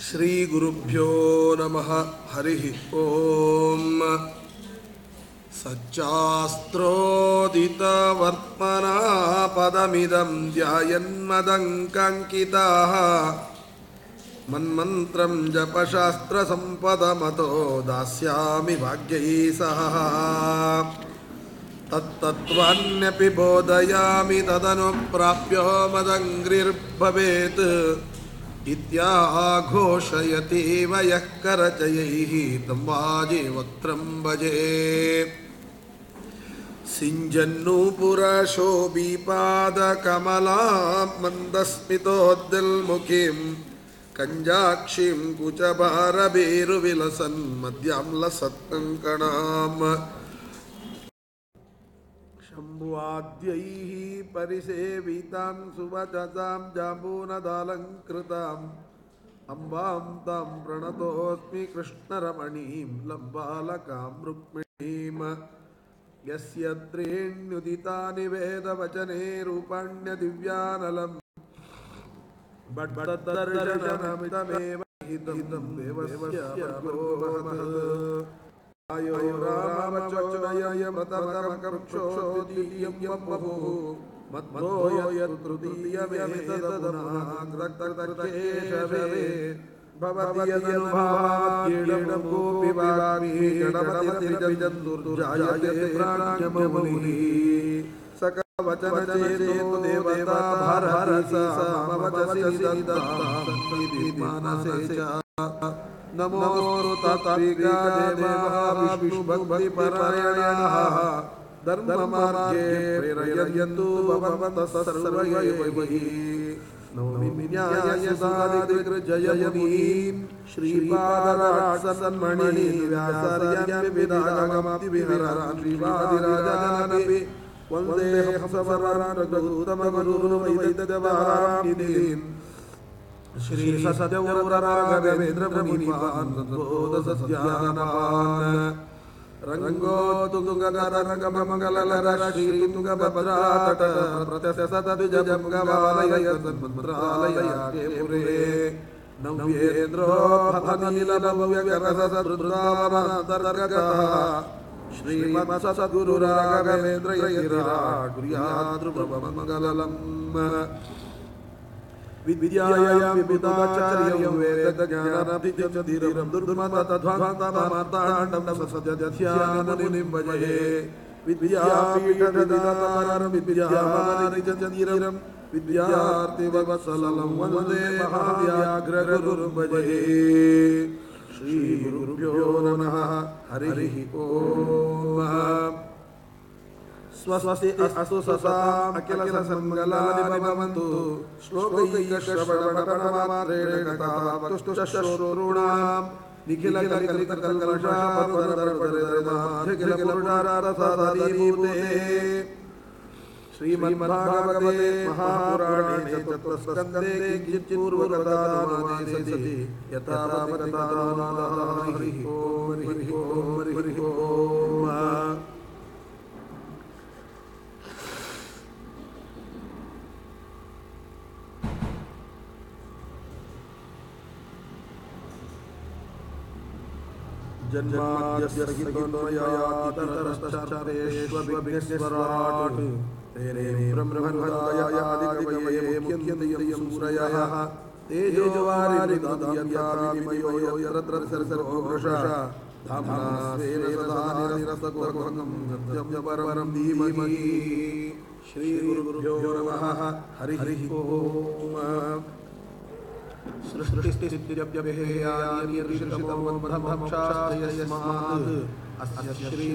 श्रीगुरुभ्यो नमः हरिः ॐ सच्चास्त्रोदितवर्त्मना पदमिदं ध्यायन्मदङ्कङ्किताः मन्मन्त्रं जपशास्त्रसम्पदमतो दास्यामि भाग्यैः सह तत्तत्त्वान्यपि बोधयामि तदनुप्राप्यो मदङ्घ्रिर्भवेत् इत्याघोषयतीव यः करचयैः तं वाजिवक्त्रं भजे सिञ्जन्नूपुरशोभिपादकमलां मन्दस्मितोद्दिल्मुखीं कञ्जाक्षीं कुचभारभेरुविलसन् मद्यां लसत्कङ्कणाम् शम्भुवाद्यैः परिसेवितां सुवचसां जाम्बूनदालङ्कृताम् अम्बां तां प्रणतोऽस्मि कृष्णरमणीं लम्बालकां रुक्मिणीम् यस्य त्रीण्युदितानि वेदवचने रूपाण्यदिव्यानलम् बड्बडदर्शनमिदमेव हितं देवस्य आयो रामवचोनय मतमकमकक्षोदीयं बभुः मद्भो यत्तृतीयमेतदनाग्रक्तकेशवे भवत्यदनुभावाद्येणकोऽपि वामि गणपतिर्जन्दुर्जायते प्राणान्यमुनिः सकवचनचेतो देवता भारहरसा ममवचसि मानसे च नमो तात्विका देवाः विष्णुभक्तिपरायणाः धर्ममार्गे प्रेरयन्तु भवन्तः सर्वैः नौमिन्यायसादिकृजयमुनीं श्रीपादराट्सन्मणि व्यासार्यामिविदागमातिविहरान् श्रीवादिराजानपि वन्दे हंसवरान् रघुतमगुरुवैदवारानिधिम् श्रीसत्यवरराघवेन्द्रमुनिपान् रङ्गो तुङ्गगरङ्गमङ्गलर श्रीतुङ्गभद्रातट प्रत्यसतद्विजङ्गमालयन्मन्त्रालयापुरे नव्येन्द्रो भवनिलभव्यकरसदृदावनन्तर्गतः श्रीमत्सद्गुरुराघवेन्द्र यतिराट् प्रियादृभवमङ्गलम् विद्यायां विबुधाचार्यं वेदज्ञानाभिजतिरं दुर्मतध्वान्तमार्ताण्डं ससजध्यानमुनिं भजे विद्यापीठनिरतारं विद्यामानिजतिरं विद्यार्थिवत्सलं वन्दे महाव्याघ्रगुरुं भजे श्रीगुरुभ्यो नमः हरिः ओम् स्वस्ति अस्तु ससाम् अखिलसन्मङ्गलानि भवन्तु श्लोकैकश्रवणपणमात्रेण कथावतुष्टुश्रोतॄणां निखिलकलितकल्कलशापदरपरिमाध्यखिलपुरुषारसादीभूते श्रीमद्भागवते महापुराणे चतुर्थस्कन्धे किञ्चित्पूर्वकथानुवादे सति यथा हरिः ओम् हरिः ओम् हरिः ओम् जन्माद्यस्यराट् तेरे ब्रह्महृदयादिकवये मुख्यन्दियं सूरयः तेजोवारिमयो यत्र सर्वोषः धाम्ना स्वेन सदा निरस्तकुहकं सत्यं परमं धीमहि श्रीगुरुभ्यो नमः हरिः ओम् सृष्टिस्थित्यप्यभिहेयानिर्षितमोन्मधमक्षायस्मात् अस्य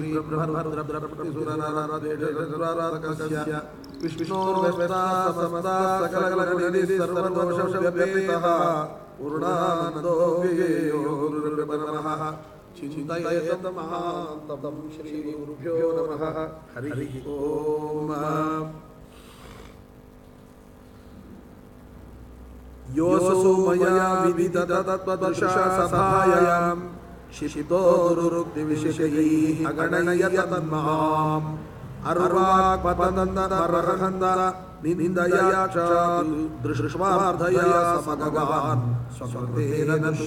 श्रीब्रह्मभद्रप्रतिसुरनरदेशराराधकस्य विष्णोर्व्यस्ता सकलगणनिधिः सर्वदोषव्यपेतः पूर्णानन्दो व्ययो गुरुर्परमः चिन्तयेत महान्ततं श्रीगुरुभ्यो नमः हरिः ओम् योऽसौ मया विविधतत्त्वदृशा सभायां शिशितो दुरुक्तिविशेषैः अगणयत तन्माम् ಅರ್ವಾಕ್ ಪತನಂದ ಮರಹಂದ ನಿಂದಯಾಕ್ಷ ದೃಶ್ವಾರ್ಧಯ ಸಮಗವಾನ್ ಸ್ವಸ್ವರ್ಧೇನ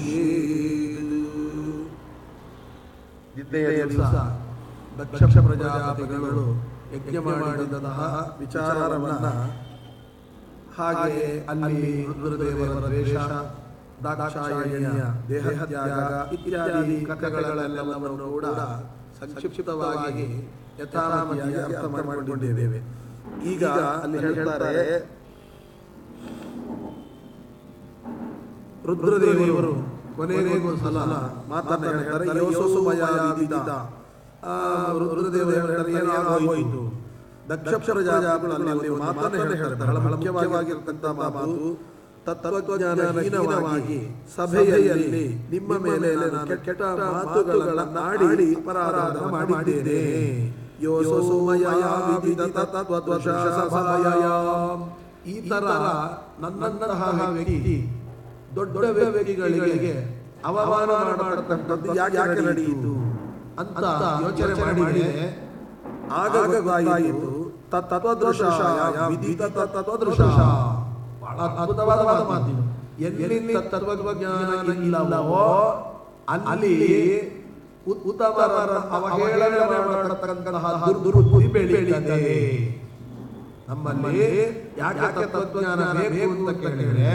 ನಿನ್ನೆಯ ದಿವಸ ದಕ್ಷ ಪ್ರಜಾಪತಿಗಳು ಯಜ್ಞ ಮಾಡಿದಂತಹ ವಿಚಾರವನ್ನ ಹಾಗೆ ಅಲ್ಲಿ ರುದ್ರದೇವರ ದ್ವೇಷ ದಾಕ್ಷಾಯಣಿಯ ದೇಹತ್ಯಾಗ ಇತ್ಯಾದಿ ಕಥೆಗಳೆಲ್ಲವನ್ನು ಕೂಡ ಸಂಕ್ಷಿಪ್ತವಾಗಿ ಯಥಾಮತಿಯಾಗಿ ಅರ್ಥ ಮಾಡಿಕೊಂಡಿದ್ದೇವೆ ಈಗ ಅಲ್ಲಿ ಹೇಳ್ತಾರೆ ರುದ್ರದೇವರು ಕೊನೆಗೂ ಸಲ ಮಾತನ್ನ ಹೇಳ್ತಾರೆ ಯೋಸು ಮಯಾವಿದಿತ ಆ ರುದ್ರದೇವರು ಹೇಳ್ತಾರೆ ಏನಾಗೋಯಿತು ದಕ್ಷ ಪ್ರಜಾಪತಿಗಳಲ್ಲಿ ಅಲ್ಲಿ ಒಂದು ಮಾತನ್ನ ಹೇಳ್ತಾರೆ ಬಹಳ ಮುಖ್ಯವಾಗಿರ್ತಕ್ಕಂಥ ಮಾತು ತತ್ವಜ್ಞಾನಹೀನವಾಗಿ ಸಭೆಯಲ್ಲಿ ನಿಮ್ಮ ಮೇಲೆ ನಾನು ಕೆಟ್ಟ ಮಾತುಗಳನ್ನ ಆಡಿ ಅಪರಾಧ ಮಾಡಿದ್ದೇನೆ ಯೋಸು ಮಯಾವಿದಿತ ತತ್ವದ್ವಶ ಸಭಾಯಾಮ್ ಈ ತರ ನನ್ನಂತಹ ವ್ಯಕ್ತಿ ದೊಡ್ಡ ವ್ಯಕ್ತಿಗಳಿಗೆ ಅವಮಾನ ಮಾಡತಕ್ಕಂಥದ್ದು ಯಾಕೆ ನಡೆಯಿತು ಅಂತ ಯೋಚನೆ ಮಾಡಿದೆ ಆಗ ಗೊತ್ತಾಯಿತು ತತ್ವದೃಶ ವಿದಿತ ತತ್ವದೃಶ ಬಹಳ ಅದ್ಭುತವಾದ ಮಾತು ಎಲ್ಲಿ ತತ್ವಜ್ಞಾನ ಇಲ್ಲವೋ ಅಲ್ಲಿ ಉ- ಉತ್ತಮರ ಅವಹೇಳನೆ ಮಾಡತಕ್ಕಂತಹ ದುರ್ಬುದ್ಧಿ ಬೆಳೆಯುತ್ತದೆ ನಮ್ಮಲ್ಲಿ ಯಾಕೆ ತತ್ವಜ್ಞಾನ ಬೇಕು ಅಂತ ಕೇಳಿದ್ರೆ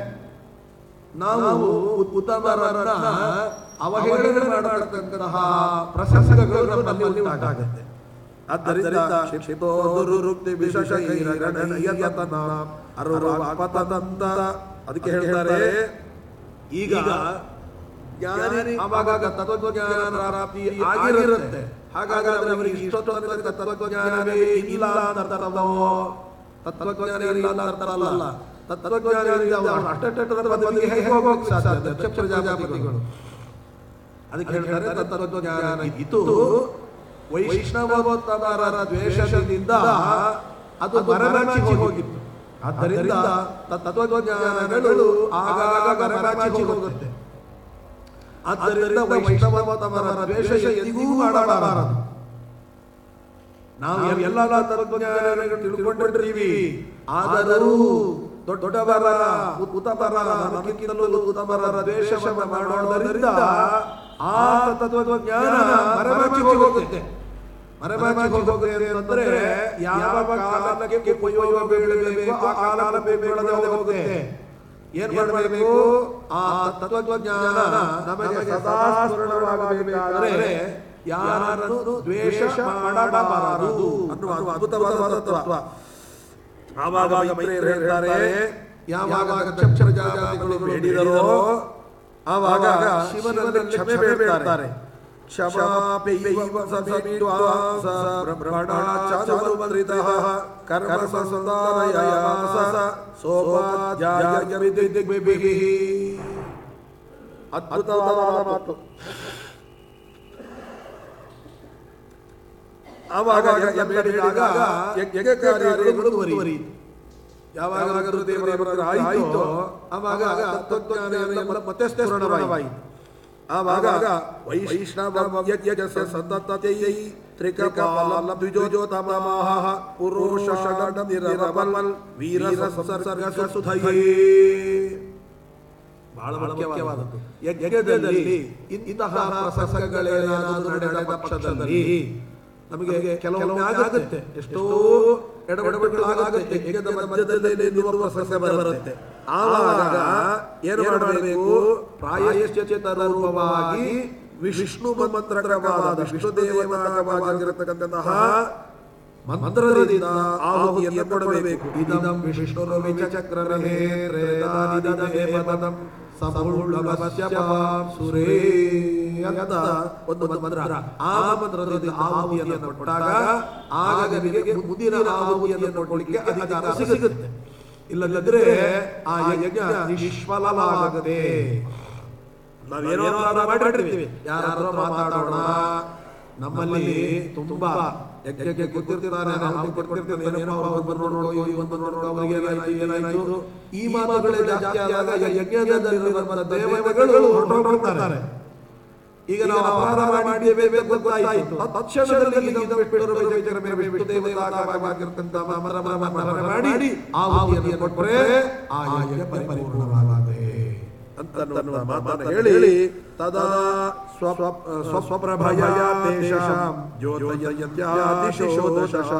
ನಾವು ಉತ್ತಮರನ್ನ ಅವಹೇಳನೆ ಮಾಡತಕ್ಕಂತಹ ಪ್ರಸಂಗಗಳು ನಮ್ಮಲ್ಲಿ ಉಂಟಾಗುತ್ತೆ ಆದ್ದರಿಂದ ಶಿಕ್ಷಿತೋ ದುರುಕ್ತಿ ವಿಶೇಷ ಅರುವಾಪತಂತ ಅದಕ್ಕೆ ಹೇಳ್ತಾರೆ ಈಗ ಜ್ಞಾನಿ ಅವಾಗ ತತ್ವಜ್ಞಾನ ಪ್ರಾಪ್ತಿ ಆಗಿರುತ್ತೆ ಹಾಗಾದ್ರೆ ಅವರಿಗೆ ಇಷ್ಟೊತ್ತು ತನಕ ತತ್ವಜ್ಞಾನವೇ ಇಲ್ಲ ಅಂತ ಅರ್ಥವೋ ತತ್ವಜ್ಞಾನ ಇಲ್ಲ ಅಂತ ಅರ್ಥವಲ್ಲ ತತ್ವಜ್ಞಾನದಿಂದ ಅವರು ಅಷ್ಟೆಷ್ಟರ ಬದಲಿಗೆ ಹೇಗೆ ಹೋಗೋಕೆ ಸಾಧ್ಯ ದಕ್ಷ ಪ್ರಜಾಪತಿಗಳು ಅದಕ್ಕೆ ಹೇಳ್ತಾರೆ ತತ್ವಜ್ಞಾನ ಇತ್ತು ವೈಷ್ಣವೋತ್ತಮರ ದ್ವೇಷದಿಂದ ಅದು ಮರಮಾಚಿ ಹೋಗಿತ್ತು ಆದ್ದರಿಂದ ತತ್ವಜ್ಞಾನಗಳು ಆಗಾಗ ಮರಮಾಚಿ ಹೋಗುತ್ತೆ ಆದ್ದರಿಂದ ವೈಷ್ಣವೋತ್ತಮರ ದ್ವೇಷ ಎಂದಿಗೂ ಮಾಡಬಾರದು ನಾವು ಎಲ್ಲ ತತ್ವಜ್ಞಾನಗಳನ್ನು ತಿಳ್ಕೊಂಡಿರ್ತೀವಿ ಆದರೂ ದೊಡ್ಡವರ ಉತ್ತಮರ ನಮಗಿಂತಲೂ ಉತ್ತಮರ ದ್ವೇಷವನ್ನು ಮಾಡೋದರಿಂದ ಆ ತತ್ವಜ್ಞಾನ ಮರೆಮಾಚಿ ಹೋಗುತ್ತೆ ಮರೆಮಾಚಿ ಹೋಗುತ್ತೆ ಅಂತಂದ್ರೆ ಯಾವ ಕಾಲಕ್ಕೆ ಉಪಯೋಗ ಬೀಳಬೇಕು ಆ ಕಾಲ ಬೀಳದೆ ಹೋಗುತ್ತೆ ಏನ್ ಮಾಡಬೇಕು ಆ ತತ್ವಜ್ಞಾನ ನಮಗೆ ಸದಾ ಸ್ಮರಣವಾಗಬೇಕಾದರೆ ಯಾರನ್ನು ದ್ವೇಷ ಮಾಡಬಾರದು ಅನ್ನುವ ಅದ್ಭುತವಾದ ತತ್ವ ಆವಾಗ ಮೈತ್ರೇಯರು ಹೇಳ್ತಾರೆ ಯಾವಾಗ ದಕ್ಷ ಜಾತಿಗಳು ಬೇಡಿದರೋ ಆವಾಗ ಶಿವನಲ್ಲಿ ಕ್ಷಮೆ ಬೇಡ್ತಾರೆ ಕ್ಷಮಾಪೈವ ಸಮಿಡ್ವಾಸ ಬ್ರಹ್ಮಣಾಚಾರುಮೃತಃ ಕರ್ಮ ಸಂಧಾನಯಾಸ ಸೋಪಾಧ್ಯಾಯ ವಿದಿಗ್ಬಿಭಿಃ ಅದ್ಭುತವಾದ ಮಾತು ಆವಾಗ ಎಲ್ಲರಿಗಾಗ ಯಜ್ಞ ಕಾರ್ಯಗಳು ಮುಂದುವರಿಯಿತು ಯಾವಾಗ ದೇವರ ಆಯಿತೋ ಆವಾಗ ತತ್ವಜ್ಞಾನ ಎಲ್ಲ ಮತ್ತೆ ಸ್ಫುರಣವಾಯಿತು ಆವಾಗ ವೈಷ್ಣವ ಯಜ್ಞ ಸತತೈ ತ್ರಿಕಪಾಲ ದ್ವಿಜೋಜೋತಮಃ ಪುರುಷ ಷಡ ನಿರವಲ್ ವೀರ ಸಂಸರ್ಗ ಸುಧಯೇ ಬಹಳ ಮುಖ್ಯವಾದದ್ದು ಯಜ್ಞದಲ್ಲಿ ಇಂತಹ ಪ್ರಸಂಗಗಳೇನಾದರೂ ನಡೆದ ಪಕ್ಷದಲ್ಲಿ ನಮಗೆ ಕೆಲವೊಮ್ಮೆ ಆಗುತ್ತೆ ಎಷ್ಟೋ ಎಡಬಡಬಡಗಳಾಗುತ್ತೆ ಯಜ್ಞದ ಮಧ್ಯದಲ್ಲಿ ನಿಲ್ಲುವ ಪ್ರಸಂಗ ಬರುತ್ತೆ ಆವಾಗ ಏನು ಮಾಡಬೇಕು ಪ್ರಾಯಶ್ಚಿತ ರೂಪವಾಗಿ ವಿಷ್ಣು ಮಂತ್ರವಾದ ವಿಷ್ಣು ದೇವನಾಗವಾಗಿರತಕ್ಕಂತಹ ಮಂತ್ರದಿಂದ ಆಹುತಿಯನ್ನು ಕೊಡಬೇಕು ಇದಂ ವಿಷ್ಣು ಚಕ್ರರಹೇ ಪದಂ ಸುರೇ ಅಂತ ಒಂದು ಮಂತ್ರ ಆ ಮಂತ್ರದಿಂದ ಆಹುತಿಯನ್ನು ಕೊಟ್ಟಾಗ ಆಗ ನಿಮಗೆ ಮುಂದಿನ ಆಹುತಿಯನ್ನು ಕೊಡಲಿಕ್ಕೆ ಅಧಿಕಾರ ಸಿಗುತ್ತೆ ಇಲ್ಲದಿದ್ರೆ ಆ ಯಜ್ಞ ನಿಷ್ಫಲವಾಗದೆ ನಾವೇನೋ ಮಾಡಿರ್ತೀವಿ ಯಾರಾದ್ರೂ ಮಾತಾಡೋಣ ನಮ್ಮಲ್ಲಿ ತುಂಬಾ ಯಜ್ಞಕ್ಕೆ ಗೊತ್ತಿರ್ತಾರೆ ನಾವು ಕೊಟ್ಟಿರ್ತೀವಿ ಏನೋ ಒಬ್ಬರು ನೋಡೋ ಇವೊಂದು ನೋಡೋ ಅವರಿಗೆ ಏನಾಯ್ತು ಏನಾಯ್ತು ಈ ಮಾತುಗಳೇ ಜಾಸ್ತಿ ಆದಾಗ ಯಜ್ಞದಲ್ಲಿರುವ ದೇವತೆಗಳು ಹೊರಟೋಗ್ತಾರೆ ಈಗ ನಾವು ಅಪರಾಧ ಮಾಡಿದ್ದೇವೆ ಅಂತ ಗೊತ್ತಾಯಿತು ತಕ್ಷಣದಲ್ಲಿ ಇದನ್ನು ಬಿಟ್ಟರು ವಿಜಯಕರ ಮೇಲೆ ವಿಷ್ಣು ದೇವತಾವಾಗಿರ್ತಕ್ಕಂಥ ಮರ ಮರ ಮರ ಮಾಡಿ ಆಹುತಿಯನ್ನು ಕೊಟ್ಟರೆ ಆ ಯಜ್ಞ ಪರಿಪೂರ್ಣವಾಗಿದೆ ಅಂತ ಅನ್ನುವ ಮಾತನ್ನು ಹೇಳಿ ತದಾ ಸ್ವ ಸ್ವ ಸ್ವಪ್ರಭಯ ತೇಷಾಂ ಜ್ಯೋತಯತ್ಯಾದಿಶೋ ದಶಃ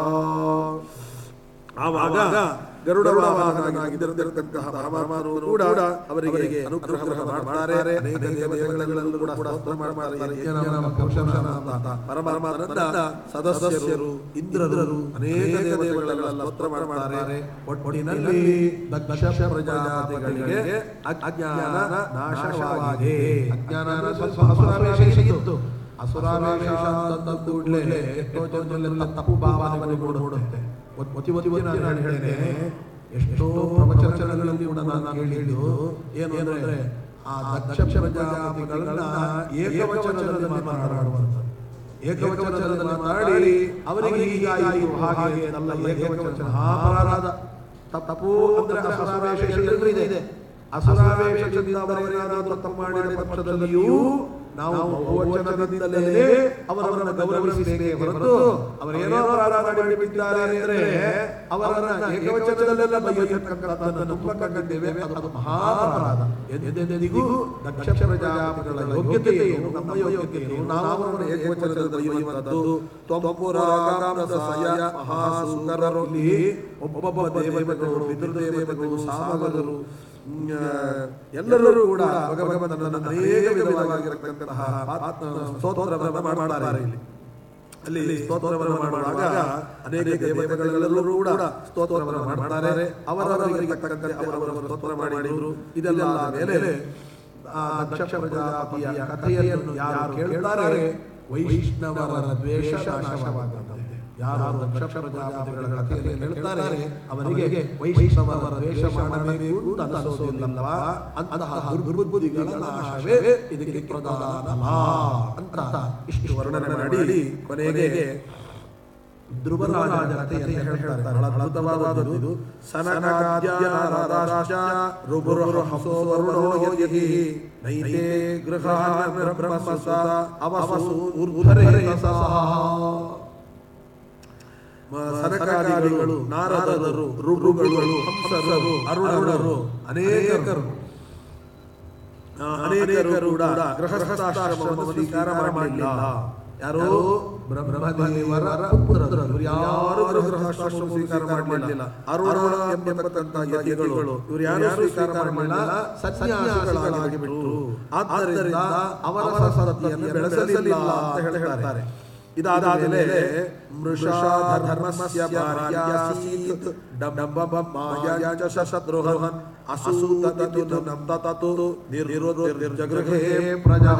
ಆವಾಗ ಗರುಡ ವಾಹನನಾಗಿದ್ದಿರತಕ್ಕಂತಹ ಪರಮಾತ್ಮನು ಕೂಡ ಅವರಿಗೆ ಅನುಗ್ರಹ ಮಾಡ್ತಾರೆ ಅನೇಕ ದೇವತೆಗಳಲ್ಲೂ ಕೂಡ ಸ್ತೋತ್ರ ಮಾಡ್ತಾರೆ ಯಜ್ಞನಾಮ ಕೌಶಲನಾಮ ಪರಮಾತ್ಮನನ್ನ ಸದಸ್ಯರು ಇಂದ್ರರು ಅನೇಕ ದೇವತೆಗಳೆಲ್ಲ ಸ್ತೋತ್ರ ಮಾಡ್ತಾರೆ ಒಟ್ಟಿನಲ್ಲಿ ದಕ್ಷ ಪ್ರಜಾಪತಿಗಳಿಗೆ ಅಜ್ಞಾನ ನಾಶವಾಗಿದೆ ಅಜ್ಞಾನ ಅಂದ್ರೆ ಸ್ವಲ್ಪ ಅಸುರಾವೇಶ ಇತ್ತು ಅಸುರಾವೇಶ ಅಂತ ಕೂಡಲೇ ಎಷ್ಟೋ ಜನರಲ್ಲೆಲ್ಲ ತಪ್ಪು ಭಾವನೆಗಳು ನೋಡುತ್ತೆ ಒತ್ತಿ ಒತ್ತಿ ಒತ್ತಿ ನಾನು ಹೇಳ್ತೇನೆ ಎಷ್ಟೋ ಪ್ರವಚನಗಳಲ್ಲಿ ಕೂಡ ನಾನು ಕೇಳಿದ್ದು ಏನು ಅಂದ್ರೆ ಆ ದಕ್ಷ ಪ್ರಜಾಪತಿಗಳನ್ನ ಏಕವಚನದಲ್ಲಿ ಮಾತನಾಡುವಂಥದ್ದು ಏಕವಚನದಲ್ಲಿ ಮಾತಾಡಿ ಅವರಿಗೆ ಹೀಗಾಯಿತು ಹಾಗೆ ಅಲ್ಲ ಏಕವಚನ ಅಪರಾಧ ತಪ್ಪು ಅಂದ್ರೆ ಅಸುರಾವೇಶ ಎಲ್ಲರಿಗೂ ಇದೆ ಅಸುರಾವೇಶದಿಂದ ಅವರೇನಾದರೂ ತಪ್ಪು ಮಾಡಿದ ಪಕ್ಷದಲ್ಲಿಯೂ ನಾವು ಬಹುವಚನದಿಂದಲೇ ಅವರನ್ನು ಗೌರವಿಸಬೇಕೇ ಹೊರತು ಅವರೇನೋ ಅಪರಾಧ ಮಾಡಿಬಿಟ್ಟಿದ್ದಾರೆ ಅಂದರೆ ಅವರನ್ನ ಏಕವಚನದಲ್ಲೆಲ್ಲ ಬೈಯತಕ್ಕಂಥದ್ದನ್ನು ತುಂಬ ಕಂಡಿದ್ದೇವೆ ಅದು ಮಹಾಪರಾಧ ಎಂದೆಂದಿಗೂ ದಕ್ಷ ಪ್ರಜಾಪತಿಗಳ ಯೋಗ್ಯತೆ ಏನು ನಮ್ಮ ಯೋಗ್ಯತೆ ಏನು ನಾವು ಅವರನ್ನು ಏಕವಚನದಲ್ಲಿ ಬೈಯುವಂಥದ್ದು ತ್ವಪುರಾಗಾಮರಸಯ ಮಹಾಸುಂದರರು ಇಲ್ಲಿ ಒಬ್ಬೊಬ್ಬ ದೇವತೆಗಳು ಪಿತೃದೇವತೆಗಳು ಸಾಮಗರು ಎಲ್ಲರೂ ಕೂಡ ಭಗವಂತನನ್ನು ಅನೇಕ ವಿಧವಾಗಿರತಕ್ಕಂತಹ ಸ್ತೋತ್ರವನ್ನು ಮಾಡ್ತಾರೆ ಇಲ್ಲಿ ಅಲ್ಲಿ ಸ್ತೋತ್ರವನ್ನು ಮಾಡುವಾಗ ಅನೇಕ ದೇವತೆಗಳೆಲ್ಲರೂ ಕೂಡ ಸ್ತೋತ್ರವನ್ನು ಮಾಡ್ತಾರೆ ಅವರವರಿಗೆ ತಕ್ಕಂತೆ ಅವರವರ ಸ್ತೋತ್ರ ಮಾಡಿದ್ರು ಇದೆಲ್ಲ ಮೇಲೆ ಆ ದಕ್ಷ ಪ್ರಜಾಪತಿಯ ಕಥೆಯನ್ನು ಯಾರು ಕೇಳ್ತಾರೆ ವೈಷ್ಣವರ ದ್ವೇಷ ನಾಶವಾಗುತ್ತದೆ ಯಾರು ದಕ್ಷ ಪ್ರಜಾಪತಿಗಳ ಕಥೆಯನ್ನು ಹೇಳ್ತಾರೆ ಅವರಿಗೆ ವೈಷ್ಣವರ ದ್ವೇಷ ಮಾಡಬೇಕು ಅಂತ ಅನಿಸೋದಿಲ್ಲವಾ ಅಂತಹ ದುರ್ಬುದ್ಧಿಗಳ ನಾಶವೇ ಇದಕ್ಕೆ ಪ್ರಧಾನ ಅಂತ ಇಷ್ಟು ವರ್ಣನೆ ಮಾಡಿ ಕೊನೆಗೆ ಧ್ರುವರಾಜ ಕಥೆಯನ್ನು ಹೇಳ್ತಾರೆ ಬಹಳ ಅದ್ಭುತವಾದದ್ದು ಸನಕಾದ್ಯಾರಾರಾಶ್ಚ ರುಬುರು ಹಸೋ ವರುಣೋ ಯದಿ ನೈತೆ ಗೃಹಾನ್ ಬ್ರಹ್ಮಸ ಅವಸು ಉರ್ಧರೇತಸಃ ಸನಕಾದಿಗಳು ನಾರದರು ಋಗುಗಳು ಹಂಸರು ಅರುಣರು ಅನೇಕರು ಅನೇಕರು ಕೂಡ ಗೃಹಸ್ಥಾಶ್ರಮವನ್ನು ಸ್ವೀಕಾರ ಮಾಡಲಿಲ್ಲ ಯಾರು ಬ್ರಹ್ಮದೇವರ ಪುತ್ರರು ಯಾರು ಗೃಹಸ್ಥಾಶ್ರಮ ಸ್ವೀಕಾರ ಮಾಡಲಿಲ್ಲ ಅರುಣ ಎಂಬತಕ್ಕಂಥ ಯತಿಗಳು ಇವರು ಯಾರು ಸ್ವೀಕಾರ ಮಾಡಲಿಲ್ಲ ಸನ್ಯಾಸಿಗಳಾಗಿ ಬಿಟ್ಟರು ಆದ್ದರಿಂದ ಅವರ ಸರತಿಯನ್ನು ಬೆಳೆಸಲಿಲ್ಲ ಅಂತ ಹೇಳ್ತಾರೆ ಇದಾದ ಮೇಲೆ ಮೃಷಾ ಧರ್ಮಸ್ಯ ಭಾರ್ಯಾಸೀತ್ ಡಂಬ ಮಾಯಾ ಚ ಶತ್ರುಹನ್ ಅಸೂತತಿತು ನಂತತತು ನಿರ್ನಿರುದ್ಧಗೃಹೇ ಪ್ರಜಾ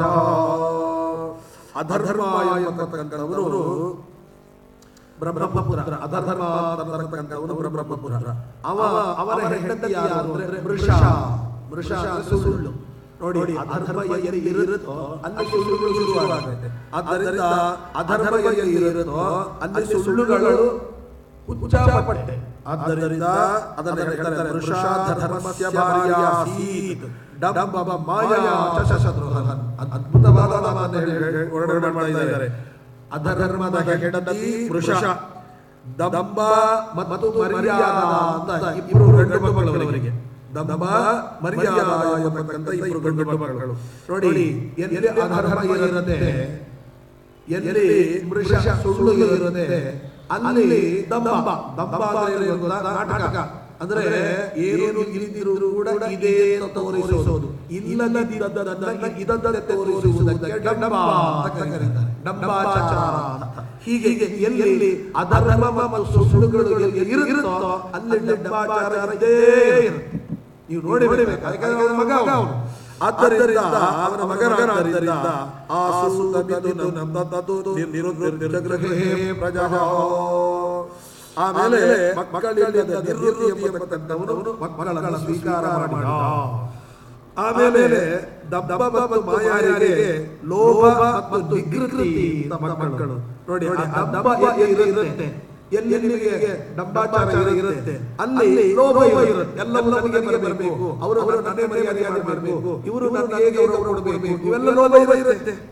ಅಧರ್ಮ ಎಂಬತಕ್ಕಂಥವನು ಬ್ರಹ್ಮಪುರ ಅಧರ್ಮ ಅಂತಕ್ಕಂಥವನು ಬ್ರಹ್ಮಪುರ ಅವ ಅವರ ಹೆಂಡತಿ ಯಾರು ಅಂದ್ರೆ ಮೃಷ ಮೃಷ ಅಂದ್ರೆ ಸುಳ್ಳು ನೋಡಿ ಅಧರ್ಮ ಎಲ್ಲಿ ಇರುತ್ತೋ ಅಲ್ಲಿ ಸುಳ್ಳುಗಳು ಶುರುವಾಗುತ್ತೆ ಆದ್ದರಿಂದ ಅಧರ್ಮ ಎಲ್ಲಿ ಇರುತ್ತೋ ಅಲ್ಲಿ ಸುಳ್ಳುಗಳು ಹುಚ್ಚಾಪಟ್ಟೆ ಆದ್ದರಿಂದ ಅದನ್ನು ಹೇಳ್ತಾರೆ ವೃಷಾ ಧರ್ಮಸ್ಯ ಭಾರ್ಯಾಸೀತ್ ಡಂಬ ಮಾಯಾ ಚ ಶತ್ರುಹನ್ ಅದ್ಭುತವಾದ ಮಾತನ್ನು ವರ್ಣನೆ ಮಾಡ್ತಾ ಇದ್ದಾರೆ ಅಧರ್ಮದ ಹೆಂಡತಿ ವೃಷ ದಂಬ ಮತ್ತು ಮರ್ಯಾದ ಅಂತ ಇಬ್ಬರು ಗಂಡು ಮಕ್ಕಳವರಿಗೆ ದಂಬ ಮರ್ಯಾದ ಎಂಬತಕ್ಕಂಥ ಇಬ್ಬರು ಗಂಡು ಮಕ್ಕಳು ನೋಡಿ ಎಲ್ಲಿ ಅಧರ್ಮ ಇರುತ್ತೆ ಎಲ್ಲಿ ಮೃಷ ಸುಳ್ಳು ಇರುತ್ತೆ ಅಲ್ಲಿ ದಂಬ ದಂಬ ಅಂದ್ರೆ ಏನು ಗೊತ್ತಾ? ನಾಟಕ ಅಂದ್ರೆ ಏನು ಇಲ್ದಿರು ಕೂಡ ಇದೇ ಅಂತ ತೋರಿಸೋದು ಇಲ್ಲದಿದ್ದದನ್ನ ಇದ್ದದ್ದಂತೆ ತೋರಿಸುವುದಕ್ಕೆ ಡಂಬ ಅಂತ ಕರೀತಾರೆ ಡಂಬಾಚಾರ ಅಂತ ಹೀಗೆ ಎಲ್ಲಿ ಅಧರ್ಮ ಮತ್ತು ಸುಳ್ಳುಗಳು ಎಲ್ಲಿ ಇರುತ್ತೋ ಅಲ್ಲಿ ಡಂಬಾಚಾರ ಇದೇ ಇರುತ್ತೆ ನೀವು ನೋಡಿ ಬಿಡಬೇಕು ಯಾಕಂದ್ರೆ ಅವನ ಮಗ ಅವನು ಆದ್ದರಿಂದ ಅವನ ಮಗನಾದ್ದರಿಂದ ಆ ಸುತಮಿದು ನಂದತತು ನಿರುದ್ಧಗೃಹೇ ಪ್ರಜಾ ಆಮೇಲೆ ಮಕ್ಕಳಿಲ್ಲದ ನಿರ್ವೃತ್ತಿ ಎಂಬತಕ್ಕಂಥವನು ಮಕ್ಕಳನ್ನು ಸ್ವೀಕಾರ ಮಾಡಿದ ಆಮೇಲೆ ದಬ್ಬ ಮತ್ತು ಮಾಯಾರಿಗೆ ಲೋಭ ಮತ್ತು ವಿಕೃತಿ ಅಂತ ಮಕ್ಕಳು ನೋಡಿ ಆ ದಬ್ಬ ಎಲ್ಲಿ ಇರುತ್ತೆ ಎಲ್ಲಿ ನಿಮಗೆ ಡಂಬಾಚಾರ ಇರುತ್ತೆ ಅಲ್ಲಿ ಲೋಭ ಇರುತ್ತೆ ಎಲ್ಲವೂ ನಮಗೆ ಬರಬೇಕು ಅವರು ಅವರ ನನ್ನೇ ಮರ್ಯಾದೆ ಮಾಡಬೇಕು ಇವರು ನನಗೆ ಹೇಗೆ ಗೌರವ ಕೊಡಬೇಕು ಇವೆಲ್ಲ ಲೋಭ ಇರುತ್ತೆ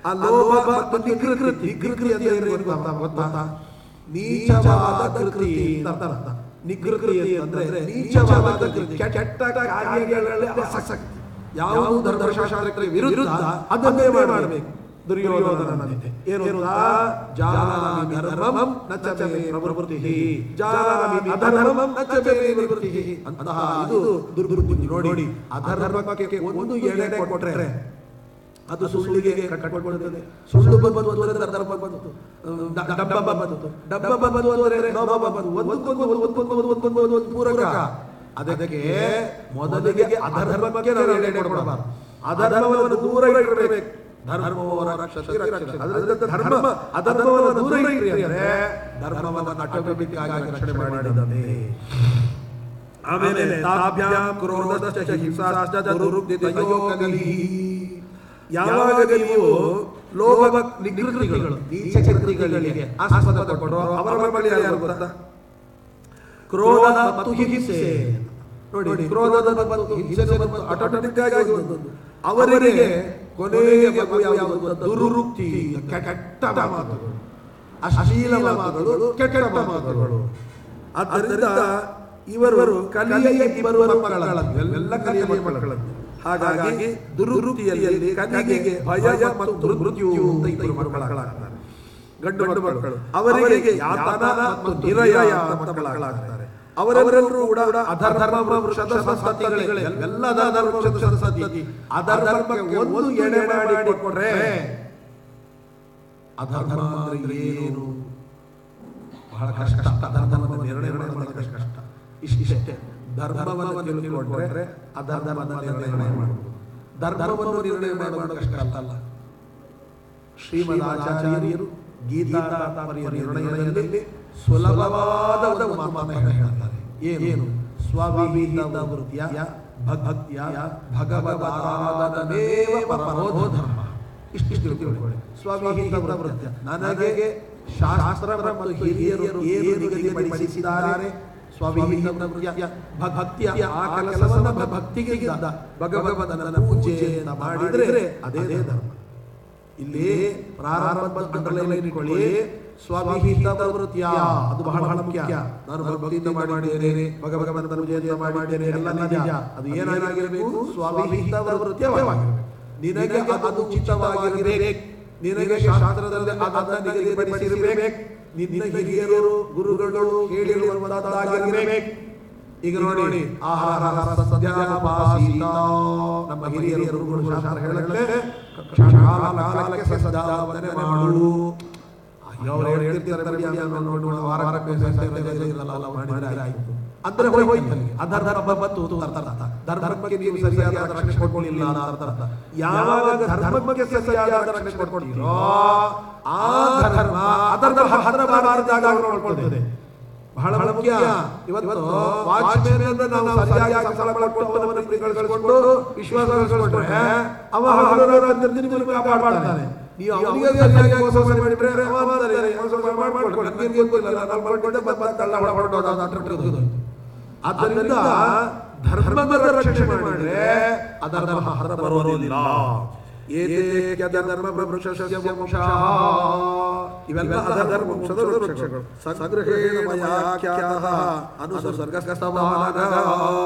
ಆ ಲೋಭ ಮತ್ತು ನಿಕೃತಿ ನಿಕೃತಿ ಅಂದ್ರೆ ಏನು ಗೊತ್ತಾ ಗೊತ್ತಾ ನೀಚವಾದ ಕೃತಿ ಅಂತ ಅರ್ಥ ನಿಕೃತಿ ಅಂದ್ರೆ ನೀಚವಾದ ಕೃತಿ ಕೆಟ್ಟ ಕಾರ್ಯಗಳಲ್ಲಿ ಆಸಕ್ತಿ ಯಾವುದು ಧರ್ಮಶಾಸ್ತ್ರಕ್ಕೆ ವಿರುದ್ಧ ಅದನ್ನೇ ಮಾಡಬೇಕು ದುರ್ಯೋಧನನಂತೆ ಏನು ಗೊತ್ತಾ? ಜಾನಾಮಿ ಧರ್ಮಂ ನ ಚ ಮೇ ಪ್ರವೃತ್ತಿಃ ಜಾನಾಮಿ ಅಧರ್ಮಂ ನ ಚ ಮೇ ನಿವೃತ್ತಿಃ ಅಂತಹ ಇದು ದುರ್ಬುದ್ಧಿ ನೋಡಿ ಅಧರ್ಮಕ್ಕೆ ಒಂದು ಎಳೆ ಕೊಟ್ರೆ ಅದು ಸುಳ್ಳಿಗೆ ಕಟ್ಕೊಳ್ತದೆ ಸುಳ್ಳು ಬಂತು ಅಂದ್ರೆ ಧರ್ಮ ಬಂತು ಡ- ಡಬ್ಬ ಬಂತು ಡಬ್ಬ ಬಂತು ಅಂದ್ರೆ ಲೋಭ ಬಂತು ಒಂದಕ್ಕೊಂದು ಒಂದಕ್ಕೊಂದು ಒಂದಕ್ಕೊಂದು ಒಂದು ಪೂರಕ ಅದಕ್ಕೆ ಮೊದಲಿಗೆ ಅಧರ್ಮಕ್ಕೆ ನಾವು ಎಡೆ ಕೊಡಬಾರದು ಅಧರ್ಮವನ್ನು ದೂರ ಇಡಬೇಕು ಧರ್ಮವರ ರಕ್ಷತೆ ರಕ್ಷತೆ. ಅದರಿಂದ ಧರ್ಮ ಅಧರ್ಮವನ್ನು ದೂರ ಇಡ್ರಿ ಅಂದ್ರೆ ಧರ್ಮವನ್ನು ನಟಬೇಕಾಗಿ ರಕ್ಷಣೆ ಮಾಡಿದ್ದಾನೆ ಆಮೇಲೆ ತಾಭ್ಯಾಂ ಕ್ರೋಧಶ್ಚ ಹಿಂಸಾಶ್ಚ ದುರುಕ್ತಿತಯೋ ಕಲಿಹಿ ಯಾವಾಗ ನೀವು ಲೋಭ ನಿಗೃತಿಗಳು ನೀಚ ಕೃತಿಗಳಿಗೆ ಆಸ್ಪದ ಕೊಡೋ ಅವರ ಬಳಿ ಯಾರು ಗೊತ್ತಾ ಕ್ರೋಧ ಮತ್ತು ಹಿಂಸೆ ನೋಡಿ ಕ್ರೋಧದ ಮತ್ತು ಹಿಂಸೆ ಮತ್ತು ಆಟೋಮೆಟಿಕ್ ಆಗಿ ಬಂದದ್ದು ಅವರಿಗೆ ಕೊನೆಗೆ ಮಗು ಯಾವುದು ಗೊತ್ತಾ? ದುರುಕ್ತಿ ಕೆಟ್ಟ ಮಾತುಗಳು ಅಶ್ಲೀಲ ಮಾತುಗಳು ಕೆಟ್ಟ ಮಾತುಗಳು ಆದ್ದರಿಂದ ಇವರು ಕಲಿಯ ಬರುವ ಮಕ್ಕಳನ್ನು ಎಲ್ಲ ಕಲಿಯ ಮಕ್ಕಳನ್ನು ಹಾಗಾಗಿ ದುರುಕ್ತಿಯಲ್ಲಿ ಕಲಿಗೆ ಭಯ ಮತ್ತು ಮೃತ್ಯು ಅಂತ ಇಬ್ಬರು ಮಕ್ಕಳಾಗ್ತಾರೆ ಗಂಡು ಗಂಡು ಮಕ್ಕಳು ಅವರಿಗೆ ಯಾತನ ಮತ್ತು ನಿರಯ ಅಂತ ಮಕ್ಕಳಾಗ್ತಾರೆ ಅವರೆಲ್ಲರೂ ಕೂಡ ಅಧರ್ಮ ವೃಷದ ಸಂತತಿಗಳೇ ಎಲ್ಲ ಅಧರ್ಮ ವೃಷದ ಸಂತತಿ ಅಧರ್ಮಕ್ಕೆ ಒಂದು ಎಡೆ ಮಾಡಿ ಕೊಟ್ರೆ ಅಧರ್ಮ ಅಂದ್ರೆ ಏನು ಬಹಳ ಕಷ್ಟ ಅಧರ್ಮವನ್ನು ನಿರ್ಣಯ ಮಾಡೋದು ಕಷ್ಟ ಇಷ್ಟೇ ಧರ್ಮವನ್ನು ತಿಳ್ಕೊಂಡ್ರೆ ಅಧರ್ಮವನ್ನು ನಿರ್ಣಯ ಮಾಡಬಹುದು ಧರ್ಮವನ್ನು ನಿರ್ಣಯ ಮಾಡೋದು ಕಷ್ಟ ಅಲ್ಲ ಶ್ರೀಮದ್ ಆಚಾರ್ಯರು ಗೀತಾ ತಾತ್ಪರ್ಯ ನಿರ್ಣಯದಲ್ಲಿ ಸುಲಭವಾದ ಒಂದು ಮಾತನ್ನು ಹೇಳ್ತಾರೆ ಏನು ಸ್ವವಿಹಿತ ವೃತ್ತಿಯ ಭಕ್ತಿಯ ಭಗವದಾರಾಧನೇವ ಪರಮೋ ಧರ್ಮ ಇಷ್ಟು ತಿಳ್ಕೊಳ್ಳಿ ಸ್ವವಿಹಿತ ವೃತ್ಯ ನನಗೆ ಶಾಸ್ತ್ರ ಮತ್ತು ಹಿರಿಯರು ಏನು ನಿಗದಿಪಡಿಸಿದ್ದಾರೆ ಸ್ವವಿಹಿತ ವೃತ್ಯ ಭಕ್ತಿಯ ಆ ಕೆಲಸವನ್ನು ಭಕ್ತಿಗೆ ಇದ್ದ ಭಗವದನ ಪೂಜೆಯನ್ನು ಮಾಡಿದರೆ ಅದೇ ಧರ್ಮ ಇಲ್ಲಿ ಪ್ರಾರಂಭ ಅಂಡರ್ಲೈನ್ ಇಟ್ಕೊಳ್ಳಿ ಸ್ವವಿಹಿತ ವೃತ್ತಿಯ ಅದು ಬಹಳ ಬಹಳ ಮುಖ್ಯ ನಾನು ಭಕ್ತಿಯಿಂದ ಮಾಡಿದ್ದೇನೆ ಭಗವಂತನ ಪೂಜೆಯಿಂದ ಮಾಡಿದ್ದೇನೆ ಎಲ್ಲ ನಿಜ ಅದು ಏನಾಗಿರಬೇಕು ಸ್ವವಿಹಿತ ವೃತ್ಯವಾಗಿರಬೇಕು ನಿನಗೆ ಅದು ಉಚಿತವಾಗಿರಬೇಕು ನಿನಗೆ ಶಾಸ್ತ್ರದಲ್ಲಿ ಅದನ್ನು ನಿಗದಿಪಡಿಸಿರಬೇಕು ನಿನ್ನ ಹಿರಿಯರು ಗುರುಗಳು ಹೇಳಿರುವಂತದ್ದಾಗಿರಬೇಕು ಈಗ ನೋಡಿ ಆಹಾರ ಸದ್ಯಾಪಾಸೀತ ನಮ್ಮ ಹಿರಿಯರು ಗುರುಗಳು ಶಾಸ್ತ್ರ ಹೇಳಕ್ಕೆ ಕಾಲ ಕಾಲಕ್ಕೆ ಸದ್ಯಾವಂದನೆ ಮಾಡು ಅಯ್ಯೋ ಅವ್ರು ಹೇಳ್ತಿರ್ತಾರೆ ಬಿಡಿ, ಆಮೇಲೆ ನೋಡು, ವಾರ ವಾರಕ್ಕೆ ಸಂತೆ ರಜೆ ಇರಲ್ಲ, ಅಲ್ಲ, ಮಾಡಿದ್ರೆ ಆಯ್ತು. ಅಂದ್ರೆ ಹೋಯ್ತು ಅಲ್ಲಿಗೆ. ಅಧರ್ಮ ಬಂತು ಅಂತ ಅರ್ಥ. ಧರ್ಮಕ್ಕೆ ನೀವು ಸರಿಯಾದ ರಕ್ಷಣೆ ಕೊಡ್ಲಿಲ್ಲ ಅಂತ ಅರ್ಥ ಯಾವಾಗ ಧರ್ಮಕ್ಕೆ ಸರಿಯಾದ ರಕ್ಷಣೆ ಕೊಡ್ತೀರೋ ಆ ಧರ್ಮ ಅಧರ್ಮ ಹತ್ರ ಬಾರದಾಗ ನೋಡ್ಕೊಳ್ತದೆ ಬಹಳ ಮುಖ್ಯ ಇವತ್ತು ವಾಚ್ಮ್ಯಾನ್ ಅಂದ್ರೆ ನಾವು ಸರಿಯಾಗಿ ಸಂಬಳ ಕೊಟ್ಟು ಅವನ ಕಳಿಸ್ಕೊಂಡು ವಿಶ್ವಾಸ ಕಳಿಸ್ಕೊಂಡ್ರೆ ಅವ ಹಗಲು ಕಾಪಾಡ್ತಾನೆ ನೀವು ಅವನಿಗೆ ಸರಿಯಾಗಿ ಮೋಸ ಮಾಡಿಬಿಟ್ರೆ ಅವ ಮಾಡ್ತಾನೆ, ಮೋಸ ಮಾಡ್ಕೊಂಡು ನನಗೇನು ಗೊತ್ತಿಲ್ಲ ನಾನು ಮಾಡ್ಕೊಂಡೆ ಬಂದ ಕಳ್ಳ ಹೊರಡೋದು ಅದು ಅಟ್ಟ ಬಿಡೋದು. ಆದ್ದರಿಂದ ಧರ್ಮದ ರಕ್ಷಣೆ ಮಾಡಿದ್ರೆ ಅದರ ಹರ ಬರೋದಿಲ್ಲ ಏತೇಕ್ಯ ಧರ್ಮ ವೃಕ್ಷಸ್ಯ ವಂಶಃ. ಇವೆಲ್ಲ ಅಧರ್ಮ ವಂಶದ ವೃಕ್ಷಗಳು ಸಂಗ್ರಹೇಣ ಮಯಾಖ್ಯಾತಃ ಅನುಸರ್ಗಸ್ತವಾನಃ.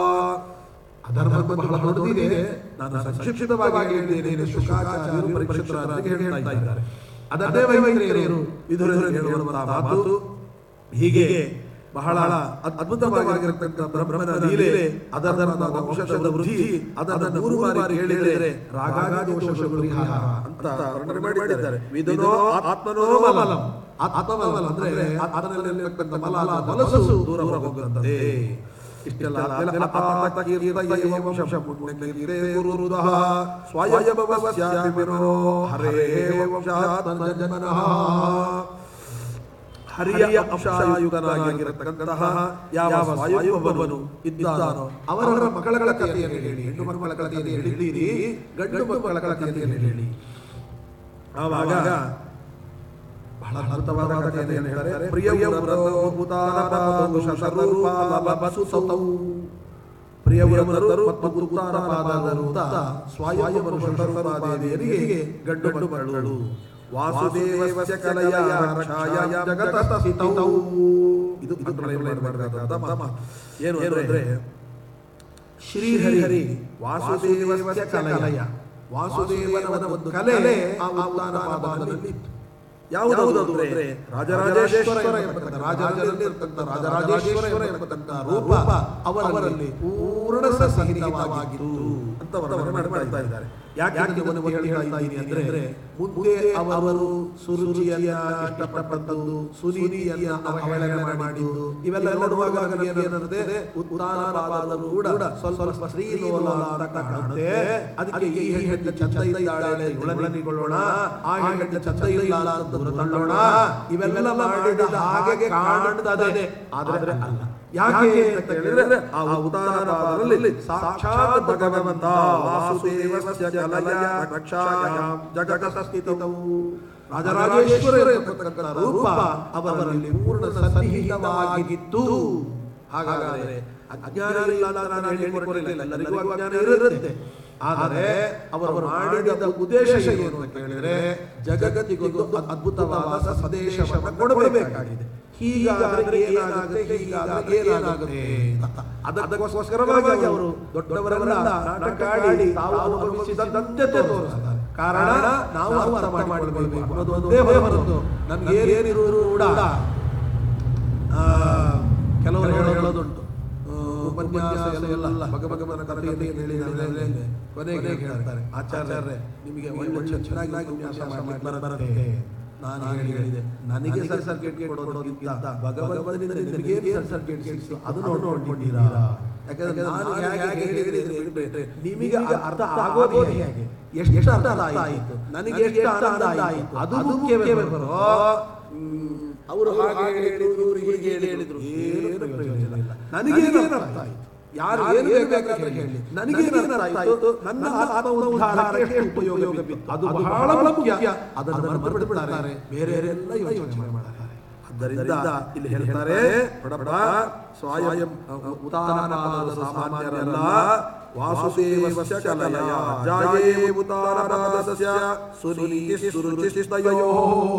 ಅಧರ್ಮ ಬಹಳ ದೊಡ್ಡದಿದೆ ನಾನು ಸಂಕ್ಷಿಪ್ತವಾಗಿ ಹೇಳಿದ್ದೇನೆ ಶುಕಾಚಾರ್ಯರು ಪರೀಕ್ಷಿತರಾಗಿ ಹೇಳ್ತಾ ಇದ್ದಾರೆ ಅದನ್ನೇ ವೈವೈದ್ಯರು ವಿದುರರು ಹೇಳುವಂತಹ ಮಾತು ಹೀಗೆ ಬಹಳ ಅದ್- ಅದ್ಭುತವಾಗಿರತಕ್ಕಂಥ ಬ್ರಹ್ಮನ ಲೀಲೆ ಅದರ ವಂಶದ ವೃದ್ಧಿ ಅದನ್ನು ಮೂರು ಬಾರಿ ಹೇಳಿದರೆ ರಾಗಾದಿ ದೋಷಗಳು ಪರಿಹಾರ ಅಂತ ವರ್ಣನೆ ಮಾಡಿದ್ದಾರೆ ವಿದುನೋ ಆತ್ಮನೋ ಮಲಂ ಆತ್ಮಮಲ ಅಂದ್ರೆ ಆತ್ಮನಲ್ಲಿರ್ತಕ್ಕಂಥ ಮಲ ಮನಸ್ಸು ದೂರ ಹೋಗುತ್ತದೆ ಇಷ್ಟೆಲ್ಲ ಆದ್ಮೇಲೆ ಅಪಾತ ಕೀರ್ತ ಏವ ವಂಶ ಪುಣ್ಯಕೀರ್ತೆ ಗುರುರುದಃ ಸ್ವಯಂಭವಸ್ಯಾಪಿ ವಿನೋ ಹರೇ ವಂಶಾತ್ಮಜನ್ಮನಃ ಹರಿಯ ಅಂಶಾಯುಗನಾಗಿರತಕ್ಕಂತಹ ಯಾವ ವಾಯುಭವನು ಇದ್ದಾನೋ ಅವರ ಮಕ್ಕಳ ಕಥೆಯನ್ನು ಹೇಳಿ ಹೆಣ್ಣು ಮಕ್ಕಳ ಕಥೆಯನ್ನು ಹೇಳಿದ್ದೀರಿ ಗಂಡು ಮಕ್ಕಳ ಕಥೆಯನ್ನು ಹೇಳಿ ಆವಾಗ ಬಹಳ ಅದ್ಭುತವಾದ ಕಥೆಯನ್ನು ಹೇಳ್ತಾರೆ ಪ್ರಿಯ ಪ್ರಿಯವೃತರು ಮತ್ತು ಉತ್ತಾನಪಾದರು ಅಂತ ಸ್ವಾಯಂಭವ ಶಂಕರಪಾದೇವಿಯರಿಗೆ ಗಡ್ಡು ಮಕ್ಕಳು ವಾಸುದೇವಸ್ಯ ಕಲೆಯ ರಕ್ಷಾಯಾಂ ಜಗತಃ ಸ್ಥಿತೌ ಇದು ಇದು ಮಾಡಬೇಕಾದ ಮಾತು ಏನು ಅಂದ್ರೆ ಶ್ರೀಹರಿ ವಾಸುದೇವಸ್ಯ ಕಲೆಯ ವಾಸುದೇವನ ಒಂದು ಕಲೆ ಆ ಉತ್ತಾನಪಾದದಲ್ಲಿ ಇತ್ತು ಯಾವುದಾವುದು ಅಂದ್ರೆ ರಾಜರಾಜೇಶ್ವರ ಎಂಬತಕ್ಕಂಥ ರಾಜರಾಜೇಶ್ವರ ರಾಜರಾಜೇಶ್ವರ ಎಂಬತಕ್ಕಂಥ ರೂಪ ಅವರಲ್ಲಿ ಪೂರ್ಣ ಸಹಿತವಾಗಿತ್ತು ಅಂತ ವರ್ಣನೆ ಮಾಡ್ತಾ ಇದ್ದಾರೆ ಯಾಕೆ ಒಂದು ಹೇಳ್ತಾ ಇದ್ದೀನಿ ಅಂದ್ರೆ ಮುಂದೆ ಅವರು ಸುರುಚಿಯನ್ನ ಇಷ್ಟಪಟ್ಟದ್ದು ಸುನೀತಿಯನ್ನ ಅವಹೇಳನ ಮಾಡಿದ್ದು ಇವೆಲ್ಲ ನೋಡುವಾಗ ನನಗೆ ಏನಂದ್ರೆ ಉತ್ತಾನಪಾದರು ಕೂಡ ಸ್ವಲ್ಪ ಸ್ತ್ರೀಲೋಲ ಅಂತ ಕಾಣುತ್ತೆ ಅದಕ್ಕೆ ಈ ಹೆಣ್ಣು ಚಂದ ಇದ್ದಾಳೆ ಇವಳನಿಕೊಳ್ಳೋಣ ಆ ಹೆಣ್ಣು ಚಂದ ಇಲ್ಲ ಅಂತ ದೂರ ತಳ್ಳೋಣ ಇವೆಲ್ಲ ಮಾಡಿದ ಹಾಗೆ ಕಾಣುತ್ತದೆ ಆದರೆ ಅಲ್ಲ ಯಾಕೆ ಅಂತ ಕೇಳಿದ್ರೆ ಆ ಉದಾಹರಣದಲ್ಲಿ ಸಾಕ್ಷಾತ್ ಭಗವಂತ ವಾಸುದೇವಸ್ಯ ಕಲಯ ರಕ್ಷಾಯಾಂ ಜಗತ ಸ್ಥಿತವು ರಾಜರಾಜೇಶ್ವರ ಎಂಬತಕ್ಕಂಥ ರೂಪ ಅವರಲ್ಲಿ ಪೂರ್ಣ ಸನ್ನಿಹಿತವಾಗಿತ್ತು ಹಾಗಾದರೆ ಅಜ್ಞಾನ ಇಲ್ಲ ಅಂತ ನಾನು ಹೇಳಿಕೊಡಲಿಲ್ಲ ಎಲ್ಲರಿಗೂ ಅಜ್ಞಾನ ಇರುತ್ತೆ ಆದರೆ ಅವರು ಮಾಡಿದ ಉದ್ದೇಶ ಏನು ಅಂತ ಕೇಳಿದ್ರೆ ಜಗತ್ತಿಗೊಂದು ಅದ್ಭುತವಾದ ಸಂದೇಶವನ್ನು ಕೊಡಬೇಕಾಗಿದೆ ಹೀಗಾದ್ರೆ ಏನಾಗುತ್ತೆ ಹೀಗಾದ್ರೆ ಏನಾಗುತ್ತೆ ಅದಕ್ಕೋಸ್ಕರವಾಗಿ ಅವರು ದೊಡ್ಡವರೆಲ್ಲ ನಾಟಕ ಆಡಿ ತಾವು ಅನುಭವಿಸಿದಂತೆ ತೋರಿಸ್ತಾರೆ ಕಾರಣ ನಾವು ಅರ್ಥ ಮಾಡಿಕೊಳ್ಬೇಕು ಅನ್ನೋದು ಒಂದೇ ಹೊರತು ನಮ್ಗೆ ಏನೇನಿರುವುದು ಕೂಡ ಆ, ಕೆಲವರು ಹೇಳೋದುಂಟು ಆ, ಉಪನ್ಯಾಸ ಎಲ್ಲ ಭಗಭಗವನ ಕಥೆಯಲ್ಲಿ ಹೇಳಿ ಹೇಳಿದ್ರೆ ಕೊನೆಗೆ ಹೇಳ್ತಾರೆ ಆಚಾರ್ಯರೇ ನಿಮಗೆ ಒಳ್ಳೆ ಚೆನ್ನಾಗಿ ಉಪನ್ಯಾಸ ಮಾಡಿ ಬರುತ್ತೆ ನಾನು ಹೇಳಿ ಹೇಳಿದೆ ನನಗೆ ಸರ್ಟಿಫಿಕೇಟ್ ಕೊಡೋದಕ್ಕಿಂತ ಭಗವಂತನಿಂದ ನಿಮಗೆ ಏನು ಸರ್ಟಿಫಿಕೇಟ್ ಸಿಕ್ತು ಅದು ನೋಡ್ಕೊಂಡಿದ್ದೀರಾ ಯಾಕಂದ್ರೆ ನಾನು ಹೇಗೆ ಹೇಳಿದ್ರೆ ಬಿಟ್ರೆ ನಿಮಗೆ ಅರ್ಥ ಆಗೋದು ಹೇಗೆ ಎಷ್ಟು ಎಷ್ಟು ಅರ್ಥ ಆಯಿತು ನನಗೆ ಎಷ್ಟು ಆನಂದ ಆಯಿತು ಅದು ಮುಖ್ಯವೇ ಬರೋ ಅವರು ಹಾಗೆ ಹೇಳಿದ್ರು ಇವರು ಹೀಗೆ ಹೇಳಿದ್ರು ಏನು ಪ್ರಯೋಜನ ಇಲ್ಲ ನನಗೇನು ಅರ್ಥ ಆಯಿತು ಯಾರು ಏನು ಬೇಕಾದ್ರೆ ಹೇಳಿ ನನಗೇನು ಅರ್ಥ ಆಯಿತು ನನ್ನ ಆತ್ಮ ಉದ್ಧಾರಕ್ಕೆ ಎಷ್ಟು ಉಪಯೋಗ ಬಿತ್ತು ಅದು ಬಹಳ ಮುಖ್ಯ ಅದನ್ನು ಮರೆತು ಬಿಡ್ತಾರೆ ಬೇರೆ ಎಲ್ಲ ಯೋಚನೆ ಮಾಡ್ತಾರೆ ಆದ್ದರಿಂದ ಇಲ್ಲಿ ಹೇಳ್ತಾರೆ ಬಡಬಡ ಸ್ವಯಂ ಉತ್ತಾನಪಾದ ಸಾಮಾನ್ಯರಲ್ಲ ವಾಸುದೇವಸ್ಯ ಕಲಯ ಜಾಯೇ ಉತ್ತಾನಪಾದಸ್ಯ ಸುನೀತಿ ಸುರುಚಿಸ್ತಯೋ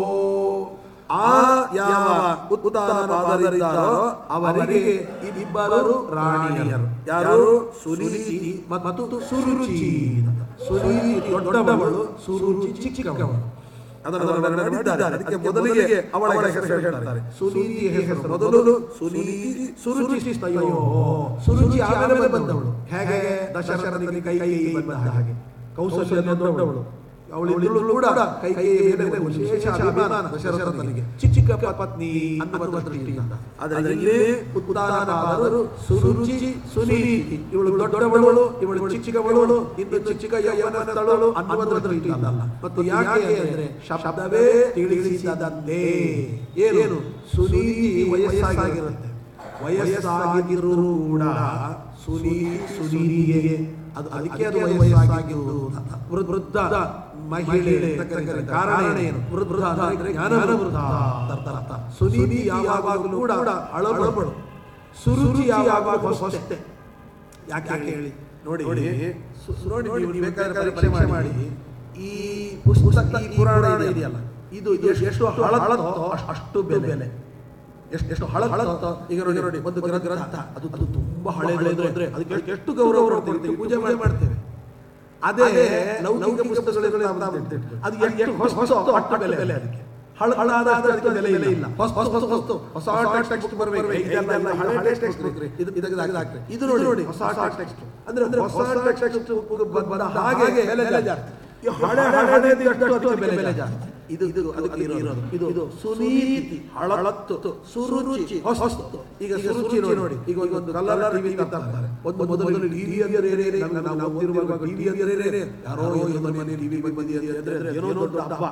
ಆ ಯಾವ ಉತ್ತಾನಪಾದರಿದ್ದಾರೋ ಅವರಿಗೆ ಇಬ್ಬರು ರಾಣಿಯರು ಯಾರು ಸುನೀತಿ ಮತ್ತು ಸುರುಚಿ ಸುನೀತಿ ದೊಡ್ಡವಳು ಸುರುಚಿ ಚಿಕ್ಕವಳು ಅದನ್ನು ವರ್ಣನೆ ಮಾಡಿದ್ದಾರೆ ಅದಕ್ಕೆ ಮೊದಲಿಗೆ ಅವಳ ಹೆಸರು ಹೇಳ್ತಾರೆ ಸುನೀತಿ ಹೆಸರು ಮೊದಲು ಸುನೀತಿ ಸುರುಚಿ ಸ್ತಯೋ ಸುರುಚಿ ಆಮೇಲೆ ಬಂದವಳು ಹೇಗೆ ದಶರಥನಿಗೆ ಕೈ ಕೈ ಬಂದ ಹಾಗೆ ಕೌಸಲ್ಯ ದೊಡ್ಡವಳು ಅವಳು ಕೂಡ ಕೈ ಕೈ ಮೇಲೆ ವಿಶೇಷ ಅಭಿಮಾನ ದಶರಥನಿಗೆ ಚಿಕ್ಕ ಚಿಕ್ಕ ಪತ್ನಿ ಅನ್ನುವ ದೃಷ್ಟಿಯಿಂದ ಆದರೆ ಇಲ್ಲಿ ಉತ್ತಾನಪಾದರು ಸುರುಚಿ ಸುನೀತಿ ಇವಳು ದೊಡ್ಡವಳು ಇವಳು ಚಿಕ್ಕವಳು ಇನ್ನು ಚಿಕ್ಕ ಯೌವನದವಳು ಅನ್ನುವ ದೃಷ್ಟಿಯಿಂದ ಮತ್ತು ಯಾಕೆ ಅಂದ್ರೆ ಶಬ್ದವೇ ತಿಳಿಸಿದಂತೆ ಏನು ಸುನೀತಿ ವಯಸ್ಸಾಗಿರುತ್ತೆ ವಯಸ್ಸಾಗಿದ್ರು ಕೂಡ ಸುನಿ ಸುನೀತಿಗೆ ಅದು ಅದಕ್ಕೆ ಅದು ವಯಸ್ಸಾಗಿರುವುದು ವೃದ್ಧ ವೃದ್ಧ ಮಹಿಳೆ ಅಂತ ಕರೀತಾರೆ. ಕಾರಣ ಏನು ವೃದ್ಧ ಅಂದ್ರೆ ಜ್ಞಾನ ವೃದ್ಧ ಅಂತ ಅರ್ಥ ಸುನೀತಿ ಯಾವಾಗಲೂ ಕೂಡ ಅಳಬಳು ಸುರುಚಿ ಯಾವಾಗ ಹೊಸತೆ ಯಾಕೆ ಯಾಕೆ ಹೇಳಿ ನೋಡಿ ಸು- ನೋಡಿ ನೀವು ಬೇಕಾದ್ರೆ ಪರೀಕ್ಷೆ ಮಾಡಿ ಈ ಪುಸ್ತಕ ಈ ಪುರಾಣ ಇದೆಯಲ್ಲ ಇದು ಎಷ್ಟು ಎಷ್ಟು ಹಳತ್ತೋ ಅಷ್ಟು ಬೆಲೆ ಎಷ್ಟು ಎಷ್ಟು ಹಳ ಹಳತ್ತೋ ಈಗ ನೋಡಿ ನೋಡಿ ಒಂದು ಗ್ರಂಥ ಗ್ರಂಥ ಅದು ಅದು ತುಂಬಾ ಹಳೆಯದು ಅಂದ್ರೆ ಅದಕ್ಕೆ ಎಷ್ಟು- ಎಷ್ಟು ಗೌರವ ಕೊಡ್ತೀವಿ ಪೂಜೆ ಮಾಡಿ ಮಾಡ್ತೇವೆ ಅದೇ ಲೌಕಿಕ ಪುಸ್ತಕಗಳು ಅದು ಎಷ್ಟು ಹೊಸ ಹೊಸ ಅಷ್ಟು ಬೆಲೆ ಬೆಲೆ ಅದಕ್ಕೆ ಹಳ ಹಳಾದ ಅದಕ್ಕೆ ಬೆಲೆ ಇಲ್ಲ ಇಲ್ಲ ಹೊಸ ಹೊಸ ಹೊಸ ಹೊಸ ಹೊಸ ಟೆಕ್ಸ್ಟ್ ಬರಬೇಕು ಇದೆಲ್ಲ ಹಳೆ ಟೆಕ್ಸ್ಟ್ ಇದು ಇದಕ್ಕೆ ಹಾಕ್ರಿ ಇದು ನೋಡಿ ನೋಡಿ ಹೊಸ ಟೆಕ್ಸ್ಟ್ ಅಂದ್ರೆ ಅಂದ್ರೆ ಹೊಸ ಟೆಕ್ಸ್ಟ್ ಬಂದ ಹಾಗೆ ಬೆಲೆ ಜಾಸ್ತಿ ಈ ಹಳೆ ಹಳೆದು ಎಷ್ಟು ಅದಕ್ಕೆ ಬೆಲೆ ಬೆಲೆ ಜಾಸ್ತಿ ಇದು ಇದು ಅದಕ್ಕೆ ಇರೋದು ಇದು ಇದು ಸುನೀತಿ ಹಳತ್ತು ಸುರುಚಿ ಹೊಸತು ಈಗ ಸುರುಚಿ ನೋಡಿ ಈಗ ಈಗ ಒಂದು ಕಲರ್ ಟಿವಿ ತರ್ತಾರೆ ಒಂದು ಮೊದಲು ಟಿವಿ ಅಂದ್ರೆ ನಾವು ಓದಿರುವಾಗ ಟಿವಿ ಅಂದ್ರೆ ಯಾರೋ ಒಂದು ಮನೆ ಟಿವಿ ಬಂದಿ ಅಂದ್ರೆ ಏನೋ ದೊಡ್ಡ ಹಬ್ಬ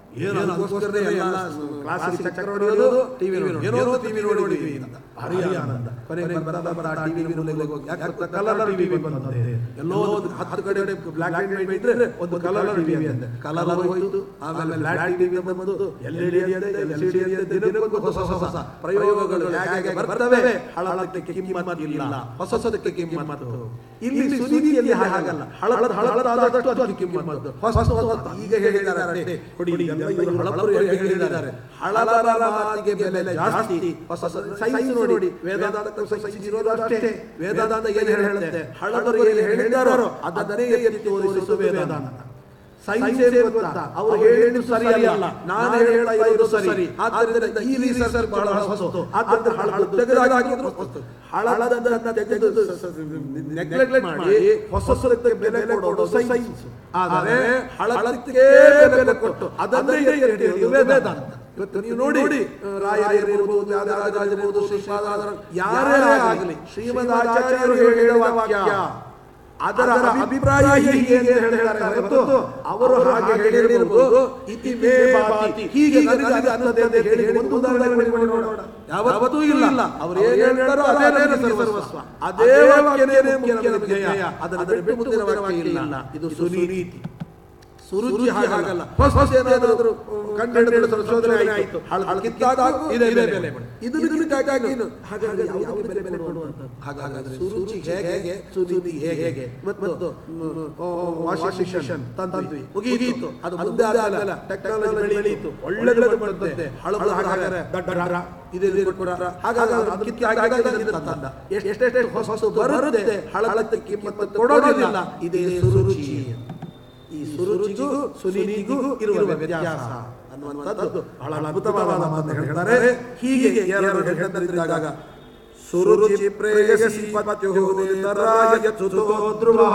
ಏನು ಅದಕ್ಕೋಸ್ಕರನೇ ಎಲ್ಲ ಕ್ಲಾಸಿಗೆ ಚಕ್ರ ಹೊಡೆಯೋದು ಟಿವಿ ಏನೋ ಟಿವಿ ನೋಡಿದ್ವಿ ಅಂತ ಭಾರಿ ಆನಂದ ಕೊನೆಗೆ ಬರ್ತಾ ಬರ್ತಾ ಟಿವಿ ಮೂಲೆಗೆ ಹೋಗಿ ಯಾಕೆ ಗೊತ್ತಾ ಕಲರ್ ಟಿವಿ ಬಂದಂತೆ ಎಲ್ಲೋ ಒಂದು ಹತ್ತು ಕಡೆ ಬ್ಲ್ಯಾಕ್ ಆ್ಯಂಡ್ ವೈಟ್ ಇದ್ರೆ ಒಂದು ಕಲರ್ ಟಿವಿ ಅಂತೆ ಕಲರ್ ಹೋಯ್ತು ಆಮೇಲೆ ಬ್ಲ್ಯಾಕ್ ಟಿವಿ ಬಂದು ಎಲ್ ಇ ಡಿ ಅಂತೆ ಎಲ್ ಸಿ ಡಿ ಅಂತೆ ದಿನಕ್ಕೊಂದು ಹೊಸ ಹೊಸ ಪ್ರಯೋಗಗಳು ಹೇಗೆ ಬರ್ತವೆ ಹಳಳಕ್ಕೆ ಕಿಮ್ಮತ್ತು ಇಲ್ಲ ಹೊಸ ಹೊಸದಕ್ಕೆ ಕಿಮ್ಮತ್ತು ಇಲ್ಲಿ ಸುನೀತಿಯಲ್ಲಿ ಹಾಗಲ್ಲ ಹಳದ ಹಳದಾದಷ್ಟು ಅದು ಕಿಮ್ಮತ್ತು ಹೊಸ ಹೊಸ ಈಗ ಹೇಳಿದ್ದಾರೆ ಕೊಡಿ ಎಲ್ಲ ಇವರು ಹಳಬರು ಹೇಗೆ ಹೇಳಿದ್ದಾರೆ ಹಳಬರ ಮಾತಿಗೆ ಬೆಲೆ ಜಾಸ್ತಿ ಹೊಸ ಸೈನ್ಸ್ ನೋಡಿ ವೇದಾಂತ ಸೈನ್ಸ್ ಇರೋದು ಅಷ್ಟೇ ವೇದಾಂತ ಏನು ಹೇಳುತ್ತೆ ಹಳಬರು ಏನು ಹೇಳಿದಾರೋ ಅದನ್ನೇ ಎತ್ತಿ ತೋರಿಸುವುದು ವೇದಾಂತ ಸೈನ್ಸ್ ಏನು ಗೊತ್ತಾ ಅವರು ಹೇಳಿದ್ದು ಸರಿ ಅಲ್ಲ ನಾನು ಹೇಳ್ತಾ ಇರೋದು ಸರಿ ಆದ್ದರಿಂದ ಈ ರಿಸರ್ಚ್ ಬಹಳ ಹೊಸತು ಆದ್ದರಿಂದ ಹಳದು ತೆಗೆದಾಕಿದ್ರು ಹೊಸತು ಹಳದನ್ನ ತೆಗೆದು ನೆಗ್ಲೆಕ್ಟ್ ಮಾಡಿ ಹೊಸದಕ್ಕೆ ಬೆಲೆ ಕೊಡೋದು ಸೈನ್ಸ್ ಆದರೆ ಹಳದಕ್ಕೆ ಬೆಲೆ ಕೊಟ್ಟು ಅದನ್ನೇ ಎತ್ತಿ ಹಿಡಿಯೋದು ವೇದಾಂತ ಇವತ್ತು ನೀವು ನೋಡಿ ರಾಯರಿರ್ಬೋದು ಯಾದರಾಜರಿರ್ಬೋದು ಶ್ರೀಪಾದಾಚಾರ್ಯ ಯಾರೇ ಆಗಲಿ ಶ್ರೀಮದ್ ಆಚಾರ್ಯರು ಹೇಳಿದ ವಾಕ್ಯ ಅದರ ಅಭಿಪ್ರಾಯ ಹೀಗೆ ಅಂತ ಹೇಳ್ತಾರೆ ಹೊರತು ಅವರು ಹಾಗೆ ಹೇಳಿರ್ಬೋದು ಇತಿ ಮೇ ಬಾತಿ ಹೀಗೆ ನನಗೆ ಅನ್ನದೆ ಅಂತ ಹೇಳಿ ಒಂದು ಉದಾಹರಣೆ ಮಾಡಿ ನೋಡೋಣ ಯಾವತ್ತೂ ಇಲ್ಲ ಅವರು ಏನು ಹೇಳ್ತಾರೋ ಅದೇ ನನಗೆ ಸರ್ವಸ್ವ ಅದೇ ವಾಕ್ಯನೇ ಮುಖ್ಯ ಧ್ಯೇಯ ಅದನ್ನು ಬಿಟ್ಟು ಮುಂದಿನ ವಾಕ್ಯ ಇಲ್ಲ ಇದು ಸುನೀತಿ ಸುರುಚಿ ಹಾಗಲ್ಲ ಹೊಸ ಹೊಸ ಏನಾದರೂ ಕಂಡು ಸಂಶೋಧನೆ ಆಯಿತು ಹಳಕಿದ್ದಾಗ ಇದೇ ಬೆಲೆ ಇದು ಇದಕ್ಕಾಗಿ ಹಾಗಾಗಿ ಯಾವ ಬೆಲೆ ಬೆಲೆ ಕೊಡುವಂಥದ್ದು ಹಾಗಾದ್ರೆ ಸುರುಚಿ ಹೇಗೆ ಸುರುಚಿ ಹೇಗೆ ಮತ್ತು ವಾಷಿಂಗ್ ಮಿಷನ್ ತಂದ್ವಿ ಮುಗಿಯಿತು ಅದು ಮುಂದೆ ಆದಲ್ಲ ಟೆಕ್ನಾಲಜಿ ಬೆಳೆಯಿತು ಒಳ್ಳೆ ಬಂದಂತೆ ಹಳಬ ಹಾಗಾದ್ರೆ ದಡ್ಡ ಇದೆ ಕೂಡ ಹಾಗಾಗಿ ಅದು ಕಿತ್ತಾಗ ತಂದ ಎಷ್ಟೆಷ್ಟು ಹೊಸ ಹೊಸ ಬರುತ್ತೆ ಹಳಲಕ್ಕೆ ಕಿಮ್ಮತ್ತು ಕೊಡೋದಿಲ್ಲ ಇದೇ ಸುರುಚಿ ಈ ಸುರುಚಿಗೂ ಸುನೀತಿಗೂ ಇರುವ ವ್ಯತ್ಯಾಸ ಅನ್ನುವಂಥದ್ದು ಬಹಳ ಅದ್ಭುತವಾದ ಮಾತನ್ನು ಹೇಳ್ತಾರೆ ಹೀಗೆ ಎರಡು ಹೇಳ್ತಿದ್ದಾಗ ಸುರುಚಿ ಪ್ರೇಯಸಿ ಪತ್ಯು ನೇತರಾಯಚ್ಯುತೋ ಧ್ರುವಃ.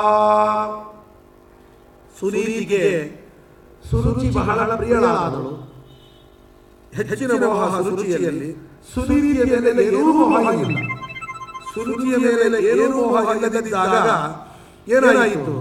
ಸುನೀತಿಗೆ ಸುರುಚಿ ಬಹಳ ಪ್ರಿಯಳಾದಳು ಹೆಚ್ಚಿನ ಮೋಹ ಸುರುಚಿಯಲ್ಲಿ ಸುನೀತಿಯ ಮೇಲೆ ಏನೂ ಮೋಹ ಇಲ್ಲ ಸುರುಚಿಯ ಮೇಲೆ ಏನೂ ಮೋಹ ಇಲ್ಲದಿದ್ದಾಗ ಏನಾಯಿತು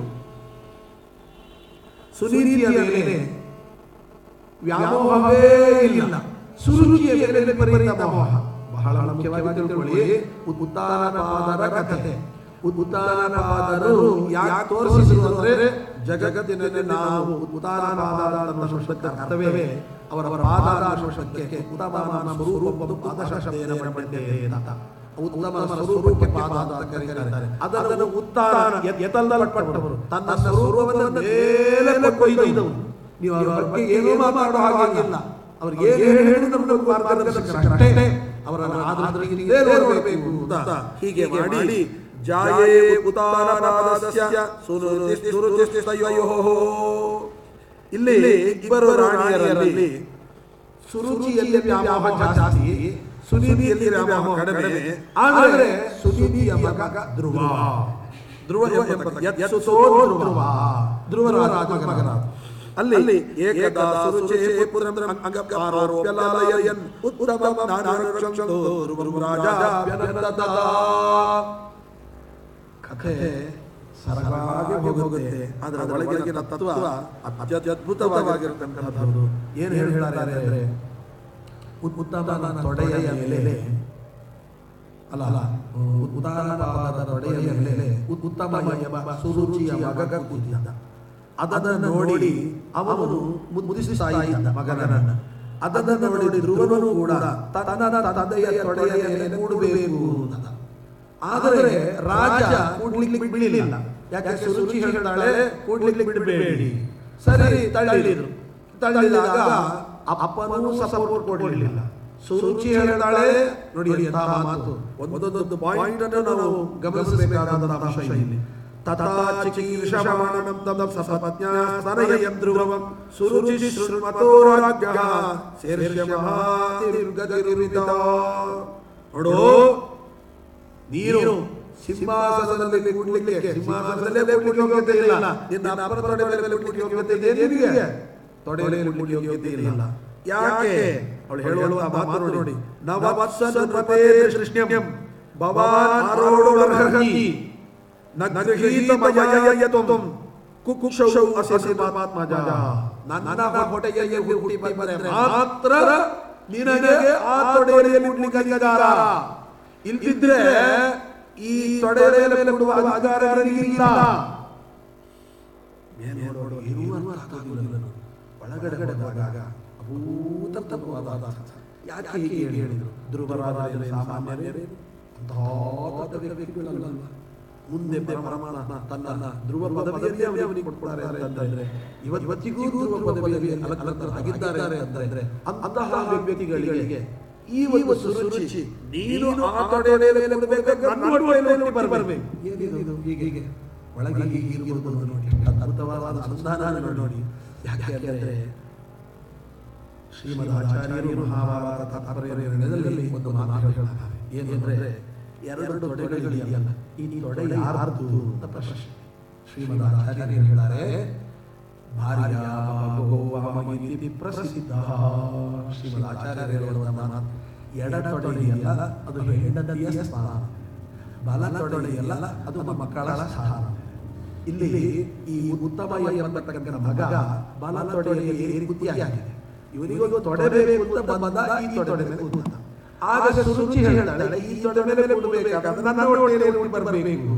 ಸುನೀತಿಯ ಮೇಲೆ ವ್ಯಾಮೋಹವೇ ಇಲ್ಲ ಸುರುಚಿಯ ಮೇಲೆ ವಿಪರೀತ ಮೋಹ ಬಹಳ ಮುಖ್ಯವಾಗಿ ತಿಳ್ಕೊಳ್ಳಿ ಉತ್ತಾನಪಾದರ ಕಥೆ ಉತ್ತಾನಪಾದರು ಯಾಕೆ ತೋರಿಸಿದ್ರು ಅಂದ್ರೆ ಜಗತ್ತಿನಲ್ಲಿ ನಾವು ಉತ್ತಾನಪಾದ ಅನ್ನುವ ಶಬ್ದಕ್ಕೆ ಅರ್ಥವೇ ಅವರ ಪಾದ ಅನ್ನುವ ಶಬ್ದಕ್ಕೆ ಉತ್ತಮ ಸ್ವರೂಪ ಪಾದಶಬ್ದೇನ ಪಂಡಿತೇ ಅಂತ ಉತ್ತಮ ಸ್ವರೂಪಕ್ಕೆ ಪಾದ ಅಂತ ಕರೀತಾರೆ ಅದನ್ನು ಉತ್ತಾನ ಎತ್ತಲ್ಪಟ್ಟವರು ತನ್ನ ಸ್ವರೂಪವನ್ನು ಮೇಲೆ ಕೊಯ್ದವರು ನೀವು ಅವರ ಬಗ್ಗೆ ಏನೂ ಮಾತಾಡೋ ಹಾಗಿಲ್ಲ ಅವ್ರಿಗೆ ಏನು ಹೇಳಿದ್ರು ನಮಗೆ ಮಾರ್ಗದರ್ಶಕರಷ್ಟೇ ಅವರನ್ನು ಆದೃಷ್ಟಿಯಿಂದ ನೋಡಬೇಕು ಅಂತ ಹೀಗೆ ಮಾಡಿ ಜಾಯೇ ಉತ್ತಾನಪಾದಸ್ಯ ಸುರುಚಿ ಸುರುಚಿಸ್ತಯೋಃ ಇಲ್ಲಿ ಇಬ್ಬರು ರಾಣಿಯರಲ್ಲಿ ಸುರುಚಿಯಲ್ಲಿ ವ್ಯಾಮೋಹ ಜಾಸ್ತಿ ಸುನೀತಿಯಲ್ಲಿ ವ್ಯಾಮೋಹ ಕಡಿಮೆ ಆದರೆ ಸುನೀತಿಯ ಮಗ ಧ್ರುವ ಧ್ರುವ ಎಂಬ ಯತ್ಸುತೋ ಧ್ರುವ ಧ್ರುವರಾಜ ಮಗನಾದ ಅಲ್ಲಿ ಏಕದಾ ಸುರುಚೇ ಪುತ್ರಂ ಅಂಗಕಾರೋಪ್ಯ ಲಾಲಯನ್ ಉತ್ತಮಂ ನಾನರಕ್ಷಂತೋ ಧ್ರುವರಾಜಾಭ್ಯನಂದತಾ ಕಥೆ ಸರಳವಾಗಿ ಹೋಗುತ್ತೆ ಅದರ ಒಳಗಿನ ತತ್ವ ಅತ್ಯದ್ಭುತವಾಗಿರತಕ್ಕಂಥದ್ದು ಏನು ಹೇಳ್ತಾರೆ ಅಂದರೆ ಉತ್ತಮನ ತೊಡೆಯ ಮೇಲೆ ಅಲ್ಲ ಅಲ್ಲ ಉದಾನಪಾದ ತೊಡೆಯ ಮೇಲೆ ಉತ್ತಮ ಎಂಬ ಸುರುಚಿಯ ಮಗ ಕೂತಿದ್ದ ಅದನ್ನು ನೋಡಿ ಅವನು ಮುದಿಸುತ್ತಾ ಇದ್ದ ಮಗನನ್ನ ಅದನ್ನು ನೋಡಿ ಧ್ರುವನು ಕೂಡ ತನ್ನ ತಂದೆಯ ತೊಡೆಯ ಮೇಲೆ ಕೂಡಬೇಕು ಅಂತ ಆದರೆ ರಾಜ ಕೂಡ್ಲಿಕ್ಕೆ ಬಿಡಲಿಲ್ಲ ಯಾಕೆ ಸುರುಚಿ ಹೇಳ್ತಾಳೆ ಕೂಡ್ಲಿಕ್ಕೆ ಬಿಡಬೇಡಿ ಸರಿ ತಳ್ಳಿದ್ರು ತಳ್ಳಿದಾಗ ಅಪ್ಪನೂ ಸಪೋರ್ಟ್ ಕೊಡಲಿಲ್ಲ ಸುರುಚಿ ಹೇಳ್ತಾಳೆ ನೋಡಿ ಎಂತಹ ಮಾತು ಒಂದೊಂದು ಪಾಯಿಂಟ್ ಅನ್ನು ನಾವು ಗಮನಿಸಬೇಕಾದಂತಹ ಅಂಶ ಇಲ್ಲಿ ತಥಾ ಚಿಕೀರ್ಷಮಾಣಂ ತಂ ಸಪತ್ನ್ಯಾ ಸ್ತನಯಂ ಧ್ರುವಂ ಸುರುಚಿ ಶೃಣ್ವತೋ ರಾಜ್ಯಃ ಶೀರ್ಷಮಹಾತಿರ್ಗತಿರಿತ ನೋಡು ನೀನು ಸಿಂಹಾಸನದಲ್ಲಿ ಕೂಡ್ಲಿಕ್ಕೆ ಸಿಂಹಾಸನದಲ್ಲೇ ಕೂಡ್ಲಿಕ್ಕೆ ಯೋಗ್ಯತೆ ಇಲ್ಲ ನಿನ್ನ ಅಪ್ಪನ ತೊಡೆ ಮೇಲೆ ಕೂಡ್ಲಿಕ್ಕೆ ಯೋಗ್ಯತೆ ಇದೆ ನಿನಗೆ ತೊಡೆಯಲ್ಲಿ ಕೂಡ್ಲಿಕ್ಕೆ ಯೋಗ್ಯತೆ ಇಲ್ಲ ಯಾಕೆ ಅವಳು ಹೇಳುವ ಮಾತು ನೋಡಿ ನವವತ್ಸನುಪತೆ ಕೃಷ್ಣ್ಯಂ ಭವಾನ್ ಆರೋಢುರ್ಹಿ ನಗೃಹೀತಮಯಯತ್ವಂ ಕುಕ್ಷೌ ಅಸಿ ಪಾತ್ಮಜ ನನ್ನ ಹೊಟ್ಟೆಯಲ್ಲಿ ಹುಟ್ಟಿ ಬಂದರೆ ಮಾತ್ರ ನಿನಗೆ ಆ ತೊಡೆಯಲ್ಲಿ ಮುಟ್ಲಿಕ್ಕೆ ಅಧಿಕಾರ ಇಲ್ದಿದ್ರೆ ಈ ತೊಡೆಯ ಮೇಲೆ ಕೊಡುವ ಅಧಿಕಾರ ನಿನಗಿಲ್ಲ ಮೇಲೆ ನೋಡು ಇರುವಂತಹದ್ದು ಒಳಗಡೆ ಹೋದಾಗ ಅಭೂತವಾದ ಯಾಕೆ ಹೀಗೆ ಹೇಳಿದರು ಧ್ರುವರಾಜರೇ ಸಾಮಾನ್ಯರೇ ಅಂತಹ ದೊಡ್ಡ ವ್ಯಕ್ತಿಗಳಲ್ಲ ಮುಂದೆ ಪರಮಾಣ ತನ್ನ ಧ್ರುವ ಪದವಿಯಲ್ಲಿ ಅವನಿಗೆ ಕೊಡ್ತಾರೆ ಅಂತಂದ್ರೆ ಇವತ್ತಿಗೂ ಧ್ರುವ ಪದವಿಯಲ್ಲಿ ಅಲಂಕೃತರಾಗಿದ್ದಾರೆ ಅಂತಂದ್ರೆ ಅಂತಹ ವ್ಯಕ್ತಿಗಳಿಗೆ ಈ ಒಂದು ಸುರುಚಿ ನೀನು ಆ ತೊಡೆಯ ಮೇಲೆ ಕೊಡಬೇಕು ನನ್ನ ತೊಡೆಯಲ್ಲಿ ಬರಬೇಕು ಏನಿದು ಹೀಗೆ ಹೀಗೆ ಒಳಗೆ ಹೀಗೆ ಇರುವುದು ನೋಡಿ ಅದ್ಭುತವಾದ ಸಂಧಾನ ನೋಡಿ ಯಾಕೆ ಅಂದರೆ ಶ್ರೀಮದ್ ಆಚಾರ್ಯರು ಮಹಾಭಾರತ ತಾತ್ಪರ್ಯದಲ್ಲಿ ಒಂದು ಮಾತು ಹೇಳ್ತಾರೆ ಏನೆಂದ್ರೆ ಎರಡು ತೊಡೆಗಳಿದೆಯಲ್ಲ ಈ ತೊಡೆ ಯಾರ್ದು ಅಂತ ಪ್ರಶ್ನೆ ಶ್ರೀಮದ್ ಆಚಾರ್ಯರು ಹೇಳ್ತಾರೆ ಭಾರ್ಯ ಭಗವತಿ ಪ್ರಸಿದ್ಧ ಶ್ರೀಮದ್ ಆಚಾರ್ಯರು ಹೇಳುವ ಮಾತು ಎಡ ತೊಡೆಯಲ್ಲ ಅದು ಹೆಂಡತಿಯ ಸ್ಥಾನ ಬಲ ತೊಡೆಯಲ್ಲ ಅದು ಮಕ್ಕಳ ಸ್ಥಾನ ಇಲ್ಲಿ ಈ ಉತ್ತಮ ಎಂಬತಕ್ಕಂಥ ಮಗ ಬಲ ತೊಡೆಯಲ್ಲಿ ಏರಿಗುತ್ತಿಯಾಗಿದೆ ಇವನಿಗೂ ತೊಡೆಬೇಕು ಅಂತ ಬಂದ ಈ ತೊಡೆ ಮೇಲೆ ಕೂತ ಆಗ ಸುರುಚಿ ಹೇಳ್ತಾಳೆ ಈ ತೊಡೆ ಮೇಲೆ ಕೊಡಬೇಕಾದ್ರೆ ನನ್ನ ಹೊಟ್ಟೆಯಲ್ಲಿ ಹುಟ್ಟಿ ಬರಬೇಕು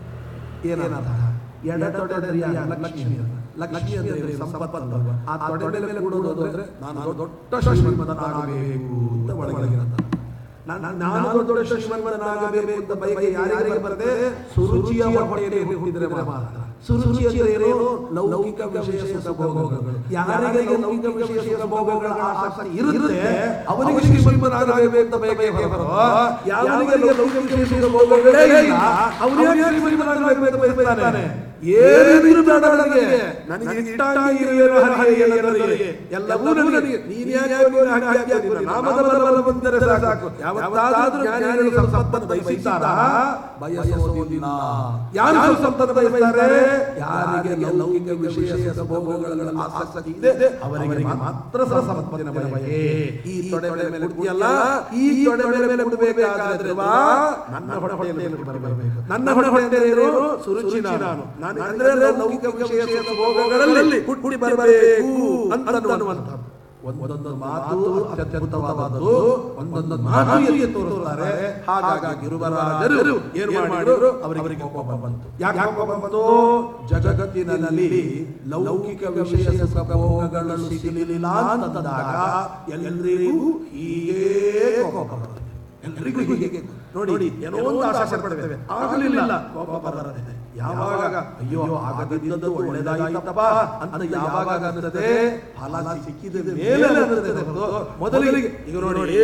ಏನರ್ಥ ಎಡ ತೊಡೆ ಲಕ್ಷ್ಮಿ ಲಕ್ಷ್ಮಿ ಅಂದ್ರೆ ಸಂಪತ್ತು ಆ ತೊಡೆ ಮೇಲೆ ಕೊಡುವುದು ಅಂದ್ರೆ ನಾನು ದೊಡ್ಡ ಶ್ರೀಮಂತನಾಗಬೇಕು ಅಂತ ಒಳಗಿರಂತ ನಾನು ದೊಡ್ಡ ಶ್ರೀಮಂತನಾಗಬೇಕು ಅಂತ ಬಯಕೆ ಯಾರಿಗೆ ಬರುತ್ತೆ ಸುರುಚಿಯ ಹೊಟ್ಟೆಯಲ್ಲಿ ಹುಟ್ಟಿದ್ರೆ ಮಾತ್ರ ಸುರುಚಿ ಅಂದ್ರೆ ಏನು ಲೌಕಿಕ ವಿಷಯ ಸುಖಭೋಗಗಳು ಯಾರಿಗೆ ಲೌಕಿಕ ವಿಷಯ ಸುಖಭೋಗಗಳ ಆಸಕ್ತಿ ಇರುತ್ತೆ ಅವನಿಗೆ ಶ್ರೀಮಂತನಾಗಬೇಕು ಅಂತ ಬಯಕೆ ಬರೋ ಯಾವನಿಗೆ ಲೌಕಿಕ ವಿಷಯ ಸುಖಭೋಗಗಳೇ ಇಲ್ಲ ಅವನಿಗೆ ಶ್ರೀಮಂತನಾಗಬೇಕು ಅಂತ ಬಯಸ್ತಾನೆ ಏನಿದ್ರು ಬೇಡ ನನಗೆ ನನಗೆ ಇಷ್ಟಾಗಿ ಇರುವೆನು ಹರಿಯೇ ಎಲ್ಲರಿಗೆ ಎಲ್ಲವೂ ನನಗೆ ನೀನು ಯಾಕೆ ನೀನು ಹಾಗೆ ಹಾಗೆ ಹಾಗೆ ನಾಮದ ಬಲ ಬಂದರೆ ಸಾಕು ಯಾವತ್ತಾದ್ರೂ ಜ್ಞಾನಿಗಳು ಸಂಪತ್ತನ್ನು ಬಯಸಿದ್ದಾರ ಬಯಸೋದಿಲ್ಲ ಯಾರು ಸಂಪತ್ತು ಬಯಸ್ತಾರೆ ಯಾರಿಗೆ ಲೌಕಿಕ ವಿಷಯ ಭೋಗಗಳ ಆಸಕ್ತಿ ಇದೆ ಅವರಿಗೆ ಮಾತ್ರ ಸಂಪತ್ತಿನ ಬಯಕೆ ಈ ತೊಡೆ ಮೇಲೆ ಕುಡಿಯಲ್ಲ ಈ ತೊಡೆ ಮೇಲೆ ಕುಡಬೇಕಾದ್ರೆ ನನ್ನ ಹೊಟ್ಟೆಯಲ್ಲಿ ಬರಬೇಕು ನನ್ನ ಹೊಟ್ಟೆಯಲ್ಲಿ ಸುರುಚಿ ನಾನು ನಾನು ಅಂದ್ರೆ ಲೌಕಿಕ ವಿಷಯ ಭೋಗಗಳಲ್ಲಿ ಹುಟ್ಟಿ ಬರಬೇಕು ಅಂತ ಅನ್ನುವಂಥದ್ದು ಒಂದೊಂದು ಮಾತು ಅತ್ಯದ್ಭುತವಾದದ್ದು ಒಂದೊಂದು ಮಾತು ಎಲ್ಲಿ ತೋರಿಸ್ತಾರೆ ಹಾಗಾಗಿ ಗುರುವರಾಜರು ಏನು ಮಾಡಿದ್ರು ಅವರಿಗೆ ಕೋಪ ಬಂತು ಯಾಕೆ ಕೋಪ ಬಂತು ಜಗತ್ತಿನಲ್ಲಿ ಲೌಕಿಕ ವಿಷಯ ಭೋಗಗಳನ್ನು ಸಿಗಲಿಲ್ಲ ಅಂತಂದಾಗ ಎಲ್ಲರಿಗೂ ಹೀಗೆ ಕೋಪ ಬರುತ್ತೆ ಎಲ್ಲರಿಗೂ ಹೀಗೆ ನೋಡಿ ಏನೋ ಒಂದು ಆಸೆ ಪಡ್ತೇವೆ ಆಗಲಿಲ್ಲ ಕೋಪ ಬರುತ್ತೆ ಯಾವಾಗ ಅಯ್ಯೋ ಆಗದಿದ್ದದ್ದು ಒಳ್ಳೆದಾಯಿತಪ್ಪ ಅಂತ ಯಾವಾಗ ಅನ್ನಿಸ್ತದೆ ಫಲ ಸಿಕ್ಕಿದ ಮೇಲೆ ಅನ್ನಿಸ್ತದೆ ಹೊರತು ಮೊದಲಿಗೆ ಈಗ ನೋಡಿ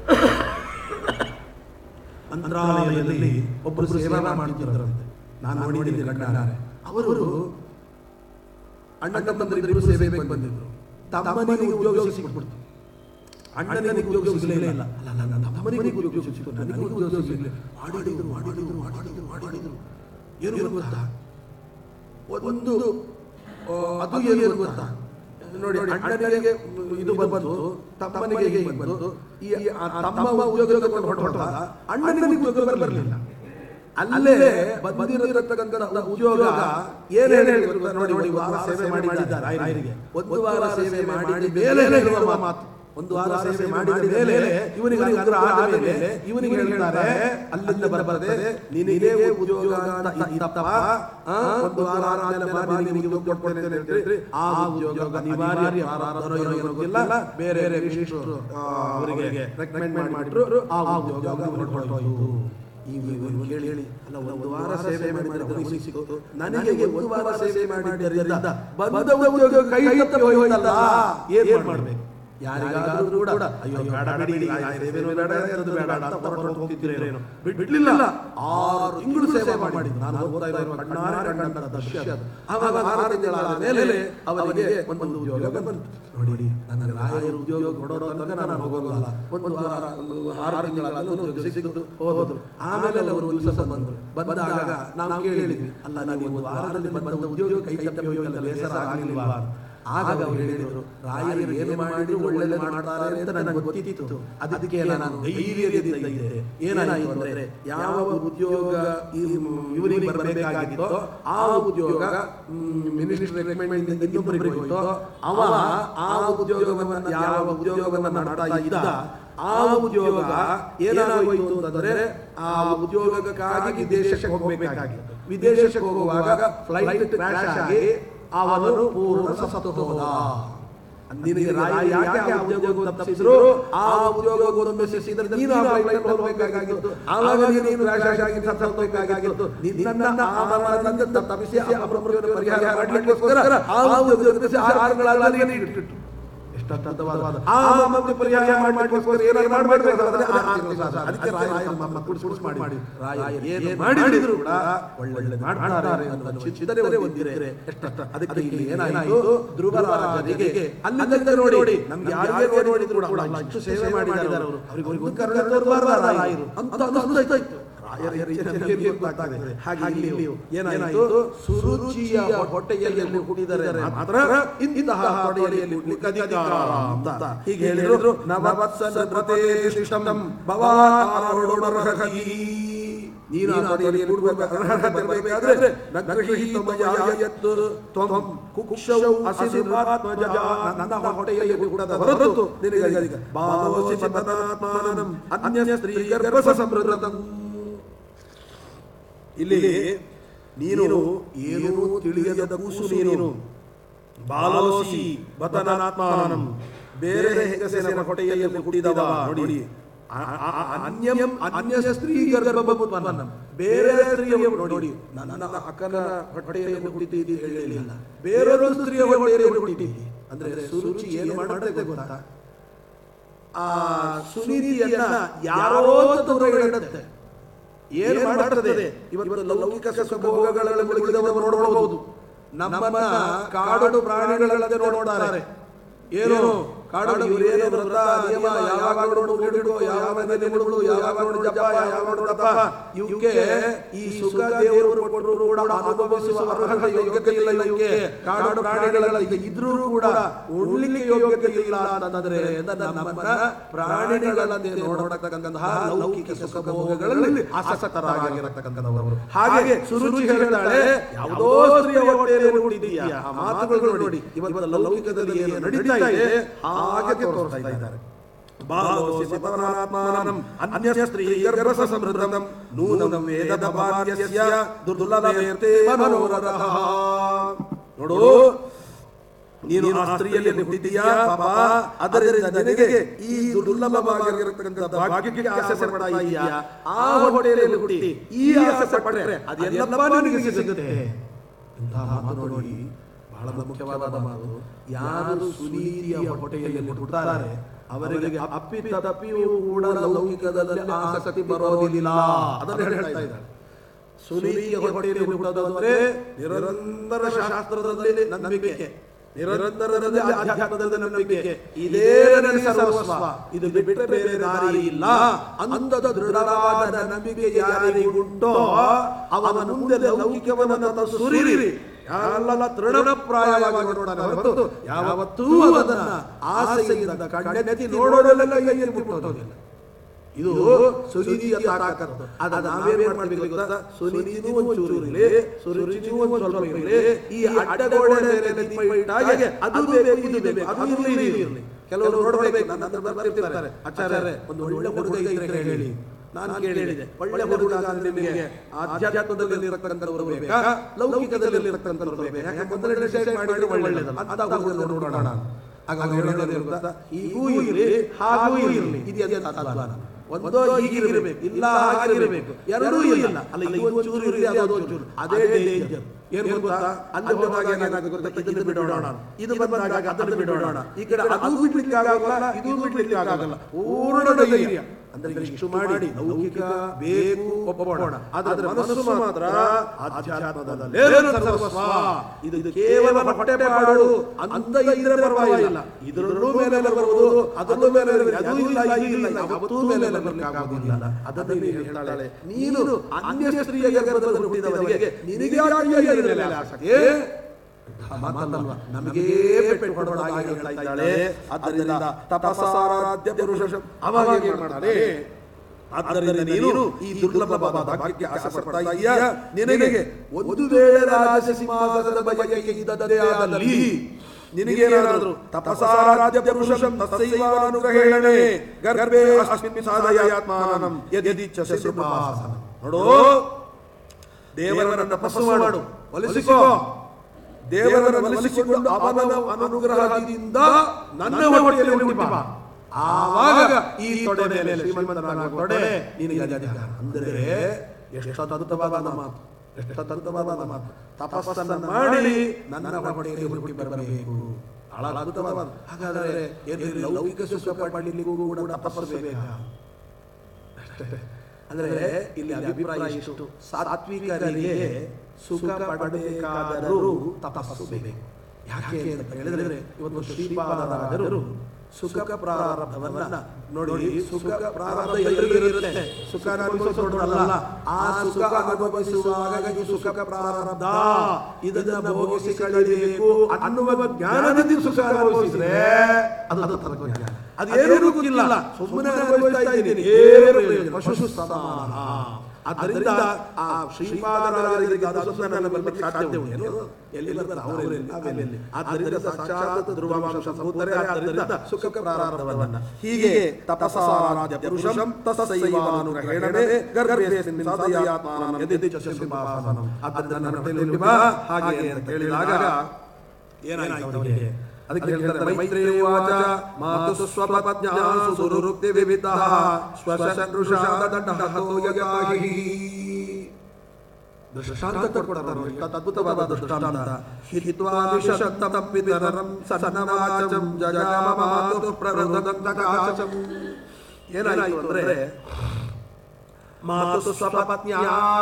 ಮಂತ್ರಾಲಯದಲ್ಲಿ ಒಬ್ಬರು ಸೇವೆ ಮಾಡ್ತಿದ್ರಂತೆ ನಾನು ನೋಡಿದ್ದೀನಿ ಕಣ್ಣಾರೆ ಅವರು ಅಣ್ಣ ತಮ್ಮಂದಿರಿಬ್ಬರು ಸೇವೆಗೆ ಬಂದಿದ್ರು ತಮ್ಮನಿಗೆ ಉದ್ಯೋಗ ಸಿಕ್ಬಿಡ್ತು ಅಣ್ಣನಿಗೆ ಉದ್ಯೋಗ ಸಿಗಲೇ ಇಲ್ಲ ಅಲ್ಲ ನನ್ನ ತಮ್ಮನಿಗೆ ಉದ್ಯೋಗ ಸಿಕ್ತು ನನಗೆ ಉದ್ಯೋಗ ಸಿಗಲಿಲ್ಲ ಮಾಡಿದ್ರು ಮಾಡಿದ್ರು ಮಾಡಿದ್ರು ಮಾಡಿದ್ರು ಏನು ಗೊತ್ತಾ ಒಂದು ಆ, ಅದು ಏನು ಗೊತ್ತಾ ನೋಡಿ ಅಣ್ಣನಿಗೆ ಇದು ಬಂತು ತಮ್ಮನಿಗೆ ಹೀಗೆ ಬಂತು ಈ ಆ ತಮ್ಮ ಉದ್ಯೋಗ ತಗೊಂಡು ಹೊರಟ ಅಣ್ಣನಿಗೆ ಉದ್ಯೋಗ ಬರಲಿಲ್ಲ ಅಲ್ಲೇ ಬಂದಿರತಕ್ಕಂಥ ಉದ್ಯೋಗ ಏನೇನು ಹೇಳಿದ್ರು ನೋಡಿ ನೋಡಿ ವಾರ ಸೇವೆ ಮಾಡಿದ್ದಾರೆ ರಾಯರಿಗೆ ಒಂದು ವಾರ ಸೇವೆ ಮಾಡಿ ಮೇಲೆ ಹೇಳುವ ಮಾತು ಒಂದು ವಾರ ಸೇವೆ ಮಾಡಿದ ಮೇಲೆ ಇವನಿಗೆ ಅನುಗ್ರಹ ಆದ ಮೇಲೆ ಇವನಿಗೆ ಹೇಳ್ತಾರೆ ಅಲ್ಲಿಂದ ಬರಬಾರದೆ ನಿನಗೆ ಉದ್ಯೋಗ ಅಂತ ಇತ್ತಪ್ಪ ಆ, ಒಂದು ವಾರ ಆದ್ಮೇಲೆ ಬಾ, ನಿನಗೆ ಉದ್ಯೋಗ ಕೊಡ್ತೇನೆ ಅಂತ ಹೇಳ್ರಿ ಆ ಉದ್ಯೋಗ ಅನಿವಾರ್ಯ ಪ್ರಾರಬ್ಧನೋ ಏನೋ ಗೊತ್ತಿಲ್ಲ ಬೇರೆ ಬೇರೆ ವಿಶಿಷ್ಟರು ಆ, ಅವರಿಗೆ ರೆಕಮೆಂಡ್ ಮಾಡಿದ್ರು ಆ ಉದ್ಯೋಗ ಹೊರಟೋಯ್ತು ಈಗ ಇವನು ಕೇಳಿ ಹೇಳಿ ಅಲ್ಲ ಒಂದು ವಾರ ಸೇವೆ ಮಾಡಿದ್ರೆ ಅವನಿಗೆ ಸಿಕ್ತು ನನಗೆ ಒಂದು ವಾರ ಸೇವೆ ಮಾಡಿದ್ದರಿಂದ ಬಂದ ಉದ್ಯೋಗ ಕೈ ತಪ್ಪಿ ಹೋಯ್ತಲ್ಲ ಏನ್ ಮಾಡ್ಬೇಕು ಯಾರಿಗಾದ್ರೂ ಕೂಡ ಅಯ್ಯೋ ಬೇಡ ಬಿಡಿ ಆ ಸೇವೆನೂ ಬೇಡ ಅದು ಬೇಡ ಅಂತ ಹೊರಟು ಹೋಗ್ತಿದ್ರೇನು ಬಿಡ್ಲಿಲ್ಲ ಆರು ತಿಂಗಳು ಸೇವೆ ಮಾಡಿ ನಾನು ಓದ್ತಾ ಇರುವ ಕಣ್ಣಾರೆ ಕಂಡ ದೃಶ್ಯ ಅದು. ಆವಾಗ ಆರು ತಿಂಗಳಾದ ಮೇಲೆ ಅವನಿಗೆ ಒಂದು ಉದ್ಯೋಗ ಬಂತು ನೋಡಿ ನನ್ನ ರಾಯರು ಉದ್ಯೋಗ ಕೊಡೋದು ತನಕ ನಾನು ಹೋಗೋಲ್ಲ ಒಂದು ವಾರ ಒಂದು ಆರು ತಿಂಗಳಾದ ಉದ್ಯೋಗ ಸಿಕ್ಕಿತು ಹೋದ್ರು ಆಮೇಲೆ ಅವರು ಒಂದು ದಿವಸ ಬಂದ್ರು ಬಂದಾಗ ನಾವು ಕೇಳಿದ್ವಿ ಅಲ್ಲ ನೀವು ಒಂದು ವಾರದಲ್ಲಿ ಬಂದ ಉದ್ಯೋಗ ಕೈ ತಪ್ಪಿ ಹೋಗಿಲ್ಲ ಬೇಸರ ಆಗಲಿಲ್ವಾ ಆಗ ಅವರು ಹೇಳಿದರು ರಾಯರು ಏನು ಮಾಡಿದ್ರು ಒಳ್ಳೆಯದು ಮಾಡ್ತಾರೆ ಅಂತ ನನಗೆ ಗೊತ್ತಿತ್ತು ಅದಕ್ಕೆ ನಾನು ಧೈರ್ಯದಿಂದ ಇದ್ದೆ ಏನಾಯಿತು ಅಂದರೆ ಯಾವ ಉದ್ಯೋಗ ಈ ಇವರಿಗೆ ಬರಬೇಕಾಗಿತ್ತೋ ಆ ಉದ್ಯೋಗ ಮಿನಿಸ್ಟರ್ ರೆಕಮೆಂಡ್ ಇನ್ನೊಬ್ಬರಿಗೆ ಹೋಯಿತು ಅವ ಆ ಉದ್ಯೋಗವನ್ನು ಯಾವ ಉದ್ಯೋಗವನ್ನು ಮಾಡ್ತಾ ಇದ್ದ ಆ ಉದ್ಯೋಗ ಏನಾಗೋಯ್ತು ಅಂತಂದ್ರೆ ಆ ಉದ್ಯೋಗಕ್ಕಾಗಿ ವಿದೇಶಕ್ಕೆ ಹೋಗಬೇಕಾಗಿತ್ತು ವಿದೇಶಕ್ಕೆ ಹೋಗುವಾಗ ಫ್ಲೈಟ್ ಕ್ರಾಶ್ ಆಗಿ ಅವನು ಪೂರ್ಣ ಸತ್ತು ಹೋದ ನಿನಗೆ ರಾಯ ಯಾಕೆ ಆ ಉದ್ಯೋಗ ತಪ್ಪಿಸಿದ್ರು ಆ ಉದ್ಯೋಗ ಗೊಂಬೆಸಿದ್ರೆ ನೀನು ಆ ಫ್ಲೈಟ್ ಹೋಗಬೇಕಾಗಿತ್ತು ಆವಾಗ ನೀನು ಕ್ರಾಶ್ ಆಗಿ ಸತ್ತೋಗಬೇಕಾಗಿತ್ತು ನಿನ್ನನ್ನ ಆ ಮರಣದಿಂದ ತಪ್ಪಿಸಿ ಆ ಪ್ರಮುಖ ಪರಿಹಾರ ಮಾಡಲಿಕ್ಕೋಸ್ಕರ ಆ ಉದ್ಯೋಗ ಆರುಗಳಲ್ಲಿ ಇಟ್ಟಿಟ್ಟು ಎಷ್ಟು ಅರ್ಥವಾದ ಆ ಮಕ್ಕಳು ಪರಿಹಾರ ಮಾಡಲಿಕ್ಕೋಸ್ಕರ ಏನಾದ್ರು ಮಾಡಬೇಕಾದ್ರೆ ಅದಕ್ಕೆ ರಾಯರು ನಮ್ಮ ಕುಡಿಸ್ ಮಾಡಿ ರಾಯರು ಏನು ಮಾಡಿದ್ರು ಕೂಡ ಒಳ್ಳೆ ಮಾಡ್ತಾರೆ ಅಂತ ಚಿಂತನೆ ಹೊಂದಿದ್ರೆ ಎಷ್ಟು ಅದಕ್ಕೆ ಇಲ್ಲಿ ಏನಾಯಿತು ಧ್ರುವರಾಜರಿಗೆ ಅಲ್ಲಿಂದ ನೋಡಿ ನಮ್ಗೆ ಯಾರಿಗೆ ನೋಡಿದ್ರು ಕೂಡ ಅಲ್ಲ, ಇಷ್ಟು ಸೇವೆ ಮಾಡಿದ್ದಾರೆ ಅವರು ಅವರಿಗೆ ಒಂದು ಕರುಣೆ ತೋರಬಾರದ ರಾಯರು ಅಂತ ಅನಿಸ್ತಾ ಗೊತ್ತಾಗ್ತದೆ ಹಾಗೆ ಇಲ್ಲಿಯೂ ಏನಾಯಿತು ಸುರುಚಿಯ ಹೊಟ್ಟೆಯಲ್ಲಿ ಹುಟ್ಟಿದರೆ ಮಾತ್ರ ಇಂತಹ ಹೊಟ್ಟೆಯಲ್ಲಿ ಹುಟ್ಟಲಿಕ್ಕೆ ಅಧಿಕಾರ ಅಂತ ಹೀಗೆ ಹೇಳಿದ್ರು ನವವತ್ಸಲ ಪ್ರತಿಷ್ಠಂ ಭವಾರೋಡರಹಿ ನೀನು ಆ ತೊಡೆಯಲ್ಲಿ ಕೂಡಬೇಕು ಅರ್ಹತೆ ಇರಬೇಕಾದ್ರೆ ನಗ್ರಹೀತಮಯಾಯತ್ತು ತ್ವಂ ಕುಕ್ಷೌ ಅಸಿಮಾತ್ಮಜ ನನ್ನ ಹೊಟ್ಟೆಯಲ್ಲಿ ಹುಟ್ಟದ ಹೊರತು ನಿನಗೆ ಭಾವಸಿ ಪತನಾತ್ಮಾನಂ ಅನ್ಯ ಸ್ತ್ರೀ ಗರ್ಭ ಸಂಭೃತಂ ಇಲ್ಲಿ ನೀನು ಏನೂ ತಿಳಿಯದ ಕೂಸು ನೀನು ಬಾಲೋಸಿ ಬತನಾತ್ಮಾನಂ ಬೇರೆ ಹೆಂಗಸಿನ ಹೊಟ್ಟೆಯಲ್ಲಿ ಹುಟ್ಟಿದವ ನೋಡಿ ಆ- ಆ- ಆ- ಅನ್ಯಂ ಅನ್ಯ ಸ್ತ್ರೀ ಗರ್ಭೋತ್ಪನ್ನ ಬೇರೆ ಸ್ತ್ರೀಯ ನೋಡಿ ನನ್ನ ಅಕ್ಕನ ಹೊಟ್ಟೆಯಲ್ಲಿ ಹುಟ್ಟಿದ್ದೀರಿ ಹೇಳಿಲ್ಲ ಬೇರೊಂದು ಸ್ತ್ರೀಯ ಹೊಟ್ಟೆಯಲ್ಲಿ ಹುಟ್ಟಿದ್ದೀರಿ ಅಂದ್ರೆ ಸುರುಚಿ ಏನು ಮಾಡುತ್ತೆ ಗೊತ್ತಾ ಆ ಸುನೀತಿಯನ್ನ ಯಾರೋ ದೂರ ಇಡುತ್ತೆ ಏನು ಮಾಡುತ್ತದೆ ಇವತ್ತು ಲೌಕಿಕ ಸುಖಭೋಗಗಳಲ್ಲಿ ಮುಳುಗಿದವರು ನೋಡಬಹುದು ನಮ್ಮನ್ನ ಕಾಡು ಪ್ರಾಣಿಗಳಂತೆ ನೋಡ್ತಾರೆ ಏನು ಕಾಡು ಇವರೇನು ವ್ರತ ನಿಯಮ ಯಾವಾಗ ನೋಡು ನೋಡಿಡು ಯಾವ ನೆನೆಗಳು ಯಾವಾಗ ನೋಡು ಜಪ ಯಾವಾಗ ನೋಡು ತಪ ಇವಕ್ಕೆ ಈ ಸುಖ ದೇವರು ಕೊಟ್ಟರು ಕೂಡ ಅನುಭವಿಸುವ ಅರ್ಹತೆ ಯೋಗ್ಯತೆ ಇಲ್ಲ ಇವಕ್ಕೆ ಕಾಡು ಪ್ರಾಣಿಗಳ ಇದ್ರೂ ಕೂಡ ಉಳ್ಳಿಕ್ಕೆ ಯೋಗ್ಯತೆ ಇಲ್ಲ ಅಂತಂದ್ರೆ ನಮ್ಮನ್ನ ಪ್ರಾಣಿಗಳಂತೆ ನೋಡತಕ್ಕಂತಹ ಲೌಕಿಕ ಸುಖ ಭೋಗಗಳಲ್ಲಿ ಆಸಕ್ತರಾಗಿರತಕ್ಕಂಥವರು ಹಾಗೆ ಸುರುಚಿ ಹೇಳ್ತಾಳೆ ಯಾವುದೋ ಸ್ತ್ರೀಯ ಹೊಟ್ಟೆಯಲ್ಲಿ ಹುಟ್ಟಿದೀಯ ಆ ಮಾತುಗಳು ನೋಡಿ ಇವತ್ತು ಲೌಕಿಕದಲ್ಲಿ ಏನು ನಡೀತಾ ಇದೆ ಹಾಗೆ ತೋರಿಸ್ತಾ ಇದ್ದಾರೆ ಬಾಲೋಸಿ ಪತನಾತ್ಮಾನಂ ಅನ್ಯ ಸ್ತ್ರೀ ಗರ್ಭ ಸಮೃದ್ಧಂ ನೂನಂ ವೇದ ಬಾಲ್ಯಸ್ಯ ದುರ್ಲಭೇರ್ತೆ ಮನೋರರಃ ನೋಡು ನೀನು ಆ ಸ್ತ್ರೀಯಲ್ಲಿ ಹುಟ್ಟಿದೀಯಾ ಪಾಪ ಅದರಿಂದ ನಿನಗೆ ಈ ದುರ್ಲಭವಾಗಿರತಕ್ಕಂಥ ಭಾಗ್ಯಕ್ಕೆ ಆಸೆ ಪಡ್ತಾ ಇದೀಯಾ ಆ ಹೊಟ್ಟೆಯಲ್ಲಿ ಹುಟ್ಟಿ ಈ ಆಸೆ ಪಟ್ಟರೆ ಅದೆಲ್ಲಪ್ಪ ನಿನಗೆ ಸಿಗುತ್ತೆ ಇಂತಹ ಮಾತು ನೋಡಿ ಬಹಳ ಮುಖ್ಯವಾದ ಮಾತು ಯಾರು ಸುನೀತಿಯ ಹೊಟ್ಟೆಯಲ್ಲಿ ಹುಟ್ಟುತ್ತಾರೆ ಅವರಿಗೆ ಅಪ್ಪಿ ತಪ್ಪಿಯೂ ಕೂಡ ಲೌಕಿಕದಲ್ಲಿ ಆಸಕ್ತಿ ಬರೋದಿಲ್ಲ ಅದನ್ನು ಹೇಳ್ತಾ ಇದ್ದಾರೆ ಸುನೀತಿಯ ಹೊಟ್ಟೆಯಲ್ಲಿ ಹುಟ್ಟೋದು ಅಂದ್ರೆ ನಿರಂತರ ಶಾಸ್ತ್ರದಲ್ಲಿ ನಂಬಿಕೆ ನಿರಂತರದಲ್ಲಿ ಅಧ್ಯಾತ್ಮದಲ್ಲಿ ನಂಬಿಕೆ ಇದೇ ನನ್ನ ಸರ್ವಸ್ವ ಇದು ಬಿಟ್ಟರೆ ಬೇರೆ ದಾರಿ ಇಲ್ಲ ಅಂದದ ದೃಢವಾದ ನಂಬಿಕೆ ಯಾರಿಗುಂಟೋ ಅವನ ಮುಂದೆ ಲೌಕಿಕವನ್ನ ಸುರಿರಿ ಎಲ್ಲ ತೃಣಪ್ರಾಯವಾಗಿ ನೋಡೋಣ ಹೊರತು ಯಾವತ್ತೂ ಅದನ್ನ ಆಸೆಯಿಂದ ಕಣ್ಣೆತ್ತಿ ನೋಡೋದೆಲ್ಲ ಕೈಯಲ್ಲಿ ಮುಟ್ಟೋದಿಲ್ಲ ಇದು ಸುನಿಧಿಯ ತಾಕತ್ತು ಅದ ನಾವೇನ್ ಮಾಡ್ಬೇಕು ಗೊತ್ತಾ ಸುನಿಧಿನೂ ಒಂಚೂರು ಇರಲಿ ಸುರುಚಿನೂ ಒಂದು ಸ್ವಲ್ಪ ಇರಲಿ ಈ ಅಡ್ಡಗೋಡೆ ಮೇಲೆ ದೀಪ ಇಟ್ಟಾಗೆ ಅದು ಬೇಕು ಇದು ಬೇಕು ಅದು ಇರಲಿ ಇದು ಇರಲಿ ಕೆಲವರು ನೋಡಬೇಕು ನನ್ನ ಹತ್ರ ಬರ್ತಿರ್ತಾರೆ ಆಚಾರ್ಯ ಒಂದು ಒಳ್ಳೆ ಹುಡುಗ ಇದ್ರೆ ಹೇಳಿ ನಾನು ಕೇಳಿದೆ ಒಳ್ಳೆ ಹುಡುಗ ಅಂದ್ರೆ ನಿಮಗೆ ಆಧ್ಯಾತ್ಮದಲ್ಲಿ ಇರತಕ್ಕಂಥವ್ರು ಬೇಕಾ ಲೌಕಿಕದಲ್ಲಿ ಇರತಕ್ಕಂಥವ್ರು ಬೇಕಾ ಯಾಕೆ ಮೊದಲೇ ಡಿಸೈಡ್ ಮಾಡಿ ಒಳ್ಳೆಯದಲ್ಲ ಅಂತ ಹುಡುಗ ನೋಡೋಣ ಆಗ ಅವ್ರು ಹೇಳೋದು ಗೊತ್ತಾ ಹೀಗೂ ಇರಲಿ ಹಾಗೂ ಇರಲಿ ಇದು ಎಂತ ತತ್ವಾನ ಒಂದೋ ಹೀಗಿರಬೇಕು ಇಲ್ಲ ಹಾಗಿರಬೇಕು ಎರಡೂ ಇಲ್ಲ ಅಲ್ಲ ಇದು ಒಂಚೂರು ಇರಲಿ ಅದು ಒಂಚೂರು ಅದೇ ಡೇಂಜರ್ ಏನು ಗೊತ್ತಾ ಅಲ್ಲಿ ಹೋದಾಗ ಏನಾಗುತ್ತೆ ಗೊತ್ತಾ ಇದನ್ನು ಬಿಡೋಣ ಇದು ಬಂದಾಗ ಅದನ್ನು ಬಿಡೋಣ ಈ ಕಡೆ ಅದು ಬಿಡ್ಲಿಕ್ಕೆ ಆಗಲ್ಲ ಇದು ಬಿಡ್ಲಿಕ್ಕೆ ಆಗಲ್ಲ ಪೂರ್ಣ ಧೈರ್ಯ ಅಂದ್ರೆ ಇಷ್ಟು ಮಾಡಿ ಲೌಕಿಕ ಬೇಕು ಒಪ್ಪೋಣ ಆದ್ರೆ ಮನಸ್ಸು ಮಾತ್ರ ಅಧ್ಯಾತ್ಮದಲ್ಲೇ ಸರ್ವಸ್ವ ಇದು ಇದು ಕೇವಲ ಹೊಟ್ಟೆ ಪಾಡು ಅಂತ ಇದ್ರೆ ಪರವಾಗಿಲ್ಲ ಇದರಲ್ಲೂ ಮೇಲೆ ಬರುವುದು ಅದರಲ್ಲೂ ಮೇಲೆ ಅದು ಇಲ್ಲ ಇದು ಇಲ್ಲ ಯಾವತ್ತೂ ಮೇಲೆ ಬರಲಿಕ್ಕಾಗುವುದಿಲ್ಲ ಅದನ್ನು ನೀನು ಹೇಳ್ತಾಳೆ ನೀನು ಅನ್ಯ ಸ್ತ್ರೀಯ ಗರ್ಭದಲ್ಲಿ ಹುಟ್ಟಿದವರಿಗೆ ನಿನಗೆ ಯಾಕೆ ಮೇಲೆ ಆಸಕ್ತಿ ಮಾತಲ್ವ ನಮಗೇ ಪೆಟ್ಟು ಹೊಡೆದ ಹಾಗೆ ಹೇಳ್ತಾ ಇದ್ದಾಳೆ ಆದ್ದರಿಂದ ತಪಸಾರಾಧ್ಯ ಪುರುಷ ಅವಾಗ ಏನ್ ಮಾಡ್ತಾನೆ ಆದ್ದರಿಂದ ನೀನು ಈ ದುರ್ಲಭವಾದ ಭಾಗ್ಯಕ್ಕೆ ಆಸೆ ಪಡ್ತಾ ಇದೀಯ ನಿನಗೆ ಒಂದು ವೇಳೆ ರಾಜ ಸಿಂಹಾಸನದ ಬಯಕೆ ಇದ್ದದ್ದೇ ಆದಲ್ಲಿ ನಿನಗೇನಾದರೂ ತಪಸಾರಾಧ್ಯ ಪುರುಷಂ ತಸ್ಸೈವಾನುಗ್ರಹೇಣೆ ಗರ್ಭೆ ಅಸ್ಮಿನ್ ಸಾಧಯಾತ್ಮಾನಂ ಯದಿಚ್ಛಸೆ ಸುಪಾಸನ ನೋಡು ದೇವರನ್ನ ತಪಸ್ಸು ಮಾಡು ಒಲಿಸಿಕೋ ದೇವರನ್ನು ಒಲಿಸಿಕೊಂಡು ಅವನ ಅನುಗ್ರಹದಿಂದ ನನ್ನ ಹೊಟ್ಟೆಯಲ್ಲಿ ಹುಟ್ಟಿಪ ಆವಾಗ ಈ ತೊಡೆ ಮೇಲೆ ಶ್ರೀಮಂತನಾಗುವ ತೊಡೆ ನಿನಗೆ ಅಧಿಕಾರ ಅಂದರೆ ಎಷ್ಟು ಅದ್ಭುತವಾದ ಮಾತು ಎಷ್ಟು ಅದ್ಭುತವಾದ ಮಾತು ತಪಸ್ಸನ್ನ ಮಾಡಿ ನನ್ನ ಹೊಟ್ಟೆಯಲ್ಲಿ ಹುಟ್ಟಿ ಬರಬೇಕು ಬಹಳ ಅದ್ಭುತವಾದ ಹಾಗಾದರೆ ಏನು ಲೌಕಿಕ ಸುಖ ಪಡಲಿಕ್ಕೂ ಕೂಡ ತಪಸ್ಸು ಬೇಕಾ ಅಂದ್ರೆ ಇಲ್ಲಿ ಅಭಿಪ್ರಾಯ ಇಷ್ಟು ಸಾತ್ವಿಕರಿಗೆ ಸುಖ ಪಡಬೇಕಾದರೂ ತಪಸ್ಸು ಬೇಕು ಯಾಕೆ ಅಂತ ಹೇಳಿದ್ರೆ ಇವತ್ತು ಶ್ರೀಪಾದರಾಜರು ಸುಖ ಪ್ರಾರಬ್ಧವನ್ನ ನೋಡಿ ಸುಖ ಪ್ರಾರಬ್ಧ ಎಲ್ಲರಿಗೂ ಇರುತ್ತೆ ಸುಖ ಅನುಭವಿಸೋದ್ರಲ್ಲ ಆ ಸುಖ ಅನುಭವಿಸುವಾಗ ಇದು ಸುಖ ಪ್ರಾರಬ್ಧ ಇದನ್ನ ಭೋಗಿಸಿ ಕಳೆಯಬೇಕು ಅನ್ನುವ ಜ್ಞಾನದಿಂದ ಸುಖ ಅನುಭವಿಸಿದ್ರೆ ಅದು ಅದು ತತ್ವಜ್ಞಾನ ಅದೇನು ಗೊತ್ತಿಲ್ಲ ಸುಮ್ಮನೆ ಅನುಭವಿಸ್ತಾ ಇದ್ದೀನಿ ಏನು ಪ್ರಯೋಜನ? ಪಶು ಸಮಾನ ಆದ್ದರಿಂದ ಆ ಶ್ರೀಪಾದರಾಜರಿಗೆ ಅದು ಸುಮ್ಮನೆ ನನಗೆ ಬರ್ಲಿಕ್ಕೆ ಸಾಧ್ಯ ಉಂಟು ಎಲ್ಲಿ ಬರ್ತಾರೆ ಅವರೆಲ್ಲಿ ನಾವೆಲ್ಲಿ ಆದ್ದರಿಂದ ಸಾಕ್ಷಾತ್ ಧ್ರುವಾಂಶ ಸಂಭೂತರೇ ಆದ್ದರಿಂದ ಸುಖ ಪ್ರಾರಬ್ಧವನ್ನ ಹೀಗೆ ತಪಸಾರಾಧ್ಯ ಪುರುಷಂ ತಸ್ಸೈವಾನುಗ್ರಹೇಣೆ ಗರ್ಭೇಸ್ಮಿನ್ ಸಾಧಯಾತ್ಮಾನಂ ಯದಿಚ್ಛಸೆ ಸುಪಾಸನಂ ಆದ್ದರಿಂದ ನನ್ನ ಹೊಟ್ಟೆಯಲ್ಲಿ ಬಾ ಹಾಗೆ ಅಂತ ಹೇಳಿದಾಗ ಏನಾಯ್ತು ಅವನಿಗೆ ಅದಕ್ಕೆ ಹೇಳ್ತಾರೆ ಮೈತ್ರೇಯವಾಚ ಮಾತು ಸ್ವಪತ್ನ್ಯಾಸು ಸುರುಕ್ತಿ ವಿವಿಧಃ ಸ್ವಶತೃಷಾದಂಡಹತೋ ಯಗಾಹಿ ದೃಷ್ಟಾಂತ ಕೊಡ್ತಾರೆ ನೋಡಿ ಎಷ್ಟು ಅದ್ಭುತವಾದ ದೃಷ್ಟಾಂತ ಹಿತ್ವಾ ನಿಶಬ್ದಂ ಪಿತರಂ ಸನ್ನವಾಚಂ ಜಜಾಮ ಮಾತು ಪ್ರರುದಂತಕಾಚಂ ಏನಾಯ್ತು ಅಂದ್ರೆ ಮಾತು ಸ್ವಪತ್ನ್ಯ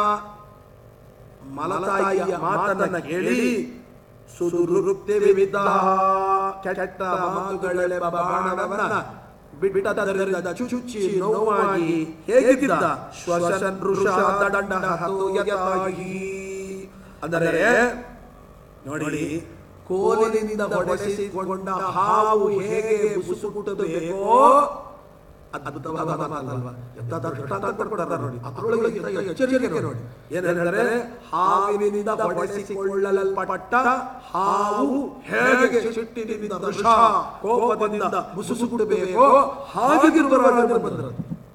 ಮಲತಾಯಿಯ ಮಾತನ್ನ ಕೇಳಿ ಸುದುರುಕ್ತಿ ವಿವಿಧ ಕೆಟ್ಟ ಮಾತುಗಳೆಂಬ ಬಾಣವನ್ನ ಬಿಟ್ಟದರಿಂದ ಚುಚ್ಚಿ ನೋವಾಗಿ ಹೇಗಿದ್ದ ಶ್ವಸನ್ ದಂಡ ಅಂದರೆ ನೋಡಿ ಕೋಲಿನಿಂದ ಹೊಡೆಸಿಕೊಂಡ ಹಾವು ಹೇಗೆ ಬುಸುಗುಟ್ಟಬೇಕೋ ಅದ್ಭುತವಾದ ಮಾತಲ್ವಾ ಎಂತ ದೃಷ್ಟಾಂತ ಕೊಡ್ತಾರೆ ನೋಡಿ ಅದರೊಳಗೆ ಇಂಥ ಎಚ್ಚರಿಕೆ ನೋಡಿ ಏನೆಂದರೆ ಹಾವಿನಿಂದ ಹೊಡೆಸಿಕೊಳ್ಳಲ್ಪಟ್ಟ ಹಾವು ಹೇಗೆ ಸಿಟ್ಟಿನಿಂದ ದೃಶ ಕೋಪದಿಂದ ಮುಸುಗುಡಬೇಕೋ ಹಾಗೆ ಗಿರುಬರಾಜರು ಬಂದರು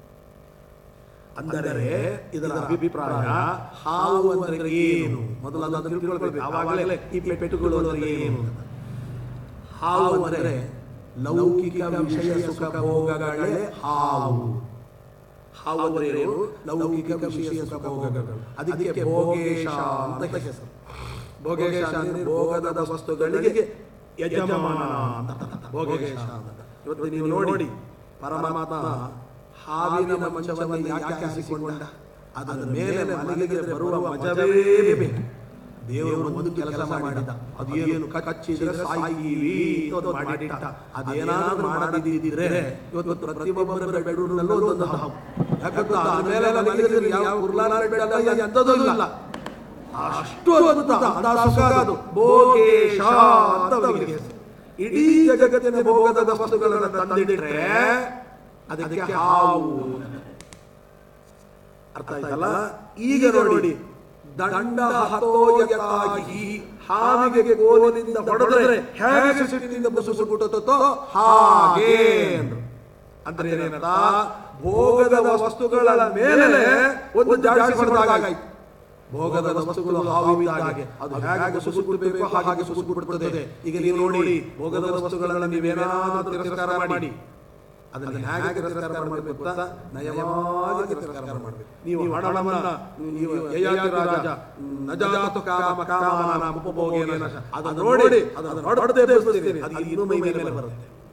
ಅಂದರೆ ಇದರ ಅಭಿಪ್ರಾಯ ಹಾವು ಅಂದ್ರೆ ಏನು ಮೊದಲು ಅದನ್ನು ತಿಳ್ಕೊಳ್ಬೇಕು ಆವಾಗಲೇ ಈ ಪೆಟ್ಟುಗಳು ಅಂದ್ರೆ ಏನು ಹಾವು ಅಂದರೆ ಲೌಕಿಕ ವಿಷಯ ಸುಖ ಭೋಗಗಳೇ ಹಾವು ಹಾವು ಅಂದ್ರೆ ಏನು ಲೌಕಿಕ ವಿಷಯ ಸುಖ ಭೋಗಗಳು ಅದಕ್ಕೆ ಭೋಗೇಶ ಅಂತ ಹೆಸರು ಭೋಗೇಶ ಅಂದ್ರೆ ಭೋಗದ ವಸ್ತುಗಳಿಗೆ ಯಜಮಾನ ಅಂತ ಭೋಗೇಶ ಅಂತ ಇವತ್ತು ನೀವು ನೋಡಿ ಪರಮಾತ್ಮ ಹಾವಿನ ಮಂಚವನ್ನು ಯಾಕೆ ಹಾರಿಸಿಕೊಂಡ ಅದರ ಮೇಲೆ ಮಲಗಿದರೆ ಬರುವ ಮಜವೇ ಬೇಕು ದೇವರು ಒಂದು ಕೆಲಸ ಮಾಡಿದ ಅದು ಏನು ಕಚ್ಚಿದ್ರೆ ಸಾಯಿವಿ ಅಂತ ಮಾಡಿಟ್ಟ ಅದೇನಾದ್ರೂ ಮಾಡದಿದ್ದರೆ ಇವತ್ತು ಪ್ರತಿಯೊಬ್ಬರ ಬೆಡ್ರೂಮ್ನಲ್ಲೂ ಒಂದು ಹಾವು ಯಾಕಂದ್ರೆ ಅದ್ರ ಮೇಲೆ ಮಲಗಿದ್ರೆ ಯಾವ ಉರ್ಲಾನ ಬೆಡ್ ಅಲ್ಲ ಎಂಥದೂ ಇಲ್ಲ ಅಷ್ಟು ಅದ್ಭುತ ಅಂತ ಸುಖ ಅದು ಭೋಗೇಶ ಅಂತ ಅವನಿಗೆ ಹೆಸರು. ಇಡೀ ಜಗತ್ತಿನ ಭೋಗದ ವಸ್ತುಗಳನ್ನು ತಂದಿಟ್ರೆ ಅದಕ್ಕೆ ಹಾವು ಅರ್ಥ ಆಯ್ತಲ್ಲ ಈಗ ನೋಡಿ ದಂಡ ಹತೋಯತಾಗಿ ಹಾವಿಗೆ ಕೋಲಿನಿಂದ ಹೊಡೆದ್ರೆ ಹೇಗೆ ಸಿಟ್ಟಿನಿಂದ ಬುಸುಗುಟ್ಟುತ್ತೋ ಹಾಗೆ ಅಂದ್ರು. ಅಂದ್ರೆ ಏನಂತ ಭೋಗದ ವಸ್ತುಗಳ ಮೇಲೆ ಒಂದು ಜಾಡಿಸಿ ಹೊಡೆದಾಗಾಯ್ತು ಭೋಗದ ವಸ್ತುಗಳು ಹಾವಿದ್ದಾಗೆ ಅದು ಹೇಗೆ ಸುಸುಗುಡಬೇಕು ಹಾಗೆ ಸುಸುಗುಡುತ್ತದೆ ಈಗ ನೀವು ನೋಡಿ ಭೋಗದ ವಸ್ತುಗಳನ್ನು ನೀವೇನಾದ್ರೂ ತಿರಸ್ಕಾರ ಮಾಡಿ ಅದನ್ನು ಹೇಗೆ ತಿರಸ್ಕಾರ ಮಾಡಬೇಕು ಗೊತ್ತಾ ನಯವಾಗಿ ತಿರಸ್ಕಾರ ಮಾಡಬೇಕು ನೀವು ಹಣವನ್ನ ನೀವು ಯಯಾತಿ ರಾಜ ನಜಾತು ಕಾಮ ಕಾಮನ ಉಪಭೋಗೇನ ಅದನ್ನು ನೋಡಿ ಅದನ್ನು ಹೊಡೆದೇ ಬಸ್ತೀನಿ ಅದು ಇನ್ನೂ ಮೈ ಮೇಲೆ ಬರುತ್ತೆ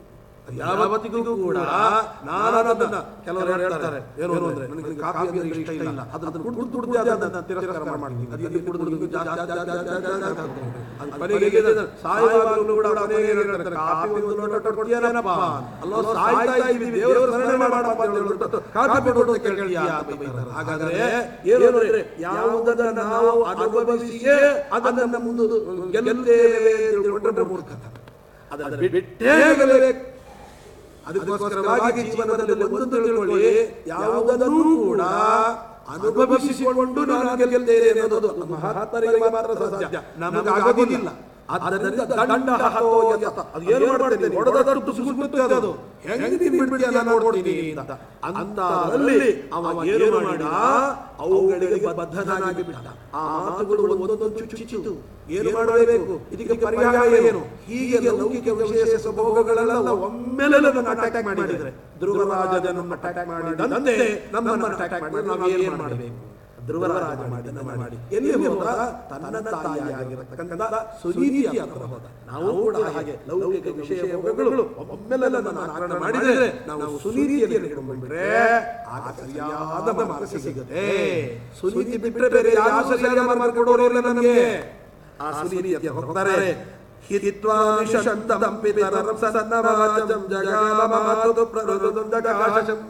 ಯಾವತ್ತಿಗೂ ಕೂಡ ನಾನು ಅದನ್ನ ಕೆಲವರು ಹೇಳ್ತಾರೆ ಏನು ಅಂದ್ರೆ ನನಗೆ ಕಾಫಿ ಅಂದ್ರೆ ಇಷ್ಟ ಇಲ್ಲ ಅದನ್ನ ಕುಡ್ದು ಕುಡ್ದು ಅದನ್ನ ತಿರಸ್ಕಾರ ಮಾಡ್ತೀನಿ ಅದು ಎಲ್ಲಿ ಕುಡ್ದು ಕುಡ್ದು ಜಾ- ಜಾ- ಜಾ- ಜಾ- ಜಾ- ಜಾ- ಜಾ- ಅಂತ ಹೋಗ್ತದೆ. ಅದು ಕೊನೆಗೆ ಏನಿದೆ? ಸಾಯುವಾಗಲೂ ಕೂಡ ಕೊನೆಗೆ ಹೇಳ್ತಾರೆ, ಕಾಫಿ ಒಂದು ಲೋಟ ಕೊಡ್ತೀಯೇನಪ್ಪ ಅಲ್ಲೋ ಸಾಯ್ತಾ ಇದ್ದೀವಿ ದೇವರ ಸ್ಮರಣೆ ಮಾಡಪ್ಪ ಅಂತ ಹೇಳ್ಬಿಟ್ಟು ಕಾಫಿ ಕೊಡು ಅಂತ ಕೇಳ್ತೀಯಾ ಅಂತ ಬೈತಾರೆ. ಹಾಗಾದ್ರೆ ಏನು ಅಂದ್ರೆ ಯಾವುದನ್ನ ನಾವು ಅನುಭವಿಸಿಯೇ ಅದನ್ನ ಮುಂದೆ ಗೆಲ್ಲುತ್ತೇವೆ ಅಂತ ತಿಳ್ಕೊಂಡ್ರೆ ಮೂರ್ಖತನ ಅದನ್ನ ಬಿಟ್ಟೇ ಗೆಲ್ಲಬೇಕು ಅದಕ್ಕೋಸ್ಕರವಾಗಿ ಜೀವನದಲ್ಲಿ ಒಂದು ತಿಳ್ಕೊಳ್ಳಿ ಯಾವುದನ್ನೂ ಕೂಡ ಅನುಭವಿಸಿಕೊಂಡು ನಾನು ಗೆಲ್ತೇನೆ ಅನ್ನೋದು ಮಹಾತ್ಮರಿಗೆ ಮಾತ್ರ ಸಾಧ್ಯ ನಮಗಾಗೋದಿಲ್ಲ ಆದ್ದರಿಂದ ದಂಡ ಹತೋ ಯತ. ಅದು ಏನು ಮಾಡ್ತೇನೆ ಹೊಡೆದಷ್ಟು ಸುಸುತ್ತೆ ಅದು ಹೆಂಗೆ ನೀನು ಬಿಡ್ತೀಯ ನಾನು ನೋಡ್ತೀನಿ ಅಂತ ಅಂತರಲ್ಲಿ ಅವ ಏನು ಮಾಡಿದ ಅವುಗಳಿಗೆ ಬದ್ಧನಾಗಿ ಬಿಟ್ಟ ಆ ಮಾತುಗಳು ಒಂದೊಂದು ಚುಚ್ಚಿತು ಏನು ಮಾಡಬೇಕು ಇದಕ್ಕೆ ಪರಿಹಾರ ಏನು ಹೀಗೆ ಲೌಕಿಕ ವಿಶೇಷ ಸ್ವಭಾವಗಳೆಲ್ಲ ಒಮ್ಮೆಲೆ ನಮ್ಮನ್ನು ಅಟ್ಯಾಕ್ ಮಾಡಿದ್ರೆ ಧ್ರುವರಾಜನನ್ನು ಅಟ್ಯಾಕ್ ಮಾಡಿದಂತೆ ನಮ್ಮನ್ನು ಅಟ್ಯಾಕ್ ಮಾಡಿ ನಾವು ಏನು ಮಾಡಬೇಕು ಧ್ರುವರಾಜ ಮಾಡಿ ಮಾಡಿ ಎಲ್ಲಿ ಹೋದ ತನ್ನ ತಾಯಿಯಾಗಿರತಕ್ಕಂಥ ಸುನೀತಿ ಹತ್ರ ಹೋದ ನಾವು ಕೂಡ ಹಾಗೆ ಲೌಕಿಕ ವಿಷಯ ಭೋಗಗಳು ಒಮ್ಮೆಲೆ ನಮ್ಮನ್ನು ಆಕ್ರಮಣ ಮಾಡಿದ್ರೆ ನಾವು ಸುನೀತಿಯಲ್ಲಿ ಹಿಡ್ಕೊಂಡ್ಬಿಟ್ರೆ ಆಗ ಸರಿಯಾದ ಮಾರ್ಗ ಸಿಗುತ್ತೆ ಸುನೀತಿ ಬಿಟ್ಟರೆ ಬೇರೆ ಯಾರು ಸರಿಯಾದ ಮಾರ್ಗ ಕೊಡೋರಿಲ್ಲ ನಮಗೆ ಆ ಸುನೀತಿ ಹತ್ರ ಹೋಗ್ತಾರೆ ಹಿತ್ವಾ ನಿಶಂತಂ ಪಿತರಂ ಸನ್ನವಾಚಂ ಜಗಾಲ ಮಾತು ಪ್ರರುದುಂದಕಾಶಂ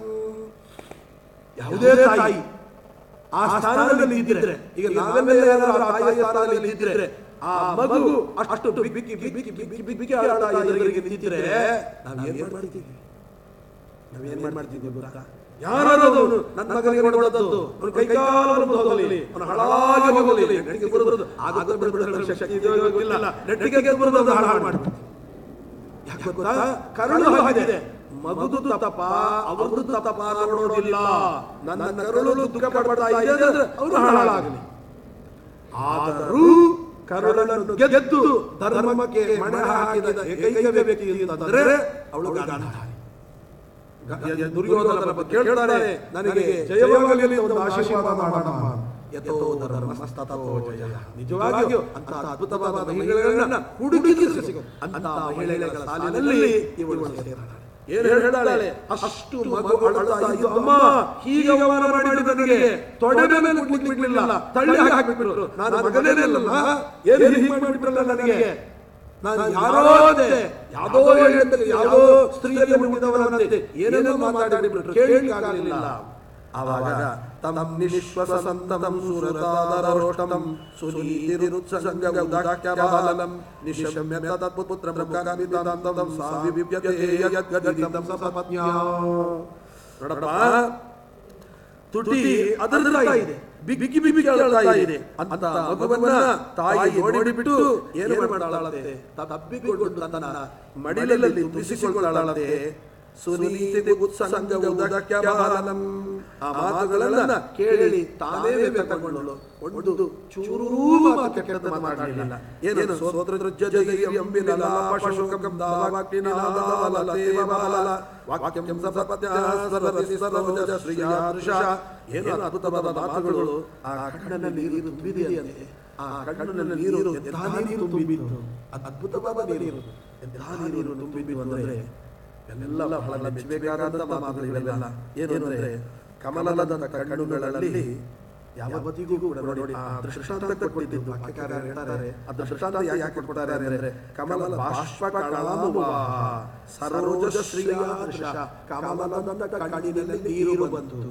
ಯಾವುದೇ ತಾಯಿ ಆ ಸ್ಥಾನದಲ್ಲಿ ಇದ್ದರೆ ಈಗ ನಾವೆಲ್ಲ ಏನಾದ್ರು ಆ ತಾಯಿಯ ಸ್ಥಾನದಲ್ಲಿ ಇದ್ದರೆ ಆ ಮಗು ಅಷ್ಟು ಬಿಕ್ಕಿ ಬಿಕ್ಕಿ ಬಿಕ್ಕಿ ಬಿಕ್ಕಿ ಆಡ್ತಾ ಎದುರಿಗೆ ನಿಂತಿದ್ರೆ ನಾವು ಏನ್ ಮಾಡ್ತೀವಿ ನಾವೇನ್ ಮಾಡ್ತಿದ್ವಿ ಗೊತ್ತಾ ಯಾರು ಅವನು ನನ್ನ ಮಗನಿಗೆ ನೋಡೋದದ್ದು ಅವನು ಕೈಕಾಲು ಹೋಗಲಿ ಅವನು ಹಾಳಾಗಿ ಹೋಗಲಿ ನೆಟ್ಟಿಗೆ ಬರೋದು ಆಗ ಬಿಡಬೇಡ ಶಕ್ತಿ ಇದೆಯೋ ಗೊತ್ತಿಲ್ಲ ನೆಟ್ಟಿಗೆ ಬರೋದು ಅದು ಹಾಳು ಮಾಡ್ಬಿಡ್ತೀವಿ ಯಾಕೆ ಗೊತ್ತಾ ಕರುಳು ಆಗಿದೆ ಮಗುದು ತಪ ಅವರದು ತಪ ನೋಡೋದಿಲ್ಲ ನನ್ನ ಕರುಳು ದುಃಖ ಪಡ್ತಾ ಇದೆ ಅಂದ್ರೆ ಅವರು ಹಾಳಾಗಲಿ ಆದರೂ ಕರುಳನ್ನು ಗೆದ್ದು ಧರ್ಮಕ್ಕೆ ಮಣೆ ಹಾಕಿದ ಏಕೈಕ ವ್ಯಕ್ತಿ ಅಂತಂದ್ರೆ ಅವಳು ಗಾಂಧಾರಿ ಗ- ದುರ್ಯೋಧನನ ಬಗ್ಗೆ ಕೇಳ್ತಾನೆ ನನಗೆ ಜಯವಾಗಲಿ ಅಂತ ಒಂದು ಆಶೀರ್ವಾದ ಮಾಡಮ್ಮ ಯಥೋ ಧರ್ಮಸ್ತತೋ ಜಯ ನಿಜವಾಗಿಯೂ ಅಂತ ಅದ್ಭುತವಾದ ಮಹಿಳೆಗಳನ್ನ ಹುಡುಕಿ ಸಿಗು ಅಂತ ಮಹಿಳೆಗಳ ಸಾಲಿನಲ್ಲಿ ಇವಳು ಸೇರಿದ್ದಾಳೆ. ಏನು ಹೇಳ್ತಾಳೆ ಅಷ್ಟು ಮಗು ಅಳ್ತಾ ಇದ್ದು ಅಮ್ಮ ಹೀಗೆ ಅವಮಾನ ಮಾಡಿದ್ರು ನನಗೆ ತೊಡೆ ಮೇಲೆ ಬಿಡ್ಲಿಲ್ಲ ತಳ್ಳಿ ಹಾಕಿಬಿಟ್ರು ನಾನು ಮಗನೇ ಅಲ್ಲ ಏನು ಹೀಗೆ ಮಾಡಿಬಿಟ್ರಲ್ಲ ನನಗೆ ನಾನು ಯಾರೋ ಅಂತೆ, ಯಾವುದೋ ಹೇಳಿದ್ರೆ ಯಾವುದೋ ಸ್ತ್ರೀಯಲ್ಲಿ ಹುಟ್ಟಿದವನಂತೆ ಏನೇನೋ ಮಾತಾಡಿಬಿಟ್ರು ಕೇಳಲಿಕ್ಕಾಗಲಿಲ್ಲ ಆವಾಗ ತಂ ನಿಶ್ವಸಂತಂ ಸುರತಾದರೋಷ್ಟಂ ಸುನೀತಿರುತ್ಸಂಗ ಉದಾಕ್ಯಬಾಲಂ ನಿಶಮ್ಯ ತತ್ಪುತ್ರ ಮೃಗಾಮಿತಾಂತಂ ಸಾ ವಿವ್ಯತೆ ಯದ್ಗದಿತಂ ಸಪತ್ನ್ಯಾ ನೋಡಪ್ಪ ತುಟಿ ಅದರ್ತಾ ಇದೆ ಬಿಕ್ಕಿ ಬಿಕ್ಕಿ ಅಳ್ತಾ ಇದೆ ಅಂತ ಮಗುವನ್ನ ತಾಯಿ ನೋಡಿಬಿಟ್ಟು ಏನು ಮಾಡಾಳತೆ ತಬ್ಬಿಕೊಂಡು ತನ್ನ ಮಡಿಲಲ್ಲಿ ತುಂಬಿಸಿಕೊಳ್ಳಾಳತೆ ಸುನೀತಿ ಉತ್ಸಂಗ ಉದಕ್ಯ ಬಾಲಂ ಆ ಮಾತುಗಳನ್ನ ಕೇಳಿ ತಾನೇ ತಗೊಂಡು ಒಂದು ಚೂರೂ ಮಾತು ಕೆಟ್ಟದ ಮಾತಾಡಲಿಲ್ಲ ಏನು ಸೋತ್ರಜ್ಜಂಬಿನ ಪಶುಕಂ ದಾವಾಕ್ತಿನಾದಲಲೇವ ಬಾಲ ವಾಕ್ಯಂ ಸಪತ್ಯಾಸರಸಿ ಸರೋಜ ಶ್ರೀಯಾದೃಶ ಏನು ಅದ್ಭುತವಾದ ಮಾತುಗಳು ಆ ಕಣ್ಣನಲ್ಲಿ ನೀರು ತುಂಬಿದೆಯಂತೆ ಆ ಕಣ್ಣನಲ್ಲಿ ನೀರು ಎಂತಹ ನೀರು ತುಂಬಿತ್ತು ಅದ್ಭುತವಾದ ನೀರು ಎಂತಹ ನೀರು ತುಂಬಿದ್ದು ಅಂದ್ರೆ ಎಲ್ಲ ಬಹಳ ಮೆಚ್ಚಬೇಕಾದಂತ ಮಾತುಗಳಿವೆಲ್ಲ ಏನು ಅಂದ್ರೆ ಕಮಲದ ಕಣ್ಣುಗಳಲ್ಲಿ ಯಾವತ್ತಿಗೂ ಕೂಡ ನೋಡಿ ಆ ದೃಷ್ಟಾಂತ ಕೊಟ್ಟಿದ್ದು ವಾಕ್ಯಕಾರ ಹೇಳ್ತಾರೆ ಆ ದೃಷ್ಟಾಂತ ಯಾಕೆ ಕೊಡ್ತಾರೆ ಅಂದ್ರೆ ಕಮಲ ಬಾಷ್ಪ ಕಳಾನುಭಾವ ಸರೋಜ ಶ್ರೀಯಾದೃಶ ಕಮಲದ ಕಣ್ಣಿನಲ್ಲಿ ನೀರು ಬಂತು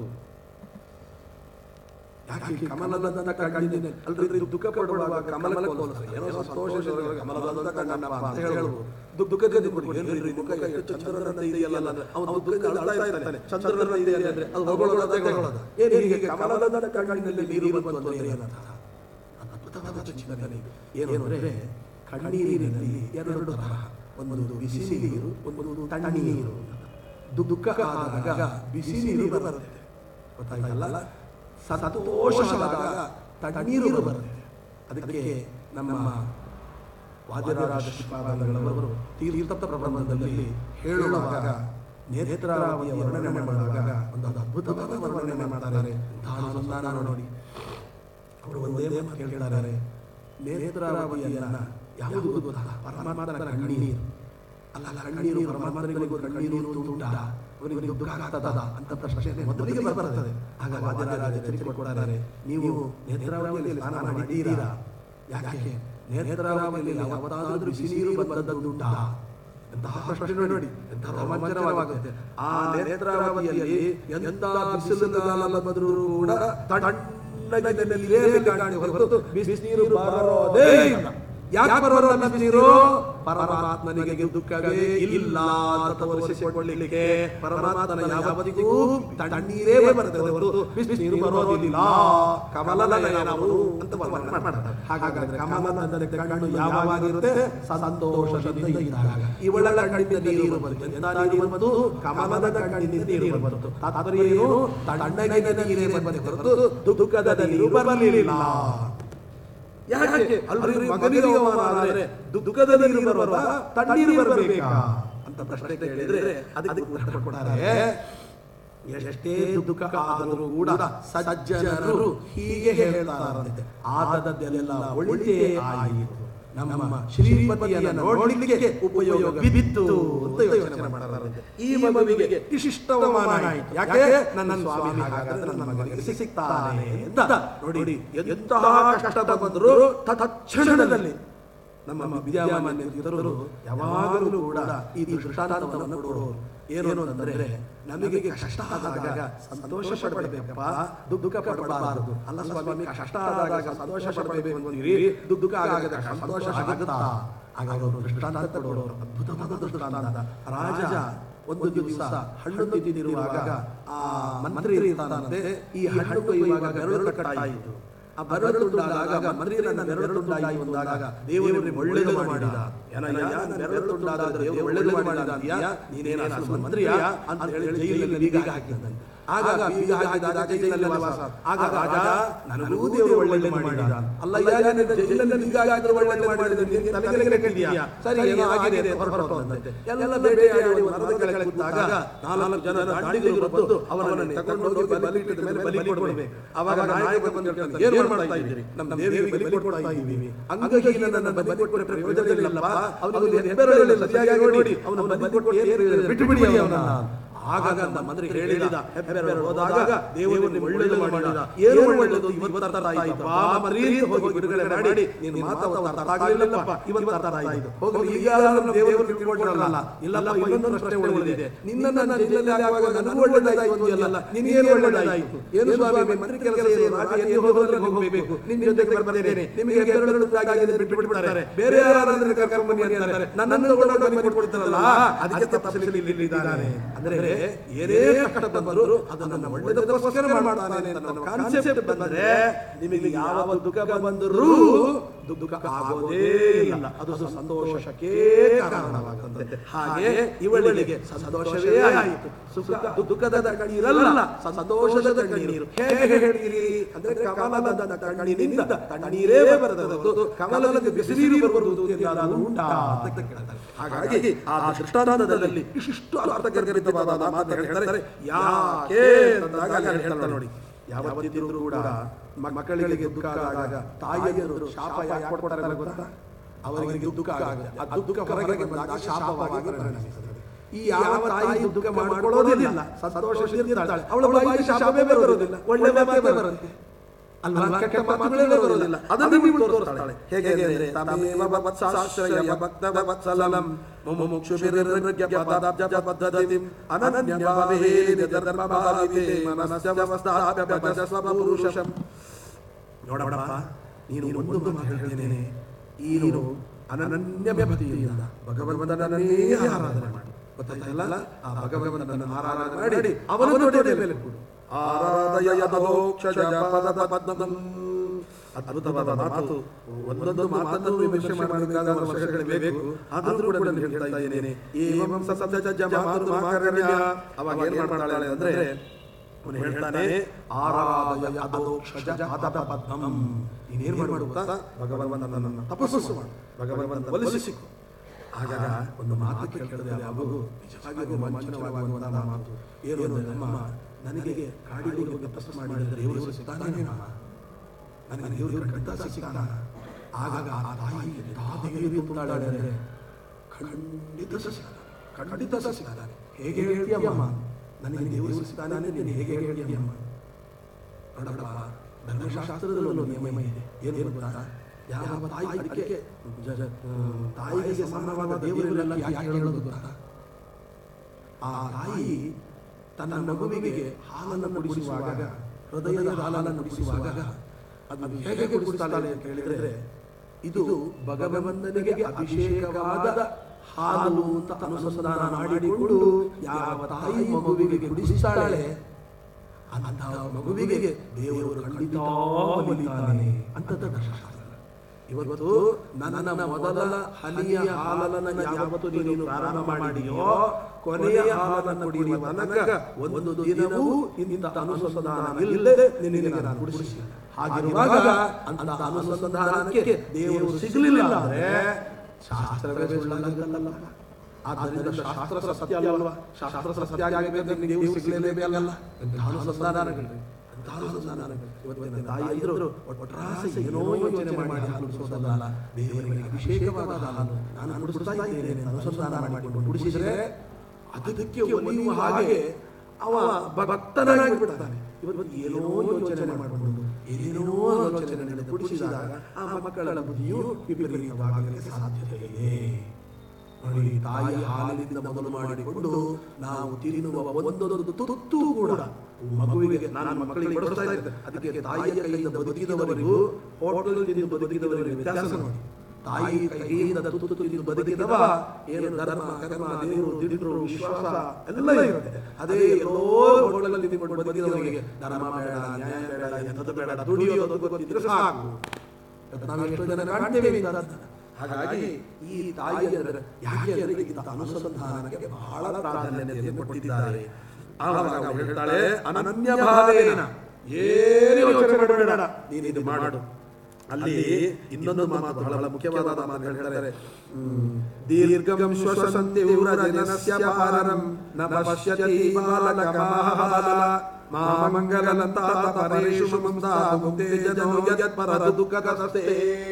ಯಾಕೆ ಕಮಲದ ಕಣ್ಣಿನ ಅಲ್ರಿ ದುಃಖ ಪಡುವಾಗ ಕಮಲ ಕೋಲಸ ಏನೋ ಸಂತೋಷ ಕಮಲದ ಕಣ್ಣಪ್ಪ ಅಂತ ಹೇಳ್ಬೋದು ದುಃಖ ದುಃಖದ ಬಿಡಿ ಏನ್ರಿ ಮುಖ ಎಷ್ಟು ಚಂದ್ರನ ಇದೆಯಲ್ಲ ಅಂದ್ರೆ ಅವನು ದುಃಖ ಅಳ್ತಾ ಇರ್ತಾನೆ ಚಂದ್ರನ ಇದೆ ಅಂದ್ರೆ ಅದು ಹೊಗಳೋದ ಹೇಳೋದು ಏನು ಹೀಗೆ ಕಮಲದ ಕಣ್ಣಿನಲ್ಲಿ ನೀರು ಬಂತು ಅಂದ್ರೆ ಏನಂತ ಅದ್ಭುತವಾದ ಚಿಂತನೆ ಏನು ಅಂದ್ರೆ ಕಣ್ಣೀರಿನಲ್ಲಿ ಎರಡು ತರಹ ಒಂದು ಬಿಸಿ ನೀರು ಒಂದು ತಣ್ಣೀರು ದುಃಖ ಆದಾಗ ಬಿಸಿ ನೀರು ಬರುತ್ತೆ ಗೊತ್ತಾಗಲ್ಲ ಸಂತೋಷವಾದಾಗ ತಣ್ಣೀರು ಬರುತ್ತೆ ಅದಕ್ಕೆ ನಮ್ಮ ವಾದಿರಾಜ ಶ್ರೀಪಾದಂಗಳವರು ತೀರ್ಥ ಪ್ರಬಂಧದಲ್ಲಿ ಹೇಳುವಾಗ ನೇತ್ರಾವತಿಯ ವರ್ಣನೆ ಮಾಡುವಾಗ ಒಂದು ಅದ್ಭುತವಾದ ವರ್ಣನೆ ಮಾಡ್ತಾರೆ ದಾನ ನೋಡಿ ಅವರು ಒಂದೇ ಮಾತು ಹೇಳ್ತಾರೆ ನೇತ್ರಾವತಿಯನ್ನ ಯಾವುದು ಗೊತ್ತಾ ಪರಮಾತ್ಮನ ಕಣ್ಣೀರು ಅಲ್ಲ ಅಲ್ಲ ಕಣ್ಣೀರು ಪರಮಾತ್ಮನಿಗೂ ಕಣ್ಣೀರು ತುಂಟ ಅವನಿಗೆ ದುಃಖ ಆಗ್ತದ ಅಂತ ಪ್ರಶ್ನೆ ಮೊದಲಿಗೆ ಬರ್ತದೆ ಆಗ ವಾದ್ಯರಾಜ ಎಚ್ಚರಿಕೆ ಕೊಡ್ತಾರೆ ನೀವು ನೇತ್ರಾವತಿಯಲ್ಲಿ ಸ್ನಾನ ಮಾಡಿದ್ದೀರಾ ಯಾಕೆ ನೇತ್ರಾವತಿಯಲ್ಲಿ ಯಾವತ್ತಾದ್ರೂ ಬಿಸಿ ನೀರು ಬಂದದ್ದುಂಟ ಎಂತಹ ಪ್ರಶ್ನೆ ನೋಡಿ ಎಂತಹ ರೋಮಾಂಚನವಾಗುತ್ತೆ ಆ ನೇತ್ರಾವತಿಯಲ್ಲಿ ಎಂತ ಬಿಸಿಲುಗಾಲ ಬಂದರೂ ಕೂಡ ತಣ್ಣಗಿನಲ್ಲಿಯೇ ಕಾಣಿ ಹೊರತು ಬಿಸಿನೀರು ಬರೋದೇ ಇಲ್ಲ ಯಾಕೆ ಬರೋಲ್ಲ ಬಿಸಿನೀರು ಪರಮಾತ್ಮನಿಗೆ ದುಃಖವೇ ಇಲ್ಲ ಅಂತ ತೋರಿಸಿಕೊಳ್ಳಲಿಕ್ಕೆ ಪರಮಾತ್ಮನ ಯಾವತ್ತಿಗೂ ತಣ್ಣೀರೇ ಬರ್ತದೆ ಹೊರತು ಬಿಸಿನೀರು ಬರೋದಿಲ್ಲ ಕಮಲನಯನವರು ಅಂತ ವರ್ಣನೆ ಮಾಡ್ತಾರೆ ಹಾಗಾದ್ರೆ ಕಮಲದ ಕಣ್ಣು ಯಾವಾಗಿರುತ್ತೆ ಸಂತೋಷದಿಂದ ಇದ್ದಾಗ ಇವಳ ಕಣ್ಣಿಂದ ನೀರು ಬಂತು ಎಂತ ನೀರು ಬಂತು ಕಮಲದ ಕಣ್ಣಿನಿಂದ ನೀರು ಬಂತು ತಾತ್ಪರ್ಯ ಏನು ತಣ್ಣಗಿನ ನೀರೇ ಬಂದೆ ಹೊರತು ದುಃಖದ ನೀರು ಬರಲಿಲ್ಲ ಯಾಕೆ ಅಲ್ರಿ ಮಗನಿಗೆ ಅವಮಾನ ಆದರೆ ದುಃಖದ ನೀರು ಬರುವ ತಣ್ಣೀರು ಬರಬೇಕಾ ಅಂತ ಪ್ರಶ್ನೆ ಕೇಳಿದ್ರೆ ಅದಕ್ಕೆ ಉತ್ತರ ಕೊಡ್ತಾರೆ ಎಷ್ಟೇ ದುಃಖ ಆದರೂ ಕೂಡ ಸಜ್ಜನರು ಹೀಗೆ ಹೇಳ್ತಾರಂತೆ ಆದದ್ದೆಲ್ಲ ಒಳ್ಳೆಯೇ ಆಯಿತು ನಮ್ಮ ಶ್ರೀಪತಿಯನ್ನ ನೋಡಲಿಕ್ಕೆ ಉಪಯೋಗ ಬಿತ್ತು ಅಂತ ಯೋಚನೆ ಮಾಡ್ತಾರಂತೆ ಈ ಮಗುವಿಗೆ ಇಶಿಷ್ಟವಮಾನ ಆಯಿತು ಯಾಕೆ ನನ್ನ ಸ್ವಾಮಿ ಹಾಗಾದ್ರೆ ನನ್ನ ಮಗನಿಗೆ ಸಿಗ್ತಾನೆ ಅಂತ ನೋಡಿ ಎಂತಹ ಕಷ್ಟ ಬಂದರೂ ತಕ್ಷಣದಲ್ಲಿ ನಮ್ಮ ವಿದ್ಯಾಮಾನ್ಯ ತೀರ್ಥರು ಯಾವಾಗಲೂ ಕೂಡ ಈ ದೃಷ್ಟಾಂತವನ್ನು ಕೊಡೋರು ಏನು ಅಂತಂದ್ರೆ ನಮಗೆ ಕಷ್ಟ ಆದಾಗ ಸಂತೋಷ ಪಡಬೇಕಪ್ಪ ದುಃಖ ಪಡಬಾರದು ಅಲ್ಲ ಸ್ವಾಮಿ ಕಷ್ಟ ಆದಾಗ ಸಂತೋಷ ಪಡಬೇಕು ಅಂತೀರಿ ದುಃಖ ಆಗದ ಸಂತೋಷ ಆಗುತ್ತಾ ಆಗ ಅವರು ದೃಷ್ಟಾಂತ ಕೊಡೋರು ಅದ್ಭುತವಾದ ದೃಷ್ಟಾಂತ ರಾಜ ಒಂದು ದಿವಸ ಹಣ್ಣು ತಿಂದಿರುವಾಗ ಆ ಮಂತ್ರಿ ಇರ್ತಾನಂತೆ ಈ ಹಣ್ಣು ಕೊಯ್ಯುವಾಗ ಬೆರಳು ಕಟ್ಟಾಯಿತು ಆ ಬೆರಳು ತುಂಡಾದಾಗ ಮಂತ್ರಿಯನ್ನ ಬೆರಳು ತುಂಡಾಗಿ ಬಂದಾಗ ದೇವರಿಗೆ ಒಳ್ಳೆಯದು ಮಾಡಿದ ಏನಯ್ಯ ನನ್ನ ಬೆರಳು ತುಂಡಾದ ದೇವರು ಒಳ್ಳೆಯದು ಮಾಡಿದ ಅಂತೀಯ ನೀನೇನ ಅಸಲು ಮಂತ್ರಿಯ ಅಂತ ಹೇಳಿ ಜೈಲಲ್ಲಿ ಬೀಗ ಹಾಕಿದಂತೆ ಆಗ ಬೀಗ ಹಾಕಿದಾಗ ಜೈಲಲ್ಲಿ ವಾಸ ಆಗ ರಾಜ ನನಗೂ ದೇವರು ಒಳ್ಳೆಯದು ಮಾಡಿದ ಅಲ್ಲ ಯಾರು ಜೈಲಲ್ಲಿ ಬೀಗ ಹಾಕಿದ್ರೆ ಒಳ್ಳೆಯದು ಮಾಡಿದ ನಿನಗೆ ತಲೆಗೆ ಲೆಕ್ಕಿದ್ಯಾ ಸರಿ ಏನೋ ಆಗಿದೆ ಹೊರಟೋದಂತೆ ಎಲ್ಲ ಬೇಟೆಯಾಡಿ ಒಂದು ಮರದ ಕೆಳಗೆ ಕೂತಾಗ ನಾಲ್ಕು ಜನ ದಾಂಡಿಗರು ಬಂದು ಅವರನ್ನು ತಗೊಂಡು ಹೋಗಿ ಬಲಿಪೀಠದ ಮೇಲೆ ಬಲಿ ಕೊಡಬೇಕು ಅವಾಗ ನಾಯಕ ಬಂದು ಕೇಳ್ತಾನೆ, ಏನು ಮಾಡ್ತಾ ಇದ್ದೀರಿ ನಮ್ಮ ದೇವಿಗೆ ಬಲಿ ಕೊಡ್ತಾ ಇದ್ದೀವಿ ಹಂಗಾಗಿ ನನ್ನ ಬಲಿ ಕೊಟ್ಟರೆ ಪ್ರಯೋಜನ ಇಲ್ಲಪ್ಪ ಅವನಿಗೆ ಹೆಬ್ಬೆರಳಿಲ್ಲ ಸರಿಯಾಗಿ ನೋಡಿ ಅವನ ಬಲಿ ಕೊಟ್ಟು ಏನು ಬಿಟ್ಟು ಬಿಡಿ ಅವನನ್ನ ಆಗ ನಮ್ಮ ಮಂತ್ರಿ ಹೇಳಿದ ಹೆಬ್ಬೆರಳು ಹೋದಾಗ ದೇವರು ನಿಮ್ಗೆ ಒಳ್ಳೆಯದು ಮಾಡಿದ ಏನು ಒಳ್ಳೆಯದು ಇವತ್ತು ಅರ್ಥ ಆಯ್ತು ಬಾ ಮರಿ ಹೋಗಿ ಬಿಡುಗಡೆ ಮಾಡಿ ನೀನು ಮಾತಾವ ಅರ್ಥ ಆಗಲಿಲ್ಲಪ್ಪ ಇವತ್ತು ಅರ್ಥ ಆಯ್ತು ಹೋಗಿ ಈಗ ನಮ್ಮ ದೇವರು ತಿಳ್ಕೊಂಡ್ರಲ್ಲ ಇಲ್ಲಪ್ಪ ಇನ್ನೊಂದು ಪ್ರಶ್ನೆ ಉಳಿದಿದೆ ನಿನ್ನನ್ನ ನಾನು ಜೈಲಲ್ಲಿ ಆಗುವಾಗ ನನಗೂ ಒಳ್ಳೆದಾಯ್ತು ಅಂತೀಯಲ್ಲ ನಿನಗೇನು ಒಳ್ಳೆದಾಯ್ತು ಏನು ಸ್ವಾಮಿ ಮಂತ್ರಿ ಕೆಲಸ ಏನು ರಾಜ ಎಲ್ಲಿ ಹೋಗೋದ್ರೆ ಹೋಗಬೇಕು ನಿನ್ನ ಜೊತೆಗೆ ಬರ್ತೇನೆ ನಿಮಗೆ ಎರಡು ಆಗಿದೆ ಬಿಟ್ಟು ಬಿಡ್ತಾರೆ ಬೇರೆ ಯಾರಾದ್ರೂ ಕರ್ಕೊಂಡು ಬನ್ನಿ ಅಂತಾರೆ ನನ್ನನ್ನು ತಗೊಂಡು ಬನ್ನಿ ಕೊಡ್ತಾರಲ್ಲ ಅದಕ್ಕೆ ತಪ್ಪಿಸಲಿ ಇಲ್ಲಿದ್ದಾನೆ ಅಂದ್ರೆ ಏನೇ ಕಷ್ಟ ಬಂದರೂ ಅದನ್ನ ಒಳ್ಳೆದಕ್ಕೋಸ್ಕರ ಮಾಡ್ತಾನೆ ಅಂತ ನಮ್ಮ ಕಾನ್ಸೆಪ್ಟ್ ಬಂದ್ರೆ ನಿಮಗೆ ಯಾವ ದುಃಖ ಬಂದರೂ ದುಃಖ ಆಗೋದೇ ಇಲ್ಲ ಅದು ಸಂತೋಷಕ್ಕೆ ಕಾರಣವಾಗುತ್ತದೆ ಹಾಗೆ ಇವಳಿಗೆ ಸಂತೋಷವೇ ಆಯಿತು ಸುಖ ದುಃಖದ ಕಣ್ಣೀರಲ್ಲ ಸಂತೋಷದ ಕಣ್ಣೀರು ಹೇಗೆ ಹೇಳಿರಿ ಅಂದ್ರೆ ಕಮಲದ ಕಣ್ಣಿನಿಂದ ಕಣ್ಣೀರೇ ಬರ್ತದೆ ಕಮಲದ ಬಿಸಿನೀರು ಬರುವುದು ಎಲ್ಲಾದರೂ ಉಂಟಾ ಅಂತ ಕೇಳ್ತಾರೆ ಹಾಗಾಗಿ ಆ ದೃಷ್ಟಾಂತದಲ್ಲಿ ಇಷ್ಟು ಅರ್ಥಗರ್ಭಿತವಾದ ಮಾತು ಹೇಳ್ತಾರೆ ಯಾಕೆ ಅಂದಾಗ ಅಲ್ಲಿ ಹೇಳ್ತಾರೆ ನೋಡಿ ಯಾವತ್ತಿದ್ರೂ ಕೂಡ ಮಕ್ಕಳಿಗೆ ದುಃಖ ಆದಾಗ ತಾಯಿಯರು ಶಾಪ ಯಾಕೆ ಕೊಡ್ತಾರೆ ಗೊತ್ತಾ ಅವರಿಗೆ ದುಃಖ ಆಗುತ್ತೆ ಆ ದುಃಖ ಹೊರಗೆ ಬಂದಾಗ ಶಾಪವಾಗಿ ಪರಿಣಮಿಸುತ್ತದೆ ಈ ಯಾವ ತಾಯಿ ದುಃಖ ಮಾಡಿಕೊಳ್ಳೋದಿಲ್ಲ ಸಂತೋಷದಿಂದಿರ್ತಾಳೆ ಅವಳ ಬಾಯಿಗೆ ಶಾಪವೇ ಬರೋದಿಲ್ಲ ಒಳ್ಳೆ ಮಾತೇ ಬರುತ್ತೆ ಅಲ್ವಾ ಕೆಟ್ಟ ಮಾತುಗಳೇ ಬರೋದಿಲ್ಲ ಅದನ್ನು ನೀವು ತೋರಿಸ್ತಾಳೆ ಹೇಗೆ ಅಂದ್ರೆ ತಮೇವ ವತ್ಸಾಶ್ರಯ ಭಕ್ತ ವತ್ಸಲಂ ಮುಮುಕ್ಷುಭಿರ್ನೃಗ್ಯ ಪದಾಬ್ಜ ಪದ್ಧತಿಂ ಅನನ್ಯಭಾವೇ ಧರ್ಮಭಾವಿತೆ ಮನಸ್ಯ ವ್ಯವಸ್ಥಾಪ್ಯ ಭಜ ಸ್ವಪುರುಷಂ ನೋಡಪ್ಪ ನೀನು ಒಂದು ಮಾತು ಹೇಳ್ತೇನೆ ನೀನು ಅನನ್ಯ ಭಕ್ತಿಯಿಂದ ಭಗವಂತನನ್ನೇ ಆರಾಧನೆ ಮಾಡಿ ಗೊತ್ತಾಯ್ತಲ್ಲ ಆ ಭಗವಂತನನ್ನು ಆರಾಧನೆ ಮಾಡಿ ಅವನ ತೊಡೆಯ ಮೇಲೆ ಕೊಡು ಆರಾಧಯ ಪದ ಪದ್ಮಂ ಅದ್ಭುತವಾದ ಮಾತು ಒಂದೊಂದು ಮಾತನ್ನು ವಿಮರ್ಶೆ ಮಾಡಬೇಕಾದ ವರ್ಷಗಳು ಬೇಕು ಆದರೂ ಕೂಡ ನಾನು ಹೇಳ್ತಾ ಇದ್ದೇನೆ ಏವಂ ಸಸಬ್ಜ ಜಮಾತು ಮಾಕರಣ್ಯ ಅವಾಗ ಏನ್ ಮಾಡ್ತಾಳೆ ಅಂದ್ರೆ ಅವನು ಹೇಳ್ತಾನೆ ಆರಾಧಯ ಅದೋಕ್ಷಜ ಪಾದ ಪದ್ಮಂ ನೀನೇನ್ ಮಾಡು ಗೊತ್ತಾ ಭಗವಂತನನ್ನು ತಪಸ್ಸು ಮಾಡು ಭಗವಂತನ ಒಲಿಸಿಕೊ ಆಗ ಒಂದು ಮಾತು ಕೇಳಿದ್ರೆ ಆ ಮಗು ನಿಜವಾಗಿ ರೋಮಾಂಚನವಾಗುವಂತಹ ಮಾತು ಏನು ಅಂದ್ರೆ ಅಮ್ಮ ನನಗೆ ಕಾಡಿಗೆ ಹೋಗಿ ತಪಸ್ಸು ಮಾಡಿದರೆ ದೇವರು ಸಿಗ್ತಾನೆ ಅಮ್ಮ ನನಗೆ ದೇವರು ಖಂಡಿತ ಸಿಗ್ತಾನ ಆಗ ಆ ತಾಯಿ ಎಂತಹ ಧೈರ್ಯ ತುಂಬಿದಾಳೆ ಅಂದರೆ ಖಂಡಿತ ಸಿಗ್ತಾನೆ ಖಂಡಿತ ಸಿಗ್ತಾನೆ ಹೇಗೆ ಹೇಳ್ತೀಯಮ್ಮ ನನಗೆ ದೇವರು ಸಿಗ್ತಾನೆ ನೀನು ಹೇಗೆ ಹೇಳ್ತೀಯಮ್ಮ ನೋಡಪ್ಪ ಧರ್ಮಶಾಸ್ತ್ರದಲ್ಲೂ ಒಂದು ನಿಯಮ ಇದೆ ಏನು ಗೊತ್ತಾ ಯಾವ ತಾಯಿ ಅದಕ್ಕೆ ಜ- ಜ- ತಾಯಿಗೆ ಸಮಾನವಾದ ದೇವರೆಲ್ಲ ಯಾಕೆ ಹೇಳೋದು ಗೊತ್ತಾ ಆ ತಾಯಿ ತನ್ನ ಮಗುವಿಗೆ ಹಾಲನ್ನು ಕುಡಿಸುವಾಗ ಹೃದಯದ ಹಾಲನ್ನು ಕುಡಿಸುವಾಗ ಅದು ಹೇಗೆ ಕುಡಿಸ್ತಾಳೆ ಅಂತ ಹೇಳಿದ್ರೆ ಇದು ಭಗವಂತನಿಗೆ ಅಭಿಷೇಕವಾದ ಹಾಲು ಅಂತ ಅನುಸಂಧಾನ ಮಾಡಿಕೊಂಡು ಯಾವ ತಾಯಿ ಮಗುವಿಗೆ ಕುಡಿಸ್ತಾಳೆ ಅಂತ ಮಗುವಿಗೆ ದೇವರು ಖಂಡಿತ ಒಲಿತಾನೆ ಅಂತ ಧರ್ಮಶಾಸ್ತ್ರ ಇವತ್ತು ನನ್ನ ಮೊದಲ ಹಲಿಯ ಹಾಲನ್ನು ಯಾವತ್ತು ನೀನು ಪ್ರಾರಂಭ ಮಾಡಿದೆಯೋ ಕೊನೆಯ ಹಾಲನ್ನು ಕುಡಿಯುವ ತನಕ ಒಂದು ದಿನವೂ ಇಂಥ ಅನುಸಂಧಾನ ಇಲ್ಲದೆ ನಿನಗೆ ನಾನು ಕುಡಿಸಿ ಹಾಗಿರುವಾಗ ಅಂತ ಅನುಸಂಧಾನಕ್ಕೆ ದೇವರು ಸಿಗಲಿಲ್ಲ ಅಂದ್ರೆ ಶಾಸ್ತ್ರವೇ ಸುಳ್ಳಾಗಲ್ಲ ಆದ್ದರಿಂದ ಶಾಸ್ತ್ರ ಸತ್ಯ ಅಲ್ವಾ ಶಾಸ್ತ್ರ ಸತ್ಯ ಆಗಬೇಕು ದೇವರು ಸಿಗಲೇಬೇಕಲ್ಲ ಎಂತಹ ಅನುಸಂಧಾನಗಳು ಎಂತಹ ಅನುಸಂಧಾನಗಳು ಇವತ್ತಿನ ತಾಯಿದ್ರು ಒಟ್ರಾಸೆ ಏನೋ ಯೋಚನೆ ಮಾಡಿ ಹಾಲು ಕುಡಿಸೋದಲ್ಲ ದೇವರಿಗೆ ಅಭಿಷೇಕವಾದ ಹಾಲು ನಾನು ಕುಡಿಸ್ತಾ ಇದ್ದೇನೆ ಅಂತ ಅನುಸಂಧಾನ ಮಾಡಿಕೊಂಡು ಕುಡಿಸಿದ್ರೆ ಅದಕ್ಕೆ ಒಲಿಯುವ ಹಾಗೆ ಅವ ಭಕ್ತನಾಗಿ ಬಿಡ್ತಾನೆ ಇವತ್ತು ಏನೋ ಯೋಚನೆ ಮಾಡಿಕೊಂಡು ಏನೇನೋ ಆಲೋಚನೆ ನಡೆದು ಕುಡಿಸಿದಾಗ ಆ ಮಕ್ಕಳ ಬುದ್ಧಿಯು ವಿಪರೀತವಾಗಲಿಕ್ಕೆ ಸಾಧ್ಯತೆ ಇದೆ ನೋಡಿ ತಾಯಿಯ ಹಾಲಿನಿಂದ ಮೊದಲು ಮಾಡಿಕೊಂಡು ನಾವು ತಿನ್ನುವ ಒಂದೊಂದು ತುತ್ತು ಕೂಡ ಮಗುವಿಗೆ ನಾನು ಮಕ್ಕಳಿಗೆ ಬಡಿಸ್ತಾ ಇದ್ದೆ ಅದಕ್ಕೆ ತಾಯಿಯ ಕೈಯಿಂದ ಬದುಕಿದವರಿಗೂ ಹೋಟೆಲ್ ತಿಂದು ಬದುಕಿದವರಿಗೂ ವ್ಯತ್ಯಾಸ ನೋಡಿ ತಾಯಿ ಕೈಯಿಂದ ತುತ್ತು ತಿಂದು ಬದುಕಿದವ ಏನು ಧರ್ಮ ಕರ್ಮ ದೇವರು ದಿಡ್ರು ವಿಶ್ವಾಸ ಎಲ್ಲ ಇರುತ್ತೆ ಅದೇ ಎಲ್ಲೋ ಹೋಟೆಲಲ್ಲಿ ತಿಂದು ಬದುಕಿದವರಿಗೆ ಧರ್ಮ ಬೇಡ ನ್ಯಾಯ ಬೇಡ ಎಂಥದ್ದು ಬೇಡ ದುಡಿಯೋದು ಗೊತ್ತಿದ್ರೆ ಸಾಕು ನಾವು ಎಷ್ಟೋ ಜನ ಕಾಣ್ತೇವೆ ಇಂಥದ್ದನ್ನ. ಹಾಗಾಗಿ ಈ ತಾಯಿಯರ ಯಾಕೆ ಅಂದರೆ ಇಂಥ ಅನುಸಂಧಾನಕ್ಕೆ ಬಹಳ ಪ್ರಾಧಾನ್ಯತೆಯನ್ನು ಕೊಟ್ಟಿದ್ದಾರೆ ಆವಾಗ ಅವಳು ಹೇಳ್ತಾಳೆ ಅನನ್ಯ ಭಾವೇನ ಏನು ಯೋಚನೆ ಮಾಡಬೇಡ ನೀನು ಇದು ಮಾಡು ಅಲ್ಲಿ ಇನ್ನೊಂದು ಮಾತು ಬಹಳ ಮುಖ್ಯವಾದ ಮಾತು ಹೇಳ್ತಾರೆ ಹ್ಮ್. ದೀರ್ಘಂ ಶ್ವಸಂತಿ ಜನಸ್ಯ ಪಾರಂ ನ ಪಶ್ಯತಿ ಬಾಲಕಮಾಹಬಲ ಮಾಮಂಗಲಂತಾತ ಪರೇಷು ಮಂದಾತು ತೇಜನೋ ಯತ್ಪರ ದುಃಖದಸ್ತೆ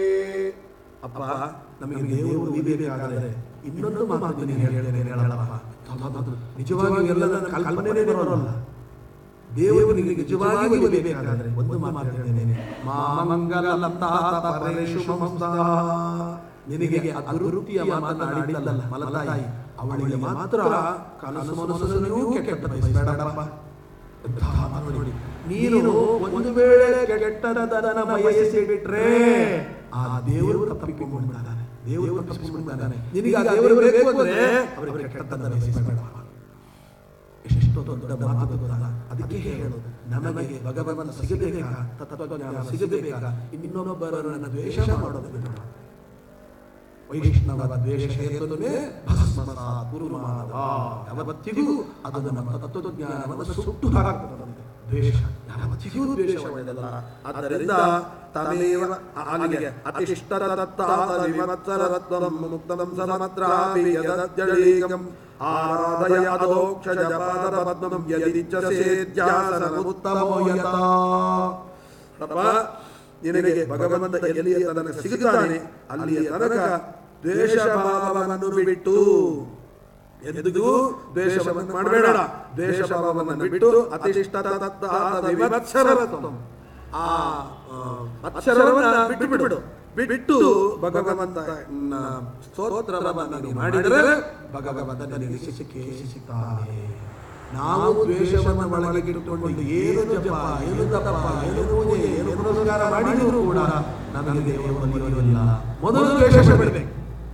ಅಪ್ಪ ನಮಗೆ ದೇವರು ಉಳಿಬೇಕಾದರೆ ಇನ್ನೊಂದು ಮಾತು ನೀನು ಹೇಳ್ತೇನೆ ಹೇಳಪ್ಪ ಅದು ನಿಜವಾಗಿ ಎಲ್ಲ ನನ್ನ ಕಲ್ಪನೆ ಬರೋಲ್ಲ ದೇವರು ನಿನಗೆ ನಿಜವಾಗಿ ಉಳಿಬೇಕಾದರೆ ಒಂದು ಮಾತು ಹೇಳ್ತೇನೆ ಮಾಮಂಗಲಂತಾತ ಪರೇಷು ಮಂದಾ ನಿನಗೆ ಅಭಿವೃದ್ಧಿಯ ಮಾತನಾಡಿದ್ದಲ್ಲ ಮಲತಾಯಿ ಅವಳಿಗೆ ಮಾತ್ರ ಕನಸು ಮನಸ್ಸನ್ನು ಕೆಟ್ಟ ಬಯಸಬೇಡಪ್ಪ ಎಂತಹ ಮಾತು ನೋಡಿ ನೀನು ಒಂದು ವೇಳೆ ಕೆಟ್ಟದನ ಬಯಸಿ ಬಿಟ್ರೆ ಆ ದೇವರು ತಪ್ಪಿಕೊಂಡ್ಬಿಡ್ತಾನೆ ದೇವರು ತಪ್ಪಿಸಿಕೊಂಡ್ಬಿಡ್ತಾನೆ ನಿನಗೆ ಆ ದೇವರು ಬೇಕು ಅಂದ್ರೆ ಅವರಿಗೆ ಕೆಟ್ಟದನ್ನ ಬಯಸಬೇಡ ಎಷ್ಟು ದೊಡ್ಡ ಮಾತು ಗೊತ್ತಲ್ಲ ಅದಕ್ಕೆ ಹೇಳೋದು ನಮಗೆ ಭಗವಂತ ಸಿಗಬೇಕಾ ತತ್ವಜ್ಞಾನ ಸಿಗಬೇಕಾ ಇನ್ನೊಬ್ಬರನ್ನ ದ್ವೇಷ ಮಾಡೋದು ಬಿಡೋಣ ವೈಷ್ಣವ ದ್ವೇಷ ಹೇತುನೇ ಭಸ್ಮಸಾತ್ ಕುರುಮಾನವ. ಯಾವತ್ತಿಗೂ ಅದು ನಮ್ಮ ತತ್ವಜ್ಞಾನವನ್ನು ಸುಟ್ಟು ಹಾಕುತ್ತದೆ ದ್ವೇಷ ಯಾವತ್ತಿಗೂ ದ್ವೇಷ ಒಳ್ಳೆಯದಲ್ಲ ಆದ್ದರಿಂದ ತಮೇವ ಅಲ್ಲಿಗೆ ಅತಿಷ್ಠರದತ್ತಾದ ವಿಮತ್ಸರತ್ವಂ ಮುಕ್ತಂ ಸಮತ್ರಾಪಿ ಯದಜ್ಜಳೀಗಂ ಆರಾಧಯಾದೋಕ್ಷಜ ಪಾದರ ಪದ್ಮಂ ಯದಿಚ್ಛಸೇದ್ಯಾಸನಮುತ್ತಮೋ ಯಥಾ ಅಪ್ಪ ನಿನಗೆ ಭಗವಂತ ಎಲ್ಲಿಯ ತನಕ ಸಿಗುತ್ತಾನೆ ಅಲ್ಲಿಯ ತನಕ ದ್ವೇಷ ಭಾವವನ್ನು ಬಿಟ್ಟು ಎಂದಿಗೂ ದ್ವೇಷವನ್ನು ಮಾಡಬೇಡ ದ್ವೇಷ ಭಾವವನ್ನು ಬಿಟ್ಟು ಅತಿಷ್ಠ ವಿಮತ್ಸರತ್ವಂ. ಆ ಆ, ಮತ್ಸರವನ್ನ ಬಿಟ್ಟು ಬಿಡು ಬಿಟ್ಟು ಭಗವಂತ ಸ್ತೋತ್ರವನ್ನು ನೀನು ಮಾಡಿದರೆ ಭಗವಂತ ನಿನಗೆ ಸಿಕ್ಕೇ ಸಿಗ್ತಾನೆ ನಾವು ದ್ವೇಷವನ್ನು ಒಳಗಿಟ್ಟುಕೊಂಡು ಏನು ಜಪ ಏನು ತಪ ಏನು ಪೂಜೆ ಏನು ಪುನಸ್ಕಾರ ಮಾಡಿದರೂ ಕೂಡ ನಮಗೆ ದೇವರು ಒಲಿಯೋದಿಲ್ಲ ಮೊದಲು ದ್ವೇಷ ಬಿಡಬೇಕು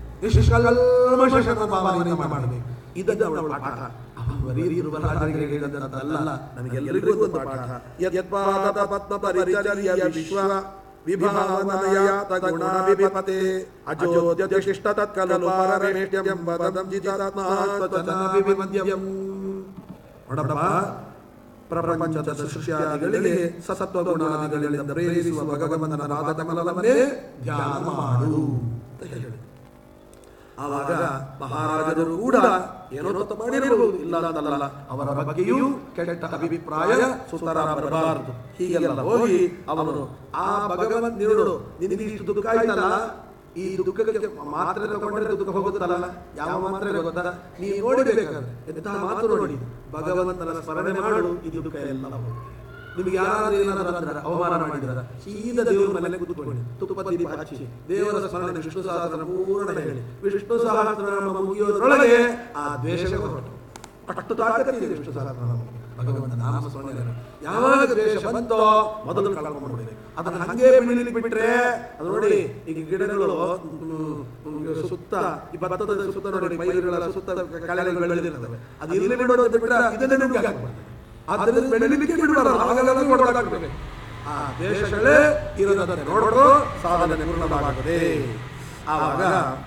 ನಿಷ್ಕಲ್ಮಶನ ಭಾವನೆಯಿಂದ ಮಾಡಬೇಕು ಇದನ್ನು ಅವಳ ಪಾಠ ಅವರೀರುವರಾಜರಿಗೆ ಹೇಳಿದಂತಲ್ಲ ನಮಗೆಲ್ಲರಿಗೂ ಒಂದು ಪಾಠ ಯತ್ಪಾದ ಪದ್ಮ ಪರಿಚರ್ಯ ವಿಶ್ವ ವಿಭಾವನಯಾತ ಗುಣ ವಿಪತೆ ಅಜೋದ್ಯ ಶಿಷ್ಟ ತತ್ಕಲಲು ಪಾರಮೇಷ್ಟ್ಯಂ ವದಂ ಜಿತಾತ್ಮಾತ್ಮಜನವಿಮದ್ಯಂ ನೋಡಪ್ಪ ಪ್ರಪಂಚದ ಸೃಷ್ಟಿಯಾದಿಗಳಿಗೆ ಸಸತ್ವ ಗುಣಾದಿಗಳಿಂದ ಪ್ರೇರಿಸುವ ಭಗವಂತನ ಪಾದಕಮಲವನ್ನೇ ಧ್ಯಾನ ಮಾಡು ಅಂತ ಹೇಳಿ ಆವಾಗ ಮಹಾರಾಜರು ಕೂಡ ಏನೋ ತಪ್ಪು ಮಾಡಿರಬಹುದು ಇಲ್ಲ ಅಂತಲ್ಲ ಅವರ ಬಗ್ಗೆಯೂ ಕೆಟ್ಟ ಅಭಿಪ್ರಾಯ ಸುತರ ಬರಬಾರದು ಹೀಗೆಲ್ಲ ಹೋಗಿ ಅವನು ಆ ಭಗವಂತ ನೀಡು ನಿನಗೆ ಇಷ್ಟು ದುಃಖ ಆಯ್ತಲ್ಲ ಈ ದುಃಖಕ್ಕೆ ಮಾತ್ರೆ ತಗೊಂಡ್ರೆ ದುಃಖ ಹೋಗುತ್ತಲ್ಲ ಯಾವ ಮಾತ್ರೆ ಗೊತ್ತಾ ನೀವು ನೋಡಿಬೇಕಾದ್ರೆ ಎಂತಹ ಮಾತು ನೋಡಿ ಭಗವಂತನ ಸ್ಮರಣೆ ಮಾಡು ಈ ದುಃಖ ಎಲ್ಲ ಹೋಗುತ್ತೆ. ನಿಮ್ಗೆ ಯಾರಾದ್ರೂ ಏನಾದ್ರೂ ಅಂದ್ರೆ ಅವಮಾನ ಮಾಡಿದಾರ ಸೀದಾ ದೇವರ ಮೇಲೆ ಕೂತ್ಕೊಳ್ಳಿ ತುಪ್ಪ ದೀಪ ಹಚ್ಚಿ ದೇವರ ಸ್ಮರಣೆ ವಿಷ್ಣು ಸಹಸ್ರ ಪೂರ್ಣ ಹೇಳಿ ವಿಷ್ಣು ಸಹಸ್ರನಾಮ ಮುಗಿಯೋದ್ರೊಳಗೆ ಆ ದ್ವೇಷವೇ ಹೊರಟು ಅಷ್ಟು ತಾಕತ್ತಿದೆ ವಿಷ್ಣು ಸಹಸ್ರನಾಮ ಭಗವಂತ ನಾಮ ಸ್ಮರಣೆ ಯಾವಾಗ ದ್ವೇಷ ಬಂತೋ ಮೊದಲು ಕಳ್ಕೊಂಡ್ಬಿಡ್ಬೇಕು ಅದನ್ನ ಹಂಗೆ ಬಿಡಲಿಕ್ಕೆ ಬಿಟ್ರೆ ಅದು ನೋಡಿ ಈಗ ಗಿಡಗಳು ಹ್ಮ್, ಹ್ಮ್, ಸುತ್ತ ಈ ಭತ್ತದ ಸುತ್ತ ನೋಡಿ ಪೈರುಗಳ ಸುತ್ತ ಕಳೆಗಳು ಬೆಳೆದಿರ್ತವೆ ಅದು ಇಲ್ಲಿ ಬಿಡೋದು ಬಿಟ್ರೆ ಇದನ್ನೇ ನಿಮ್ಗೆ ಹಾಕ್ಬಾರ್ದು ಆದ್ದರಿಂದ ಬೆಳಿಲಿಕ್ಕೆ ಬಿಡಬಾರದು ಹಾಗೆಲ್ಲ ನೋಡೋದಾಗ್ತದೆ ಆ ದೇಶಗಳೇ ಇರೋದಂತೆ ನೋಡೋದು ಸಾಧನೆ ಪೂರ್ಣವಾಗದೆ ಆವಾಗ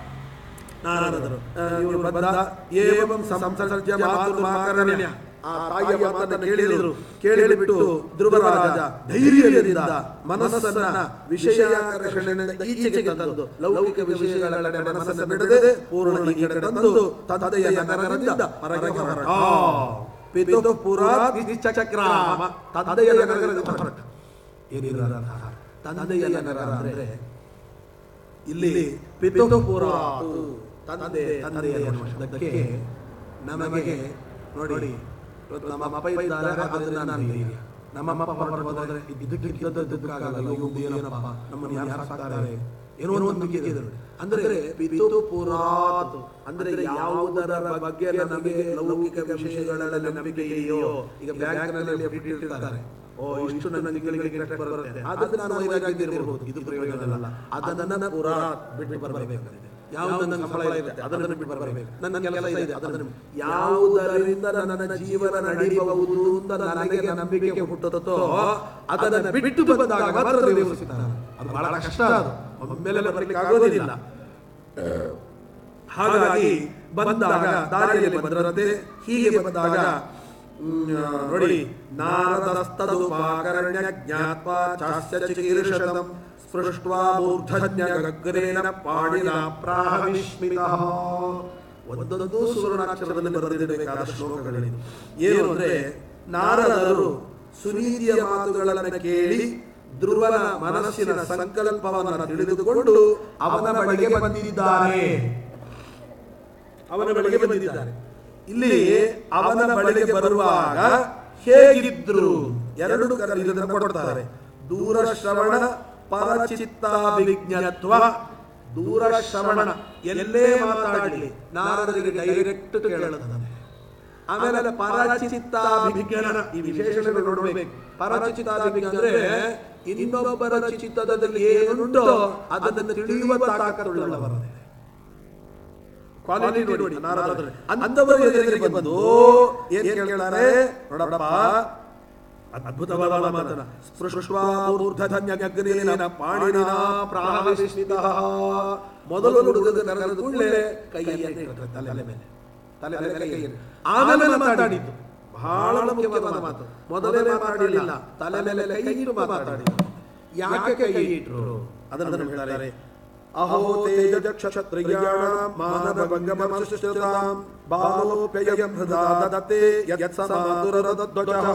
ನಾರದರು ಇವರು ಬಂದ ಏವಂ ಸಂಸರ್ಜ ಮಾತೃ ಮಾಕರಣ್ಯ ಆ ತಾಯಿಯ ಮಾತನ್ನು ಕೇಳಿದರು ಕೇಳಿಬಿಟ್ಟು ಧ್ರುವರಾಜ ಧೈರ್ಯದಿಂದ ಮನಸ್ಸನ್ನ ವಿಷಯಾಕರ್ಷಣೆಯಿಂದ ಈಚೆಗೆ ತಂದು ಲೌಕಿಕ ವಿಷಯಗಳೆಡೆ ಮನಸ್ಸನ್ನು ಬಿಡದೆ ಪೂರ್ಣ ಈ ಕಡೆ ತಂದು ತಂದೆಯ ನಗರದಿಂದ ಹೊರಗೆ ಹೊರಟ ಪಿತು ಪುರಾ ಚಕ್ರಾಮ ತಂದೆಯ ನಗರದಿಂದ ಹೊರಟ ಏನಿಲ್ಲ ತಂದೆಯ ನಗರ ಅಂದ್ರೆ ಇಲ್ಲಿ ಪಿತುಪುರ ತಂದೆ ತಂದೆ ಎನ್ನುವ ಶಬ್ದಕ್ಕೆ ನಮಗೆ ನೋಡಿ ಇವತ್ತು ನಮ್ಮ ಅಪ್ಪ ಇದ್ದಾರೆ ಅದರಿಂದ ನಾನು ಹಿರಿಯ. ನಮ್ಮ ಅಮ್ಮ ಹೊರಟು ಹೋದರೆ ಇದಕ್ಕೆ ದುಃಖ ಆಗಲ್ಲ ಇವು ಏನಪ್ಪ ನಮ್ಮನ್ನು ಯಾರು ಸಾಕ್ತಾರೆ ಏನೋ ಒಂದು ನಂಬಿಕೆ ಇದೆ ನೋಡಿ. ಅಂದ್ರೆ ಪಿತುಪುರಾತ್ ಅಂದ್ರೆ ಯಾವುದರ ಬಗ್ಗೆ ನಮಗೆ ಲೌಕಿಕ ವಿಷಯಗಳಲ್ಲಿ ನಂಬಿಕೆ ಇದೆಯೋ ಈಗ ಬ್ಯಾಂಕ್ನಲ್ಲಿ ಇಟ್ಟಿರ್ತಾರೆ ಓ ಇಷ್ಟು ನನ್ನ ತಿಂಗಳಿಗೆ ಕಷ್ಟ ಬರುತ್ತೆ ಅದನ್ನ ನಾನು ವೈರಾಗ್ಯದಿರಬಹುದು ಇದು ಪ್ರಯೋಜನ ಅಲ್ಲ ಅದನ್ನ ಪುರಾ ಬಿಟ್ಟು ಬರಬೇಕಾಗಿದೆ ಯಾವುದು ನನ್ನ ಸಂಬಳ ಇರುತ್ತೆ ಅದನ್ನು ಬಿಟ್ಟು ಬರಬೇಕು ನನ್ನ ಕೆಲಸ ಇದೆ ಅದನ್ನು ಯಾವುದರಿಂದ ನನ್ನ ಜೀವನ ನಡೆಯಬಹುದು ಅಂತ ನನಗೆ ನಂಬಿಕೆ ಹುಟ್ಟುತ್ತೋ ಅದನ್ನು ಬಿಟ್ಟು ಬಂದಾಗ ಮಾತ್ರ ದೇವರು ಸಿಗ್ತಾನೆ ಅದು ಬಹಳ ಕಷ್ಟ ಅದು ಒಮ್ಮೆಲೆ ಬರಲಿಕ್ಕೆ ಆಗೋದಿಲ್ಲ ಹಾಗಾಗಿ ಬಂದಾಗ ದಾರಿಯಲ್ಲಿ ಬಂದರಂತೆ ಹೀಗೆ ಬಂದಾಗ ಹ್ಮ್, ನೋಡಿ ನಾರದಸ್ತದುಪಾಕರ್ಣ್ಯ ಜ್ಞಾತ್ವಾ ಚಾಸ್ಯ ಚಿಕೀರ್ಷತಂ ಸ್ಪೃಷ್ಟ್ವಾ ಮೂರ್ಧನ್ಯಗ್ರೇಣ ಪಾಣಿನ ಪ್ರಾಹ ವಿಸ್ಮಿತಃ ಒಂದೊಂದು ಸುವರ್ಣಾಕ್ಷರದಲ್ಲಿ ಬರೆದಿಡಬೇಕಾದ ಶ್ಲೋಕಗಳಿದು ಏನು ಅಂದ್ರೆ ನಾರದರು ಸುನೀತಿಯ ಮಾತುಗಳನ್ನು ಕೇಳಿ ಧ್ರುವನ ಮನಸ್ಸಿನ ಸಂಕಲ್ಪವನ್ನು ತಿಳಿದುಕೊಂಡು ಅವನ ಬಳಿಗೆ ಬಂದಿದ್ದಾರೆ ಅವನ ಬಳಿಗೆ ಬಂದಿದ್ದಾರೆ ಇಲ್ಲಿ ಅವನ ಬಳಿಗೆ ಬರುವಾಗ ಹೇಗಿದ್ರು ಎರಡು ಕರ ಇದನ್ನ ಕೊಡ್ತಾರೆ ದೂರ ಶ್ರವಣ ಪರಚಿತ್ತಾಭಿಜ್ಞತ್ವ ದೂರ ಶ್ರವಣ ಎಲ್ಲೇ ಮಾತಾಡಲಿ ನಾರದರಿಗೆ ಡೈರೆಕ್ಟ್ ಕೇಳದ ಆಮೇಲೆ ಪರಚಿತ್ತಾಭಿಜ್ಞಾನ ಈ ವಿಶೇಷಣಗಳು ನೋಡಬೇಕು ಪರಚಿತ್ತಾಭಿಜ್ಞಾನ ಅಂದ್ರೆ ಇನ್ನೊಬ್ಬರ ಚಿತ್ತದಲ್ಲಿ ಏನುಂಟೋ ಅದನ್ನು ತಿಳಿಯುವ ತಾಕತ್ತುಳ್ಳವರದೇ ಕ್ವಾಲಿಟಿ ನೋಡಿ ನಾರದರು ಅಂಥವರು ಎದುರಿಗೆ ಬಂದು ಏನ್ ಕೇಳ್ತಾರೆ ನೋಡಪ್ಪ ಅದ್ಭುತವಾದ ಮಾತನ ಸ್ಪೃಷ್ಟ್ವಾ ಊರ್ಧ್ವಧನ್ಯಗ್ನೇನ ಪಾಣಿನ ಪ್ರಾವಿಷ್ಮಿತಃ ಮೊದಲು ಹುಡುಗದ ಕರೆದ ಕೂಡಲೇ ಕೈಯನ್ನು ಇಟ್ಟರು ತಲೆ ಮೇಲೆ ತಲೆ ಮೇಲೆ ಕೈಯನ್ನು ಆಮೇಲೆ ಮಾತಾಡಿದ್ದು ಬಹಳ ಮುಖ್ಯವಾದ ಮಾತು ಮೊದಲೇ ಮಾತಾಡಿಲ್ಲ ತಲೆ ಮೇಲೆ ಕೈ ಇಟ್ಟು ಮಾತಾಡಿದ್ದು ಯಾಕೆ ಕೈ ಇಟ್ಟರು ಅದನ್ನು ಹೇಳ್ತಾರೆ ಅಹೋ ತೇಜ ಕ್ಷತ್ರಿಯಾಣ ಮಾನವ ಭಂಗಮಮಸುಶ್ರುತಾಂ ಬಾಲೋಪ್ಯಯಂ ಹೃದಾ ದದತೆ ಯತ್ ಸಮಾತುರಧ್ವಜಃ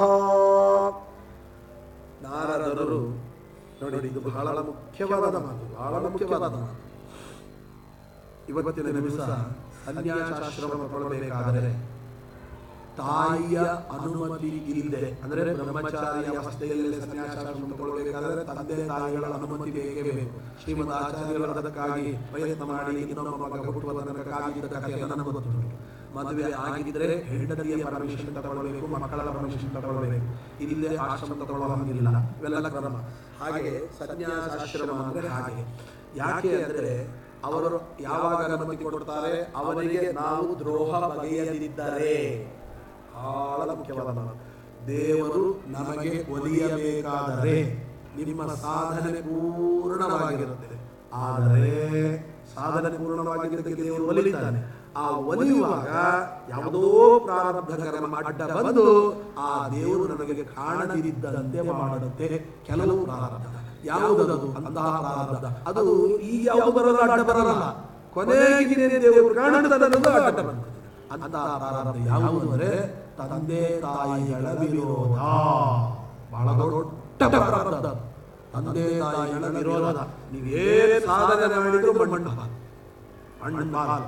ನಾರದರು ನೋಡಿ ಇದು ಬಹಳ ಮುಖ್ಯವಾದ ಮಾತು ಬಹಳ ಮುಖ್ಯವಾದ ಮಾತು ಇವತ್ತಿನ ದಿವಸ ಸನ್ಯಾಸಾಶ್ರಮ ಪಡಬೇಕಾದರೆ ತಾಯಿಯ ಅನುಮತಿ ಇಲ್ಲದೆ ಅಂದ್ರೆ ಬ್ರಹ್ಮಚಾರಿ ಅವಸ್ಥೆಯಲ್ಲಿ ಸನ್ಯಾಸಾಶ್ರಮ ತಗೊಳ್ಬೇಕಾದ್ರೆ ತಂದೆ ತಾಯಿಗಳ ಅನುಮತಿ ಬೇಕೇ ಬೇಕು ಶ್ರೀಮದ್ ಆಚಾರ್ಯರು ಅದಕ್ಕಾಗಿ ಪ್ರಯತ್ನ ಮಾಡಿ ಇನ್ನೊಬ್ಬ ಮಗ ಹುಟ್ಟುವ ತನಕ ಕಾಗಿದ್ದ ಕಥೆಯನ್ನು ನಮಗೆ ಗೊತ್ತುಂಟು ಮದುವೆ ಆಗಿದ್ರೆ ಹೆಂಡತಿಯ ಪರ್ಮಿಷನ್ ತಗೊಳ್ಬೇಕು ಮಕ್ಕಳ ಪರ್ಮಿಷನ್ ತಗೊಳ್ಬೇಕು ಇಲ್ಲೇ ಆಶ್ರಮ ತಗೊಳ್ಳೋ ಹಂಗಿಲ್ಲ ಇವೆಲ್ಲ ಕ್ರಮ ಹಾಗೆ ಸನ್ಯಾಸಾಶ್ರಮ ಅಂದ್ರೆ ಹಾಗೆ ಯಾಕೆ ಅಂದ್ರೆ ಅವರು ಯಾವಾಗ ಅನುಮತಿ ಕೊಡ್ತಾರೆ ಅವರಿಗೆ ನಾವು ದ್ರೋಹ ಬಗೆಯದಿದ್ದರೆ ಬಹಳ ಮುಖ್ಯವಾದ ಮಾತು. ದೇವರು ನಮಗೆ ಒಲಿಯಬೇಕಾದರೆ ನಿಮ್ಮ ಸಾಧನೆ ಪೂರ್ಣವಾಗಿರುತ್ತದೆ ಆದರೆ ಸಾಧನೆ ಪೂರ್ಣವಾಗಿದ್ದಕ್ಕೆ ದೇವರು ಒಲಿತಾನೆ ಆ ಒಲಿಯುವಾಗ ಯಾವುದೋ ಪ್ರಾರಬ್ಧ ಕರ್ಮ ಅಡ್ಡ ಬಂದು ಆ ದೇವರು ನಮಗೆ ಕಾಣದಿದ್ದಂತೆ ಮಾಡುತ್ತೆ ಕೆಲವು ಪ್ರಾರಬ್ಧ ಯಾವುದದು ಅಂತಹ ಪ್ರಾರಬ್ಧ ಅದು ಈ ಯಾವುದರಲ್ಲ ಅಡ್ಡ ಬರಲ್ಲ ಕೊನೆಗೆ ದೇವರು ಕಾಣುತ್ತದನ್ನೋದು ಅಡ್ಡ ಬಂತು ಅಂತಹ ಪ್ರಾರಬ್ಧ ಯಾವುದು ಅಂದರೆ ತಂದೆ ತಾಯಿಗಳ ವಿರೋಧ ಬಹಳ ದೊಡ್ಡ ಪ್ರಾರಬ್ಧ ಅದು. ತಂದೆ ತಾಯಿಗಳ ವಿರೋಧ ನೀವೇನು ಸಾಧನೆ ಮಾಡಿದ್ರು ಮಣ್ಣು ಪಾಲು. ಮಣ್ಣು ಪಾಲು.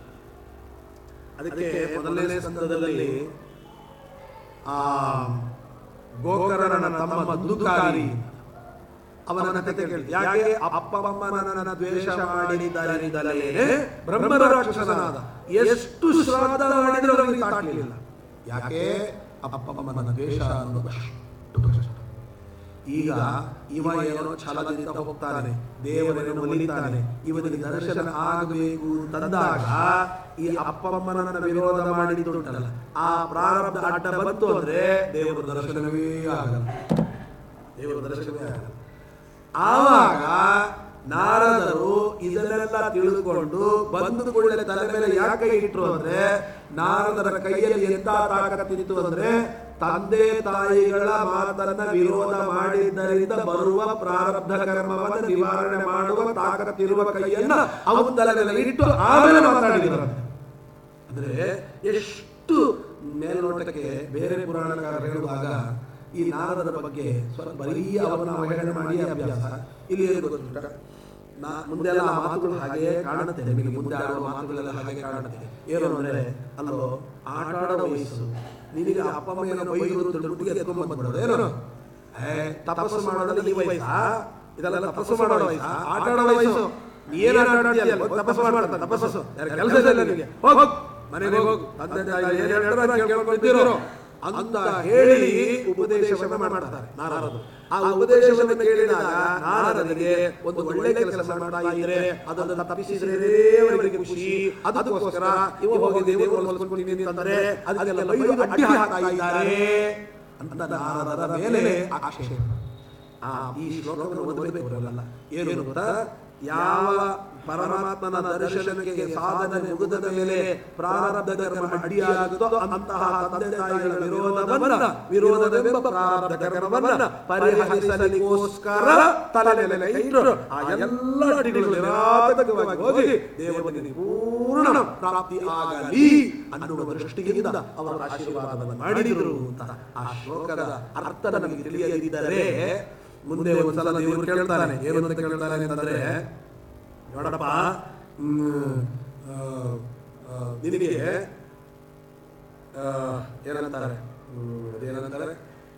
ಅದಕ್ಕೆ ಮೊದಲನೇ ಸ್ಕಂದದಲ್ಲಿ ಆ ಗೋಕರ್ಣನ ತಮ್ಮ ದುದುಕಾರಿ ಅವನ ಕತೆ ಕೇಳಿ ಯಾಕೆ ಅಪ್ಪ ಅಮ್ಮನನ್ನ ದ್ವೇಷ ಮಾಡಿದ್ದರಿಂದಲೇ ಬ್ರಹ್ಮ ರಾಕ್ಷಸನಾದ ಎಷ್ಟು ಶ್ರಾದ್ದ ಮಾಡಿದ್ರು ಅವನಿಗೆ ತಾಕಲಿಲ್ಲ ಯಾಕೆ ಅಪ್ಪ ಅಮ್ಮನ ದ್ವೇಷ ಅನ್ನೋದು ಅಷ್ಟು ಕಷ್ಟ. ಈಗ ಇವ ಏನೋ ಛಲದಿಂದ ಹೋಗ್ತಾನೆ ದೇವರನ್ನು ಒಲಿತಾನೆ ಇವನಿಗೆ ದರ್ಶನ ಆಗಬೇಕು ತಂದಾಗ ಈ ಅಪ್ಪ ಅಮ್ಮನನ್ನ ವಿರೋಧ ಮಾಡಿದ್ದುಂಟಲ್ಲ ಆ ಪ್ರಾರಬ್ಧ ಅಡ್ಡ ಬಂತು ಅಂದ್ರೆ ದೇವರ ದರ್ಶನವೇ ಆಗಲ್ಲ ದೇವರ ದರ್ಶನವೇ ಆಗಲ್ಲ ಆವಾಗ ನಾರದರು ಇದನ್ನೆಲ್ಲ ತಿಳಿದುಕೊಂಡು ಬಂದು ಕೂಡಲೇ ತಲೆ ಮೇಲೆ ಯಾಕೆ ಇಟ್ರು ಅಂದ್ರೆ ನಾರದರ ಕೈಯಲ್ಲಿ ಎಂತ ತಾಕತ್ತಿತ್ತು ಅಂದ್ರೆ ತಂದೆ ತಾಯಿಗಳ ಮಾತನ್ನ ವಿರೋಧ ಮಾಡಿದ್ದರಿಂದ ಬರುವ ಪ್ರಾರಬ್ಧ ಕರ್ಮವನ್ನು ನಿವಾರಣೆ ಮಾಡುವ ತಾಕತ್ತಿರುವ ಕೈಯನ್ನ ಅವನ ತಲೆ ಮೇಲೆ ಇಟ್ಟು ಆಮೇಲೆ ಮಾತಾಡಿದರು ಅಂದ್ರೆ ಎಷ್ಟು ಮೇಲ್ನೋಟಕ್ಕೆ ಬೇರೆ ಪುರಾಣಕಾರರು ಹೇಳುವಾಗ ಈ ನಾರದರ ಬಗ್ಗೆ ಸ್ವಲ್ಪ ಬರೀ ಅವನ ಅವಹೇಳನ ಮಾಡಿ ಅಭ್ಯಾಸ ಇಲ್ಲಿ ಏನು ಗೊತ್ತುಂಟ ನಾ ಮುಂದೆಲ್ಲ ಆ ಮಾತುಗಳು ಹಾಗೆ ಕಾಣುತ್ತೆ ನಿಮಗೆ ಮುಂದೆ ಆಡುವ ಮಾತುಗಳೆಲ್ಲ ಹಾಗೆ ಕಾಣುತ್ತೆ ಏನು ಅಂದ್ರೆ ಅಲ್ಲೋ ಆಟ ಆಡೋ ವಯಸ್ಸು ನಿನಗೆ ಅಪ್ಪ ಅಮ್ಮ ಏನೋ ಬೈದ್ರು ತಿಳ್ಬಿಟ್ಟು ಎತ್ಕೊಂಡ್ ಬಂದ್ಬಿಡೋದು ಏನು ಏ, ತಪಸ್ಸು ಮಾಡೋದ್ರಲ್ಲಿ ಈ ವಯಸ್ಸಾ ಇದೆಲ್ಲ ತಪಸ್ಸು ಮಾಡೋ ವಯಸ್ಸಾ ಆಟ ಆಡೋ ವಯಸ್ಸು ನೀ ಏನ್ ಆಟ ಆಡ್ತೀಯಲ್ಲ ಹೋಗ್ ತಪಸ್ಸು ಮಾಡ್ತಾ ತಪಸ್ಸು ಕೆಲಸ ಇಲ್ಲ ನಿನಗೆ ಹೋಗ್ ಹೋಗ್. ಮನೆಗೆ ಹೋಗು ತಂದೆ ತಾಯಿ ಏನ್ ಹೇಳ್ತಾರೋ ಅದ್ನ ಕೇಳ್ಕೊಂಡಿದ್ದೀರೋ ಅಂತ ಹೇಳಿ ಉಪದೇಶವನ್ನ ಮಾಡ್ತಾರೆ ನಾರದರು ಆ ಉಪದೇಶವನ್ನು ಕೇಳಿದಾಗ ನಾರದರಿಗೆ ಒಂದು ಒಳ್ಳೆ ಕೆಲಸ ಮಾಡ್ತಾ ಇದ್ರೆ ಅದನ್ನು ತಪ್ಪಿಸಿದ್ರೆ ಅವರಿಗೆ ಖುಷಿ ಅದಕ್ಕೋಸ್ಕರ ಇವ ಹೋಗಿ ದೇವರು ಹೊಲಿಸ್ಕೊಂಡಿದ್ದೀನಿ ಅಂತಂದ್ರೆ ಅದಕ್ಕೆಲ್ಲ ಬೈದು ಅಡ್ಡಿ ಹಾಕ್ತಾ ಇದ್ದಾರೆ ಅಂತ ನಾರದರ ಮೇಲೆ ಆಕ್ಷೇಪ ಆ ಈ ಶ್ಲೋಕವನ್ನು ಓದಬೇಕು ಅವರೆಲ್ಲ ಏನು ಗೊತ್ತಾ ಯಾವ ಪರಮಾತ್ಮನ ದರ್ಶನಕ್ಕೆ ಸಾಧನೆ ಮುಗಿದ ಮೇಲೆ ಪ್ರಾರಬ್ಧ ಕರ್ಮ ಅಡ್ಡಿಯಾಗುತ್ತೋ ಅಂತಹ ತಂದೆ ತಾಯಿಗಳ ವಿರೋಧವನ್ನ ವಿರೋಧವೆಂಬ ಪ್ರಾರಬ್ಧ ಕರ್ಮವನ್ನ ಪರಿಹರಿಸಲಿಕ್ಕೋಸ್ಕರ ತಲೆ ಮೇಲೆ ಇಟ್ಟರು ಆ ಎಲ್ಲ ಅಡ್ಡಿಗಳು ನಿರಾತಕವಾಗಿ ಹೋಗಿ ದೇವರಿಗೆ ಪೂರ್ಣ ಪ್ರಾಪ್ತಿ ಆಗಲಿ ಅನ್ನುವ ದೃಷ್ಟಿಯಿಂದ ಅವರ ಆಶೀರ್ವಾದವನ್ನು ಮಾಡಿದರು ಅಂತ ಆ ಶ್ಲೋಕದ ಅರ್ಥ ನಮಗೆ ತಿಳಿಯದಿದ್ದರೆ ಮುಂದೆ ಒಂದ್ಸಲ ದೇವರು ಕೇಳ್ತಾನೆ ಏನು ಅಂತ ಕೇಳ್ತಾನೆ ಅಂತಂದ್ರೆ ನೋಡಪ್ಪ ಹ್ಮ್, ಆ, ಆ, ನಿನಗೆ ಆ, ಏನಂತಾರೆ ಹ್ಮ್, ಅದೇನಂತಾರೆ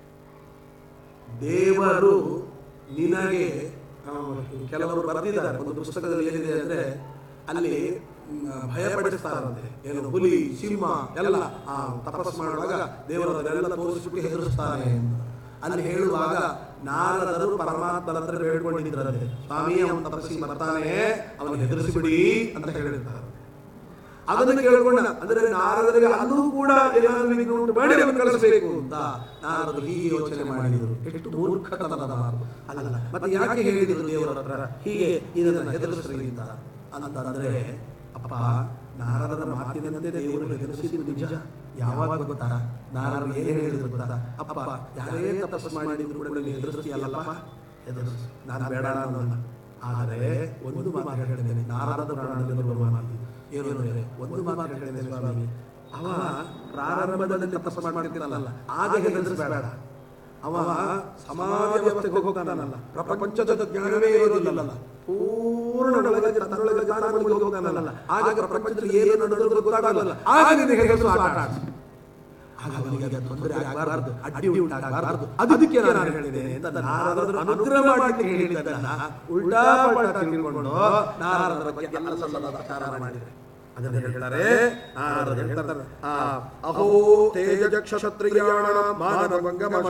ದೇವರು ನಿನಗೆ ಆ, ಕೆಲವರು ಬರೆದಿದ್ದಾರೆ ಒಂದು ಪುಸ್ತಕದಲ್ಲಿ ಏನಿದೆ ಅಂದ್ರೆ ಅಲ್ಲಿ ಮ್, ಭಯಪಡಿಸ್ತಾರಂತೆ ಏನು ಹುಲಿ ಸಿಂಹ ಎಲ್ಲ ಆ, ತಪಸ್ಸು ಮಾಡುವಾಗ ದೇವರು ಅದನ್ನೆಲ್ಲ ತೋರಿಸಿಬಿಟ್ಟು ಹೆದರಿಸ್ತಾನೆ ಅಂತ. ಅಲ್ಲಿ ಹೇಳುವಾಗ ನಾರದರು ಪರಮಾತ್ಮನ ಹತ್ರ ಬೇಡ್ಕೊಂಡಿದ್ರಂತೆ ಸ್ವಾಮಿ ಅವನು ತಪಸ್ಸಿ ಬರ್ತಾನೆ ಅವನು ಹೆದರಿಸಿಬಿಡಿ ಅಂತ ಹೇಳಿರ್ತಾರೆ ಅದನ್ನು ಕೇಳ್ಕೊಂಡ ಅಂದ್ರೆ ನಾರದರಿಗೆ ಅಲ್ಲೂ ಕೂಡ ಏನಾದ್ರು ವಿಘ್ನ ಉಂಟು ಮಾಡಿ ಅವನು ಕಳಿಸಬೇಕು ಅಂತ ನಾರದರು ಹೀಗೆ ಯೋಚನೆ ಮಾಡಿದರು ಎಷ್ಟು ಮೂರ್ಖತನದ ಮಾತು ಅಲ್ಲ ಮತ್ತೆ ಯಾಕೆ ಹೇಳಿದರು ದೇವರ ಹತ್ರ ಹೀಗೆ ಇದನ್ನು ಹೆದರಿಸ್ರಿ ಅಂತ ಅಂತಂದ್ರೆ ಅಪ್ಪ ನಾರದರ ಮಾತಿನಂತೆ ದೇವರು ಹೆದರಿಸಿದ್ದು ನಿಜ ಯಾವಾಗ ಗೊತ್ತಾ ನಾರದರು ಏನು ಹೇಳಿದ್ರು ಗೊತ್ತಾ ಅಪ್ಪ ಯಾರೇ ತಪಸ್ಸು ಮಾಡಿದ್ರು ಕೂಡ ನೀನು ಹೆದರಿಸ್ತೀಯಲ್ಲಪ್ಪ ಹೆದರಿಸು ನಾನು ಬೇಡ ಅನ್ನೋಲ್ಲ ಆದರೆ ಒಂದು ಮಾತು ಹೇಳ್ತೇನೆ ನಾರದ ಪ್ರಾಣದಲ್ಲಿ ಬರುವ ಮಾತು ಏನು ಅಂದರೆ ಒಂದು ಮಾತು ಹೇಳ್ತೇನೆ ಸ್ವಾಮಿ ಅವ ಪ್ರಾರಂಭದಲ್ಲಿ ತಪಸ್ಸು ಮಾಡ್ತಿರಲ್ಲ ಆಗ ಹೆದರಿಸಬೇಡ ಅವ ಸಮಾಜ ವ್ಯವಸ್ಥೆಗೆ ಹೋಗ್ತಾನಲ್ಲ ಪ್ರಪಂಚದ ಜ್ಞಾನವೇ ಇರೋದಿಲ್ಲಲ್ಲ ಪೂರ್ಣ ಒಳಗೆ ತನ್ನೊಳಗೆ ಜ್ಞಾನಗಳಿಗೆ ಹೋಗ್ತಾನಲ್ಲ ಆಗ ಪ್ರಪಂಚದಲ್ಲಿ ಏನು ನಡೆದ್ರು ಗೊತ್ತಾಗಲ್ಲ ಆಗ ನಿನಗೆ ಹೆಸರು ಆಟ ಆಡ್ಸು. ಆಗ ಅವನಿಗೆ ಅದು ತೊಂದರೆ ಆಗಬಾರದು ಅಡ್ಡಿ ಉಂಟಾಗಬಾರದು ಅದಕ್ಕೆ ನಾನು ಹೇಳಿದ್ದೇನೆ ಅಂತ ನಾರದರು ಅನುಗ್ರಹ ಮಾಡಲಿಕ್ಕೆ ಹೇಳಿದ್ದನ್ನ ಉಲ್ಟಾ ಪಲ್ಟಾ ತಿಳ್ಕೊಂಡು ನಾರದರ ಬಗ್ಗೆ ಎಲ್ಲ ಸಲ್ಲದ ಪ್ರಚಾರ ಮಾಡಿದ್ದಾರೆ ಅದನ್ನು ಹೇಳ್ತಾರೆ ನಾರದರು ಹೇಳ್ತಾರೆ ಆ, ಅಹೋ ತೇಜ ಕ್ಷತ್ರಿಯಾಣ ಮಾನವಂಗಮ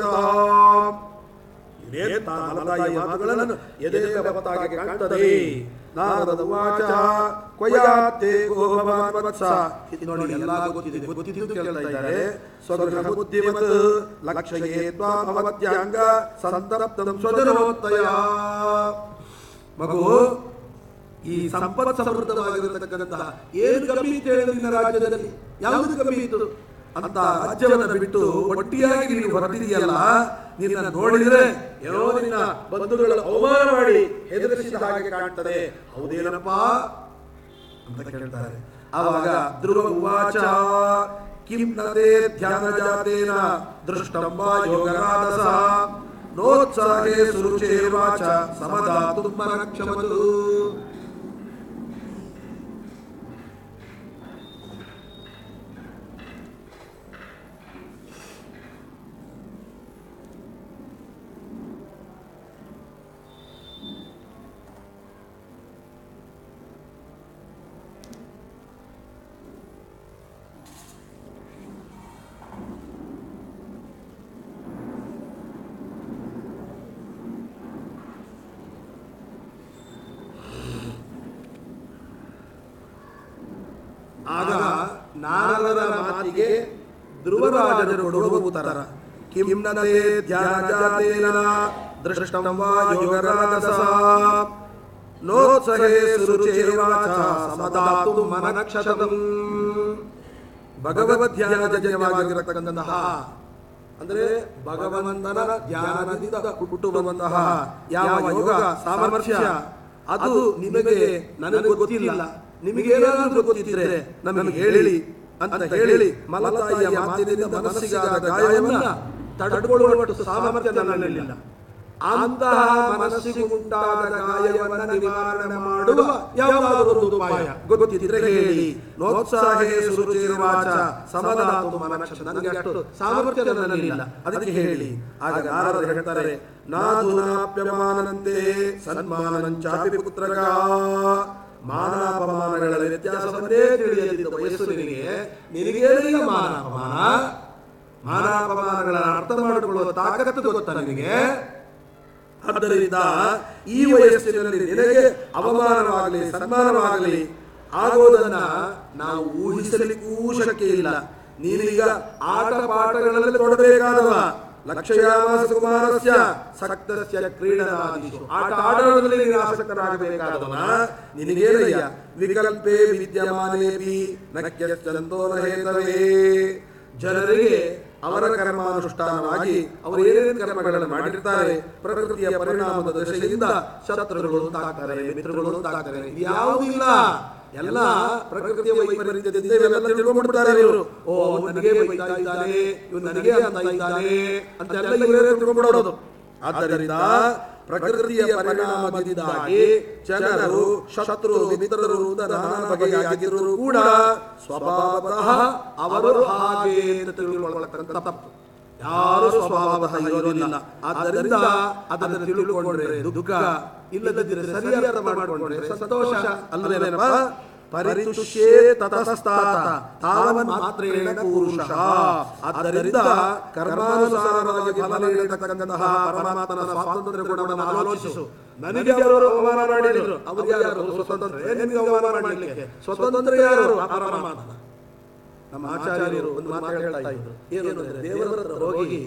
ಇದೇನ್ ತಾ ಮಲತಾಯಿ ಮಾತುಗಳನ್ನು ಎದೆಯ ಬತ್ತಾಗಿ ಕಾಣ್ತದೆ ನಾರದ ವಾಚ ಕೊಯಾತೆ ಗೋ ಭಗವಾನ್ ವತ್ಸ ಇದು ನೋಡಿ ಎಲ್ಲ ಗೊತ್ತಿದೆ ಗೊತ್ತಿದ್ದು ಕೇಳ್ತಾ ಇದ್ದಾರೆ ಸ್ವಗೃಹ ಬುದ್ಧಿಮತ್ ಲಕ್ಷಯೇ ತ್ವಾಂ ಅವತ್ಯಾಂಗ ಸಂತಪ್ತಂ ಸ್ವಜನೋತ್ತಯ ಮಗು ಈ ಸಂಪತ್ ಸಮೃದ್ಧವಾಗಿರತಕ್ಕಂತಹ ಏನು ಕಮ್ಮಿ ಇತ್ತು ಹೇಳು ನಿನ್ನ ರಾಜ್ಯದಲ್ಲಿ ಯಾವುದು ಕಮ್ಮಿ ಇತ್ತು ಅಂತ ರಾಜ್ಯವನ್ನ ಬಿಟ್ಟು ಒಟ್ಟಿಯಾಗಿ ನೀನು ಹೊರಟಿದೆಯಲ್ಲ ನಿನ್ನ ನೋಡಿದ್ರೆ ಏನೋ ನಿನ್ನ ಬಂಧುಗಳ ಅವಮಾನ ಮಾಡಿ ಹೆದರಿಸಿದ ಹಾಗೆ ಕಾಣ್ತದೆ ಹೌದೇನಪ್ಪ ಅಂತ ಕೇಳ್ತಾರೆ ಆವಾಗ ಧ್ರುವ ಉವಾಚ ಕಿಂ ನತೆ ಧ್ಯಾನ ಜಾತೇನ ದೃಷ್ಟಂ ವಾ ಯೋಗರಾಧಸ ನೋತ್ಸಾಹೇ ಸುರುಚೇ ವಾಚ ಸಮದಾತು ಮನಕ್ಷಮತು ಆಗ ನಾರದರ ಮಾತಿಗೆ ಧ್ರುವರಾಜರು ಕೊಡುವ ಉತ್ತರ ಕಿಂ ನದೇ ಧ್ಯಾನ ಜಾತೇನ ದೃಷ್ಟಂ ವಾ ಯೋಗರಾಜಸ ನೋತ್ಸಹೇ ಸುರುಚೇವಾಚ ಸಮದಾತು ಮನಕ್ಷತಂ ಭಗವದ್ ಧ್ಯಾನಜನ್ಯವಾಗಿರತಕ್ಕಂತಹ ಅಂದರೆ ಭಗವಂತನ ಧ್ಯಾನದಿಂದ ಹುಟ್ಟುವಂತಹ ಯಾವ ಯೋಗ ಸಾಮರ್ಥ್ಯ ಅದು ನಿಮಗೆ ನನಗೆ ಗೊತ್ತಿಲ್ಲ ನಿಮಗೇನಾದ್ರೂ ಗೊತ್ತಿದ್ರೆ ನಮಗೆ ಹೇಳಿ ಅಂತ ಹೇಳಿ ಮಲತಾಯಿಯ ಮಾತಿನಿಂದ ಮನಸ್ಸಿಗಾದ ಗಾಯವನ್ನ ತಡೆದುಕೊಳ್ಳುವಷ್ಟು ಸಾಮರ್ಥ್ಯ ನನ್ನಲ್ಲಿಲ್ಲ ಅಂತಹ ಮನಸ್ಸಿಗೆ ಉಂಟಾದ ಗಾಯವನ್ನ ನಿವಾರಣೆ ಮಾಡುವ ಯಾವುದಾದರೂ ಒಂದು ಉಪಾಯ ಗೊತ್ತಿದ್ರೆ ಹೇಳಿ ನೋತ್ಸಾಹೇ ಸುರುಚಿರ್ವಾಚ ಸಮದಾತು ಮನಕ್ಷ ನನಗೆ ಅಷ್ಟು ಸಾಮರ್ಥ್ಯ ನನ್ನಲ್ಲಿಲ್ಲ ಅದಕ್ಕೆ ಹೇಳಿ ಆಗ ನಾರದರು ಹೇಳ್ತಾರೆ ನಾಧುನಾಪ್ಯಮಾನಂತೆ ಸನ್ಮಾನಂಚಾಪಿ ಪುತ್ರಕ ಮಾನಾಪಮಾನಗಳ ವ್ಯತ್ಯಾಸವನ್ನೇ ತಿಳಿಯದಿದ್ದ ವಯಸ್ಸು ನಿನಗೆ ನಿನಗೇನಿಲ್ಲ ಮಾನಾಪಮಾನ ಮಾನಾಪಮಾನಗಳ ಅರ್ಥ ಮಾಡಿಕೊಳ್ಳುವ ತಾಕತ್ತು ಗೊತ್ತಾ ನಿನಗೆ ಆದ್ದರಿಂದ ಈ ವಯಸ್ಸಿನಲ್ಲಿ ನಿನಗೆ ಅವಮಾನವಾಗಲಿ ಸನ್ಮಾನವಾಗಲಿ ಆಗೋದನ್ನ ನಾವು ಊಹಿಸಲಿಕ್ಕೂ ಶಕ್ಯ ಇಲ್ಲ ನೀನೀಗ ಆಟ ಪಾಠಗಳಲ್ಲಿ ತೊಡಬೇಕಾದವ ಲಕ್ಷಯಾಮಾಸ ಕುಮಾರಸ್ಯ ಸಕ್ತಸ್ಯ ಕ್ರೀಡನಾದಿಷು ಆಟ ಆಡೋದ್ರಲ್ಲಿ ನೀನು ಆಸಕ್ತರಾಗಬೇಕಾದವನ ನಿನಗೇನಯ್ಯ ವಿಕಲ್ಪೇ ವಿದ್ಯಮಾನೇಪಿ ನಕ್ಯಶ್ಚಂತೋ ನ ಹೇತವೇ ಜನರಿಗೆ ಅವರ ಕರ್ಮಾನುಷ್ಠಾನವಾಗಿ ಅವರು ಏನೇನು ಕರ್ಮಗಳನ್ನು ಮಾಡಿರ್ತಾರೆ ಪ್ರಕೃತಿಯ ಪರಿಣಾಮದ ದಶೆಯಿಂದ ಶತ್ರುಗಳು ತಾಕ್ತಾರೆ ಮಿತ್ರಗಳು ತಾಕ್ತಾರೆ ಇದು ಯಾವುದಿಲ್ಲ ಎಲ್ಲ ಪ್ರಕೃತಿಯ ವೈಪರೀತ್ಯದಿಂದ ಇವೆಲ್ಲ ತಿಳ್ಕೊಂಡ್ಬಿಡ್ತಾರೆ ಇವರು ಓ ಅವನು ನನಗೆ ಬೈತಾ ಇದ್ದಾನೆ ಇವನು ನನಗೆ ಅಂತ ಇದ್ದಾನೆ ಅಂತೆಲ್ಲ ಇವರೇ ತಿಳ್ಕೊಂಡ್ಬಿಡೋದು ಆದ್ದರಿಂದ ಪ್ರಕೃತಿಯ ಪರಿಣಾಮದಿಂದಾಗಿ ಜನರು ಶತ್ರು ಮಿತ್ರರು ಅಂತ ನಾನಾ ಬಗೆಯಾಗಿದ್ದರೂ ಕೂಡ ಸ್ವಭಾವತಃ ಅವರು ಹಾಗೆ ಅಂತ ತಿಳ್ಕೊಳ್ಳತಕ್ಕಂಥ ತಪ್ಪು ಯಾರು ಸ್ವಭಾವತಃ ಇರೋದಿಲ್ಲ ಆದ್ದರಿಂದ ಅದನ್ನು ತಿಳ್ಕೊಂಡ್ರೆ ದುಃಖ ಇಲ್ಲದಿದ್ದರೆ ಸರಿಯಾದ ಅರ್ಥ ಮಾಡಿಕೊಂಡ್ರೆ ಸಂತೋಷ ಅಲ್ಲವೇನಪ್ಪ ಪರಿತುಷ್ಯೇ ತತಸ್ತಾತ ತಾವನ್ ಮಾತ್ರೇಣ ಪುರುಷ ಆದ್ದರಿಂದ ಕರ್ಮಾನುಸಾರವಾಗಿ ಫಲ ನೀಡತಕ್ಕಂತಹ ಪರಮಾತ್ಮನ ಸ್ವಾತಂತ್ರ್ಯ ಗುಣವನ್ನು ಆಲೋಚಿಸು ನನಗೆ ಅವರು ಅವಮಾನ ಮಾಡಿದ್ರು ಅವರು ಯಾರು ಸ್ವತಂತ್ರ ನಿಮಗೆ ಅವಮಾನ ಮಾಡಲಿಕ್ಕೆ ಸ್ವತಂತ್ರ ಯಾರು ಆ ಪರಮಾತ್ಮ ನಮ್ಮ ಆಚಾರ್ಯರು ಒಂದು ಮಾತು ಹೇಳ್ತಾ ಇದ್ರು ಏನು ಅಂದ್ರೆ ದೇವರ ಹತ್ರ ಹೋಗಿ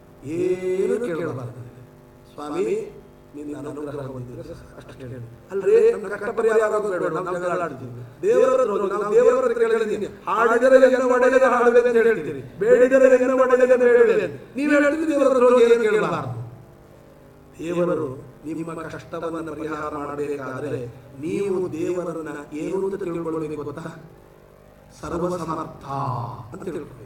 ಏನು ಕೇಳಬಾರದು ಸ್ವಾಮಿ ನಿನ್ನ ಅನುಗ್ರಹ ಹೊಂದಿದ್ರೆ ಅಷ್ಟು ಹೇಳಿ ಅಲ್ರಿ ನಮ್ಮ ಕಷ್ಟ ಪರಿಹಾರ ಆಗೋದು ಬೇಡ ನಾವು ಜಗಳ ಆಡ್ತೀವಿ ದೇವರ ಹತ್ರ ಹೋಗಿ ನಾವು ದೇವರ ಹತ್ರ ಕೇಳಿದ್ದೀನಿ ಹಾಡಿದರೆ ಎನ್ನ ಒಡೆಯದೆ ಹಾಡಬೇಕು ಅಂತ ಹೇಳ್ತೀರಿ ಬೇಡಿದರೆ ಎನ್ನ ಒಡೆಯದೆ ಅಂತ ಹೇಳಿದೆ ನೀವು ಹೇಳ್ತೀರಿ ದೇವರ ಹತ್ರ ಹೋಗಿ ಏನು ಕೇಳಬಾರದು ದೇವರು ನಿಮ್ಮ ಕಷ್ಟವನ್ನು ಪರಿಹಾರ ಮಾಡಬೇಕಾದರೆ ನೀವು ದೇವರನ್ನ ಏನು ಅಂತ ತಿಳ್ಕೊಳ್ಬೇಕು ಗೊತ್ತಾ ಸರ್ವಸಮರ್ಥ ಅಂತ ತಿಳ್ಕೊಳ್ಬೇಕು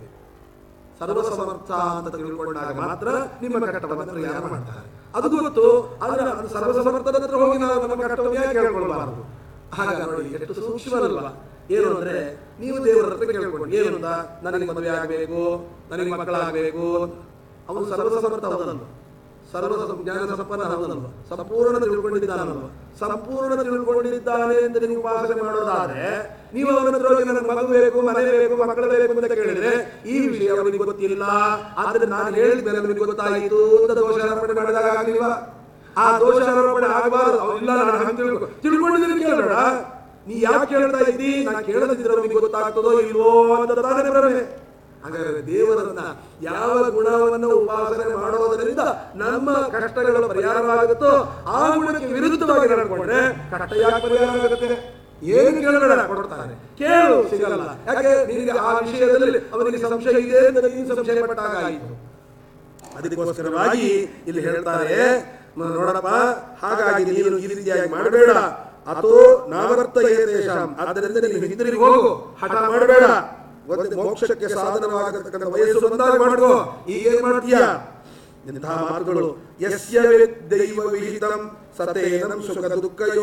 ಸರ್ವಸಮರ್ಥ ಅಂತ ತಿಳ್ಕೊಂಡಾಗ ಮಾತ್ರ ನಿಮ್ಮ ಕಷ್ಟವನ್ನು ಪರಿಹಾರ ಮಾಡ್ತಾರೆ ಅದು ಗೊತ್ತು ಆದ್ರೆ ಅದು ಸರ್ವಸಮರ್ಥನ ಹತ್ರ ಹೋಗಿ ನಾವು ನಮ್ಮ ಕಷ್ಟವನ್ನು ಯಾಕೆ ಕೇಳ್ಕೊಳ್ಬಾರದು ಹಾಗ ನೋಡಿ ಎಷ್ಟು ಸೂಕ್ಷ್ಮವಲ್ಲ ಏನು ಅಂದ್ರೆ ನೀವು ದೇವರ ಹತ್ರ ಕೇಳ್ಕೊಂಡು ಏನು ಅಂತ ನನಗೆ ಮದುವೆ ಆಗಬೇಕು ನನಗೆ ಮಕ್ಕಳಾಗಬೇಕು ಅವನು ಸರ್ವಸಮರ್ಥ ಹೌದಲ್ಲ ಸರ್ವ ಜ್ಞಾನ ಸಂಪನ್ನ ಹೌದಲ್ವ ಸಂಪೂರ್ಣ ತಿಳ್ಕೊಂಡಿದ್ದಾನಲ್ವ ಸಂಪೂರ್ಣ ತಿಳ್ಕೊಂಡಿದ್ದಾನೆ ಅಂತ ನೀವು ಉಪಾಸನೆ ಮಾಡೋದಾದ್ರೆ ನೀವು ಅವನ ಹತ್ರ ಹೋಗಿ ನನಗೆ ಮಗು ಬೇಕು ಮನೆ ಬೇಕು ಮಕ್ಕಳು ಬೇಕು ಅಂತ ಕೇಳಿದ್ರೆ ಈ ವಿಷಯ ಅವನಿಗೆ ಗೊತ್ತಿಲ್ಲ ಆದ್ರೆ ನಾನು ಹೇಳಿದ ಮೇಲೆ ಅವನಿಗೆ ಗೊತ್ತಾಯಿತು ಅಂತ ದೋಷಾರೋಪಣೆ ಮಾಡಿದಾಗ ಆಗ್ಲಿಲ್ವಾ ಆ ದೋಷಾರೋಪಣೆ ಆಗಬಾರದು ಅವ್ನು ಇಲ್ಲ ನಾನು ಹಂಗೆ ತಿಳ್ಕೊ ತಿಳ್ಕೊಂಡಿದ್ದೀನಿ ಕೇಳಬೇಡ ನೀ ಯಾಕೆ ಕೇಳ್ತಾ ಇದ್ದಿ ನಾನು ಕೇಳದಿದ್ರೆ ಅವನಿಗೆ ಗೊತ್ತಾಗ್ತದೋ ಇಲ್ವೋ ಅಂತ ತಾನೇ ಭ್ರಮೆ ಹಾಗಾದ್ರೆ ದೇವರನ್ನ ಯಾವ ಗುಣವನ್ನು ಉಪಾಸನೆ ಮಾಡೋದರಿಂದ ನಮ್ಮ ಕಷ್ಟಗಳ ಪರಿಹಾರವಾಗುತ್ತೋ ಆ ಗುಣಕ್ಕೆ ವಿರುದ್ಧವಾಗಿ ನಡ್ಕೊಂಡ್ರೆ ಕಷ್ಟ ಯಾಕೆ ಪರಿಹಾರ ಆಗುತ್ತೆ ಏನು ಕೇಳಬೇಡ ಕೊಡ್ತಾರೆ ಕೇಳು ಸಿಗಲ್ಲ ಯಾಕೆ ನಿನಗೆ ಆ ವಿಷಯದಲ್ಲಿ ಅವನಿಗೆ ಸಂಶಯ ಇದೆ ಅಂತ ನೀನು ಸಂಶಯ ಪಟ್ಟಾಗ ಆಯಿತು ಅದಕ್ಕೋಸ್ಕರವಾಗಿ ಇಲ್ಲಿ ಹೇಳ್ತಾರೆ ಮ- ನೋಡಪ್ಪ ಹಾಗಾಗಿ ನೀನು ಈ ರೀತಿಯಾಗಿ ಮಾಡಬೇಡ ಅಥೋ ನಾವರ್ತಯೇತೇಷಾಂ ಆದ್ದರಿಂದ ನೀನು ಹಿಂದಿರುಗಿ ಹೋಗು ಹಠ ಮಾಡಬೇಡ ಒಂದು ಮೋಕ್ಷಕ್ಕೆ ಸಾಧನವಾಗತಕ್ಕಂಥ ವಯಸ್ಸು ಬಂದಾಗ ಮಾಡ್ಕೋ ಈಗ ಏನ್ ಮಾಡ್ತೀಯ ಇಂತಹ ಮಾತುಗಳು ಯಸ್ಯ ದೈವ ವಿಹಿತಂ ಸತೇನಂ ಸುಖ ದುಃಖಯೋ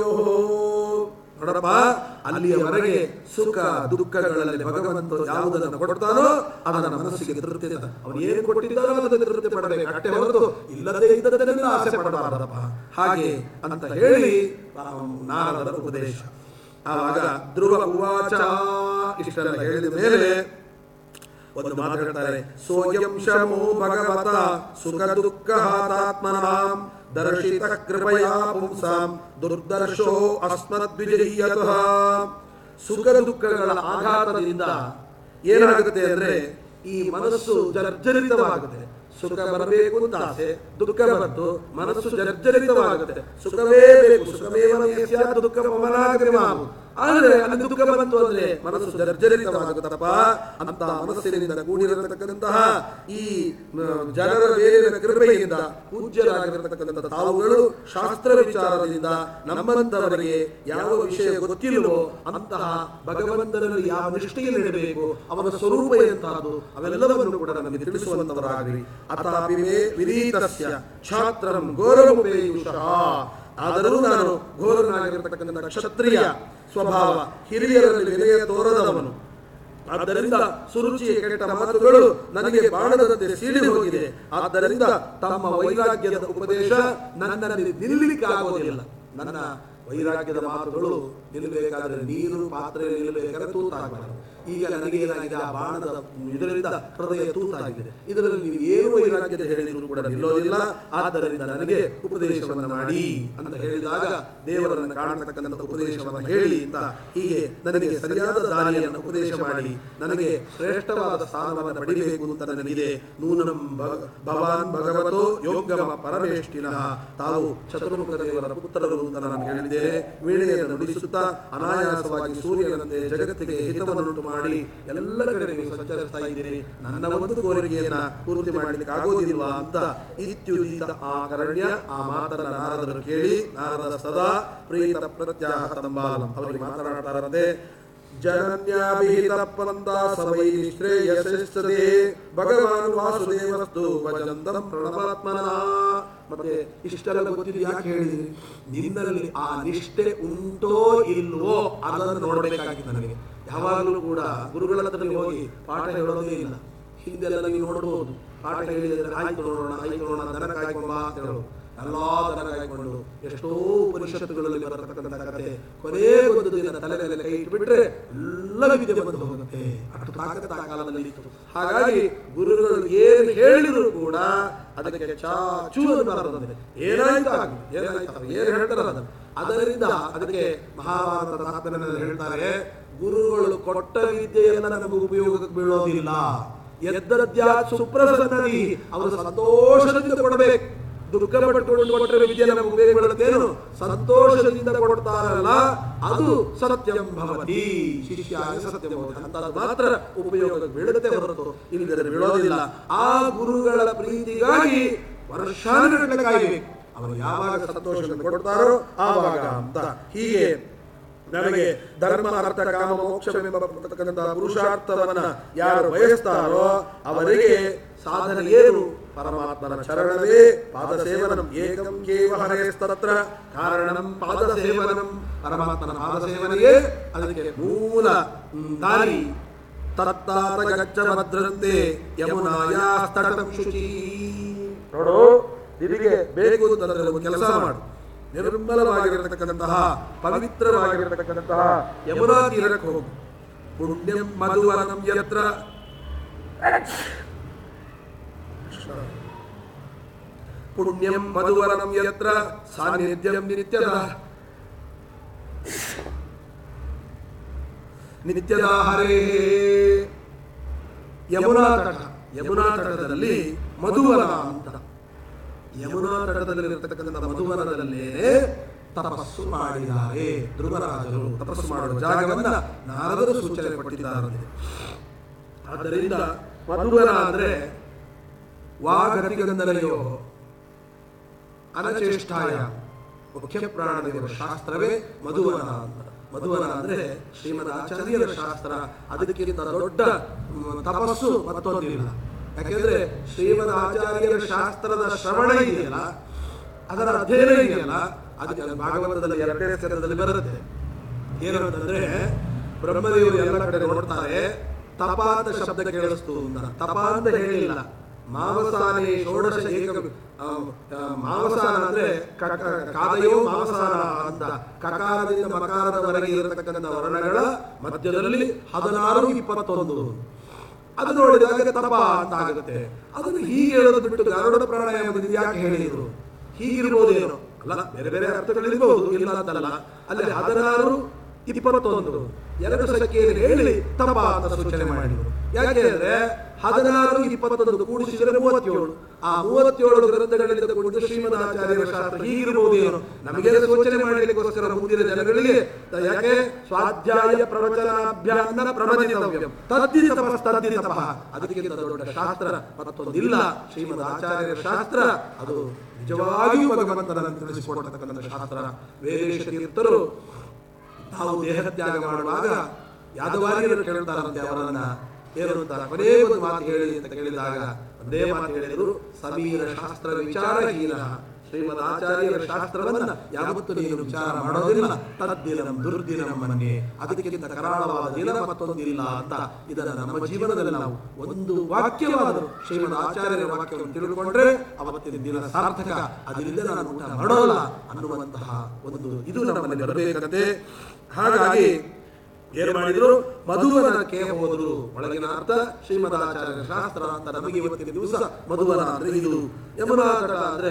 ನೋಡಪ್ಪ ಅಲ್ಲಿಯವರೆಗೆ ಸುಖ ದುಃಖಗಳಲ್ಲಿ ಭಗವಂತ ಯಾವುದನ್ನು ಕೊಡ್ತಾನೋ ಅದನ್ನ ಮನಸ್ಸಿಗೆ ತೃಪ್ತಿ ಇದೆ. ಅವನು ಏನು ಕೊಟ್ಟಿದ್ದಾನೋ ಅದನ್ನು ತೃಪ್ತಿ ಪಡಬೇಕು ಅಷ್ಟೇ ಹೊರತು ಇಲ್ಲದೆ ಇದ್ದದನ್ನೆಲ್ಲ ಆಸೆ ಪಡಬಾರದಪ್ಪ ಹಾಗೆ ಅಂತ ಹೇಳಿ ಆ, ನಾರದರ ಉಪದೇಶ ಆವಾಗ ಧ್ರುವ ಉವಾಚ ಇಷ್ಟೆಲ್ಲ ಹೇಳಿದ ಮೇಲೆ ಒಂದು ಮಾತು ಹೇಳ್ತಾರೆ ಸೋಯಂ ಶಮೋ ಭಗವತ ಸುಖ ದುಃಖ ಹಾತಾತ್ಮನಾಂ ದರ್ಶಿತ ಕೃಪಯಾ ಪುಂಸಾಂ ದುರ್ದರ್ಶೋ ಅಸ್ಮದ್ವಿಜಯತಃ ಸುಖ ದುಃಖಗಳ ಆಘಾತದಿಂದ ಏನಾಗುತ್ತೆ ಅಂದ್ರೆ ಈ ಮನಸ್ಸು ಜರ್ಜರಿತವಾಗುತ್ತೆ ಸುಖ ಬರಬೇಕು ಅಂತ ಆಸೆ ದುಃಖ ಬಂತು ಮನಸ್ಸು ಜರ್ಜರಿತವಾಗುತ್ತೆ ಸುಖವೇ ಬೇಕು ಸುಖಮೇವ ಸ್ಯಾತ್ ದುಃಖ ಮಮನಾಗ್ರಮಾವು ಆದರೆ ಅಲ್ಲಿ ದುಃಖ ಬಂತು ಅಂದ್ರೆ ಮನಸ್ಸು ಜರ್ಜರಿತವಾಗುತ್ತಪ್ಪ ಅಂತ ಮನಸ್ಸಿನಿಂದ ಕೂಡಿರತಕ್ಕಂತಹ ಈ ಮ, ಜನರ ಮೇಲಿನ ಕೃಪೆಯಿಂದ ಪೂಜ್ಯರಾಗಿರತಕ್ಕಂಥ ತಾವುಗಳು ಶಾಸ್ತ್ರ ವಿಚಾರದಿಂದ ನಮ್ಮಂತವರಿಗೆ ಯಾವ ವಿಷಯ ಗೊತ್ತಿಲ್ಲವೋ ಅಂತಹ ಭಗವಂತನಲ್ಲಿ ಯಾವ ನಿಷ್ಠೆಯಲ್ಲಿ ಇಡಬೇಕು ಅವನ ಸ್ವರೂಪ ಎಂತಹದ್ದು ಅವೆಲ್ಲವನ್ನು ಕೂಡ ನಮಗೆ ತಿಳಿಸುವಂತವರಾಗಲಿ ಅತಾಪಿ ಮೇ ವಿನೀತಸ್ಯ ಛಾತ್ರಂ ಗೌರವಪೇಯುಷಃ ಆದರೂ ನಾನು ಘೋರನಾಗಿರತಕ್ಕಂಥ ಕ್ಷತ್ರಿಯ ಸ್ವಭಾವ ಹಿರಿಯರಲ್ಲಿ ವಿನಯ ತೋರದವನು ಆದ್ದರಿಂದ ಸುರುಚಿಯ ಕೆಟ್ಟ ಮಾತುಗಳು ನನಗೆ ಬಾಣದಂತೆ ಸೀಳಿ ಹೋಗಿದೆ ಆದ್ದರಿಂದ ತಮ್ಮ ವೈರಾಗ್ಯದ ಉಪದೇಶ ನನ್ನಲ್ಲಿ ನಿಲ್ಲಲಿಕ್ಕಾಗೋದಿಲ್ಲ ನನ್ನ ವೈರಾಗ್ಯದ ಮಾತುಗಳು ನಿಲ್ಲಬೇಕಾದ್ರೆ ನೀರು ಪಾತ್ರೆಯಲ್ಲಿ ನಿಲ್ಲಬೇಕಾದ್ರೆ ತೂತಾಗಬಾರದು ಈಗ ನನಗೆ ಏನಾಗಿದೆ ಆ ಬಾಣದ ಇದರಿಂದ ಹೃದಯ ತೂತಾಗಿದೆ ಇದರಲ್ಲಿ ನೀವು ಏನು ವೈರಾಗ್ಯದ ಹೇಳಿದ್ರು ಕೂಡ ನಿಲ್ಲೋದಿಲ್ಲ ಆದ್ದರಿಂದ ನನಗೆ ಉಪದೇಶವನ್ನು ಮಾಡಿ ಅಂತ ಹೇಳಿದಾಗ ದೇವರನ್ನು ಕಾಣತಕ್ಕಂಥ ಉಪದೇಶವನ್ನು ಹೇಳಿ ಅಂತ ಹೀಗೆ ನನಗೆ ಸರಿಯಾದ ದಾರಿಯನ್ನು ಉಪದೇಶ ಮಾಡಿ ನನಗೆ ಶ್ರೇಷ್ಠವಾದ ಸ್ಥಾನವನ್ನು ಪಡಿಬೇಕು ಅಂತ ನನಗಿದೆ ನೂನಂ ಭ- ಭವಾನ್ ಭಗವತೋ ಯೋಗಮ ಪರಮೇಷ್ಠಿನಃ ತಾವು ಚತುರ್ಮುಖ ದೇವರ ಪುತ್ರರು ಅಂತ ನಾನು ಹೇಳಿದ್ದೇನೆ ವೀಣೆಯನ್ನು ನುಡಿಸುತ್ತಾ ಅನಾಯಾಸವಾಗಿ ಸೂರ್ಯನಂತೆ ಜಗತ್ತಿಗೆ ಹಿತವನ್ನುಂಟು ಮಾಡಿ ಎಲ್ಲ ಕಡೆ ನೀವು ಸಂಚರಿಸ್ತಾ ಇದ್ದೀರಿ ನನ್ನ ಒಂದು ಕೋರಿಕೆಯನ್ನ ಪೂರ್ತಿ ಮಾಡಲಿಕ್ಕೆ ಆಗೋದಿಲ್ವಾ ಅಂತ ಇತ್ಯುದಿತ ಆ ಕರಣ್ಯ ಆ ಮಾತನ್ನ ನಾರದರು ಕೇಳಿ ನಾರದ ಸದಾ ಪ್ರೀತ ಪ್ರತ್ಯಾಹ ತಂಬಾಲಂ ಅವರಿಗೆ ಮಾತನಾಡ್ತಾರಂತೆ ಜನನ್ಯಾಭಿಹಿತ ಪಂಥ ಸವೈ ಶ್ರೇಯಸೇ ಭಗವಾನ್ ವಾಸುದೇವಸ್ತು ಭಜಂತಂ ಪ್ರಣವಾತ್ಮನ ಮತ್ತೆ ಇಷ್ಟೆಲ್ಲ ಗೊತ್ತಿದ್ದು ಯಾಕೆ ಹೇಳಿದ್ರಿ ನಿನ್ನಲ್ಲಿ ಆ ನಿಷ್ಠೆ ಉಂಟೋ ಇಲ್ವೋ ಅದನ್ನು ನೋಡಬೇಕಾಗಿತ್ತು ನನಗೆ ಯಾವಾಗಲೂ ಕೂಡ ಗುರುಗಳ ಹತ್ರ ನೀವು ಹೋಗಿ ಪಾಠ ಹೇಳೋದೇ ಇಲ್ಲ ಹಿಂದೆಲ್ಲ ನೀವು ನೋಡಬಹುದು ಪಾಠ ಹೇಳಿದ್ರೆ ಆಯ್ತು ನೋಡೋಣ ಆಯ್ತು ನೋಡೋಣ ದನ ಕಾಯ್ಕೊಂಬ ಅಂತ ಹೇಳೋದು ಎಲ್ಲಾ ದನ ಕಾಯ್ಕೊಂಡು ಎಷ್ಟೋ ಪರಿಷತ್ತುಗಳಲ್ಲಿ ಬರತಕ್ಕಂಥ ಕತೆ ಕೊನೆ ಒಂದು ದಿನ ತಲೆ ಮೇಲೆ ಕೈ ಇಟ್ಬಿಟ್ರೆ ಎಲ್ಲ ವಿದ್ಯೆ ಬಂದು ಹೋಗುತ್ತೆ ಅಷ್ಟು ತಾಕತ್ತ ಆ ಕಾಲದಲ್ಲಿ ಇತ್ತು ಹಾಗಾಗಿ ಗುರುಗಳು ಏನು ಹೇಳಿದ್ರು ಕೂಡ ಅದಕ್ಕೆ ಚಾಚು ಅನ್ನಬಾರದಂತೆ ಏನಾಯ್ತು ಆಗಲಿ ಏನಾಯ್ತು ಆಗಲಿ ಏನು ಹೇಳ್ತಾರೆ ಅದನ್ನು ಅದರಿಂದ ಅದಕ್ಕೆ ಮಹಾಭಾರತದ ತಾತ್ಪರ್ಯದಲ್ಲಿ ಹೇಳ್ತಾರೆ ಗುರುಗಳು ಕೊಟ್ಟ ವಿದ್ಯೆಯೆಲ್ಲ ನಮಗೆ ಉಪಯೋಗಕ್ಕೆ ಬೀಳೋದಿಲ್ಲ ಎದ್ದರದ್ಯಾ ಸುಪ್ರಸನ್ನದಿ ಅವರು ಸಂತೋಷದಿಂದ ಕೊಡಬೇಕು ದುಃಖ ಪಟ್ಟುಕೊಂಡು ಕೊಟ್ಟರೆ ವಿದ್ಯೆ ನಮಗೆ ಉಪಯೋಗ ಬೀಳುತ್ತೇನು ಸಂತೋಷದಿಂದ ಕೊಡ್ತಾರಲ್ಲ ಅದು ಸತ್ಯಂ ಭವತಿ ಶಿಷ್ಯಾಯ ಸತ್ಯಂ ಭವತಿ ಅಂತದ್ದು ಮಾತ್ರ ಉಪಯೋಗಕ್ಕೆ ಬೀಳುತ್ತೆ ಹೊರತು ಇಲ್ಲದ್ರೆ ಬೀಳೋದಿಲ್ಲ ಆ ಗುರುಗಳ ಪ್ರೀತಿಗಾಗಿ ವರ್ಷಾನುಗಟ್ಟಲೆ ಕಾಯಬೇಕು ಅವರು ಯಾವಾಗ ಸಂತೋಷದಿಂದ ಕೊಡ್ತಾರೋ ಆವಾಗ ಅಂತ ಹೀಗೆ ನಮಗೆ ಧರ್ಮ ಅರ್ಥ ಕಾಮ ಮೋಕ್ಷವೆಂಬತಕ್ಕಂಥ ಪುರುಷಾರ್ಥವನ್ನ ಯಾರು ಬಯಸ್ತಾರೋ ಅವರಿಗೆ ಸಾಧನೆ ಏನು ಪರಮಾತ್ಮನ ಚರಣವೇ ಪಾದ ಸೇವನಂ ಏಕಂ ಕೇವ ಹರೇಸ್ತತ್ರ ಕಾರಣಂ ಪಾದ ಸೇವನಂ ಪರಮಾತ್ಮನ ಪಾದ ಸೇವನೆಯೇ ಅದಕ್ಕೆ ಮೂಲ ಹ್ಮ್, ದಾರಿ ತತ್ತಾತ ಗಚ್ಚ ಭದ್ರಂತೆ ಯಮುನಾಯಾಸ್ತಟಂ ಶುಚಿ ನೋಡು ನಿನಗೆ ಬೇಕು ಅಂತಂದ್ರೆ ಒಂದು ಕೆಲಸ ಮಾಡು ನಿರ್ಮಲವಾಗಿರತಕ್ಕಂತಹ ಪವಿತ್ರವಾಗಿರತಕ್ಕಂತಹ ಯಮುನಾ ತೀರಕ್ಕೆ ಹೋಗು ಪುಣ್ಯಂ ಮಧುವನಂ ಯತ್ರ ಪುಣ್ಯಂ ಮಧುವನಂ ಯತ್ರ ಸಾನ್ನಿಧ್ಯಂ ನಿತ್ಯದ ನಿತ್ಯದ ಹರೇ ಯಮುನಾ ತಟ ಯಮುನಾ ತಟದಲ್ಲಿ ಮಧುವನ ಅಂತ ಯಮುನಾ ತಟದಲ್ಲಿರತಕ್ಕಂಥ ಮಧುವನದಲ್ಲೇ ತಪಸ್ಸು ಮಾಡಿದ್ದಾರೆ ಧ್ರುವರಾಜರು ತಪಸ್ಸು ಮಾಡುವ ಜಾಗವನ್ನ ನಾರದರು ಸೂಚನೆ ಕೊಟ್ಟಿದ್ದಾರೆ ಆದ್ದರಿಂದ ಮಧುವನ ಅಂದ್ರೆ ವಾಗತಿಗಂಧನಯೋ ಅನಚೇಷ್ಟಾಯ ಮುಖ್ಯ ಪ್ರಾಣದೇವರ ಶಾಸ್ತ್ರವೇ ಮಧುವನ ಅಂತ ಮಧುವನ ಅಂದ್ರೆ ಶ್ರೀಮದ್ ಆಚಾರ್ಯರ ಶಾಸ್ತ್ರ ಅದಕ್ಕಿಂತ ದೊಡ್ಡ ಮ್, ತಪಸ್ಸು ಮತ್ತೊಂದಿಲ್ಲ ಯಾಕೆಂದ್ರೆ ಶ್ರೀಮದ್ ಆಚಾರ್ಯರ ಶಾಸ್ತ್ರದ ಶ್ರವಣ ಇದೆಯಲ್ಲ ಅದರ ಅಧ್ಯಯನ ಇದೆಯಲ್ಲ ಅದಕ್ಕೆ ಅದು ಭಾಗವತದಲ್ಲಿ ಎರಡನೇ ಸ್ಕಂದದಲ್ಲಿ ಬರುತ್ತೆ ಏನು ಅಂತಂದ್ರೆ ಬ್ರಹ್ಮದೇವರು ಎಲ್ಲ ಕಡೆ ನೋಡ್ತಾರೆ ತಪ ಅಂತ ಶಬ್ದ ಕೇಳಿಸ್ತು ಅಂತ ತಪ ಅಂತ ಹೇಳಿಲ್ಲ ಮಾವಸಾನೆ ಷೋಡಶ ಏಕ ಆ, ಆ, ಮಾವಸಾನ ಅಂದ್ರೆ ಕ- ಕ- ಕಾದಯೋ ಮಾವಸಾನ ಅಂತ ಕಕಾರದಿಂದ ಮಕಾರದವರೆಗೆ ಇರತಕ್ಕಂಥ ವರ್ಣಗಳ ಮಧ್ಯದಲ್ಲಿ ಹದಿನಾರು ಇಪ್ಪತ್ತೊಂದು ಅದು ನೋಡಿದಾಗ ತಪ ಅಂತ ಆಗುತ್ತೆ ಅದನ್ನು ಹೀಗೆ ಹೇಳೋದು ಬಿಟ್ಟು ಗರುಡ ಪ್ರಾಣಾಯಾಮದಿಂದ ಯಾಕೆ ಹೇಳಿದ್ರು ಹೀಗಿರ್ಬೋದೇನೋ ಅಲ್ಲ ಬೇರೆ ಬೇರೆ ಅರ್ಥಗಳಿರ್ಬಹುದು ಇಲ್ಲ ಅಂತಲ್ಲ ಅಲ್ಲಿ ಹದಿನಾರು ಇಪ್ಪತ್ತೊಂದು ಎರಡು ಸಂಖ್ಯೆಯನ್ನು ಹೇಳಿ ತಪ ಅಂತ ಸೂಚನೆ ಮಾಡಿದ್ರು ಯಾಕೆ ಅಂದ್ರೆ ಹದಿನಾರು ಇಪ್ಪತ್ತೊಂದು ಕೂಡಿಸಿದರೆ ಮೂವತ್ತೇಳು ಆ ಮೂವತ್ತೇಳು ಗ್ರಂಥಗಳಿಂದ ಕೂಡಿದ ಶ್ರೀಮದ್ ಆಚಾರ್ಯರ ಶಾಸ್ತ್ರ ಹೀಗಿರ್ಬಹುದೇನೋ ನಮಗೆ ಸೂಚನೆ ಮಾಡಲಿಕ್ಕೋಸ್ಕರ ಮುಂದಿನ ಜನಗಳಿಗೆ ತ- ಯಾಕೆ ಸ್ವಾಧ್ಯಾಯ ಪ್ರವಚನಾಭ್ಯಾನ ಪ್ರವಚನಿತವ್ಯಂ ತದ್ದಿನ ತಪಸ್ ತದ್ದಿನ ತಪಃ ಅದಕ್ಕಿಂತ ದೊಡ್ಡ ಶಾಸ್ತ್ರ ಮತ್ತೊಂದಿಲ್ಲ ಶ್ರೀಮದ್ ಆಚಾರ್ಯರ ಶಾಸ್ತ್ರ ಅದು ನಿಜವಾಗಿಯೂ ಭಗವಂತನನ್ನು ತಿಳಿಸಿಕೊಡತಕ್ಕಂಥ ಶಾಸ್ತ್ರ ವೇದೇಶ ತೀರ್ಥರು ತಾವು ದೇಹತ್ಯಾಗ ಮಾಡುವಾಗ ಯಾದವಾರಿಯರು ಕೇಳ್ತಾರಂತೆ ಅವರನ್ನ ಏನು ಅಂತ ಕೊನೇ ಒಂದು ಮಾತು ಹೇಳಿ ಅಂತ ಕೇಳಿದಾಗ ಒಂದೇ ಮಾತು ಹೇಳಿದ್ರು ಸಮೀರ ಶಾಸ್ತ್ರ ವಿಚಾರಹೀನ ಶ್ರೀಮದ್ ಆಚಾರ್ಯರ ಶಾಸ್ತ್ರವನ್ನ ಯಾವತ್ತು ನೀನು ವಿಚಾರ ಮಾಡೋದಿಲ್ಲ ತದ್ದಿನಂ ದುರ್ದಿನಂ ಮನ್ನೆ ಅದಕ್ಕಿಂತ ಕರಾಳವಾದ ದಿನ ಮತ್ತೊಂದಿಲ್ಲ ಅಂತ ಇದನ್ನ ನಮ್ಮ ಜೀವನದಲ್ಲಿ ನಾವು ಒಂದು ವಾಕ್ಯವಾದರೂ ಶ್ರೀಮದ್ ಆಚಾರ್ಯರ ವಾಕ್ಯವನ್ನು ತಿಳಿದುಕೊಂಡ್ರೆ ಅವತ್ತಿನ ದಿನ ಸಾರ್ಥಕ ಅದರಿಂದ ನಾನು ಊಟ ಮಾಡೋಲ್ಲ ಅನ್ನುವಂತಹ ಒಂದು ಇದು ನಮ್ಮಲ್ಲಿ ಬರಬೇಕಂತೆ ಹಾಗಾಗಿ ಏನು ಮಾಡಿದ್ರು ಮಧುವನಕ್ಕೆ ಹೋದ್ರು ಒಳಗಿನ ಅರ್ಥ ಶ್ರೀಮದಾಚಾರ್ಯರ ಶಾಸ್ತ್ರ ಅಂತ ನಮಗೆ ಇವತ್ತಿನ ದಿವಸ ಮಧುವನ ಅಂದ್ರೆ ಇದು ಯಮುನಾ ತಟ ಅಂದ್ರೆ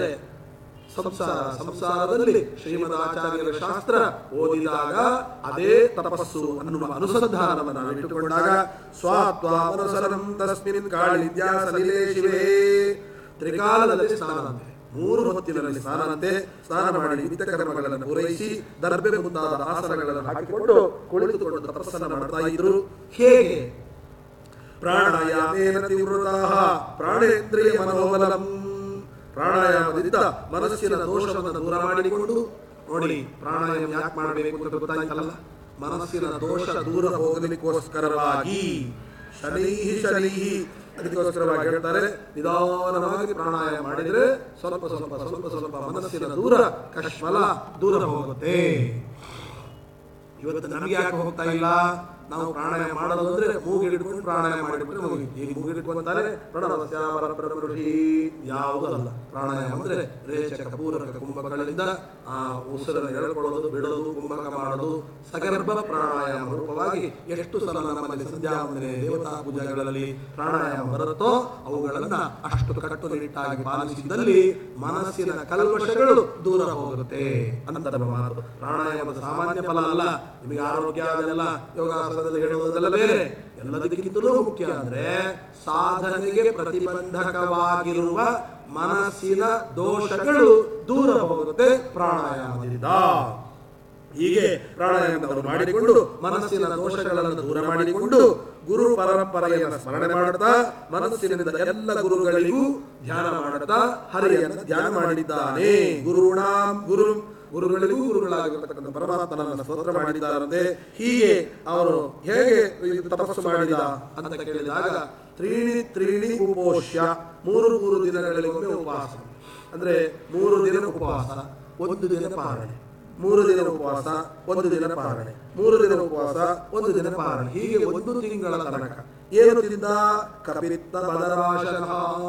ಸಂಸಾರ ಸಂಸಾರದಲ್ಲಿ ಶ್ರೀಮದಾಚಾರ್ಯರ ಶಾಸ್ತ್ರ ಓದಿದಾಗ ಅದೇ ತಪಸ್ಸು ಅನ್ನುವ ಅನುಸಂಧಾನವನ್ನು ನಾವು ಇಟ್ಟುಕೊಂಡಾಗ ಸ್ವಾತ್ವಾಮನಸರಂ ತಸ್ಮಿನ್ ಕಾಳಿದ್ಯಾ ಸಲಿಲೆ ಶಿವೇ ತ್ರಿಕಾಲದಲ್ಲಿ ಸ್ನಾನ ಅಂತೆ ಮೂರು ಹೊತ್ತಿನಲ್ಲಿ ಸ್ನಾನಂತೆ ಸ್ನಾನ ಮಾಡಿ ನಿತ್ಯ ಕರ್ಮಗಳನ್ನು ಪೂರೈಸಿ ದರ್ಬೆ ಮುಂತಾದ ಆಸನಗಳನ್ನು ಹಾಕಿಕೊಂಡು ಕುಳಿತುಕೊಂಡು ತಪಸ್ಸನ್ನು ಮಾಡ್ತಾ ಇದ್ರು ಹೇಗೆ ಪ್ರಾಣಾಯಾಮೇನ ತೀವ್ರತಾಹ ಪ್ರಾಣೇಂದ್ರಿಯ ಮನೋಬಲಂ ಪ್ರಾಣಾಯಾಮದಿಂದ ಮನಸ್ಸಿನ ದೋಷವನ್ನು ದೂರ ಮಾಡಿಕೊಂಡು ನೋಡಿ ಪ್ರಾಣಾಯಾಮ ಯಾಕೆ ಮಾಡಬೇಕು ಅಂತ ಗೊತ್ತಾಯ್ತಲ್ಲ ಮನಸ್ಸಿನ ದೋಷ ದೂರ ಹೋಗಲಿಕ್ಕೋಸ್ಕರವಾಗಿ ಶನೈಹಿ ಶನೈಹಿ ಅದಕ್ಕೋಸ್ಕರವಾಗಿ ಹೇಳ್ತಾರೆ ನಿಧಾನವಾಗಿ ಪ್ರಾಣಾಯಾಮ ಮಾಡಿದ್ರೆ ಸ್ವಲ್ಪ ಸ್ವಲ್ಪ ಸ್ವಲ್ಪ ಸ್ವಲ್ಪ ಮನಸ್ಸಿನ ದೂರ ಕಶ್ಮಲ ದೂರ ಹೋಗುತ್ತೆ ಇವತ್ತು ನಮಗೆ ಯಾಕೆ ಹೋಗ್ತಾ ಇಲ್ಲ ನಾವು ಪ್ರಾಣಾಯಾಮ ಮಾಡೋದು ಅಂದ್ರೆ ಮೂಗು ಹಿಡ್ಕೊಂಡು ಪ್ರಾಣಾಯಾಮ ಮಾಡಿಬಿಟ್ರೆ ಮುಗಿತು ಈಗ ಮೂಗು ಹಿಡ್ಕೊಂತಾರೆ ಪ್ರಣವಶ್ಯಾಮರಪ್ರಭೃಷಿ ಯಾವುದೂ ಅಲ್ಲ ಪ್ರಾಣಾಯಾಮ ಅಂದ್ರೆ ರೇಚಕ ಪೂರಕ ಕುಂಭಕಗಳಿಂದ ಆ ಉಸಿರನ್ನು ಎಳ್ಕೊಳ್ಳೋದು ಬಿಡೋದು ಕುಂಭಕ ಮಾಡೋದು ಸಗರ್ಭ ಪ್ರಾಣಾಯಾಮ ರೂಪವಾಗಿ ಎಷ್ಟು ಸಲ ನಮ್ಮಲ್ಲಿ ಸಂಧ್ಯಾ ವಂದನೆ ದೇವತಾ ಪೂಜೆಗಳಲ್ಲಿ ಪ್ರಾಣಾಯಾಮ ಬರುತ್ತೋ ಅವುಗಳನ್ನ ಅಷ್ಟು ಕಟ್ಟುನಿಟ್ಟಾಗಿ ಪಾಲಿಸಿದಲ್ಲಿ ಮನಸ್ಸಿನ ಕಲ್ಮಶಗಳು ದೂರ ಹೋಗುತ್ತೆ ಅಂತ ನಮ್ಮ ಮಾತು ಪ್ರಾಣಾಯಾಮದ ಸಾಮಾನ್ಯ ಫಲ ಅಲ್ಲ ನಿಮಗೆ ಆರೋಗ್ಯ ಅದೆಲ್ಲ ಯೋಗಾಸನದಲ್ಲಿ ಹೇಳುವುದೆಲ್ಲ ಬೇರೆ ಎಲ್ಲದಕ್ಕಿಂತಲೂ ಮುಖ್ಯ ಅಂದ್ರೆ ಸಾಧನೆಗೆ ಪ್ರತಿಬಂಧಕವಾಗಿರುವ ಮನಸ್ಸಿನ ದೋಷಗಳು ದೂರ ಹೋಗುತ್ತೆ ಪ್ರಾಣಾಯಾಮದಿಂದ ಹೀಗೆ ಪ್ರಾಣಾಯಾಮವನ್ನು ಮಾಡಿಕೊಂಡು ಮನಸ್ಸಿನ ದೋಷಗಳನ್ನು ದೂರ ಮಾಡಿಕೊಂಡು ಗುರು ಪರಂಪರೆಯನ್ನು ಸ್ಮರಣೆ ಮಾಡುತ್ತಾ ಮನಸ್ಸಿನಿಂದ ಎಲ್ಲ ಗುರುಗಳಿಗೂ ಧ್ಯಾನ ಮಾಡುತ್ತಾ ಹರಿಯನ್ನು ಧ್ಯಾನ ಮಾಡಿದ್ದಾನೆ ಗುರುಣಾಂ ಗುರು ಗುರುಗಳಿಗೂ ಗುರುಗಳಾಗಿರ್ತಕ್ಕಂಥ ಪರಮಾತ್ಮನನ್ನು ಸ್ತೋತ್ರ ಮಾಡಿದ್ದಾರಂತೆ ಹೀಗೆ ಅವರು ಹೇಗೆ ಇದು ತಪಸ್ಸು ಮಾಡಿದ ಅಂತ ಕೇಳಿದಾಗ ತ್ರೀಣಿ ತ್ರೀಣಿ ಉಪೋಷ್ಯ ಮೂರು ಮೂರು ದಿನಗಳಿಗೊಮ್ಮೆ ಉಪವಾಸ ಅಂದ್ರೆ ಮೂರು ದಿನ ಉಪವಾಸ ಒಂದು ದಿನ ಪಾರಣೆ ಮೂರು ದಿನ ಉಪವಾಸ ಒಂದು ದಿನ ಪಾರಣೆ ಮೂರು ದಿನ ಉಪವಾಸ ಒಂದು ದಿನ ಪಾರಣೆ ಹೀಗೆ ಒಂದು ತಿಂಗಳ ತನಕ ಏನು ತಿಂದ ಕಪಿತ್ತ ಬದರಾಶನ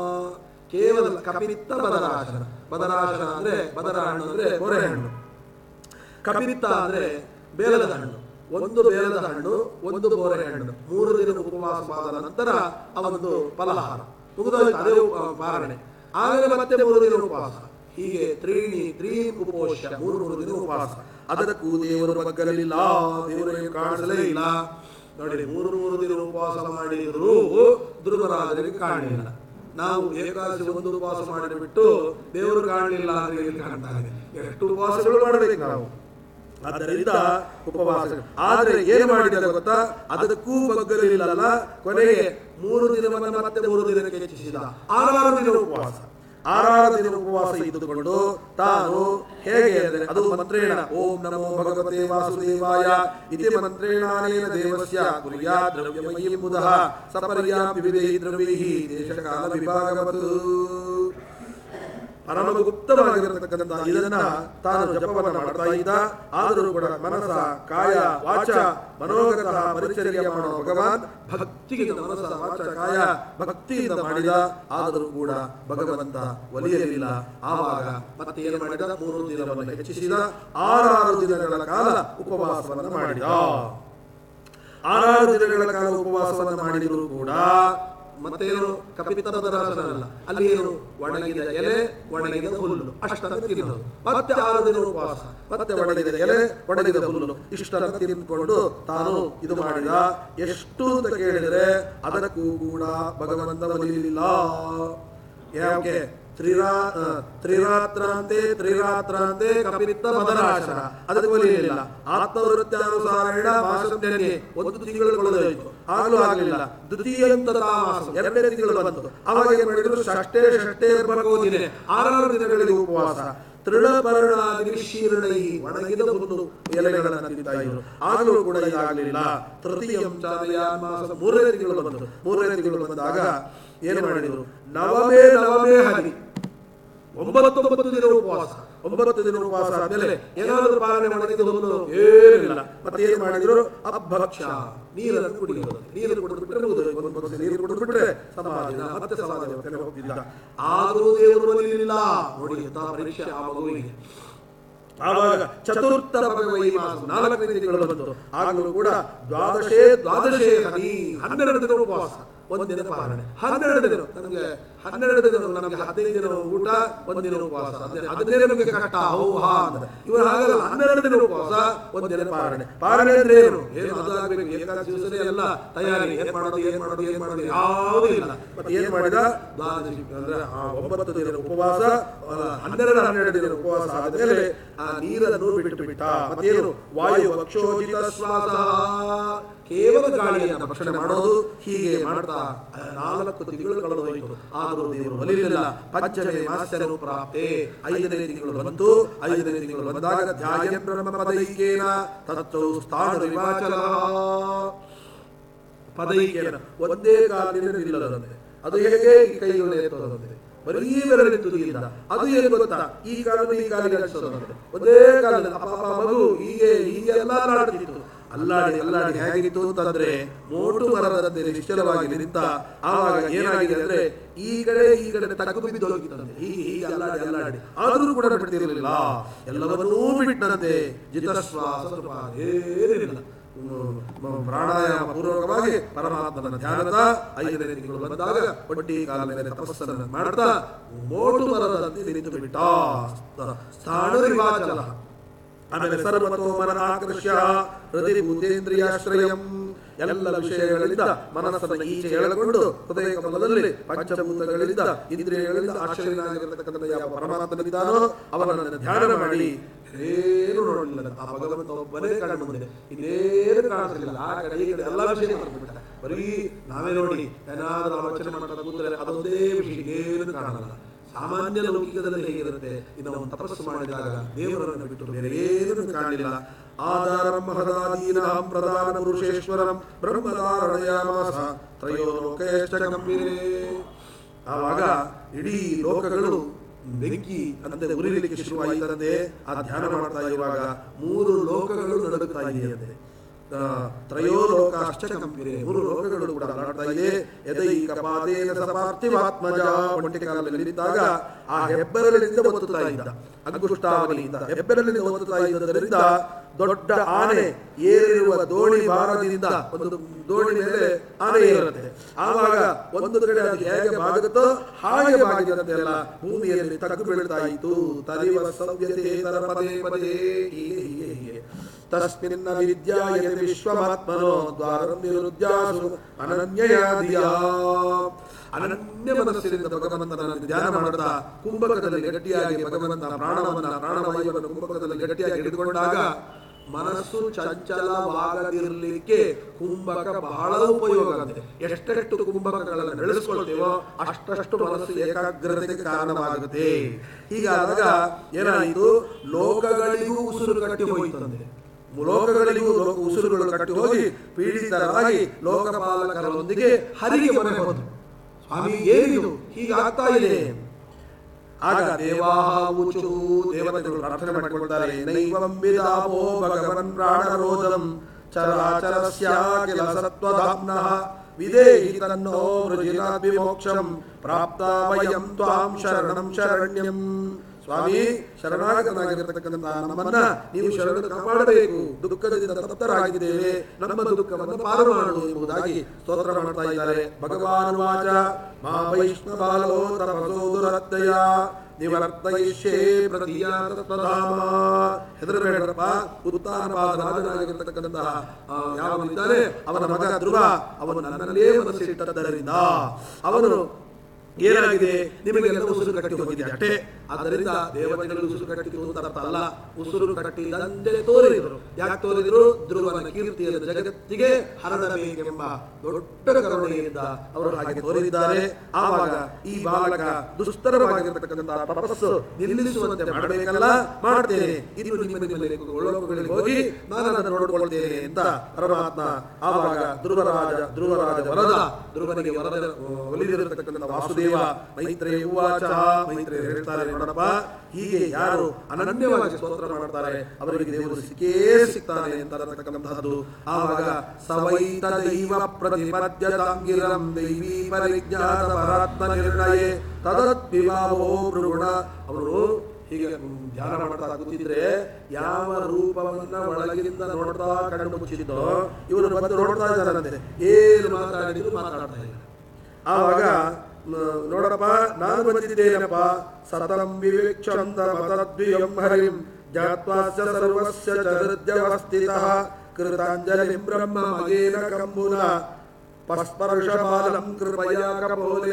ಕೇವಲ ಕಪಿತ್ತ ಬದರಾಶನ ಬದರಾಶನ ಅಂದ್ರೆ ಬದರ ಹಣ್ಣು ಅಂದ್ರೆ ಬೋರೆ ಹಣ್ಣು ಕಪಿತ್ತ ಅಂದ್ರೆ ಬೇಲದ ಹಣ್ಣು ಒಂದು ಬೇಲದ ಹಣ್ಣು ಒಂದು ಬೋರೆ ಹಣ್ಣು ಮೂರು ದಿನ ಉಪವಾಸವಾದ ನಂತರ ಅವನದು ಫಲಹಾರ ಮುಗಿದೋಯ್ತು ಅದೇ ಉಪ- ಪಾರಣೆ ಆಮೇಲೆ ಮತ್ತೆ ಮೂರು ದಿನ ಉಪವಾಸ ಹೀಗೆ ತ್ರೀಣಿ ತ್ರೀ ಉಪೋಷ ಮೂರು ಮೂರು ದಿನ ಉಪವಾಸ ಅದಕ್ಕೂ ದೇವರು ಬಗ್ಗಲಿಲ್ಲ ದೇವರಿಗೆ ಕಾಣಿಸಲೇ ಇಲ್ಲ ನೋಡಿ ಮೂರು ಮೂರು ದಿನ ಉಪವಾಸ ಮಾಡಿದ್ರು ದುರ್ಗರಾಜರಿಗೆ ಕಾಣಲಿಲ್ಲ ನಾವು ಏಕಾದಶಿ ಒಂದು ಉಪವಾಸ ಮಾಡಿಬಿಟ್ಟು ದೇವರು ಕಾಣಲಿಲ್ಲ ಅಂದ್ರೆ ಎಲ್ಲಿ ಕಾಣ್ತಾ ಇದೆ ಎಷ್ಟು ಉಪವಾಸಗಳು ಮಾಡಬೇಕು ನಾವು ಆದ್ದರಿಂದ ಉಪವಾಸ ಆದ್ರೆ ಏನು ಮಾಡಿದ ಗೊತ್ತಾ ಅದಕ್ಕೂ ಬಗ್ಗಲಿಲ್ಲಲ್ಲ ಕೊನೆಗೆ ಮೂರು ದಿನವನ್ನ ಮತ್ತೆ ಮೂರು ದಿನಕ್ಕೆ ಹೆಚ್ಚಿಸಿದ ಆರಾರು ದಿನ ಉಪವಾಸ ಆರಾರು ದಿನ ಉಪವಾಸ ಇದ್ದುಕೊಂಡು ತಾನು ಹೇಗೆ ಅಂದರೆ ಅದು ಮಂತ್ರೇಣ ಓಂ ನಮೋ ಭಗವತೆ ವಾಸುದೇವಾಯ ಇತಿ ಮಂತ್ರೇಣಾನೇನ ದೇವಸ್ಯ ಕುರ್ಯಾ ದ್ರವ್ಯಮಯೀ ಮುದಃ ಸಪರ್ಯಾಂ ವಿವಿಧೈ ದ್ರವ್ಯೈಃ ದೇಶಕಾಲ ವಿಭಾಗವತ್ತು ಪರಮ ಗುಪ್ತವಾಗಿರತಕ್ಕಂಥ ಇದನ್ನ ತಾನು ಜಪವನ್ನ ಮಾಡ್ತಾ ಇದ್ದ ಆದರೂ ಕೂಡ ಮನಸ ಕಾಯ ವಾಚ ಮನೋಗತ ಪರಿಚರ್ಯ ಮಾಡೋ ಭಗವಾನ್ ಭಕ್ತಿಯಿಂದ ಮನಸ ವಾಚ ಕಾಯ ಭಕ್ತಿಯಿಂದ ಮಾಡಿದ ಆದರೂ ಕೂಡ ಭಗವಂತ ಒಲಿಯಲಿಲ್ಲ ಆವಾಗ ಮತ್ತೆ ಏನು ಮಾಡಿದ ಮೂರು ದಿನವನ್ನು ಹೆಚ್ಚಿಸಿದ ಆರಾರು ದಿನಗಳ ಕಾಲ ಉಪವಾಸವನ್ನು ಮಾಡಿದ ಆರಾರು ದಿನಗಳ ಕಾಲ ಉಪವಾಸವನ್ನು ಮಾಡಿದರೂ ಕೂಡ ಮತ್ತೇನು ಕಪಿತನದ ರಾಜನಲ್ಲ ಅಲ್ಲಿ ಏನು ಒಣಗಿದ ಎಲೆ ಒಣಗಿದ ಹುಲ್ಲು ಅಷ್ಟನ್ನು ತಿನ್ನೋದು ಮತ್ತೆ ಆರು ದಿನ ಉಪವಾಸ ಮತ್ತೆ ಒಣಗಿದ ಎಲೆ ಒಣಗಿದ ಹುಲ್ಲು ಇಷ್ಟನ್ನು ತಿನ್ಕೊಂಡು ತಾನು ಇದು ಮಾಡಿದ ಎಷ್ಟು ಅಂತ ಕೇಳಿದರೆ ಅದಕ್ಕೂ ಕೂಡ ಭಗವಂತ ಒಲಿಲಿಲ್ಲ ಯಾಕೆ ತ್ರಿರಾ ಆ, ತ್ರಿರಾತ್ರಾಂತೆ ತ್ರಿರಾತ್ರಾಂತೆ ಕಪಿತ್ತ ಮದರಾಶನ ಅದಕ್ಕೆ ಒಲಿಯಲಿಲ್ಲ ಆತ್ಮವೃತ್ತಾನುಸಾರೇಣ ಮಾಸಂತೆನೆ ಒಂದು ತಿಂಗಳು ಕಳೆದೋಯ್ತು ಆಗಲೂ ಆಗಲಿಲ್ಲ ದ್ವಿತೀಯಂತ ಮಾಸ ಎರಡನೇ ತಿಂಗಳು ಬಂತು ಅವಾಗ ಏನ್ ಮಾಡಿದ್ರು ಷಷ್ಟೇ ಷಷ್ಟೇ ಭಗವದಿನೇ ಆರಾರು ದಿನಗಳಿಗೆ ಉಪವಾಸ ತೃಣಪರ್ಣಾದಿ ಶೀರ್ಣೈ ಒಣಗಿದ ಹುಲ್ಲು ಎಲೆಗಳನ್ನು ತಿಂತಾ ಇದ್ರು ಆಗಲೂ ಕೂಡ ಇದಾಗಲಿಲ್ಲ ತೃತೀಯಂ ಚಾದಯಾನ್ ಮಾಸ ಮೂರನೇ ತಿಂಗಳು ಬಂತು ಮೂರನೇ ತಿಂಗಳು ಬಂದಾಗ ಏನು ಮಾಡಿದ್ರು ನವಮೇ ನವಮೇ ಹರಿ ಒಂಬತ್ತೊಂಬತ್ತು ದಿನ ಉಪವಾಸ ಒಂಬತ್ತು ದಿನ ಉಪವಾಸ ಆದ್ಮೇಲೆ ಏನಾದರೂ ಪಾಲನೆ ಮಾಡಿದ ಹುಲ್ಲು ಏನಿಲ್ಲ ಮತ್ತೆ ಏನು ಮಾಡಿದ್ರು ಅಭಕ್ಷ ನೀರನ್ನು ಕುಡಿಯೋದು ನೀರು ಕುಡಿದ್ಬಿಟ್ರೆ ಮುಗಿದು ಒಂದು ಬೊಗಸೆ ನೀರು ಕುಡಿದ್ಬಿಟ್ರೆ ಸಮಾಧಿ ಮತ್ತೆ ಸಮಾಧಿ ಹೊರಗಡೆ ಹೋಗ್ತಿದ್ದ ಆದರೂ ದೇವರು ಒಲಿಲಿಲ್ಲ ನೋಡಿ ಎಂತ ಪರೀಕ್ಷೆ ಆ ಮಗುವಿಗೆ ಆವಾಗ ಚತುರ್ಥ ಭಗವೈ ಮಾಸ ನಾಲ್ಕನೇ ತಿಂಗಳು ಬಂತು ಆಗಲೂ ಕೂಡ ದ್ವಾದಶೇ ದ್ವಾದಶೇ ಹನಿ ಹನ್ನೆರಡು ದಿನ ಉಪವಾಸ ಒಂದಿನ ಪಾಲನೆ ಹನ್ನೆರಡು ದಿನ ನನಗೆ ಹನ್ನೆರಡು ದಿನ ನಮಗೆ ಹದಿನೈದು ದಿನ ಊಟ ಒಂದಿನ ಉಪವಾಸ ಅದೇ ಅದನ್ನೇ ನಮಗೆ ಕಷ್ಟ ಹೋ ಹಾ ಅಂತ ಇವರು ಹಾಗಲ್ಲ ಹನ್ನೆರಡು ದಿನ ಉಪವಾಸ ಒಂದಿನ ಪಾಲನೆ ಪಾಲನೆ ಅಂದ್ರೆ ಏನು ಏನು ಅದಾಗಬೇಕು ಏಕಾದಶಿ ದಿವಸನೇ ಎಲ್ಲ ತಯಾರಿ ಏನ್ ಮಾಡೋದು ಏನ್ ಮಾಡೋದು ಏನ್ ಮಾಡೋದು ಯಾವುದೂ ಇಲ್ಲ ಮತ್ತೆ ಏನ್ ಮಾಡಿದ ದ್ವಾದಶಿ ಅಂದ್ರೆ ಆ ಒಂಬತ್ತು ದಿನ ಉಪವಾಸ ಆ, ಹನ್ನೆರಡು ಹನ್ನೆರಡು ದಿನ ಉಪವಾಸ ಆದ್ಮೇಲೆ ಆ ನೀರನ್ನು ಬಿಟ್ಟು ಬಿಟ್ಟ ಮತ್ತೇನು ವಾಯು ವಕ್ಷೋಜಿತ ಶ್ವಾಸ ಕೇವಲ ಗಾಳಿಯನ್ನು ಭಕ್ಷಣೆ ಮಾಡೋದು ಹೀಗೆ ಮಾಡ್ತಾ ಆ, ನಾಲ್ಕು ತಿಂಗಳು ಕಳೆದು ಹೋಯಿತು ಆದರೂ ದೇವರು ಒಲಿಲಿಲ್ಲ ಪಂಚಮೇ ಮಾಸ್ಯರು ಪ್ರಾಪ್ತೆ ಐದನೇ ತಿಂಗಳು ಬಂತು ಐದನೇ ತಿಂಗಳು ಬಂದಾಗ ಧ್ಯಾಯ ಬ್ರಹ್ಮ ಪದೈಕೇನ ತತ್ತೌ ಸ್ಥಾನ ವಿವಾಚಲ ಪದೈಕೇನ ಒಂದೇ ಕಾಲಿನ ನಿಲ್ಲದಂತೆ ಅದು ಹೇಗೆ ಈ ಕೈಗಳು ಎತ್ತೋದಂತೆ ಬರೀ ಬೆರಳಿನ ತುದಿಯಿಂದ ಅದು ಏನು ಗೊತ್ತಾ ಈ ಕಾಲದ ಈ ಕಾಲಿಗೆ ಅನಿಸೋದಂತೆ ಒಂದೇ ಕಾಲದ ಅಪ್ಪ ಅಪ್ಪ ಮಗು ಹೀಗೆ ಹೀಗೆ ಎಲ್ಲ ಅಲ್ಲಾಡ್ತಿತ್ತು ಅಲ್ಲಾಡಿ ಅಲ್ಲಾಡಿ ಹೇಗಿತ್ತು ಅಂತಂದ್ರೆ ಮೋಟು ಮರದಂತೆ ನಿಶ್ಚಲವಾಗಿ ನಿಂತ ಆವಾಗ ಏನಾಗಿದೆ ಅಂದ್ರೆ ಈ ಕಡೆ ಈ ಕಡೆ ತಗ್ಗು ಬಿದ್ದು ಹೋಗಿತ್ತಂತೆ ಹೀಗೆ ಹೀಗೆ ಅಲ್ಲಾಡಿ ಅಲ್ಲಾಡಿ ಆದರೂ ಕೂಡ ಬಿಡ್ತಿರಲಿಲ್ಲ ಎಲ್ಲವನ್ನೂ ಬಿಟ್ಟಂತೆ ಜಿತಶ್ವಾಸ ಸುಖಪಾನ ಏನಿಲ್ಲ ಹ್ಮ್, ಪ್ರಾಣಾಯಾಮ ಪೂರ್ವಕವಾಗಿ ಪರಮಾತ್ಮನ ಧ್ಯಾನದ ಐದನೇ ತಿಂಗಳು ಬಂದಾಗ ಒಟ್ಟಿ ಕಾಲ ಮೇಲೆ ತಪಸ್ಸನ್ನು ಮಾಡ್ತಾ ಮೋಟು ಮರದಂತೆ ನಿಂತು ಬಿಟ್ಟ ಸ್ಥಾಣ ವಿವಾಚಲ ಆಮೇಲೆ ಸರ್ವತೋ ಮನ ಆಕರ್ಷ್ಯ ಹೃದಯ ಭೂತೇಂದ್ರಿಯಾಶ್ರಯಂ ಎಲ್ಲ ವಿಷಯಗಳಿಂದ ಮನಸ್ಸನ್ನು ಈಚೆ ಎಳೆದುಕೊಂಡು ಹೃದಯ ಕಮಲದಲ್ಲಿ ಪಂಚಭೂತಗಳಿಂದ ಇಂದ್ರಿಯಗಳಿಂದ ಆಶ್ರಯನಾಗಿರತಕ್ಕಂಥ ಯಾವ ಪರಮಾತ್ಮನಿದ್ದಾನೋ ಅವನನ್ನು ಧ್ಯಾನ ಮಾಡಿ ಏನು ನೋಡಲಿಲ್ಲ ಆ ಭಗವಂತ ಒಬ್ಬನೇ ಕಾಣ ಮುಂದೆ ಇನ್ನೇನು ಕಾಣಿಸಲಿಲ್ಲ ಆ ಕಡೆ ಈ ಕಡೆ ಎಲ್ಲ ವಿಷಯ ಮರೆತುಬಿಟ್ಟ ಬರೀ ನಾವೇ ನೋಡಿ ಏನಾದರೂ ಆಲೋಚನೆ ಮಾಡ್ತಾ ಕೂತ್ರೆ ಅದೊಂದೇ ವಿಷಯ ಏನು ಕಾಣಲ್ಲ ಸಾಮಾನ್ಯ ಲೌಕಿಕದಲ್ಲಿ ಹೇಗಿರುತ್ತೆ ಇನ್ನು ಅವನು ತಪಸ್ಸು ಮಾಡಿದಾಗ ದೇವರನ್ನು ಬಿಟ್ಟು ಬೇರೆ ಏನನ್ನು ಕಾಣಲಿಲ್ಲ ಆಧಾರಂ ಮಹದಾದೀನಾಂ ಪ್ರಧಾನ ಪುರುಷೇಶ್ವರಂ ಬ್ರಹ್ಮಧಾರಣಯಾಮಾಸ ತ್ರಯೋ ಲೋಕೇಶ್ಚ ಗಂಭೀರೇ ಆವಾಗ ಇಡೀ ಲೋಕಗಳು ಬೆಂಕಿ ಅಂತ ಉರಿಲಿಕ್ಕೆ ಶುರುವಾಯಿತಂತೆ ಆ ಧ್ಯಾನ ಮಾಡ್ತಾ ಇರುವಾಗ ಮೂರು ಲೋಕಗಳು ನಡುಗುತ್ತಾ ಇದೆಯಂತೆ ಆ, ತ್ರಯೋ ಲೋಕಾಶ್ಚ ಕಂಪಿರೆ ಮೂರು ಲೋಕಗಳು ಕೂಡ ಅಲ್ಲಾಡ್ತಾ ಇದೆ ಎದೈಕ ಪಾದೇನ ಸ ಪಾರ್ಥಿವಾತ್ಮಜ ಒಂಟಿ ಕಾಲದಲ್ಲಿ ನಿಂತಾಗ ಆ ಹೆಬ್ಬೆರಳಿನಿಂದ ಒತ್ತುತ್ತಾ ಇದ್ದ ಅಂಗುಷ್ಟಾವಲಿಯಿಂದ ಹೆಬ್ಬೆರಳಿನಿಂದ ಒತ್ತುತ್ತಾ ಇದ್ದದರಿಂದ ದೊಡ್ಡ ಆನೆ ಏರಿರುವ ದೋಣಿ ಭಾರದಿಂದ ಒಂದು ದೋಣಿ ಮೇಲೆ ಆನೆ ಏರುತ್ತೆ ಆವಾಗ ಒಂದು ಕಡೆ ಅದು ಹೇಗೆ ಬಾಗುತ್ತೋ ಹಾಗೆ ಬಾಗಿದಂತೆ ಎಲ್ಲ ಭೂಮಿಯಲ್ಲಿ ತಗ್ಗು ಬೀಳ್ತಾ ಇತ್ತು ತರಿವ ಸವ್ಯತೆ ತರ ಪದೇ ಪದೇ ಹೀಗೆ ಹೀಗೆ ಹೀಗೆ ತಸ್ಮಿನ್ನ ವಿದ್ಯಾಯತೆ ವಿಶ್ವಮಾತ್ಮನೋ ದ್ವಾರಂ ನಿರುದ್ಯಾಸು ಅನನ್ಯಯಾ ಧಿಯಾ ಅನನ್ಯ ಮನಸ್ಸಿನಿಂದ ಭಗವಂತನ ಧ್ಯಾನ ಮಾಡುತ್ತಾ ಕುಂಭಕದಲ್ಲಿ ಗಟ್ಟಿಯಾಗಿ ಭಗವಂತನ ಪ್ರಾಣವನ್ನ ಪ್ರಾಣವಾಯುವನ್ನು ಕುಂಭಕದಲ್ಲಿ ಗಟ್ಟಿಯಾಗಿ ಹಿಡಿದುಕೊಂಡಾಗ ಮನಸ್ಸು ಚಂಚಲವಾಗದಿರಲಿಕ್ಕೆ ಕುಂಭಕ ಬಹಳ ಉಪಯೋಗ ಅಂತೆ ಎಷ್ಟೆಷ್ಟು ಕುಂಭಕಗಳನ್ನು ಬೆಳೆಸ್ಕೊಳ್ತೇವೋ ಅಷ್ಟಷ್ಟು ಮನಸ್ಸು ಏಕಾಗ್ರತೆಗೆ ಕಾರಣವಾಗುತ್ತೆ ಹೀಗಾದಾಗ ಏನಾಯಿತು ಲೋಕಗಳಿಗೂ ಉಸಿರು ಕಟ್ಟಿ ಹೋಯಿತಂತೆ ಲೋಕಗಳಿಗೂ ಲೋಕ ಉಸಿರುಗಳು ಕಟ್ಟಿ ಹೋಗಿ ಪೀಡಿತರಾಗಿ ಲೋಕಪಾಲಕರೊಂದಿಗೆ ಹರಿಗೆ ಮನೆ ಹೋದ್ರು ಸ್ವಾಮಿ ಏನಿದು ಹೀಗಾಗ್ತಾ ಇದೆ ಆಗ ದೇವಾಹುಚು ದೇವತೆಗಳು ಪ್ರಾರ್ಥನೆ ಮಾಡಿಕೊಳ್ತಾರೆ ನೈವಂ ವಿದಾಮೋ ಭಗವನ್ ಪ್ರಾಣರೋಧಂ ಚರಾಚರಸ್ಯಾಖಿಲ ಸತ್ವಧಾಮ್ನಃ ವಿದೇಹಿ ತನ್ನೋ ವೃಜಿನಾಭಿಮೋಕ್ಷಂ ಪ್ರಾಪ್ತ ವಯಂ ತ್ವಾಂ ಶರಣಂ ಶರಣ್ಯಂ ಸ್ವಾಮಿ ಶರಣಾಗತನಾಗಿರತಕ್ಕಂತಹ ನಮ್ಮನ್ನ ನೀವು ಶರಣದ ಕಾಪಾಡಬೇಕು ದುಃಖದಿಂದ ತಪ್ತರಾಗಿದ್ದೇವೆ ನಮ್ಮ ದುಃಖವನ್ನು ಪಾರು ಮಾಡು ಎಂಬುದಾಗಿ ಸ್ತೋತ್ರ ಮಾಡ್ತಾ ಇದ್ದಾರೆ ಭಗವಾನ್ ವಾಚ ಮಾ ವೈಷ್ಣವಾಲೋ ತಪಸೋ ದುರತ್ತಯ ನಿವರ್ತಯಿಷ್ಯೇ ಪ್ರತಿಯಾತಧಾಮ ಹೆದರಬೇಡರಪ್ಪ ಉತ್ತಾನಪಾದ ರಾಜನಾಗಿರತಕ್ಕಂತಹ ಆ, ಯಾವನಿದ್ದಾನೆ ಅವನ ಮಗ ಧ್ರುವ ಅವನು ನನ್ನಲ್ಲೇ ಮನಸ್ಸಿಟ್ಟದ್ದರಿಂದ ಅವನು ಏನಾಗಿದೆ ನಿಮಗೆಲ್ಲ ಉಸಿರು ಕಟ್ಟಿ ಹೋಗಿದೆ ಅಷ್ಟೇ ಆದ್ದರಿಂದ ದೇವತೆಗಳು ಉಸಿರು ಕಟ್ಟಿತು ಅಂತ ಅರ್ಥ ಅಲ್ಲ ಉಸಿರು ಕಟ್ಟಿದಂತೆ ತೋರಿದರು ಯಾಕೆ ತೋರಿದರು ಧ್ರುವನ ಕೀರ್ತಿಯನ್ನು ಜಗತ್ತಿಗೆ ಹರಡಬೇಕೆಂಬ ದೊಡ್ಡ ಕರುಣೆಯಿಂದ ಅವರು ಹಾಗೆ ತೋರಿದ್ದಾರೆ ಆವಾಗ ಈ ಬಾಲಕ ದುಸ್ತರವಾಗಿರತಕ್ಕಂತಹ ತಪಸ್ಸು ನಿಲ್ಲಿಸುವಂತೆ ಮಾಡಬೇಕಲ್ಲ ಮಾಡ್ತೇನೆ ಇದು ನಿಮ್ಮ ನಿಮ್ಮ ಒಳಗಳಿಗೆ ಹೋಗಿ ನಾನು ಅದನ್ನು ನೋಡಿಕೊಳ್ತೇನೆ ಅಂತ ಪರಮಾತ್ಮ ಆವಾಗ ಧ್ರುವರಾಜ ಧ್ರುವರಾಜ ವರದ ಧ್ರುವನಿಗೆ ವರದ ಒಲಿದಿರತಕ್ಕಂಥ ವಾಸುದೇವ ಮೈತ್ರೇಯ ಉವಾಚ ಮೈತ್ರೇಯ ಹೇಳ್ತಾರೆ ನೋಡಪ್ಪ ಹೀಗೆ ಯಾರು ಅನನ್ಯವಾಗಿ ಸ್ತೋತ್ರ ಮಾಡ್ತಾರೆ ಅವರಿಗೆ ದೇವರು ಸಿಕ್ಕೇ ಸಿಗ್ತಾನೆ ಅಂತ ಅನ್ನತಕ್ಕಂತಹದ್ದು ಆವಾಗ ಸವೈತ ದೈವ ಪ್ರತಿಪದ್ಯತಾಂಗಿರಂ ದೈವೀ ಪರಿಜ್ಞಾತ ಪರಾತ್ಮ ನಿರ್ಣಯೇ ತದತ್ವಿಭಾವೋ ಭೃಗುಣ ಅವರು ಹೀಗೆ ಧ್ಯಾನ ಮಾಡ್ತಾ ಕೂತಿದ್ರೆ ಯಾವ ರೂಪವನ್ನ ಒಳಗಿನಿಂದ ನೋಡ್ತಾ ಕಣ್ಣು ಮುಚ್ಚಿದ್ದೋ ಇವರು ಬಂದು ನೋಡ್ತಾ ಇದ್ದಾರಂತೆ ಏನು ಮಾತಾಡಿದ್ರು ಮಾತಾಡ್ತಾ ಇಲ್ಲ ಆವಾಗ ಮ, ನೋಡಪ್ಪ ನಾನು ಬಂದಿದ್ದೇನಪ್ಪ ಸತತಂ ವಿವೇಕ್ಷಂತ ಮತದ್ವಿಯಂ ಹರಿಂ ಜಾತ್ವಾಸ್ಯ ಸರ್ವಸ್ಯ ಚ ಹೃದಯವಸ್ಥಿತಃ ಕೃತಾಂಜಲಿಂ ಬ್ರಹ್ಮ ಮಗೇನ ಕಂಬುನ ಪಸ್ಪರ್ಶ ಬಾಲಂ ಕೃಪಯ ಕಪೋಲೆ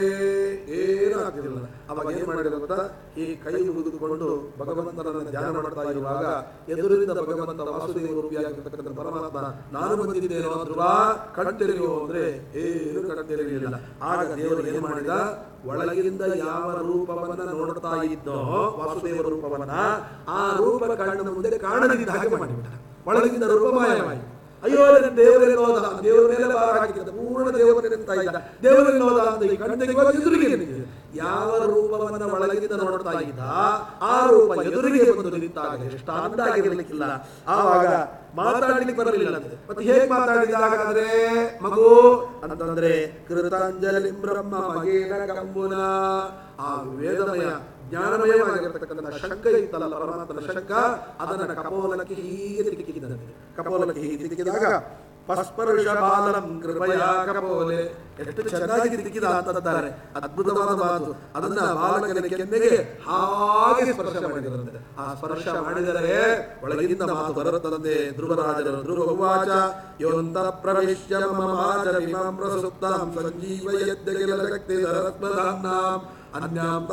ಏನಾಗ್ತಿಲ್ಲ ಅವಾಗ ಏನ್ ಮಾಡಿದ್ರು ಗೊತ್ತಾ ಈ ಕೈ ಮುಗಿದುಕೊಂಡು ಭಗವಂತನನ್ನ ಧ್ಯಾನ ಮಾಡ್ತಾ ಇರುವಾಗ ಎದುರಿನಿಂದ ಭಗವಂತ ವಾಸುದೇವ ರೂಪಿಯಾಗಿರ್ತಕ್ಕಂಥ ಪರಮಾತ್ಮ ನಾನು ಬಂದಿದ್ದೇನೋ ಧ್ರುವ ಕಣ್ತೆರೆಯೋ ಅಂದ್ರೆ ಏನು ಕಣ್ತೆರೆಯಲಿಲ್ಲ ಆಗ ದೇವರು ಏನ್ ಮಾಡಿದ ಒಳಗಿನಿಂದ ಯಾವ ರೂಪವನ್ನ ನೋಡ್ತಾ ಇದ್ದೋ ವಾಸುದೇವ ರೂಪವನ್ನ ಆ ರೂಪ ಕಣ್ಣ ಮುಂದೆ ಕಾಣದಿದ್ದ ಹಾಗೆ ಮಾಡಿಬಿಟ್ಟ ಒಳಗಿಂದ ರೂಪ ಮಾಯವಾಯಿತು ಅಯ್ಯೋ ನನ್ನ ದೇವರೇ ಹೋದ ದೇವರ ಮೇಲೆ ಭಾರ ಹಾಕಿದ್ದ ಪೂರ್ಣ ದೇವರೇ ನಿಂತ ಇದ್ದ ದೇವರೇ ಹೋದ ಅಂತ ಈ ಕಣ್ಣಿಗೆ ಇವಾಗ ಎದುರಿಗೆ ನಿಂತಿದೆ. ಯಾವ ರೂಪವನ್ನ ಒಳಗಿಂದ ನೋಡ್ತಾ ಇದ್ದ ಆ ರೂಪ ಎದುರಿಗೆ ಬಂದು ನಿಂತಾಗ ಎಷ್ಟು ಅಂದಾಗಿರ್ಲಿಕ್ಕಿಲ್ಲ ಆವಾಗ ಮಾತಾಡ್ಲಿಕ್ಕೆ ಬರಲಿಲ್ಲ ಅಂತೆ ಮತ್ತೆ ಹೇಗೆ ಮಾತಾಡಿದ ಹಾಗಾದ್ರೆ ಮಗು ಅಂತಂದ್ರೆ ಕೃತಾಂಜಲಿ ಬ್ರಹ್ಮ ಮಗೇನ ಕಂಬುನ ಆ ವೇದಮಯ ಜ್ಞಾನಮಯವಾಗಿರತಕ್ಕಂಥ ಶಂಕ ಇತ್ತಲ್ಲ ಪರಮಾತ್ಮನ ಶಂಕ ಅದನ್ನ ಕಪೋಲಕ್ಕೆ ಹೀಗೆ ತಿಕ್ಕಿದಂತೆ ಕಪೋಲಕ್ಕೆ ಹೀಗೆ ತಿಕ್ಕಿದಾಗ ಪಸ್ಪರ್ಶ ಬಾಲಂ ಕೃಪಯ ಕಪೋಲೆ ಎಷ್ಟು ಚೆನ್ನಾಗಿ ತಿಕ್ಕಿದ ಅಂತಾರೆ ಅದ್ಭುತವಾದ ಮಾತು ಅದನ್ನ ಬಾಲಕನ ಕೆನ್ನೆಗೆ ಹಾಗೆ ಸ್ಪರ್ಶ ಮಾಡಿದರಂತೆ ಆ ಸ್ಪರ್ಶ ಮಾಡಿದರೆ ಒಳಗಿಂದ ಮಾತು ಬರುತ್ತದಂತೆ ಧ್ರುವರಾಜರು ಧ್ರುವ ಉವಾಚ ಯೋಂತ ಪ್ರವಿಶ್ಯ ಮಮ ಮಾಚರಿಮಾಂ ಪ್ರಸುಪ್ತಾಂ ಸಂಜೀವಯದ್ಯಖಿಲ ಶಕ್ತಿ ಧರತ್ಮಧಾಮ್ನಾಂ ಅನ್ಯಾಂ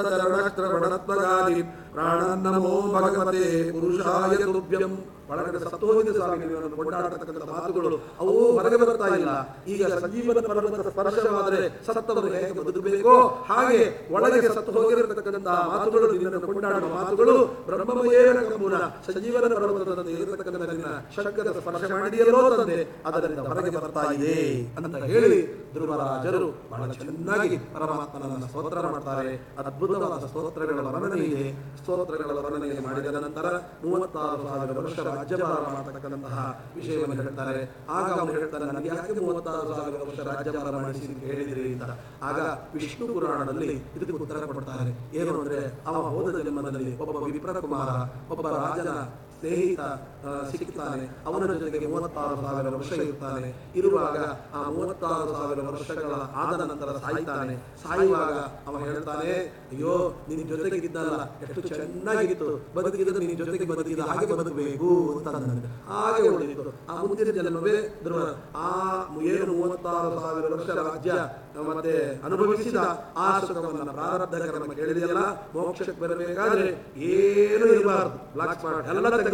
ಸಹಸ್ರಚರಣಶ್ರವಣತ್ಮಗಾದಿ ಪ್ರಾಣನ್ನಮೋ ಭಗವತೆ ಪುರುಷಾಯ ತುಭ್ಯಂ ಒಳಗಡೆ ಸತ್ತು ಹೋಗಿದೆ ಸ್ವಾಮಿ ನೀವು ಕೊಂಡಾಡತಕ್ಕಂಥ ಮಾತುಗಳು ಅವು ಹೊರಗೆ ಬರ್ತಾ ಇಲ್ಲ ಈಗ ಸಂಜೀವನ ಪರ್ವತ ಸ್ಪರ್ಶವಾದರೆ ಸತ್ತವರು ಹೇಗೆ ಬದುಕಬೇಕೋ ಹಾಗೆ ಒಳಗೆ ಸತ್ತು ಹೋಗಿರತಕ್ಕಂಥ ಮಾತುಗಳು ನಿನ್ನನ್ನು ಕೊಂಡಾಡುವ ಮಾತುಗಳು ಬ್ರಹ್ಮಮಯೇನ ಕಂಬುನ ಸಂಜೀವನ ಪರ್ವತದಲ್ಲಿ ಇರತಕ್ಕಂಥ ನಿನ್ನ ಶಂಕದ ಸ್ಪರ್ಶ ಮಾಡಿಯಲ್ಲೋ ತಂದೆ ಅದರಿಂದ ಹೊರಗೆ ಬರ್ತಾ ಇದೆ ಅಂತ ಹೇಳಿ ಧ್ರುವರಾಜರು ಬಹಳ ಚೆನ್ನಾಗಿ ಪರಮಾತ್ಮನನ್ನ ಸ್ತೋತ್ರ ಮಾಡ್ತಾರೆ ಅದ್ಭುತವಾದ ಸ್ತೋತ್ರಗಳ ವರ್ಣನೆ ಇದೆ ಸ್ತೋತ್ರಗಳ ವರ್ಣನೆ ಮಾಡಿದ ನಂತರ ಮೂವತ್ತಾರು ಸಾವಿರ ವರ್ಷ ರಾಜ್ಯಭಾರ ಮಾಡತಕ್ಕಂತಹ ವಿಷಯವನ್ನು ಹೇಳ್ತಾರೆ ಆಗ ಅವರು ಹೇಳ್ತಾರೆ ನನಗೆ ಯಾಕೆ ಮೂವತ್ತಾರು ಸಾವಿರ ವರ್ಷ ರಾಜ್ಯಭಾರ ಮಾಡಿಸಿ ಅಂತ ಹೇಳಿದ್ರಿ ಅಂತ ಆಗ ವಿಷ್ಣು ಪುರಾಣದಲ್ಲಿ ಇದಕ್ಕೆ ಉತ್ತರ ಕೊಡ್ತಾರೆ ಏನು ಅಂದ್ರೆ ಅವ ಹೋದ ಜನ್ಮದಲ್ಲಿ ಒಬ್ಬ ವಿಪ್ರ ಕುಮಾರ ಒಬ್ಬ ರಾಜನ ಸ್ನೇಹಿತ ಆ, ಸಿಗ್ತಾನೆ ಅವನ ಜೊತೆಗೆ ಮೂವತ್ತಾರು ಸಾವಿರ ವರ್ಷ ಇರ್ತಾನೆ ಇರುವಾಗ ಆ ಮೂವತ್ತಾರು ಸಾವಿರ ವರ್ಷಗಳ ಆದ ನಂತರ ಸಾಯ್ತಾನೆ ಸಾಯುವಾಗ ಅವ ಹೇಳ್ತಾನೆ ಅಯ್ಯೋ ನಿನ್ನ ಜೊತೆಗಿದ್ದಲ್ಲ ಎಷ್ಟು ಚೆನ್ನಾಗಿತ್ತು ಬದುಕಿದ್ರೆ ನಿನ್ನ ಜೊತೆಗೆ ಬದುಕಿದ ಹಾಗೆ ಬದುಕಬೇಕು ಅಂತ ಅಂದಂತೆ. ಹಾಗೆ ಉಳಿದಿತ್ತು ಆ ಮುಂದಿನ ಜನ್ಮವೇ ಧ್ರುವ ಆ ಏನು ಮೂವತ್ತಾರು ಸಾವಿರ ವರ್ಷ ರಾಜ್ಯ ಮತ್ತೆ ಅನುಭವಿಸಿದ ಆ ಸುಖವನ್ನ ಪ್ರಾರಬ್ಧ ಕರ್ಮ ಕೇಳಿದೆಯಲ್ಲ ಮೋಕ್ಷಕ್ಕೆ ಬರಬೇಕಾದ್ರೆ ಏನು ಇರಬಾರ್ದು ಬ್ಲಾಕ್ ಸ್ಪಾಟ್ ಎಲ್ಲ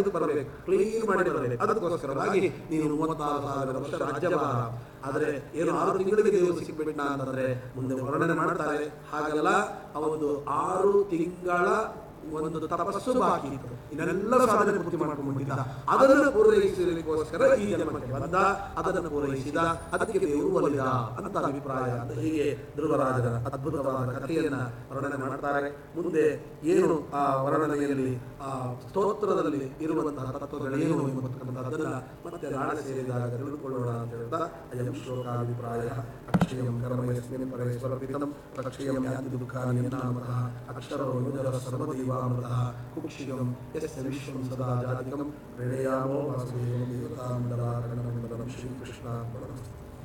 ತೆಗೆದು ಬರಬೇಕು ಕ್ಲೀನ್ ಮಾಡಿ ಬರಬೇಕು ಅದಕ್ಕೋಸ್ಕರವಾಗಿ ನೀನು ಮೂವತ್ತಾರು ಸಾವಿರ ವರ್ಷ ರಾಜ್ಯಭಾರ ಆದರೆ ಏನು ಆರು ತಿಂಗಳಿಗೆ ದೇವರು ಸಿಕ್ಬಿಟ್ಟ ಅಂತಂದ್ರೆ ಮುಂದೆ ವರ್ಣನೆ ಮಾಡ್ತಾರೆ ಹಾಗೆಲ್ಲ ಅವತ್ತು ಆರು ತಿಂಗಳ ಒಂದು ತಪಸ್ಸು ಬಾಕಿ ಇತ್ತು ಇನ್ನೆಲ್ಲ ಸಾಧನೆ ಪೂರ್ತಿ ಮಾಡ್ಕೊಂಡಿದ್ದ ಅದನ್ನು ಪೂರೈಸಲಿಕ್ಕೋಸ್ಕರ ಈ ಜನ್ಮಕ್ಕೆ ಬಂದ ಅದನ್ನು ಪೂರೈಸಿದ ಅದಕ್ಕೆ ದೇವರು ಒಲಿದ ಅಂತ ಅಭಿಪ್ರಾಯ ಅಂತ ಹೀಗೆ ಧ್ರುವರಾಜನ ಅದ್ಭುತವಾದ ಕಥೆಯನ್ನ ವರ್ಣನೆ ಮಾಡ್ತಾರೆ ಮುಂದೆ ಏನು ಆ ವರ್ಣನೆಯಲ್ಲಿ ಆ ಸ್ತೋತ್ರದಲ್ಲಿ ಇರುವಂತಹ ತತ್ವಗಳೇನು ಎಂಬತಕ್ಕಂಥದ್ದನ್ನ ಮತ್ತೆ ನಾಳೆ ಸೇರಿದಾಗ ತಿಳಿದುಕೊಳ್ಳೋಣ ಅಂತ ಹೇಳ್ತಾ ಅಯಂ ಶ್ಲೋಕಾಭಿಪ್ರಾಯ ಅಕ್ಷಯಂ ಕರ್ಮ ಯಸ್ಮಿನ್ ಪರೇ ಸ್ವರ್ಪಿತಂ ಅಕ್ಷಯಂ ಯಾಂತಿ ದುಃಖಾನಿ ನಾಮತಃ ಅಕ್ಷರೋ ಯುಜರ ಸರ್ವದೈವಾಮೃತಃ ಕುಕ್ಷಿಗಂ ಯಸ್ಯ ವಿಶ್ವಂ ಸದಾ ಜಾತಿಕಂ ಪ್ರಣಯಾಮೋ ವಾಸುದೇವಂ ದೇವತಾಮಂಡಲಾಕರಣಮಂಡಲಂ ಶ್ರೀಕೃಷ್ಣಾರ್ಪಣಮಸ್ತು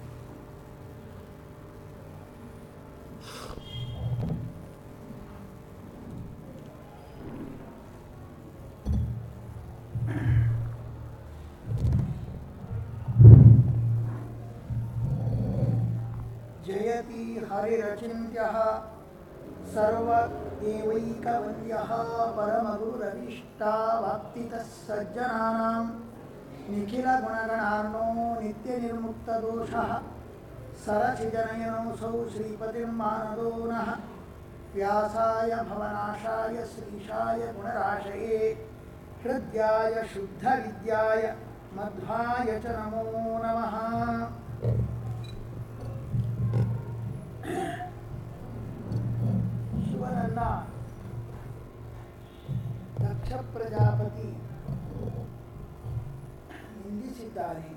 जयति हरिरचिन्त्यः सर्वदेवैकवन्द्यः परमगुरुरविष्टावाप्तितः सज्जनानां निखिलगुणगणार्णो नित्यनिर्मुक्तदोषः सरसिजनयनोऽसौ श्रीपतिर्मानदो नः व्यासाय भवनाशाय श्रीशाय गुणराशये हृद्याय शुद्धविद्याय मध्वाय च नमो नमः ಶಿವನನ್ನ ದಕ್ಷ ಪ್ರಜಾಪತಿ ನಿಂದಿಸಿದ್ದಾನೆ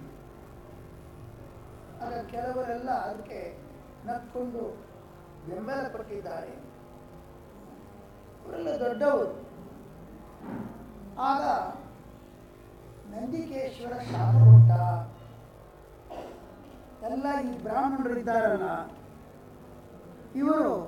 ಆಗ ಕೆಲವರೆಲ್ಲ ಅದಕ್ಕೆ ನಕ್ಕೊಂಡು ಬೆಂಬಲ ಕೊಟ್ಟಿದ್ದಾರೆ ಅವರೆಲ್ಲ ದೊಡ್ಡವರು ಆಗ ನಂದಿಕೇಶ್ವರ ಶಾಪ ಕೊಟ್ಟ ಎಲ್ಲ ಈ ಬ್ರಾಹ್ಮಣರು ಇದ್ದಾರಲ್ಲ ಇವರು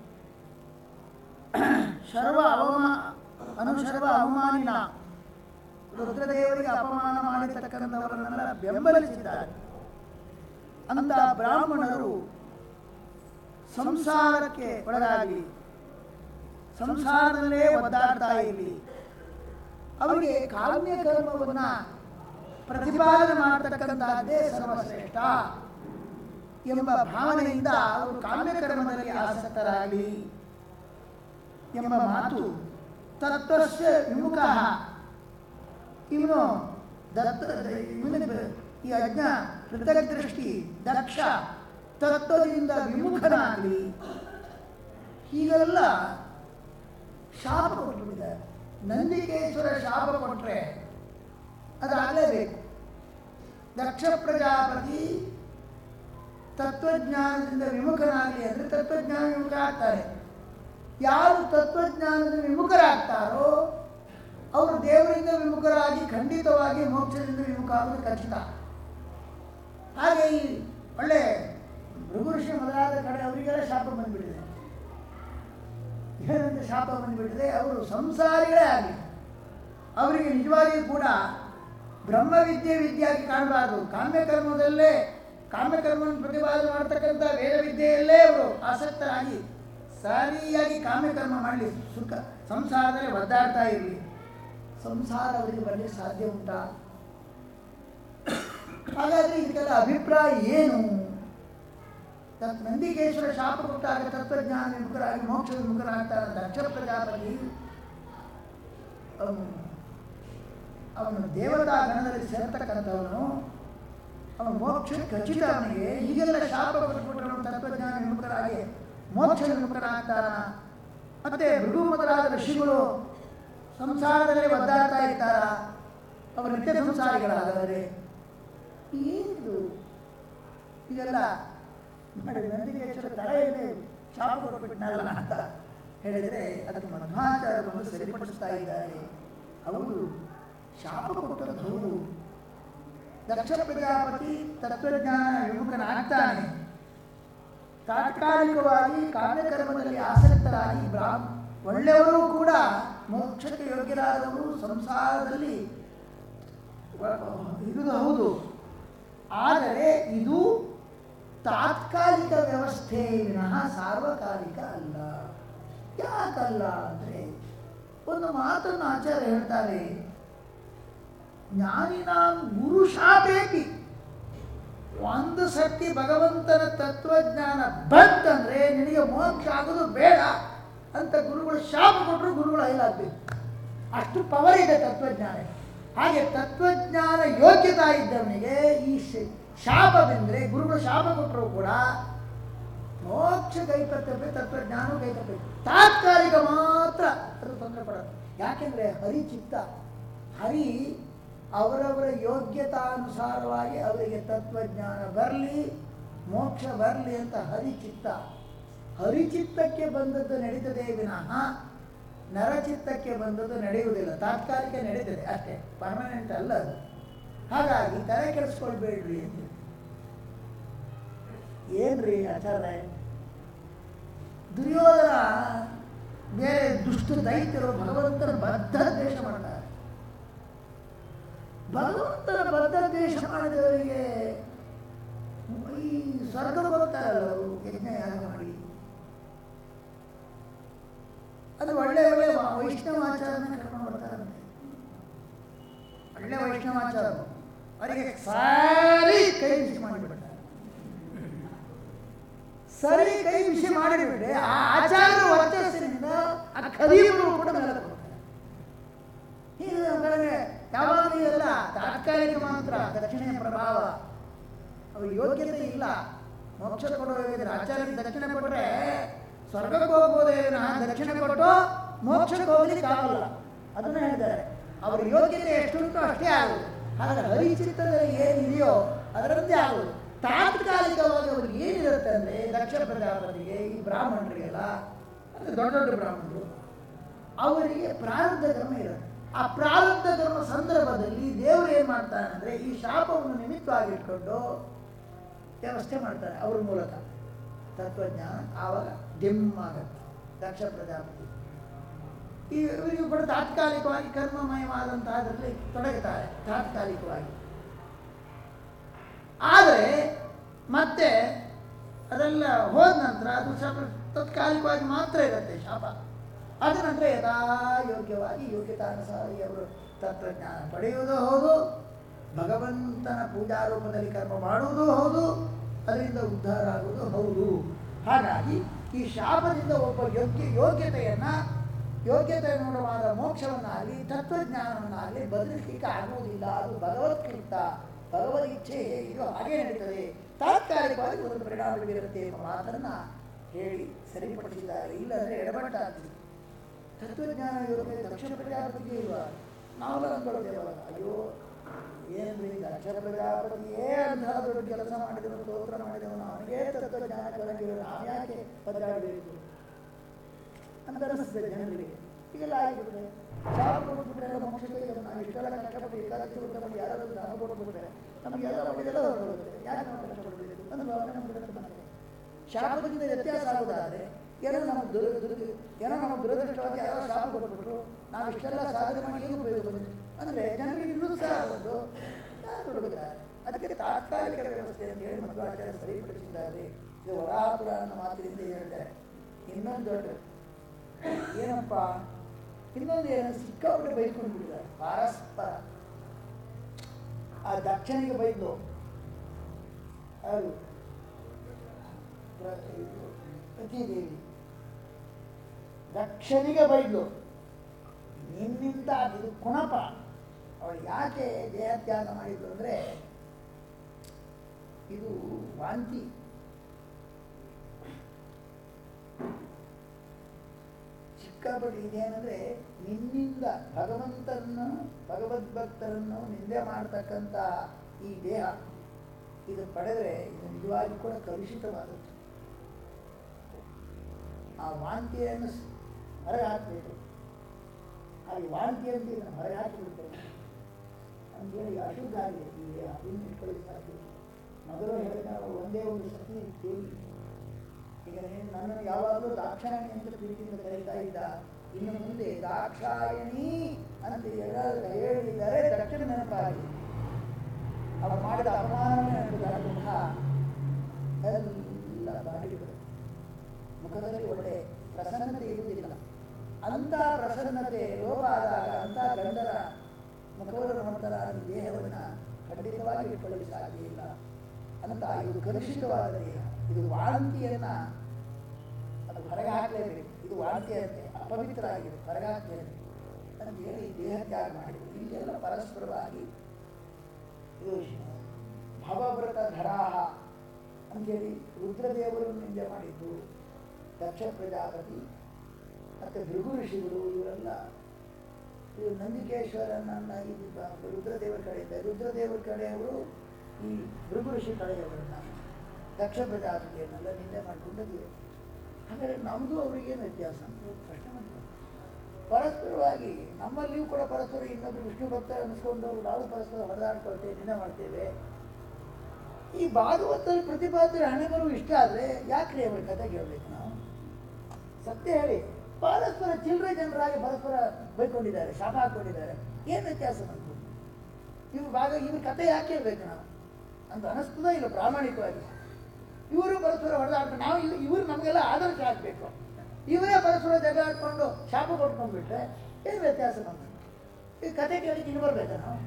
ಸರ್ವ ಅವಮ ಅನುಸರ್ವ ಅವಮಾನಿನ ರುದ್ರದೇವರಿಗೆ ಅಪಮಾನ ಮಾಡಿರ್ತಕ್ಕಂಥವರನ್ನೆಲ್ಲ ಬೆಂಬಲಿಸಿದ್ದಾರೆ ಅಂತ ಬ್ರಾಹ್ಮಣರು ಸಂಸಾರಕ್ಕೆ ಒಳಗಾಗಿ ಸಂಸಾರದಲ್ಲೇ ಒದ್ದಾಡ್ತಾ ಇರಲಿ ಅವರಿಗೆ ಕಾಮ್ಯ ಕರ್ಮವನ್ನ ಪ್ರತಿಪಾದನೆ ಮಾಡತಕ್ಕಂಥದ್ದೇ ಸರ್ವಶ್ರೇಷ್ಠ ಎಂಬ ಭಾವನೆಯಿಂದ ಅವರು ಕಾಮ್ಯ ಕರ್ಮದಲ್ಲಿ ಆಸಕ್ತರಾಗಲಿ ಎಂಬ ಮಾತು ತತ್ವಸ್ಯ ವಿಮುಖ ಇವನು ದತ್ತ ಇವನ ಈ ಅಜ್ಞ ಪೃಥಕ್ ದೃಷ್ಟಿ ದಕ್ಷ ತತ್ವದಿಂದ ವಿಮುಖನಾಗಲಿ ಹೀಗೆಲ್ಲ ಶಾಪ ಕೊಟ್ಬಿಟ್ಟಿದ್ದಾರೆ ನಂದಿಕೇಶ್ವರ ಶಾಪ ಕೊಟ್ಟರೆ ಅದಾಗಲೇಬೇಕು ದಕ್ಷ ಪ್ರಜಾಪತಿ ತತ್ವಜ್ಞಾನದಿಂದ ವಿಮುಖನಾಗಲಿ ಅಂದರೆ ತತ್ವಜ್ಞಾನ ವಿಮುಖ ಆಗ್ತಾರೆ ಯಾರು ತತ್ವಜ್ಞಾನದ ವಿಮುಖರಾಗ್ತಾರೋ ಅವರು ದೇವರಿಂದ ವಿಮುಖರಾಗಿ ಖಂಡಿತವಾಗಿ ಮೋಕ್ಷದಿಂದ ವಿಮುಖ ಆಗೋದು ಖಚಿತ ಹಾಗೆ ಈ ಒಳ್ಳೆ ಭೃಗುಋಷಿ ಮೊದಲಾದ ಕಡೆ ಅವರಿಗೆಲ್ಲ ಶಾಪ ಬಂದ್ಬಿಟ್ಟಿದೆ ಏನಂತ ಶಾಪ ಬಂದ್ಬಿಟ್ಟಿದೆ ಅವರು ಸಂಸಾರಿಗಳೇ ಆಗಲಿ ಅವರಿಗೆ ನಿಜವಾಗಿಯೂ ಕೂಡ ಬ್ರಹ್ಮವಿದ್ಯೆ ವಿದ್ಯಾಗಿ ಕಾಣಬಾರದು ಕಾಮ್ಯಕರ್ಮದಲ್ಲೇ ಕಾಮ್ಯಕರ್ಮವನ್ನು ಪ್ರತಿಪಾದನೆ ಮಾಡ್ತಕ್ಕಂಥ ವೇದ ವಿದ್ಯೆಯಲ್ಲೇ ಅವರು ಆಸಕ್ತರಾಗಿ ಸರಿಯಾಗಿ ಕಾಮ್ಯಕರ್ಮ ಮಾಡಲಿ ಸುಖ ಸಂಸಾರದಲ್ಲಿ ಒದ್ದಾಡ್ತಾ ಇರಲಿ ಸಂಸಾರ ಅವರಿಗೆ ಬರಲಿಕ್ಕೆ ಸಾಧ್ಯ ಉಂಟಾ ಹಾಗಾದ್ರೆ ಇದಕ್ಕೆಲ್ಲ ಅಭಿಪ್ರಾಯ ಏನು ತತ್ ನಂದಿಕೇಶ್ವರ ಶಾಪ ಕೊಟ್ಟಾಗ ತತ್ವಜ್ಞಾನ ವಿಮುಖರಾಗಿ ಮೋಕ್ಷ ವಿಮುಖರಾಗ್ತಾರೆ ದಕ್ಷ ಪ್ರಜಾಪತಿ ಅವನು ಅವನು ದೇವತಾ ಗಣದಲ್ಲಿ ಸೇರ್ತಕ್ಕಂಥವನು ಅವನು ಮೋಕ್ಷ ಖಚಿತ ಅವನಿಗೆ ಈಗೆಲ್ಲ ಶಾಪ ಕೊಟ್ಬಿಟ್ರೆ ಅವನು ತತ್ವಜ್ಞಾನ ವಿಮುಖರಾಗಿ ಮೋಕ್ಷ ವಿಮುಖರಾಗ್ತಾರ ಮತ್ತೆ ಮೃದು ಮೊದಲಾದ ಋಷಿಗಳು ಸಂಸಾರದಲ್ಲಿ ಒದ್ದಾಡ್ತಾ ಇರ್ತಾರ ಅವರು ನಿತ್ಯ ಸಂಸಾರಿಗಳಾದರೆ ಏನಿದು ಇದೆಲ್ಲ ಮಾಡಿ ನಂದಿಕೇಶ್ವರ ತಲೆಯಲ್ಲೇ ಶಾಪ ಕೊಟ್ಬಿಟ್ನಲ್ಲ ಅಂತ ಹೇಳಿದರೆ ಅದಕ್ಕೆ ಮಧ್ವಾಚಾರ್ಯರು ಸರಿಪಡಿಸ್ತಾ ಇದ್ದಾರೆ ಅವರು ಶಾಪ ಕೊಟ್ಟದ್ದು ಹೌದು ದಕ್ಷ ಪ್ರಜಾಪತಿ ತತ್ವಜ್ಞಾನ ವಿಮುಖನಾಗ್ತಾನೆ ತಾತ್ಕಾಲಿಕವಾಗಿ ಕಾಮ್ಯಕರ್ಮದಲ್ಲಿ ಆಸಕ್ತರಾಗಿ ಬ್ರಾಹ್ಮ ಒಳ್ಳೆಯವರು ಕೂಡ ಮೋಕ್ಷಕ್ಕೆ ಯೋಗ್ಯರಾದವರು ಸಂಸಾರದಲ್ಲಿ ಇರುವುದು ಹೌದು ಆದರೆ ಇದು ತಾತ್ಕಾಲಿಕ ವ್ಯವಸ್ಥೆ ವಿನಃ ಸಾರ್ವಕಾಲಿಕ ಅಲ್ಲ ಯಾಕಲ್ಲ ಅಂದರೆ ಒಂದು ಮಾತನ್ನು ಆಚಾರ್ಯ ಹೇಳ್ತಾರೆ ಜ್ಞಾನಿನಾಂ ಗುರು ಶಾಪೇಪಿ ಒಂದು ಸರ್ತಿ ಭಗವಂತನ ತತ್ವಜ್ಞಾನ ಬಂತಂದ್ರೆ ನಿನಗೆ ಮೋಕ್ಷ ಆಗೋದು ಬೇಡ ಅಂತ ಗುರುಗಳು ಶಾಪ ಕೊಟ್ಟರು ಗುರುಗಳು ಐಲಾಗಬೇಕು ಅಷ್ಟು ಪವರ್ ಇದೆ ತತ್ವಜ್ಞಾನ ಹಾಗೆ ತತ್ವಜ್ಞಾನ ಯೋಗ್ಯತಾ ಇದ್ದವನಿಗೆ ಈ ಶ- ಶಾಪ ಬಂದರೆ ಗುರುಗಳು ಶಾಪ ಕೊಟ್ಟರು ಕೂಡ ಮೋಕ್ಷ ಕೈಕರ್ತವ್ಯ ತತ್ವಜ್ಞಾನ ಕೈಕರ್ತವ್ಯ ತಾತ್ಕಾಲಿಕ ಮಾತ್ರ ಅದು ತೊಂದರೆ ಪಡೋದು ಯಾಕೆಂದ್ರೆ ಹರಿ ಚಿತ್ತ ಹರಿ ಅವರವರ ಯೋಗ್ಯತಾನುಸಾರವಾಗಿ ಅವರಿಗೆ ತತ್ವಜ್ಞಾನ ಬರಲಿ ಮೋಕ್ಷ ಬರಲಿ ಅಂತ ಹರಿಚಿತ್ತ ಹರಿಚಿತ್ತಕ್ಕೆ ಬಂದದ್ದು ನಡೀತದೆ ವಿನಃ ನರಚಿತ್ತಕ್ಕೆ ಬಂದದ್ದು ನಡೆಯುವುದಿಲ್ಲ ತಾತ್ಕಾಲಿಕ ನಡೀತದೆ ಅಷ್ಟೇ ಪರ್ಮನೆಂಟ್ ಅಲ್ಲ ಅದು ಹಾಗಾಗಿ ತಲೆ ಕೆಡಿಸ್ಕೊಳ್ಬೇಡ್ರಿ ಅಂತ ಏನ್ರಿ ಆಚಾರ್ಯ ದುರ್ಯೋಧನ ಬೇರೆ ದುಷ್ಟ ದೈತ್ಯರು ಭಗವಂತನ ಬದ್ಧ ದ್ವೇಷ ಮಾಡ್ತಾರೆ ಭಗವಂತನ ಬದ್ಧ ದ್ವೇಷ ಮಾಡಿದವರಿಗೆ ಈ ಸ್ವರ್ಗ ಬರ್ತಾರಲ್ಲ ಅವರು ಯಜ್ಞ ಯಾಗ ಮಾಡಿ ಅದು ಒಳ್ಳೆ ಒಳ್ಳೆ ವ- ವೈಷ್ಣವಾಚಾರನ ಕರ್ಕೊಂಡು ಬರ್ತಾರಂತೆ ಒಳ್ಳೆ ವೈಷ್ಣವಾಚಾರ ಅವರಿಗೆ ಸಾರಿ ಕೈ ಬಿಸಿ ಮಾಡಿಬಿಡ್ತಾರೆ ಸರಿ ಕೈ ಬಿಸಿ ಮಾಡಿಬಿಟ್ರೆ ಆ ಆಚಾರ ವರ್ಚಸ್ಸಿನಿಂದ ಆ ಖರೀಬರು ಕೂಡ ಮೇಲೆ ಕೊಡ್ತಾರೆ ಹೀಗೆ ನಮ್ಮ ಕಡೆಗೆ ಯಾವಾಗಲೂ ಎಲ್ಲ ತಾತ್ಕಾಲಿಕ ಮಾತ್ರ ದಕ್ಷಿಣೆಯ ಪ್ರಭಾವ ಅವ್ರ ಯೋಗ್ಯತೆ ಇಲ್ಲ ಮೋಕ್ಷ ಕೊಡೋ ಯೋಗ್ಯತೆ ಆಚಾರ್ಯ ದಕ್ಷಿಣೆ ಕೊಟ್ಟರೆ ಸ್ವರ್ಗಕ್ಕೆ ಹೋಗ್ಬೋದೇ ವಿನಃ ದಕ್ಷಿಣೆ ಕೊಟ್ಟು ಮೋಕ್ಷಕ್ಕೆ ಹೋಗ್ಲಿಕ್ಕೆ ಆಗಲ್ಲ ಅದನ್ನ ಹೇಳಿದ್ದಾರೆ ಅವ್ರ ಯೋಗ್ಯತೆ ಎಷ್ಟುಂಟು ಅಷ್ಟೇ ಆಗುದು ಹಾಗಾದ್ರೆ ಹರಿಚಿತ್ತದಲ್ಲಿ ಏನಿದೆಯೋ ಅದರಂತೆ ಆಗುದು ತಾತ್ಕಾಲಿಕವಾಗಿ ಅವ್ರಿಗೆ ಏನಿರುತ್ತೆ ಅಂದ್ರೆ ದಕ್ಷ ಪ್ರಜಾಪತಿಗೆ ಈ ಬ್ರಾಹ್ಮಣರಿಗೆಲ್ಲ ಅಂದ್ರೆ ದೊಡ್ಡ ದೊಡ್ಡ ಬ್ರಾಹ್ಮಣರು ಅವರಿಗೆ ಪ್ರಾರಬ್ಧ ಕರ್ಮ ಇರುತ್ತೆ ಆ ಪ್ರಾರಬ್ಧ ಕರ್ಮ ಸಂದರ್ಭದಲ್ಲಿ ದೇವರು ಏನ್ ಮಾಡ್ತಾನೆ ಅಂದ್ರೆ ಈ ಶಾಪವನ್ನು ನಿಮಿತ್ತವಾಗಿಟ್ಕೊಂಡು ವ್ಯವಸ್ಥೆ ಮಾಡ್ತಾರೆ ಅವ್ರ ಮೂಲಕ ತತ್ವಜ್ಞಾನ ಆವಾಗ ಡಿಮ್ ಆಗುತ್ತೆ ದಕ್ಷ ಪ್ರಜಾಪತಿ ಈ ಇವರಿಗೂ ಕೂಡ ತಾತ್ಕಾಲಿಕವಾಗಿ ಕರ್ಮಮಯವಾದಂತಹ ಅದರಲ್ಲಿ ತೊಡಗುತ್ತಾರೆ ತಾತ್ಕಾಲಿಕವಾಗಿ ಆದರೆ ಮತ್ತೆ ಅದೆಲ್ಲ ಹೋದ ನಂತರ ಅದು ಸ್ವಲ್ಪ ತತ್ಕಾಲಿಕವಾಗಿ ಮಾತ್ರ ಇರುತ್ತೆ ಶಾಪ ಅದ ನಂತರ ಯಥಾ ಯೋಗ್ಯವಾಗಿ ಯೋಗ್ಯತಾನುಸಾರಿ ಅವರು ತತ್ವಜ್ಞಾನ ಪಡೆಯುವುದು ಹೌದು ಭಗವಂತನ ಪೂಜಾ ರೂಪದಲ್ಲಿ ಕರ್ಮ ಮಾಡುವುದು ಹೌದು ಅದರಿಂದ ಉದ್ಧಾರ ಆಗುವುದು ಹೌದು ಹಾಗಾಗಿ ಈ ಶಾಪದಿಂದ ಒಬ್ಬ ಯೋಗ್ಯ ಯೋಗ್ಯತೆಯನ್ನ ಯೋಗ್ಯತೆಯನ್ನುಡವಾದ ಮೋಕ್ಷವನ್ನಾಗಲಿ ತತ್ವಜ್ಞಾನವನ್ನಾಗಲಿ ಬದಲಿಸಲಿಕ್ಕೆ ಆಗುವುದಿಲ್ಲ ಅದು ಭಗವತ್ಕೃತ ಭಗವದ್ ಇಚ್ಛೆ ಹೇಗಿದೆಯೋ ಹಾಗೆ ನಡೀತದೆ ತಾತ್ಕಾಲಿಕವಾಗಿ ಒಂದು ಪರಿಣಾಮ ಬೀರುತ್ತೆ ಎಂಬ ಮಾತನ್ನ ಹೇಳಿ ಸರಿಪಡಿಸಿದ್ದಾರೆ ಇಲ್ಲಂದ್ರೆ ಎಡಬಟ್ಟಾಗ್ತದೆ ತತ್ವಜ್ಞಾನ ಯೋಗ್ಯ ದಕ್ಷಿಣ ಪ್ರಜಾಪತಿಗೆ ಇಲ್ವಾ ನಾವೆಲ್ಲ ಅಂದ್ಕೊಳ್ಳೋದೇವಲ್ಲ ಅಯ್ಯೋ ಏನ್ರಿ ದಕ್ಷ ಪ್ರಜಾಪತಿಯೇ ಅಂತಹ ದೊಡ್ಡ ಕೆಲಸ ಮಾಡಿದವನು ಸ್ತೋತ್ರ ಮಾಡಿದವನು ಅವನಿಗೆ ತತ್ವಜ್ಞಾನ ಕಲಂಗಿರೋ ನಾವು ಯಾಕೆ ಬದಲಾಗಬೇಕು ಅಂತ ಅನಿಸ್ತದೆ ಜನರಿಗೆ ಹೀಗೆಲ್ಲ ಆಗಿಬಿಟ್ರೆ ಶಾಪ ಕೊಟ್ಬಿಟ್ರೆ ಮೋಕ್ಷಕ್ಕೆ ನಾವು ಇಷ್ಟೆಲ್ಲ ಕಷ್ಟಪಟ್ಟು ಏಕಾದಶಿ ವ್ರತ ಮಾಡಿ ಯಾರಾದ್ರೂ ದಾನ ಕೊಟ್ಬಿಟ್ರೆ ನಮಗೆಲ್ಲ ಒಳ್ಳೆಯದೆಲ್ಲ ಹೊರಡುತ್ತೆ ಯಾಕೆ ನಾವು ಕಷ್ಟಪಡಬೇಕು ಅನ್ನೋ ಭಾವನೆ ನಮ್ಗೆ ಬಂದಿದೆ ಶಾಪದಿಂದ ವ್ಯತ್ಯಾಸ ಆಗೋದಾದ್ರೆ ಏನೋ ನಮ್ಮ ದುರ ದುರ ಏನೋ ನಮ್ಮ ದುರದೃಷ್ಟವಾಗಿ ಯಾರೋ ಶಾಪ ಕೊಟ್ಬಿಟ್ರು ನಾವು ಇಷ್ಟೆಲ್ಲ ಸಾಧನೆ ಮಾಡಿ ಏನು ಉಪಯೋಗ ಬಂತು ಅಂದರೆ ಜನರಿಗೆ ಇನ್ನೂ ಸಹ ಒಂದು ಹುಡುಗುತ್ತಾರೆ ಅದಕ್ಕೆ ತಾತ್ಕಾಲಿಕ ವ್ಯವಸ್ಥೆ ಅಂತ ಹೇಳಿ ಮಧ್ವಾಚಾರ್ಯ ಸರಿಪಡಿಸಿದ್ದಾರೆ ಇದು ವರಾಪುರ ಅನ್ನೋ ಮಾತಿನಿಂದ ಹೇಳ್ತಾರೆ ಇನ್ನೊಂದು ದೊಡ್ಡ ಏನಪ್ಪ ಇನ್ನೊಂದು ಏನು ಸಿಕ್ಕಾಪಟ್ಟೆ ಬೈಕೊಂಡು ಬಿಟ್ಟಿದ್ದಾರೆ ಪರಸ್ಪರ ಆ ದಕ್ಷಿಣಿಗೆ ಬೈದ್ಲು ಅದು ಪ್ರತಿದೇವಿ ದಕ್ಷಿಣಿಗೆ ಬೈದ್ಲು ನಿನ್ನಿಂದ ಇದು ಕುಣಪ ಅವಳು ಯಾಕೆ ದೇಹತ್ಯಾಗ ಮಾಡಿದ್ಲು ಅಂದ್ರೆ ಇದು ವಾಂತಿ ಸಿಕ್ಕಾಪಟ್ಟೆ ಇದೇನಂದ್ರೆ ನಿನ್ನಿಂದ ಭಗವಂತನ ಭಗವದ್ಭಕ್ತರನ್ನು ನಿಂದೆ ಮಾಡ್ತಕ್ಕಂಥ ಈ ದೇಹ ಇದು ಪಡೆದ್ರೆ ಇದು ನಿಜವಾಗಿ ಕೂಡ ಕಲುಷಿತವಾಗುತ್ತೆ ಆ ವಾಂತಿಯನ್ನು ಸ್- ಹೊರಗೆ ಹಾಕಬೇಕು ಹಾಗೆ ವಾಂತಿ ಅಂತ ಇದನ್ನು ಹೊರಗೆ ಹಾಕಿಬಿಡ್ತಾರೆ ಅಂತೇಳಿ ಅಶುದ್ಧ ಆಗಿದೆ ಈ ದೇಹ ಇನ್ನು ಇಟ್ಕೊಳ್ಳಿ ಸಾಧ್ಯ ಮೊದಲು ಹೇಳಿದ ಒಂದೇ ಒಂದು ಸತಿ ದೇವಿ ಈಗ ನೀನು ನನ್ನನ್ನು ಯಾವಾಗಲೂ ದಾಕ್ಷಾಯಣಿ ಅಂತ ಪ್ರೀತಿಯಿಂದ ಕರೀತಾ ಇದ್ದ ಇನ್ನು ಮುಂದೆ ದಾಕ್ಷಾಯಣಿ ಅಂತ ಹೇಳ- ಹೇಳಿದರೆ ದಕ್ಷಿಣ ನೆನಪಾಗಿ ಅವಳು ಮಾಡಿದ ಅಪಮಾನವೇ ನೆನಪಿದಾಗ ಮುಖ ಎಲ್ಲ ಬಾಡಿಗಳು ಮುಖದಲ್ಲಿ ಒಳ್ಳೆ ಪ್ರಸನ್ನತೆ ಇರುವುದಿಲ್ಲ ಅಂತ ಪ್ರಸನ್ನತೆ ಲೋಪ ಆದಾಗ ಅಂತ ಗಂಡರ ಮುಖವನ್ನು ನೋಡ್ತಾರ ಅದು ದೇಹವನ್ನು ಖಂಡಿತವಾಗಿ ಇಟ್ಕೊಳ್ಳಿಕ್ಕೆ ಸಾಧ್ಯ ಇಲ್ಲ ಅಂತ ಇದು ಕಲುಷಿತವಾದ ದೇಹ ಇದು ವಾಂತಿಯನ್ನ ಅದು ಹೊರಗೆ ಹಾಕಲೇಬೇಕು ಇದು ವಾಂತಿ ಅಂತೆ ಅಪವಿತ್ರ ಆಗಿದೆ ಹೊರಗೆ ಹಾಕಲೇಬೇಕು ಅಂತ ಹೇಳಿ ದೇಹ ತ್ಯಾಗ ಮಾಡಿದ್ರು ಇಲ್ಲೆಲ್ಲ ಪರಸ್ಪರವಾಗಿ ಇದು ಭವವ್ರತ ಧರಾಹ ಅಂತೇಳಿ ರುದ್ರದೇವರು ನಿಂದೆ ಮಾಡಿದ್ದು ದಕ್ಷ ಪ್ರಜಾಪತಿ ಮತ್ತು ಭೃಗು ಋಷಿಗಳು ಇವರೆಲ್ಲ ಇವರು ನಂದಿಕೇಶ್ವರನನ್ನ ಇದ್ದ ರುದ್ರದೇವರ ಕಡೆಯಿಂದ ರುದ್ರದೇವರ ಕಡೆಯವರು ಈ ಭೃಗು ಋಷಿ ಕಡೆಯವರನ್ನ ದಕ್ಷ ಪ್ರಜಾಪತಿಯನ್ನೆಲ್ಲ ನಿಂದೆ ಮಾಡಿಕೊಂಡಿದ್ದೀವಿ ಹಾಗಾದ್ರೆ ನಮ್ಮದು ಅವರಿಗೇನು ವ್ಯತ್ಯಾಸ ಅಂತ ಪ್ರಶ್ನೆ ಬಂತು ಪರಸ್ಪರವಾಗಿ ನಮ್ಮಲ್ಲಿಯೂ ಕೂಡ ಪರಸ್ಪರ ಇನ್ನೊಬ್ರು ವಿಷ್ಣು ಭಕ್ತ ಅನಿಸ್ಕೊಂಡು ನಾವು ಪರಸ್ಪರ ಹೊಡೆದಾಡ್ಕೊಳ್ತೇವೆ ನಿಂದೆ ಮಾಡ್ತೇವೆ ಈ ಭಾಗವತಲ್ಲಿ ಪ್ರತಿಪಾದ್ಯ ಹಣೆಗಳು ಇಷ್ಟ ಆದರೆ ಯಾಕ್ರಿ ಅವ್ರ ಕತೆ ಕೇಳಬೇಕು ನಾವು ಸತ್ಯ ಹೇಳಿ ಪರಸ್ಪರ ಚಿಲ್ಲರೆ ಜನರಾಗಿ ಪರಸ್ಪರ ಬೈಕೊಂಡಿದ್ದಾರೆ ಶಾಪ ಹಾಕೊಂಡಿದ್ದಾರೆ ಏನು ವ್ಯತ್ಯಾಸ ಬಂತು ಇವ್ರು ಭಾಗ ಇವ್ರ ಕತೆ ಯಾಕೆ ಹೇಳ್ಬೇಕು ನಾವು ಅಂತ ಅನಿಸ್ತದ ಇಲ್ಲ ಪ್ರಾಮಾಣಿಕವಾಗಿ ಇವರು ಪರಸ್ಪರ ಹೊಡೆದಾಡ್ಕೊಂಡು ನಾವು ಇವ್- ಇವರು ನಮಗೆಲ್ಲ ಆದರ್ಶ ಆಗಬೇಕು ಇವರೇ ಪರಸ್ಪರ ಜಗಳ ಆಡ್ಕೊಂಡು ಶಾಪ ಕೊಟ್ಕೊಂಡ್ಬಿಟ್ರೆ ಏನು ವ್ಯತ್ಯಾಸ ಬಂತು ಈ ಕತೆ ಕೇಳಿ ಇಲ್ಲಿ ಬರ್ಬೇಕಾ ನಾವು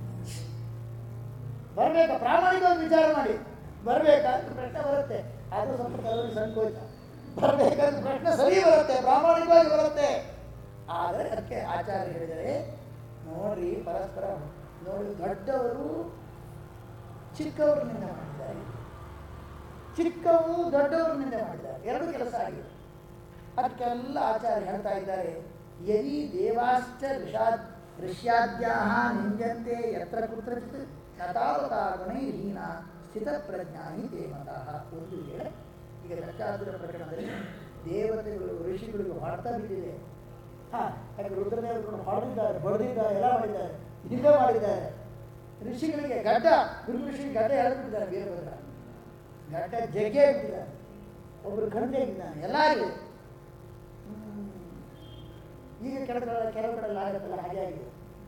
ಬರ್ಬೇಕಾ ಪ್ರಾಮಾಣಿಕವಾಗಿ ವಿಚಾರ ಮಾಡಿ ಬರ್ಬೇಕಾ ಅಂತ ಪ್ರಶ್ನೆ ಬರುತ್ತೆ ಅದು ಸ್ವಲ್ಪ ಕೆಲವರಿಗೆ ಸಂಕೋಚ ಬರ್ಬೇಕಂತ ಪ್ರಶ್ನೆ ಸರಿ ಬರುತ್ತೆ ಪ್ರಾಮಾಣಿಕವಾಗಿ ಬರುತ್ತೆ ಆದರೆ ಅದಕ್ಕೆ ಆಚಾರ್ಯ ಹೇಳಿದರೆ ನೋಡ್ರಿ ಪರಸ್ಪರ ನೋಡಿ ದೊಡ್ಡವರು ಚಿಕ್ಕವರು ನಿಂದೆ ಮಾಡಿದ್ದಾರೆ ಚಿಕ್ಕವು ದೊಡ್ಡವರು ನಿಂದೆ ಮಾಡಿದ್ದಾರೆ ಎರಡು ಕೆಲಸ ಆಗಿದೆ ಅದಕ್ಕೆಲ್ಲ ಆಚಾರ್ಯ ಹೇಳ್ತಾ ಇದ್ದಾರೆ ಯದಿ ದೇವಾಶ್ಚ ಋಷಾದ್ ಋಷ್ಯಾದ್ಯಾಹ ನಿಂದ್ಯಂತೆ ಯತ್ರ ಕುತ್ರಚಿತ್ ನತಾವತಾ ಗುಣೈರ್ಹೀನ ಸ್ಥಿತಪ್ರಜ್ಞಾನಿ ದೇವತಃ ಒಂದು ವೇಳೆ ಈಗ ಲಕ್ಷಾಸುರ ಪ್ರಕರಣದಲ್ಲಿ ದೇವತೆಗಳು ಋಷಿಗಳಿಗೆ ಹೊಡೆತ ಬಿದ್ದಿದೆ ಹಾ ಯಾಕೆ ರುದ್ರದೇವರು ಹೊಡೆದಿದ್ದಾರೆ ಬಡಿದಿದ್ದಾರೆ ಎಲ್ಲ ಮಾಡಿದ್ದಾರೆ ನಿಂದೆ ಮಾಡಿದ್ದಾರೆ ಋಷಿಗಳಿಗೆ ಗಡ್ಡ ಗುರು ಋಷಿ ಗಡ್ಡ ಎಳೆದ್ಬಿಟ್ಟಿದ್ದಾರೆ ವೀರಭದ್ರ ಗಡ್ಡ ಜಗ್ಗೆ ಬಿಟ್ಟಿದ್ದಾರೆ ಒಬ್ಬರು ಖಂಡೆ ಇದ್ದಾನೆ ಎಲ್ಲ ಆಗಿದೆ ಹ್ಮ್. ಈಗ ಕೆಲವು ಕಡೆ ಕೆಲವು ಕಡೆ ಆಗತ್ತಲ್ಲ ಹಾಗೆ ಆಗಿದೆ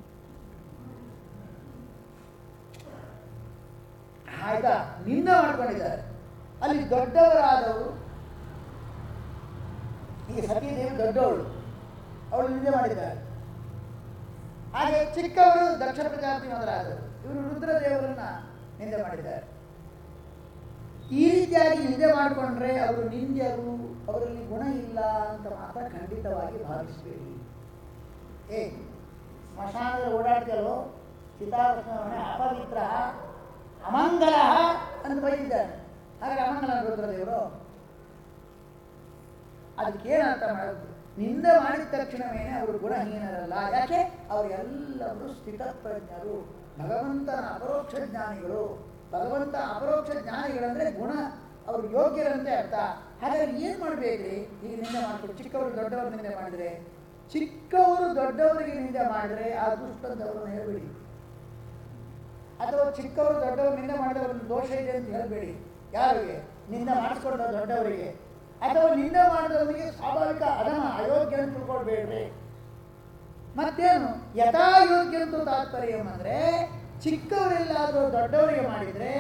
ಆಯ್ತಾ ನಿಂದ ಮಾಡ್ಕೊಂಡಿದ್ದಾರೆ ಅಲ್ಲಿ ದೊಡ್ಡವರಾದವರು ಈಗ ಸತೀದೇವಿ ದೊಡ್ಡವಳು ಅವಳು ನಿಂದೆ ಮಾಡಿದ್ದಾರೆ ಹಾಗೆ ಚಿಕ್ಕವರು ದಕ್ಷ ಪ್ರಜಾಪತಿ ಮೊದಲಾದವರು ಇವರು ರುದ್ರದೇವರನ್ನ ನಿಂದೆ ಮಾಡಿದ್ದಾರೆ ಈ ರೀತಿಯಾಗಿ ನಿಂದೆ ಮಾಡಿಕೊಂಡ್ರೆ ಅವರು ನಿಂದ್ಯರು ಅವರಲ್ಲಿ ಗುಣ ಇಲ್ಲ ಅಂತ ಮಾತ್ರ ಖಂಡಿತವಾಗಿ ಭಾವಿಸಬೇಡಿ ಏ ಸ್ಮಶಾನದಲ್ಲಿ ಓಡಾಡ್ತೀಯಲ್ಲೋ ಚಿತಾಭಸ್ಮವನ್ನ ಅಪವಿತ್ರ ಅಮಂಗಲ ಅಂತ ಬೈದಿದ್ದಾರೆ ಹಾಗಾದ್ರೆ ಅಮಂಗಲ ರುದ್ರದೇವರು ಅದಕ್ಕೆ ಏನರ್ಥ ಮಾಡೋದು ನಿಂದೆ ಮಾಡಿದ ತಕ್ಷಣವೇನೆ ಅವರು ಗುಣಹೀನರಲ್ಲ ಯಾಕೆ ಅವರೆಲ್ಲರೂ ಸ್ಥಿತಪ್ರಜ್ಞರು ಭಗವಂತನ ಅಪರೋಕ್ಷ ಜ್ಞಾನಿಗಳು ಭಗವಂತ ಅಪರೋಕ್ಷ ಜ್ಞಾನಿಗಳಂದ್ರೆ ಗುಣ ಅವ್ರು ಯೋಗ್ಯರಂತೆ ಅರ್ಥ ಹಾಗಾದ್ರೆ ಏನ್ ಮಾಡ್ಬೇಕ್ರಿ ಈಗ ನಿಂದೆ ಮಾಡ್ಕೊಂಡು ಚಿಕ್ಕವರು ದೊಡ್ಡವರು ನಿಂದೆ ಮಾಡಿದ್ರೆ ಚಿಕ್ಕವರು ದೊಡ್ಡವರಿಗೆ ನಿಂದೆ ಮಾಡಿದ್ರೆ ಆ ದುಷ್ಟದವರನ್ನು ಹೇಳ್ಬೇಡಿ ಅಥವಾ ಚಿಕ್ಕವರು ದೊಡ್ಡವರು ನಿಂದೆ ಮಾಡಿದ್ರೆ ಒಂದು ದೋಷ ಇದೆ ಅಂತ ಹೇಳ್ಬೇಡಿ ಯಾರಿಗೆ ನಿಂದೆ ಮಾಡಿಸ್ಕೊಂಡ ದೊಡ್ಡವರಿಗೆ ಅಥವಾ ನಿಂದೆ ಮಾಡಿದವರಿಗೆ ಸ್ವಾಭಾವಿಕ ಅದಮ ಅಯೋಗ್ಯ ಅಂತ ತಿಳ್ಕೊಳ್ಬೇಡ್ರಿ ಮತ್ತೇನು ಯಥಾಯೋಗ್ಯ ಅಂತ ತಾತ್ಪರ್ಯ ಅಂದ್ರೆ ಚಿಕ್ಕವರೆಲ್ಲಾದರೂ ದೊಡ್ಡವರಿಗೆ ಮಾಡಿದ್ರೆ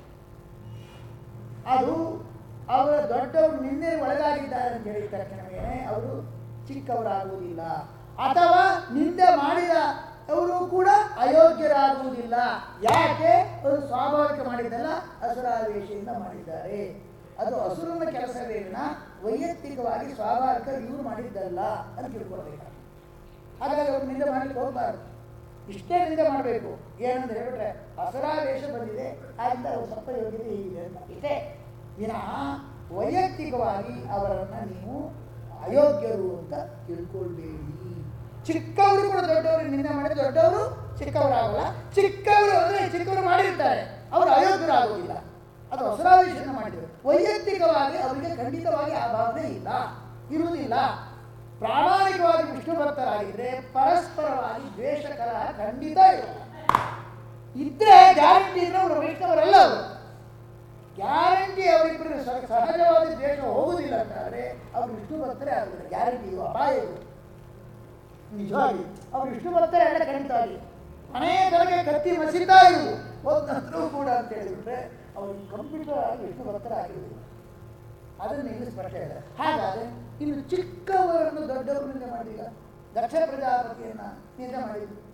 ಅದು ಅವರ ದೊಡ್ಡವರು ನಿನ್ನೆ ಒಳಗಾಗಿದ್ದಾರೆ ಅಂತ ಹೇಳಿದ ತಕ್ಷಣವೇ ಅವರು ಚಿಕ್ಕವರಾಗುವುದಿಲ್ಲ ಅಥವಾ ನಿಂದೆ ಮಾಡಿದ ಅವರು ಕೂಡ ಅಯೋಗ್ಯರಾಗುವುದಿಲ್ಲ ಯಾಕೆ ಅವರು ಸ್ವಾಭಾವಿಕ ಮಾಡಿದ್ದಲ್ಲ ಅಸುರಾವೇಶದಿಂದ ಮಾಡಿದ್ದಾರೆ ಅದು ಅಸುರನ ಕೆಲಸವೇ ವಿನ ವೈಯಕ್ತಿಕವಾಗಿ ಸ್ವಾಭಾವಿಕ ಇವರು ಮಾಡಿದ್ದಲ್ಲ ಅಂತ ತಿಳ್ಕೊಳ್ಬೇಕು ಹಾಗಾಗಿ ಅವ್ರು ನಿಂದೆ ಮಾಡ್ಲಿಕ್ಕೆ ಹೋಗಬಾರ್ದು ಇಷ್ಟೇ ನಿಂದೆ ಮಾಡಬೇಕು ಏನಂತ ಹೇಳ್ಬಿಟ್ರೆ ಅಸುರಾವೇಶ ಬಂದಿದೆ ಆದ್ದರಿಂದ ಅವ್ರ ಸಪ್ಪ ಯೋಗ್ಯತೆ ಹೀಗಿದೆ ಅಂತ ಇಷ್ಟೇ ವಿನಃ ವೈಯಕ್ತಿಕವಾಗಿ ಅವರನ್ನು ನೀವು ಅಯೋಗ್ಯರು ಅಂತ ತಿಳ್ಕೊಳ್ಬೇಡಿ ಚಿಕ್ಕವರು ಕೂಡ ದೊಡ್ಡವರು ನಿಂದೆ ಮಾಡಿದ್ರೆ ದೊಡ್ಡವರು ಚಿಕ್ಕವರಾಗಲ್ಲ ಚಿಕ್ಕವರು ಅಂದ್ರೆ ಚಿಕ್ಕವರು ಮಾಡಿರ್ತಾರೆ ಅವರು ಅಯೋಗ್ಯರಾಗುವುದಿಲ್ಲ ಅದು ಹೊಸರಾವೇಶನ ಮಾಡಿದರು ವೈಯಕ್ತಿಕವಾಗಿ ಅವರಿಗೆ ಖಂಡಿತವಾಗಿ ಆ ಭಾವನೆ ಇಲ್ಲ ಇರುವುದಿಲ್ಲ ಪ್ರಾಮಾಣಿಕವಾಗಿ ವಿಷ್ಣು ಭಕ್ತರಾಗಿದ್ರೆ ಪರಸ್ಪರವಾಗಿ ದ್ವೇಷಕರ ಖಂಡಿತ ಇರೋಲ್ಲ ಇದ್ರೆ ಗ್ಯಾರಂಟಿ ಇದ್ರೆ ಅವರು ವೈಷ್ಣವರಲ್ಲ ಅವರು ಗ್ಯಾರಂಟಿ ಅವರಿಬ್ಬರು ಸ- ಸಹಜವಾದ ದ್ವೇಷ ಹೋಗುವುದಿಲ್ಲ ಅಂತಾದ್ರೆ ಅವರು ವಿಷ್ಣು ಭಕ್ತರೇ ಆಗುದಿಲ್ಲ ಗ್ಯಾರಂಟಿ ಇದು ಅಪಾಯ ಇದು ನಿಜವಾಗಿ ಅವ್ರು ವಿಷ್ಣು ಭಕ್ತರೇ ಅಲ್ಲ ಖಂಡಿತವಾಗಿ ಮನೆಯ ಕೆಳಗೆ ಕತ್ತಿ ಮಸಿತಾ ಇರುವುದು ಹೋದ ನಂತರವೂ ಕೂಡ ಅಂತ ಹೇಳಿಬಿಟ್ರೆ ಅವರು ಕಂಪ್ಯೂಟರ್ ಆಗಿ ವಿಷ್ಣು ಭಕ್ತರ ಆಗಿರುವುದಿಲ್ಲ ಅದನ್ನು ಇಲ್ಲಿ ಸ್ಪಷ್ಟ ಇದೆ ಹಾಗಾದ್ರೆ ಇನ್ನು ಚಿಕ್ಕವರನ್ನು ದೊಡ್ಡವರು ನಿಂದೆ ಮಾಡಿಲ್ಲ ದಕ್ಷ ಪ್ರಜಾಪತಿಯನ್ನ ನಿಂದೆ ಮಾಡಿದ್ರು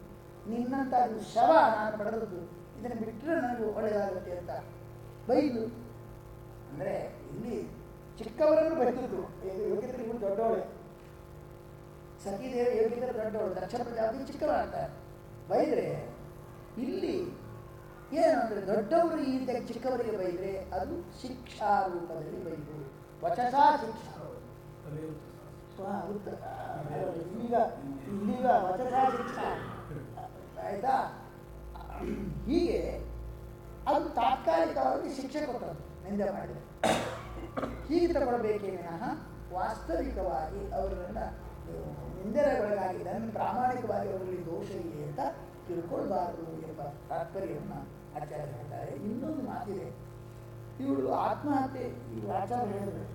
ನಿನ್ನಂತ ಅದು ಶವ ನಾನು ಪಡೆದದ್ದು ಇದನ್ನು ಬಿಟ್ಟರೆ ನನಗೆ ಒಳ್ಳೆಯದಾಗುತ್ತೆ ಅಂತ ಬೈದು ಅಂದರೆ ಇಲ್ಲಿ ಚಿಕ್ಕವರನ್ನು ಬೈದಿದ್ರು ಯೋಗ್ಯತೆ ಇವರು ದೊಡ್ಡವಳೆ ಸಖಿದೇವಿ ಯೋಗ್ಯತೆ ದೊಡ್ಡವಳು ದಕ್ಷ ಪ್ರಜಾಪತಿ ಚಿಕ್ಕವರಾಗ್ತಾರೆ ಬೈದ್ರೆ ಇಲ್ಲಿ ಏನು ಅಂದರೆ ದೊಡ್ಡವರು ಈ ರೀತಿಯಾಗಿ ಚಿಕ್ಕವರಿಗೆ ಬೈದ್ರೆ ಅದು ಶಿಕ್ಷಾ ರೂಪದಲ್ಲಿ ಬೈದು ವಚಸಾ ಶಿಕ್ಷಾ ಸ್ವ ಉತ್ತ- ಈಗ ಈಗ ವಚಸಾ ಶಿಕ್ಷಾ ಆಯ್ತಾ ಹೀಗೆ ಅದು ತಾತ್ಕಾಲಿಕವಾಗಿ ಶಿಕ್ಷೆ ಕೊಟ್ಟದ್ದು ನಿಂದೆ ಮಾಡಿದೆ ಹೀಗೆ ತಗೊಳ್ಬೇಕೇ ವಿನಃ ವಾಸ್ತವಿಕವಾಗಿ ಅವರನ್ನ ನಿಂದನೆಗೊಳಗಾಗಿದ್ದಾನೆ ಪ್ರಾಮಾಣಿಕವಾಗಿ ಅವರಲ್ಲಿ ದೋಷ ಇದೆ ಅಂತ ತಿಳ್ಕೊಳ್ಬಾರದು ಎಂಬ ತಾತ್ಪರ್ಯವನ್ನು ಆಚಾರ್ಯ ಹೇಳ್ತಾರೆ ಇನ್ನೊಂದು ಮಾತಿದೆ ಇವಳು ಆತ್ಮಹತ್ಯೆ ಈ ಆಚಾರ್ಯ ಹೇಳಿದ್ರು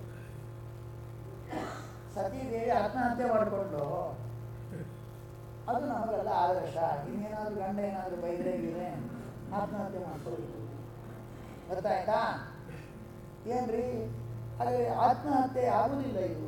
ಸತೀದೇವಿ ಆತ್ಮಹತ್ಯೆ ಮಾಡಿಕೊಂಡು ಅದು ನಮಗೆಲ್ಲ ಆದರ್ಶ ಇನ್ನೇನಾದ್ರೂ ಗಂಡ ಏನಾದರೂ ಬೈದ್ರೆ ಇದ್ರೆ ಆತ್ಮಹತ್ಯೆ ಮಾಡ್ಕೊಳ್ಳಿ ಗೊತ್ತಾಯ್ತಾ ಏನ್ರಿ ಹಾಗೆ ಆತ್ಮಹತ್ಯೆ ಆಗುವುದಿಲ್ಲ ಇದು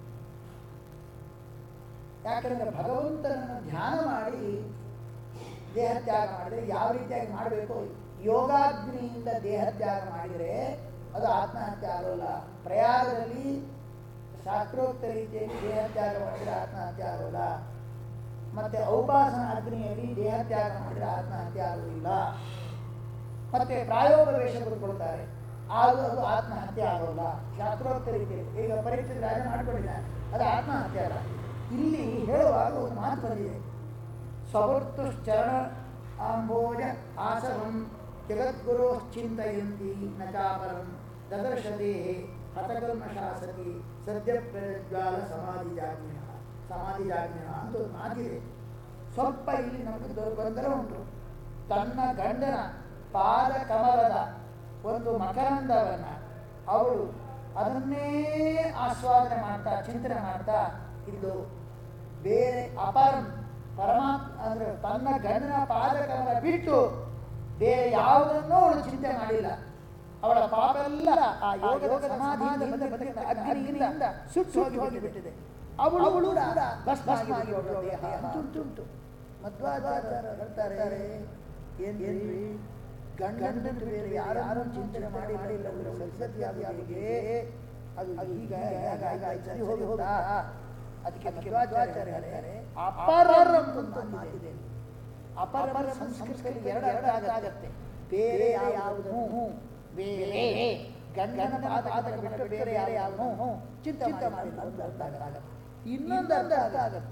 ಯಾಕಂದ್ರೆ ಭಗವಂತನನ್ನು ಧ್ಯಾನ ಮಾಡಿ ದೇಹತ್ಯಾಗ ಮಾಡಿದ್ರೆ ಯಾವ ರೀತಿಯಾಗಿ ಮಾಡಬೇಕು ಯೋಗಾಗ್ನಿಯಿಂದ ದೇಹತ್ಯಾಗ ಮಾಡಿದರೆ ಅದು ಆತ್ಮಹತ್ಯೆ ಆಗೋಲ್ಲ ಪ್ರಯಾಗದಲ್ಲಿ ಶಾಸ್ತ್ರೋಕ್ತ ರೀತಿಯಲ್ಲಿ ದೇಹತ್ಯಾಗ ಮಾಡಿದರೆ ಆತ್ಮಹತ್ಯೆ ಆಗೋಲ್ಲ ಮತ್ತೆ ಔಪಾಸನ ಅಗ್ನಿಯಲ್ಲಿ ದೇಹತ್ಯಾಗ ಮಾಡಿದರೆ ಆತ್ಮಹತ್ಯೆ ಆಗುವುದಿಲ್ಲ ಮತ್ತೆ ಪ್ರಾಯೋಪವೇಶ ಕೊಡ್ತಾರೆ ಆಗ ಅದು ಆತ್ಮಹತ್ಯೆ ಆಗೋಲ್ಲ ಶಾಸ್ತ್ರೋಕ್ತ ರೀತಿಯಲ್ಲಿ ಈಗ ಪರೀಕ್ಷೆ ರಾಜ ಮಾಡ್ಕೊಂಡಿದ್ದಾನೆ ಅದು ಆತ್ಮಹತ್ಯೆ ಅಲ್ಲ ಇಲ್ಲಿ ಹೇಳುವಾಗ ಒಂದು ಮಾತು ಬಂದಿದೆ ಸ್ವವರ್ತುಶ್ಚರಣ ಆಂಬೋಜ ಆಸವಂ ಜಗದ್ಗುರೋ ಚಿಂತಯಂತಿ ನ ಚಾಪರಂ ದದರ್ಶದೇ ಹತಕರ್ಮ ಶಾಸತಿ ಸದ್ಯ ಪ್ರಜ್ವಾಲ ಸಮಾಧಿ ಜಾಗ್ಞ ಸಮಾಧಿ ಜಾಗ್ಞ ಅಂತ ಒಂದು ಮಾತಿದೆ ಸ್ವಲ್ಪ ಇಲ್ಲಿ ನಮಗೆ ಗೊಂದಲ ಉಂಟು ತನ್ನ ಗಂಡನ ಪಾದ ಕಮಲದ ಒಂದು ಮಕರಂದವನ್ನ ಅವಳು ಅದನ್ನೇ ಆಸ್ವಾದನೆ ಮಾಡ್ತಾ ಚಿಂತನೆ ಮಾಡ್ತಾ ಇದು ಬೇರೆ ಅಪರಂ ಪರಮಾತ್ಮ ಅಂದ್ರೆ ತನ್ನ ಗಂಡನ ಪಾದಕಮಲ ಬಿಟ್ಟು ಬೇರೆ ಯಾವುದನ್ನೂ ಅವಳು ಚಿಂತೆ ಮಾಡಿಲ್ಲ ಅವಳ ಪಾಪ ಎಲ್ಲ ಆ ಯೋಗದ ಸಮಾಧಿಯಿಂದ ಬಂದ ಬಂದ ಅಗ್ನಿಯಿಂದ ಸುಟ್ಟು ಹೋಗಿ ಹೋಗಿಬಿಟ್ಟಿದೆ ಅವಳು ಅವಳು ಕೂಡ ಭಸ್ಮಾಗಿ ಹೋಗುವ ದೇಹ ಅಂತುಂಟುಂಟು ಮಧ್ವಾಚಾರ್ಯರು ಹೇಳ್ತಾರೆ ಏನ್ರಿ ಗಂಡನ ಬೇರೆ ಯಾರು ಚಿಂತನೆ ಮಾಡಿ ಮಾಡಿಲ್ಲ ಸದ್ಗತಿಯಾಗಿ ಅದು ಈಗ ಸರಿ ಹೋಗುತ್ತಾ ಅದಕ್ಕೆ ಮಧ್ವಾಚಾರ್ಯ ಹೇಳ್ತಾರೆ ಅಪರರ ಅಂತ ಒಂದು ಮಾತಿದೆ ಅಪರ ಸಂಸ್ಕೃತದಲ್ಲಿ ಎರಡು ಎರಡು ಅರ್ಥ ಆಗತ್ತೆ ಬೇರೆ ಯಾವುದು ಬೇರೆ ಗಂಡನ ಪಾದ ಬಿಟ್ಟು ಬೇರೆ ಯಾವುದು ಚಿಂತೆ ಮಾಡಿಲ್ಲ ಅಂತ ಅರ್ಥ ಆಗತ್ತೆ ಇನ್ನೊಂದು ಅರ್ಥ ಅರ್ಥ ಆಗತ್ತೆ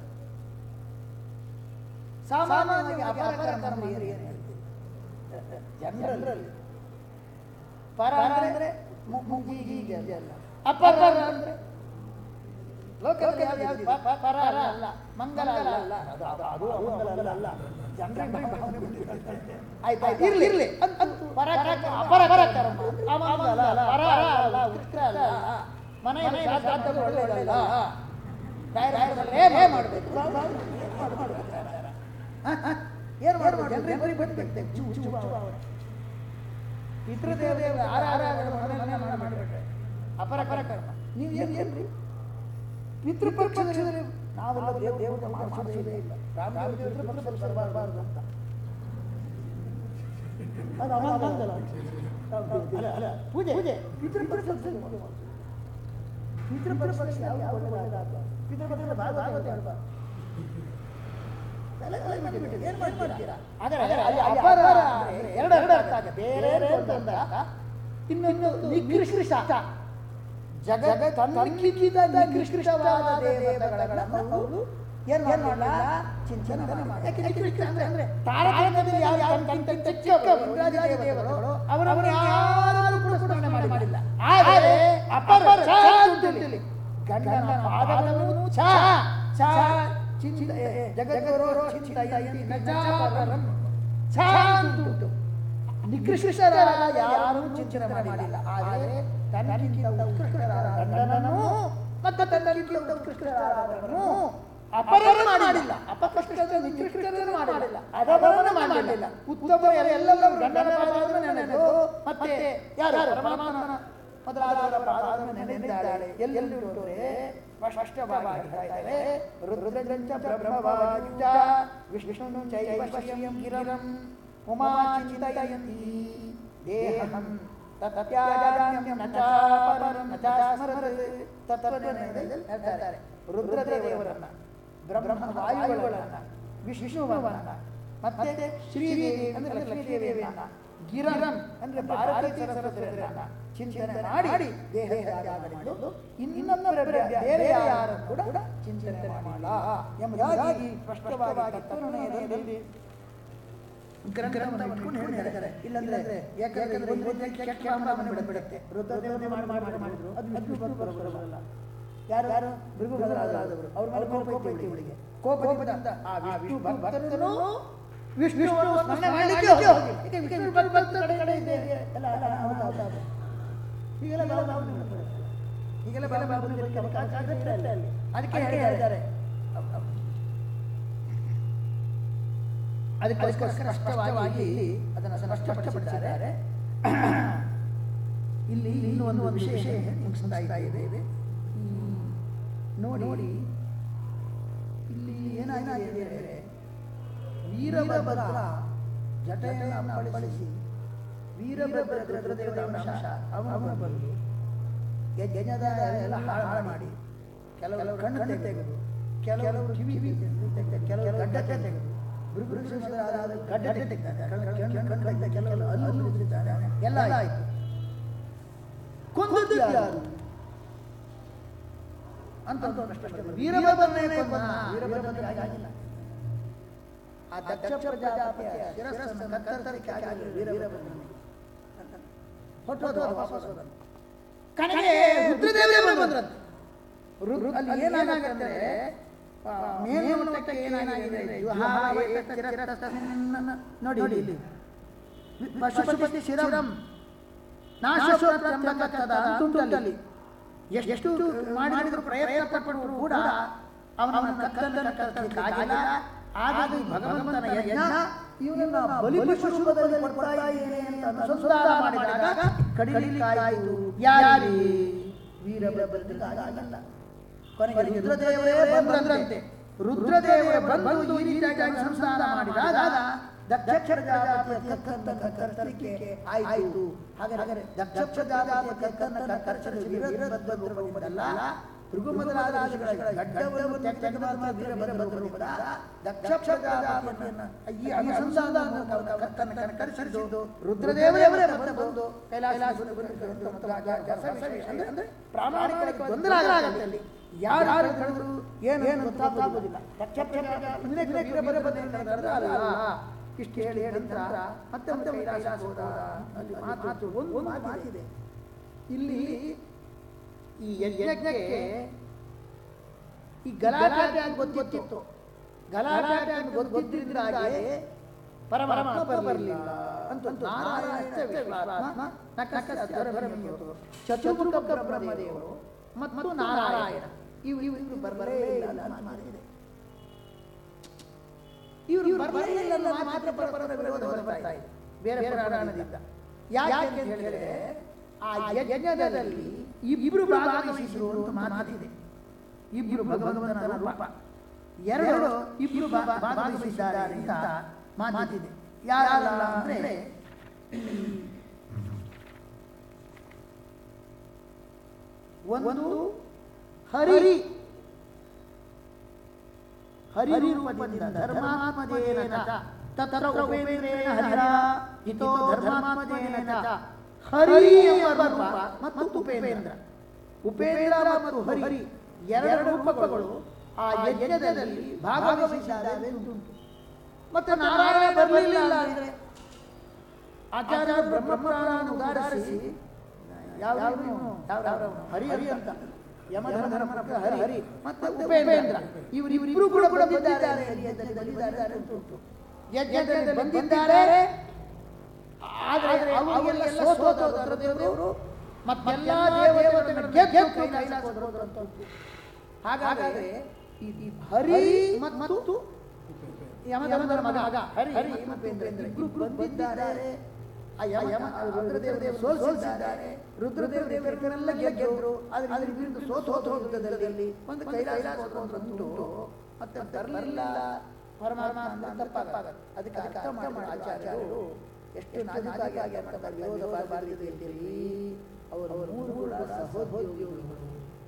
ಸಾಮಾನ್ಯವಾಗಿ ಅಪರ ಕರ್ಮ ಅಂದ್ರೆ ಏನು ಹೇಳ್ತೀವಿ ಜನರಲ್ ಪರ ಅಂದ್ರೆ ಮುಗಿ ಹೀಗೆ ಅಲ್ಲ ಅಪರ ಅಂದ್ರೆ ಲೋಕದಲ್ಲಿ ಯಾವ್ದು ಯಾವ್ದು ಪ- ಪ- ಪರ ಅಲ್ಲ ಮಂಗಲ ಅಲ್ಲ ಅದು ಅದು ಅದು ಅಮಂಗಲ ಅಲ್ಲ ಜನರಿಗೆ ಭಾವನೆ ಬಿಟ್ಟಿದೆ. ಆಯ್ತು ಆಯ್ತು ಇರ್ಲಿ ಇರ್ಲಿ ಅಂತ ಪರ ಕರ್ಮ, ಅಪರ ಪರ ಕರ್ಮ ಅಮಂಗಲ ಅಲ್ಲ ಪರ ಅಲ್ಲ ಉತ್ತರ ಅಲ್ಲ ಮನೆಯಲ್ಲಿ ಶಾಸ್ತ್ರ ಒಳ್ಳೆಯದಲ್ಲ ಏನ್ ಮಾಡಬೇಕು ಏನು ಮಾಡಬೇಕು ಜನರಿಗೆ ಬರೀ ಬದುಕಬೇಕು ಚೂ ಚೂ ಪಿತೃ ದೇವತೆಗಳು ಆರಾಧನೆ ಮಾಡಿಬಿಟ್ರೆ ಅಪರ ಪರ ಕರ್ಮ ನೀವು ಏನು ಏನ್ರಿ ಪಿತೃಪಕ್ಷದಲ್ಲಿ ನಾವೆಲ್ಲ ದೇವ ದೇವತೆ ಮಾಡಿಸೋದೇ ಇಲ್ಲ ರಾಮದೇವ ಪಿತೃಪಕ್ಷದಲ್ಲಿ ಬರಬಾರ್ದು ಅಂತ ಅದು ಅಮಂಗಲ ಅಲ್ಲ ಅಲ್ಲ ಪೂಜೆ ಪೂಜೆ ಪಿತೃಪಕ್ಷದಲ್ಲಿ ಪಿತೃಪಕ್ಷ ಯಾವ ಒಳ್ಳೆಯದಾಗಲ್ಲ ಪಿತೃಪಕ್ಷದ ಭಾಗವತ ಹೇಳ್ಬಾರ್ದು ತಲೆ ತಲೆ ಮಾಡಿಬಿಟ್ಟಿದೆ. ಏನ್ ಮಾಡ್ತೀರಾ? ಆದರೆ ಅಲ್ಲಿ ಅಪರ ಅಂದ್ರೆ ಎರಡು ಎರಡು ಅರ್ಥ ಆಗುತ್ತೆ. ಬೇರೆ ಬೇರೆ ಅಂತ ಇನ್ನೊಂದು ನಿಕೃಷ್ಟ ಜಗತ್ತನ್ನಿಕ್ಕಿದ ನಿಕೃಷ್ಟವಾದ ದೇವತೆಗಳನ್ನು ಅವರು ಏನ್ ಮಾಡಲ್ಲ ಚಿಂತನೆ ಮಾಡಲ್ಲ ಯಾಕೆ ನಿಕೃಷ್ಟ ಅಂದ್ರೆ ಅಂದ್ರೆ ತಾರತಮ್ಯದಲ್ಲಿ ಯಾವ ಯಾವ ಕಂತ ಚಿಕ್ಕವರು ಇಂದ್ರಾದಿ ದೇವತೆಗಳು ಅವರವರು ಯಾರು ಕೂಡ ಸ್ಮರಣೆ ಮಾಡಿಲ್ಲ ಆದರೆ ಅಪರ ಛ ಅಂತೇಳಿ ಗಂಡನ ಪಾದವನ್ನು ಛ ಛ ಚಿಂತ ಜಗದ್ಗುರು ಚಿಂತಯಂತಿ ನ ಚಾಪರಂ ಛ ಅಂತುಂಟು ನಿಕೃಷ್ಟರಾದ ಯಾರೂ ಚಿಂತನೆ ಮಾಡಿಲ್ಲ ಆದರೆ ತನಗಿಂತ ಉತ್ಕೃಷ್ಟರಾದ ಗಂಡನನ್ನು ಮತ್ತು ತನ್ನಗಿಂತ ಉತ್ಕೃಷ್ಟರಾದವರನ್ನು ಅಪರನ್ನು ಮಾಡಿಲ್ಲ ಅಪಕೃಷ್ಟ ನಿಕೃಷ್ಟರನ್ನು ಮಾಡಿಲ್ಲ ಅದವರನ್ನು ಮಾಡಲಿಲ್ಲ ಉತ್ತಮ ಎಲ್ಲರೂ ಗಂಡನ ಪಾದವನ್ನು ನೆನೆದು ಮತ್ತೆ ಯಾರು ಪರಮಾತ್ಮನ ಮೊದಲಾದವರ ಪಾದವನ್ನು ನೆನೆದಿದ್ದಾಳೆ ಎಲ್ಲಿ ಉಂಟುರೆ ಸ್ಪಷ್ಟವಾಗಿ ಹೇಳ್ತಾರೆ ರುದ್ರಜಂಚ ಬ್ರಹ್ಮವಾಚ ವಿಷ್ಣು ಚೈವ ಶಿವಂ ಗಿರಂ ಉಮಾ ಚಿಂತಯಂತಿ ದೇಹಂ ತತ್ಯಾಜಾಮ್ಯಂ ನ ಚಾಪರಂ ನ ಚಾಸ್ಮರತ್ ತತ್ವಜ್ಞಾನದಲ್ಲಿ ಹೇಳ್ತಾರೆ ರುದ್ರದೇವರನ್ನ ಬ್ರಹ್ಮ ವಾಯುಗಳನ್ನ ವಿಷ್ಣುವನ್ನ ಮತ್ತೆ ಶ್ರೀದೇವಿ ಅಂದ್ರೆ ಲಕ್ಷ್ಮೀದೇವಿಯನ್ನ ಗಿರಂ ಅಂದ್ರೆ ಭಾರತೀಯ ಸರಸ್ವತಿಯರನ್ನ ಚಿಂತನೆ ಮಾಡಿ ದೇಹದಲ್ಲಿ ಇನ್ನೊಬ್ಬರ ಬೇರೆ ಯಾರು ಕೂಡ ಚಿಂತನೆ ಮಾಡಲ್ಲ ಎಂಬುದಾಗಿ ಸ್ಪಷ್ಟವಾಗಿ ತತ್ವನಿರ್ಣಯದಲ್ಲಿ ಗ್ರಂಥವನ್ನು ಇಟ್ಕೊಂಡು ಹೇಳ್ತಾರೆ ಇಲ್ಲಂದ್ರೆ ಯಾಕಂದ್ರೆ ಒಂದು ಒಂದು ಕೆಟ್ಟ ಕಾಮವನ್ನು ಬಿಡಬಿಡುತ್ತೆ ರುದ್ರದೇವತೆ ಮಾಡಿ ಮಾಡಿ ಮಾಡಿದ್ರು ಅದು ವಿಷ್ಣು ಭಕ್ತ ಬರೋಲ್ಲ ಯಾರು ಯಾರು ಭೃಗು ಬದಲಾದವರು ಅವ್ರ ಮೇಲೆ ಕೋಪ ಇತ್ತು ಇವಳಿಗೆ ಕೋಪದಿಂದ ಆ ವಿಷ್ಣು ಭಕ್ತರನ್ನು ವಿಷ್ಣು ಸ್ಮರಣೆ ಮಾಡಲಿಕ್ಕೆ ಹೋಗಿಲ್ಲ. ಈಗ ವಿಷ್ಣು ಭಕ್ತ ಕಡೆ ಕಡೆ ಇದೆ ಎಲ್ಲ ಎಲ್ಲ ಹೌದು, ಹೌದು, ಹೌದು. ಹೀಗೆಲ್ಲ ಬಲ ಬಾಬು ಹೀಗೆಲ್ಲ ಬಲ ಬಾಬು ಅದಕ್ಕೆ ಹೇಳ್ತಾರೆ ಅದಕ್ಕೋಸ್ಕರ ಸ್ಪಷ್ಟವಾಗಿ ಅದನ್ನು ಸ್ಪಷ್ಟಪಡಿಸಿದ್ದಾರೆ ಇಲ್ಲಿ ಇನ್ನೂ ಒಂದು ವಿಶೇಷ ಮುಗಿಸ್ತಾ ಇದ್ದೇವೆ ನೋಡಿ ಇಲ್ಲಿ ಏನಾಗಿದೆ ಅಂದರೆ ವೀರಭದ್ರ ಜಟೆಯನ್ನು ಅಪ್ಪಳಿಸಿ ವೀರಭದ್ರ ರುದ್ರದೇವರ ಅಂಶ ಅವನು ಬಂದು ಯಜ್ಞದ ಎಲ್ಲ ಹಾಳು ಮಾಡಿ ಕೆಲವರು ಕಣ್ಣು ತೆಗೆದು ಕೆಲವರು ಕಿವಿ ತೆಗೆದು ಕೆಲವರು ಗಡ್ಡ ತೆಗೆದು ಭೃಗುರುಷರಾದ ಗಡ್ಡ ತೆಗೆದಿದ್ದಾರೆ ಕಣ್ಣು ತೆಗೆದ ಕೆಲವರು ಅಲ್ಲೂ ಉಳಿದಿದ್ದಾರೆ ಎಲ್ಲ ಆಯಿತು ಕೊಂದದ್ದು ಯಾರು ಅಂತ ಒಂದು ಪ್ರಶ್ನೆ ಬಂತು. ವೀರಭದ್ರನೇ ಕೊಂದ ವೀರಭದ್ರನಿಗೆ ಆಗಿಲ್ಲ ಆ ದಕ್ಷ ಪ್ರಜಾಪತಿಯ ಶಿರಸ್ಸನ್ನು ಕತ್ತರಿಸಲಿಕ್ಕೆ ಆಗಿಲ್ಲ ವೀರಭದ್ರನಿಗೆ ಹೊಟ್ಟೋದು ವಾಪಸ್ ಹೋದನು. ಕಡೆಗೆ ರುದ್ರದೇವರೇ ಬಂದ್ರಂತೆ ರು- ಅಲ್ಲಿ ಏನಾಗುತ್ತೆ ಮೇಲ್ನೋಟಕ್ಕೆ ಏನಾಗಿದೆ ಜುಹಾವೇತ ಚಿರತಸ್ಮಿನ್ನ ನೋಡಿ ಇಲ್ಲಿ ಪಶುಪತಿ ಶಿರಂ ನಾಶೋತ್ರಂಬಕದ ಅಂತುಂಟಲ್ಲಿ ಎಷ್ಟು ಮಾಡಿದ್ರು ಪ್ರಯತ್ನ ಪಟ್ಟರು ಕೂಡ ಅವನ ಕತ್ತಲನ್ನು ಕತ್ತಲಿಕ್ಕಾಗಿಲ್ಲ ಆಗ ಈ ಭಗವಂತನ ಯಜ್ಞ ಇವನನ್ನ ಬಲಿ ಪಶುರೂಪದಲ್ಲಿ ಕೊಡ್ತಾ ಇದ್ದೇನೆ ಅಂತ ಅನುಸಂಧಾನ ಮಾಡಿದಾಗ ಕಡಿಲಿಕ್ಕಾಯಿತು ಯಾರಿ ವೀರಭದ್ರನಿಗಾಗಿಲ್ಲ ಕೊನೆಗೆ ರುದ್ರದೇವರೇ ಬಂದ್ರಂತೆ ರುದ್ರದೇವರೇ ಬಂದು ಈ ರೀತಿಯಾಗಿ ಅನುಸಂಧಾನ ಮಾಡಿದಾಗ ದಕ್ಷ ಪ್ರಜಾಪತಿಯ ಕಕ್ಕನ್ನ ಕತ್ತರಿಸಲಿಕ್ಕೆ ಆಯಿತು ಹಾಗಾದರೆ ದಕ್ಷ ಪ್ರಜಾಪತಿಯ ಕಕ್ಕನ್ನ ಕತ್ತರಿಸಲು ವೀರಭದ್ರ ರೂಪದಲ್ಲ ಭೃಗು ಮೊದಲಾದ ಋಷಿಗಳ ಗಡ್ಡವನ್ನು ತೆಗೆದು ಮಾತ್ರ ವೀರಭದ್ರ ರೂಪದ ದಕ್ಷ ಪ್ರಜಾಪತಿಯನ್ನ ಈ ಅನುಸಂಧಾನ ಕಕ್ಕನ್ನ ಕತ್ತರಿಸಿದ್ದು ರುದ್ರದೇವರೇ ಬಂದು ಕೈಲಾಸ ಅಂದ್ರೆ ಪ್ರಾಮಾಣಿಕ ಗೊಂದಲ ಆಗುತ್ತೆ ಅಲ್ಲಿ ಯಾರು ಯಾರು ಕಳೆದ್ರು ಏನು ಏನು ಗೊತ್ತಾಗೋದಿಲ್ಲ ದಕ್ಷ ಪ್ರಜಾಪತಿ ವೀರಭದ್ರ ಅಲ್ಲ ಇಷ್ಟು ಹೇಳಿ ಹೇಳಿದ್ರ ಮತ್ತೆ ಮತ್ತೆ ಕೈಲಾಸ ಹೋದ ಅಲ್ಲಿ ಮಾತು ಒಂದು ಮಾತಿದೆ ಇಲ್ಲಿ ಈ ಯಜ್ಞಕ್ಕೆ ಈ ಗಲಾಟೆ ಅಂತ ಗೊತ್ತಿತ್ತು ಗಲಾಟೆ ಅಂತ ಗೊತ್ತಿದ್ರಿಂದಾಗಿ ಪರಮಾತ್ಮ ಬರಲಿಲ್ಲ ಅಂತ ನಾರಾಯಣ ವಿಶ್ವಾತ್ಮ ಚತುರ್ಮುಖ ಬ್ರಹ್ಮದೇವರು ಮತ್ತು ನಾರಾಯಣ ಇವು ಇವು ಇವರು ಬರಬರೇ ಇಲ್ಲ ಅಂತ ಮಾತಿದೆ ಇವರು ಬರಲಿಲ್ಲ ಅನ್ನೋ ಮಾತ್ರ ಪರಸ್ಪರ ವಿರೋಧ ಬರ್ತಾ ಇದೆ ಬೇರೆ ಪುರಾಣದಿಂದ ಯಾಕೆ ಅಂತ ಹೇಳಿದ್ರೆ ಆ ಯಜ್ಞದಲ್ಲಿ ಇಬ್ರು ಭಾಗವಹಿಸಿದ್ರು ಅಂತ ಮಾತಿದೆ ಇಬ್ರು ಭಗವಂತನ ರೂಪ ಎರಡು ಇಬ್ರು ಭಾ- ಭಾಗವಹಿಸಿದ್ದಾರೆ ಅಂತ ಮಾತಿದೆ ಯಾರಲ್ಲ ಅಂದ್ರೆ ಒಂದು ಹರಿ ಹರಿರೂಪದಿಂದ ಧರ್ಮಾತ್ಮದೇನ ತತ್ರ ಉಪೇಂದ್ರೇಣ ಹರಿರ ಇತೋ ಧರ್ಮಾತ್ಮದೇನ ಹರಿ ಎಂಬ ರೂಪ ಮತ್ತು ಉಪೇಂದ್ರ ಉಪೇಂದ್ರ ಮತ್ತು ಹರಿ ಎರಡು ರೂಪಗಳು ಆ ಯಜ್ಞದಲ್ಲಿ ಭಾಗವಹಿಸಿದ್ದಾರೆ ಉಂಟು ಮತ್ತೆ ನಾರಾಯಣ ಬರಲಿಲ್ಲ ಅಂದ್ರೆ ಆಚಾರ್ಯ ಬ್ರಹ್ಮಪುರಾಣ ಉದಾಹರಿಸಿ ಯಾವ ಯಾವ ಹರಿ ಹರಿ ಅಂತ ಯಮಧರ್ಮನ ಪುತ್ರ ಹರಿ ಹರಿ ಮತ್ತೆ ಉಪೇಂದ್ರ ಇವರು ಇವರಿಬ್ಬರು ಕೂಡ ಕೂಡ ಬಂದಿದ್ದಾರೆ ಯಜ್ಞದಲ್ಲಿ ಬಂದಿದ್ದಾರೆ ಅಂತ ಉಂಟು ಯಜ್ಞದಲ್ಲಿ ಬಂದಿದ್ದಾರೆ ಆದರೆ ಅವರಿಗೆಲ್ಲ ಸೋತ ರುದ್ರದೇವರು ಮತ್ತೆಲ್ಲ ದೇವತೆಗಳನ್ನು ಗೆದ್ದು ಕೈಲಾಸ ಹೋದ್ರು ಅಂತ ಉಂಟು ಹಾಗಾದರೆ ಈ ಈ ಹರಿ ಮತ್ತು ಯಮಧರ್ಮನ ಮಗ ಹರಿ ಹರಿ ಉಪೇಂದ್ರ ಇಬ್ರು ಬಂದಿದ್ದಾರೆ ಆ ಯಮ ಯಮ ರುದ್ರದೇವರು ಸೋಲಿಸಿದ್ದಾರೆ ರುದ್ರದೇವರೆಲ್ಲ ಗೆದ್ದರು ಆದರೆ ಅದ್ರ ವಿರುದ್ಧ ಸೋತು ಹೋತು ಯುದ್ಧದಲ್ಲಿ ಒಂದು ಕೈಲಾಸ ಬಂತು ಮತ್ತೆ ತರಲಿಲ್ಲ ಪರಮಾತ್ಮ ಅಂತ ತಪ್ಪಾಗತ್ತೆ ಅದಕ್ಕೆ ಅರ್ಥ ಮಾಡಿ ಆಚಾರ್ಯರು ಎಷ್ಟು ನಾಜೂಕಾಗಿ ಮಾಡ್ತಾರೆ ವಿರೋಧ ಬಾರದಿದೆ ಅಂತೇಳಿ ಅವರು ಮೂರು ಕೂಡ ಸಹೋದ್ಯೋಗಿಗಳು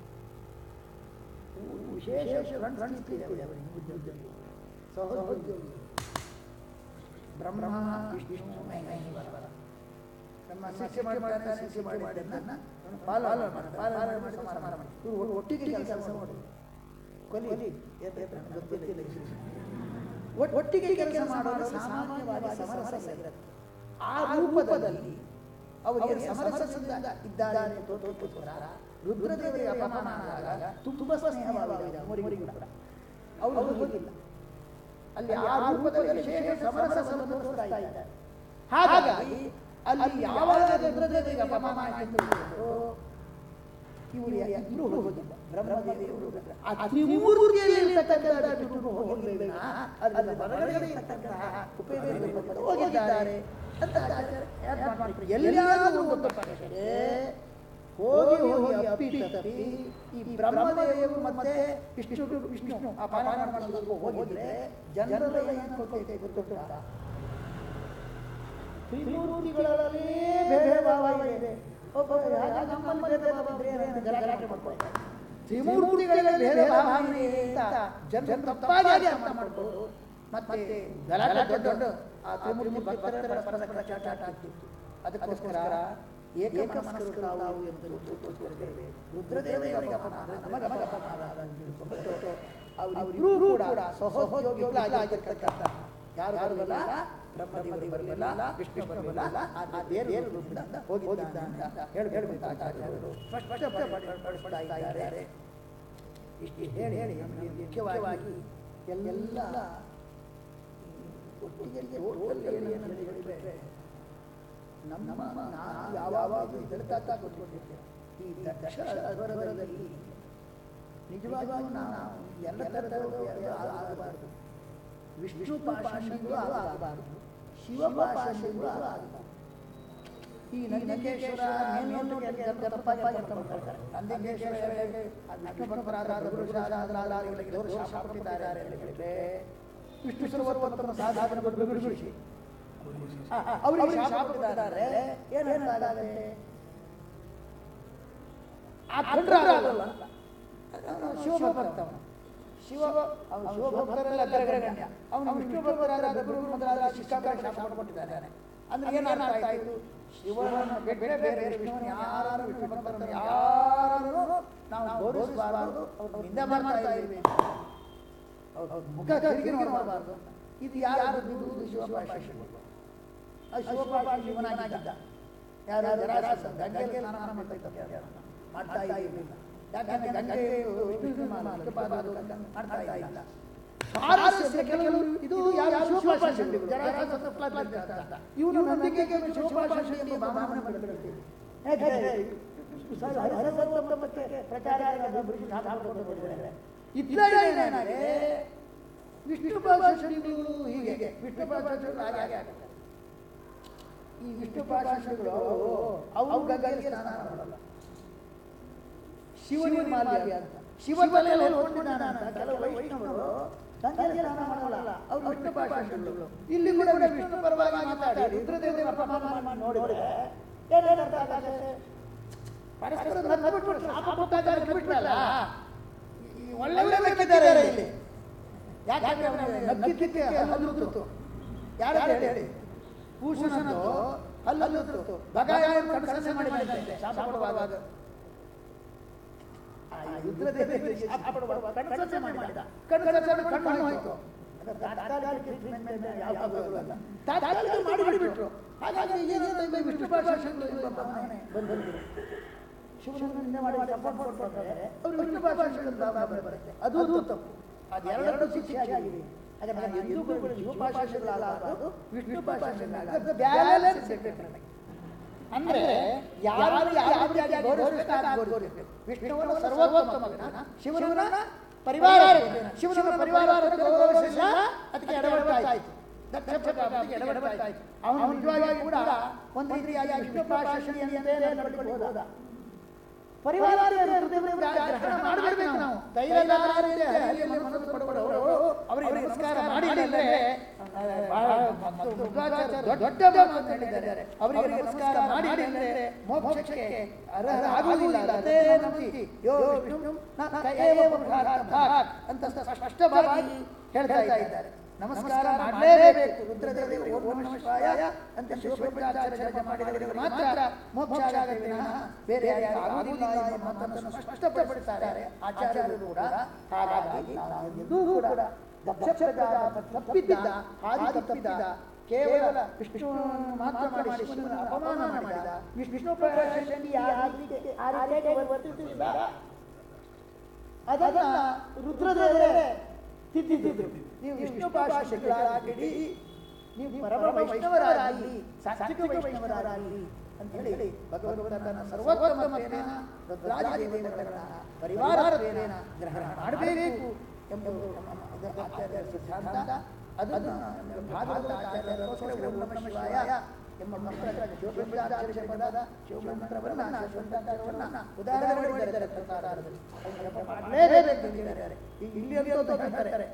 ವಿಶೇಷ ಫ್ರಂಟ್ ಫ್ರಂಟ್ ಇದೆ ಅವರಿಗೆ ಉದ್ಯೋಗದಲ್ಲಿ ಸಹೋದ್ಯೋಗಿ ಬ್ರಹ್ಮ ವಿಷ್ಣು ಮಹೇಶ್ವರ ನಮ್ಮ ಶಿಕ್ಷೆ ಮಾಡ್ತಾರೆ ಶಿಕ್ಷೆ ಮಾಡಿ ಅದನ್ನ ಪಾಲನೆ ಮಾಡಿ ಪಾಲನೆ ಮಾಡಿ ಸಮಾಧಾನ ಮಾಡಿ ಇವರು ಒಟ್ಟಿಗೆ ಕೆಲಸ ಮಾಡಿ ಕೊಲಿ ಎದ್ದು ಎದ್ದು ನನಗೆ ಗೊತ್ತಿಲ್ಲ ಈ ಶಿಕ್ಷೆ. ಒಟ್- ಒಟ್ಟಿಗೆ ಕೆಲಸ ಮಾಡೋದು ಸಾಮಾನ್ಯವಾಗಿ ಸಮರಸ ಇರುತ್ತೆ ಆ ರೂಪದಲ್ಲಿ ಅವರಿಗೆ ಸಮರಸದಿಂದ ಇದ್ದಾರೆ ಅಂತ ತೋರಿಸ್ಕೋಸ್ಕರ ರುದ್ರದೇವರಿಗೆ ಅಪಮಾನ ಆದಾಗ ತುಂಬ ಸ್ನೇಹವಾಗಿದೆ ಅವರಿಗೆ ಕೂಡ ಅವರು ಹೋಗಿಲ್ಲ ಅಲ್ಲಿ ಆ ರೂಪದಲ್ಲಿ ವಿಶೇಷ ಸಮರಸವನ್ನು ತೋರಿಸ್ತಾ ಇದ್ದಾರೆ ಹಾಗಾಗಿ ಅಲ್ಲಿ ಯಾವಾಗ ರುದ್ರದೇವರಿಗೆ ಅಪಮಾನ ಆಯಿತು ಇವರು ಇಬ್ಬರು ಹೋಗಿಲ್ಲ ಬ್ರಹ್ಮದೇವರು ರುದ್ರ. ಆ ತ್ರಿಮೂರ್ತಿಯಲ್ಲಿ ಇರ್ತಕ್ಕಂಥ ರುದ್ರರು ಹೋಗಿಲ್ಲ ಅದರ ಹೊರಗಡೆ ಇರ್ತಕ್ಕಂತಹ ಉಪಯೋಗ ಹೋಗಿದ್ದಾರೆ ಅಂತ ಆಚಾರ್ಯರು ಯಾರು ಮಾಡ್ತಾರೆ? ಎಲ್ಲಾದರೂ ಒಂದು ಕಡೆ ಹೋಗಿ ಹೋಗಿ ಅಪ್ಪಿ ತಪ್ಪಿ ಈ ಬ್ರಹ್ಮದೇವರು ಮತ್ತೆ ವಿಷ್ಣು ವಿಷ್ಣು ಆ ಪಾರಾಯಣ ಮಾಡೋದಕ್ಕೂ ಹೋಗಿದ್ರೆ ಜನರೆಲ್ಲ ಏನು ಕೊಡ್ತೈತೆ ಗೊತ್ತುಂಟಾ ತ್ರಿಮೂರ್ತಿಗಳಲ್ಲಿ ಭೇದ ಭಾವ ಇದೆ ಒಬ್ಬೊಬ್ಬರು ಹಾಗೆ ನಮ್ಮಲ್ಲಿ ಭೇದ ಭಾವ ಇದ್ರೆ ಏನು ಗಲಾಟೆ ಮಾಡ್ಕೊಳ್ತಾರೆ ತ್ರಿಮೂರ್ತಿಗಳಲ್ಲಿ ಭೇದ ಭಾವನೆ ಅಂತ ಜನರು ತಪ್ಪಾಗಿ ಅರ್ಥ ಮಾಡ್ಕೊಂಡು ಮತ್ತೆ ಗಲಾಟೆ ದೊಡ್ಡ ದೊಡ್ಡ ಆ ತ್ರಿಮೂರ್ತಿ ಭಕ್ತರ ಪರಸ್ಪರ ಚಾಟಾಟ ಆಗ್ತಿತ್ತು ಅದಕ್ಕೋಸ್ಕರ ಏಕಮನಸ್ಕರು ನಾವು ಎಂದು ತೋರಿಸಿದ್ದೇವೆ ರುದ್ರದೇವರಿಗೆ ಅಪಮಾನ ನಮಗೆ ಅಪಮಾನ ಅಂತ ತಿಳ್ಕೊಂಡು ಅವರಿಬ್ಬರೂ ಕೂಡ ಸಹೋದ್ಯೋಗಿಗಳಾಗಿರ್ತಕ್ಕಂಥ ಯಾರು ಬರಲಿಲ್ಲ ಬ್ರಹ್ಮದೇವರು ಬರಲಿಲ್ಲ ವಿಷ್ಣು ಬರಲಿಲ್ಲ ಆ ಬೇರೆ ಬೇರೆ ರೂಪದಿಂದ ಹೋಗಿದ್ದಾನೆ ಅಂತ ಹೇಳಿ ಹೇಳಿ ಆಚಾರ್ಯರು ಸ್ಪಷ್ಟಪಡಿಸ್ತಾ ಇದ್ದಾರೆ ಇಷ್ಟು ಹೇಳಿ ಹೇಳಿ ನಮಗೆ ಮುಖ್ಯವಾಗಿ ಎಲ್ಲ ಒಟ್ಟಿಗೆ ಟೋಟಲ್ ಏನು ಏನಂತ ಹೇಳಿದ್ರೆ ನಮ್ಮ ನಾವು ಯಾವಾಗಲೂ ಹೇಳ್ತಾ ಕೊಟ್ಟಿರ್ತೇವೆ ಈ ದಕ್ಷ ಅಧ್ವರದಲ್ಲಿ ನಿಜವಾಗಿಯೂ ನಾವು ಎಲ್ಲ ಥರದವರು ಆಗಬಾರದು ವಿಷ್ಣು ಪಾಶಂಡಿಗಳು ಆಗಬಾರದು ಶಿವ ಪಾಶಂಡಿಗಳು ಆಗಬಾರದು ಈ ನಂದಿಕೇಶ್ವರ ಮೇಲ್ನೋಟಕ್ಕೆ ಜನರು ತಪ್ಪಾಗಿ ಅರ್ಥ ಮಾಡ್ಕೊಳ್ತಾರೆ ನಂದಿಕೇಶ್ವರ ಆ ವಿಷ್ಣು ಭಕ್ತರಾದ ಗುರುಶಾಸ್ತ್ರಾದಿಗಳಿಗೆ ದೋಷ ಶಾಪ ಕೊಟ್ಟಿದ್ದಾರೆ ಅಂತ ಹೇಳಿದ್ರೆ ವಿಷ್ಣು ಸರ್ವೋತ್ತಮ ಸಾಧನ ಬಿಡಿಸಿ ಅವರಿಗೆ ಶಾಪ ಕೊಟ್ಟಿದ್ದಾರೆ ಏನಾಗುತ್ತೆ ಆ ಕಂಡ್ರಾಗಲ್ಲ ಶಿವಭಕ್ತ ಅವನು ಶಿವ ಅವನು ಶಿವಭಕ್ತರೆಲ್ಲ ಅಗ್ರಗಣ್ಯ ಅವನು ವಿಷ್ಣು ಭಕ್ತರಾದ ಗುರು ಮೊದಲಾದ ಶಿಷ್ಟಾಚಾರ ಶಾಪ ಕೊಟ್ಟಿದ್ದಾನೆ ಅಂದ್ರೆ ಏನಾಗ್ತಾ ಇತ್ತು ಶಿವನನ್ನು ಬಿಟ್ಟರೆ ಬೇರೆ ವಿಷ್ಣುವನ್ನು ಯಾರು ವಿಷ್ಣು ಭಕ್ತರನ್ನು ಯಾರನ್ನು ನಾವು ಗೌರವಿಸಬಾರದು ಅವ್ರು ನಿಂದೆ ಮಾಡ್ತಾ ಇದ್ದೀವಿ ಅವ್ರ ಮುಖ ತಿರುಗಿ ನೋಡಬಾರದು ಇದು ಯಾರು ಇದು ಶಿವಪಾಶಿಗಳು ಅದು ಶಿವಪಾಶಿ ಶಿವನಾಗಿದ್ದ ಯಾರು ಜರಾಸ ಗಂಗೆಗೆ ಸ್ನಾನ ಮಾಡ್ತಾ ಇದ್ದ ಮಾಡ್ತಾ ಇರಲಿಲ್ಲ ಯಾಕಂದ್ರೆ ಗಂಗೆ ವಿಷ್ಣು ವಿಷ್ಣುಪಾದರು ಮಾಡ್ತಾ ಇಲ್ಲ ಸ್ವಾರಸ್ಯ ಕೆಲವರು ಇದು ಯಾರು ಶಿವಪಾಶಿಗಳು ಜರಾಸ ಇವನು ನಂಬಿಕೆಗೆ ಶಿವಪಾಶಿ ಎಂಬ ಭಾವನೆ ಬೆಳೆದಿರ್ತೀವಿ ಯಾಕಂದ್ರೆ ಹರಸೋತ್ತಮಕ್ಕೆ ಪ್ರಚಾರ ಇದ್ದರೆ ವಿಷ್ಣು ಪಾಶಗಳು ಹೀಗೆ ವಿಷ್ಣು ಪಾಶಗಳು ಹಾಗೆ ಹಾಗೆ ಆಗುತ್ತೆ ಈ ವಿಷ್ಣು ಪಾಶಗಳು ಅವು ಗಂಗೆಗೆ ಸ್ನಾನ ಮಾಡಲ್ಲ ಶಿವನಿಗೆ ಮಾಲ್ಯ ಅಂತ ಶಿವ ತಲೆಯಲ್ಲಿ ಹೊತ್ಕೊಂಡಿದ್ದಾನೆ ಅಂತ ಕೆಲವು ವೈಷ್ಣವರು ಗಂಗೆಗೆ ಸ್ನಾನ ಮಾಡಲ್ಲ ಅವ್ರು ವಿಷ್ಣು ಪಾಶಗಳು ಇಲ್ಲಿ ಕೂಡ ವಿಷ್ಣು ಪರವಾಗಿ ಮಾತಾಡಿ ರುದ್ರದೇವರ ಅಪಮಾನ ಮಾಡಿ ನೋಡಿದ್ರೆ ಏನೇನು ಅರ್ಥ ಆಗುತ್ತೆ ಪರಸ್ಪರ ನಗ್ಬಿಟ್ಬಿಟ್ಟು ಶಾಪ ಕೊಟ್ಟಾಗ ನಗ್ಬಿಟ್ರಲ್ಲ ಈ ಒಳ್ಳೆ ಒಳ್ಳೆ ನಗ್ಗಿದ್ದಾರೆ ಇಲ್ಲಿ ಯಾಕಂದ್ರೆ ಅವನಿಗೆ ನಗ್ಗಿದ್ದಕ್ಕೆ ಹಲ್ಲುತ್ತು ಯಾರು ಹೇಳಿ ಭೂಷಣದ್ದು ಹಲ್ಲುತ್ತು ಬಗಾಯನ್ನು ಕಡಸನೆ ಮಾಡಿದಂತೆ ಶಾಪ ಕೊಡುವಾಗ ಆ ರುದ್ರದೇವರಿಗೆ ಶಾಪ ಕೊಡುವಾಗ ಕಡಸನೆ ಮಾಡಿದ ಕಡಸನೆ ಕಣ್ಣು ಹೋಯ್ತು ಅದು ತಾತ್ಕಾಲಿಕ treatment ಯಾವ್ದಾದ್ರು ಅಲ್ಲ. ತಾತ್ಕಾಲಿಕ ಮಾಡಿಬಿಟ್ರು ಹಾಗಾಗಿ ಏನೇನು ವಿಷ್ಣು ಭಾಷೆಗಳು ಎಂಬ ಭಾವನೆ ಬಂದಿದ್ರು ಶಿವನನ್ನು ಮಾಡಿ ಸಪೋರ್ಟ್ ಕೊಡ್ತಾರೆ ಅವರು ವಿಷ್ಣು ಭಾಷೆಗಳು ಬರುತ್ತೆ ಅದು ತಪ್ಪು ಅದೆರಡು ಶಿಕ್ಷೆ ಆಗಿದೆ ಹಾಗೆ ನಾನು ಎಂದೂ ಕೂಡ ಶಿವಭಾಷೆಗಳಾಗಬಾರದು ವಿಷ್ಣು ಭಾಷೆಗಳಾಗಬಾರದು ಬ್ಯಾಲೆನ್ಸ್ ಇರಬೇಕು ನನಗೆ ಅಂದ್ರೆ ಯಾರು ಯಾವ ರೀತಿಯಾಗಿ ಗೌರವಿಸ್ಬೇಕು ಹಾಗೆ ಗೌರವಿಸ್ಬೇಕು ವಿಷ್ಣುವನ್ನು ಸರ್ವೋತ್ತಮ ಮಗನ ಶಿವನನ್ನ ಪರಿವಾರ ಶಿವನ ಪರಿವಾರ ಗೌರವಿಸಿಲ್ಲ ಅದಕ್ಕೆ ಎಡವಟ್ಟಾಯ್ತು ದಕ್ಷ ಪ್ರಜಾಪತಿಗೆ ಎಡವಟ್ಟಾಯ್ತು ಅವನು ನಿಜವಾಗಿ ಕೂಡ ಒಂದು ರೀತಿಯಾಗಿ ವಿಷ್ಣು ಪಾಶನಿ ಅಂತೇನೆ ನಡ್ಕೊಂಡು ಹೋದ ಪರಿವಾರ ಗ್ರಹಣ ಮಾಡಬೇಕು ನಾವು ಧೈರ್ಯಗಾರರಿಗೆ ಹರಿಯ ಮನಸ್ಸು ಪಡುವವರು ಅವರಿಗೆ ನಮಸ್ಕಾರ ಮಾಡಿದರೆ ದೊಡ್ಡ ಮಾತು ಹೇಳಿದ್ದಾರೆ ಅವರಿಗೆ ನಮಸ್ಕಾರ ಮಾಡಿದರೆ ಮೋಕ್ಷಕ್ಕೆ ಅರ್ಹರಾಗುವುದಿಲ್ಲ ಅದೇ ನಂಬಿ ಯೋ ವಿಷ್ಣು ನ ಕಯೇವ ಪುರುಷಾರ್ಥಾತ್ ಅಂತ ಸ್ಪಷ್ಟವಾಗಿ ಹೇಳ್ತಾ ಇದ್ದಾರೆ ನಮಸ್ಕಾರ ಮಾಡಲೇಬೇಕು ರುದ್ರದೇವರಿಗೆ ಓಂ ನಮಃ ಶಿವಾಯ ಅಂತ ಶಿವಪಂಚಾಚಾರ್ಯ ಮಾಡಿದವರಿಗೆ ಮಾತ್ರ ಮೋಕ್ಷ ಆಗತ್ತೆ ವಿನಃ ಬೇರೆ ಯಾರಿಗೂ ಆಗುವುದಿಲ್ಲ ಎಂಬ ಮಾತನ್ನು ಸ್ಪಷ್ಟಪಡಿಸುತ್ತಾರೆ ಆಚಾರ್ಯರು ಕೂಡ ಹಾಗಾಗಿ ನಾವು ಎಂದೂ ಕೂಡ ದಕ್ಷ ಪ್ರಜಾಪತಿ ತಪ್ಪಿದ್ದ ಹಾದಿ ತಪ್ಪಿದ್ದ ಕೇವಲ ವಿಷ್ಣು ಮಾತ್ರ ಮಾಡಿ ಶಿವನ ಅಪಮಾನ ಮಾಡಿದ ವಿಷ್ಣು ಪ್ರಕಾಶನಿ ಆರಿಗೆ ವರ್ತಿಸಿದ ಅದನ್ನ ರುದ್ರದೇವರೇ ತಿದ್ದಿದ್ರು ನೀವು ವಿಷ್ಣು ಭಾಷೆಗಳಾಗಿಡಿ ನೀವು ಪರಮ ವೈಷ್ಣವರಾಗಲಿ ಸಾತ್ವಿಕ ವೈಷ್ಣವರಾಗಲಿ ಅಂತ ಹೇಳಿ ಭಗವಂತನ ಸರ್ವೋತ್ತಮತ್ವೇನ ರುದ್ರಾದಿದೇವತೆಗಳ ಪರಿವಾರತ್ವೇನ ಗ್ರಹಣ ಮಾಡಬೇಕು ಎಂಬುದು ನಮ್ಮ ಅದು ಆಚಾರ್ಯರ ಸಿದ್ಧಾಂತ ಅದನ್ನು ಭಾಗವತ ಆಚಾರ್ಯರೋಸ್ಕರ ಓಂ ನಮಃ ಶಿವಾಯ ಎಂಬ ಮಂತ್ರ ಶಿವಪಂಚಾಚಾರ್ಯ ಪದದ ಶಿವಮಂತ್ರವನ್ನ ಶಿವಪಂಚಾಚಾರ್ಯವನ್ನ ಉದಾಹರಣೆ ಮಾಡಿದ್ದಾರೆ ಪ್ರಸಾರದಲ್ಲಿ ಅದನ್ನು ಮಾಡಲೇಬೇಕು ಎಂದಿದ್ದಾರೆ ಈಗ ಇಲ್ಲಿ ಅಂತ ಹೇಳ್ತಾರೆ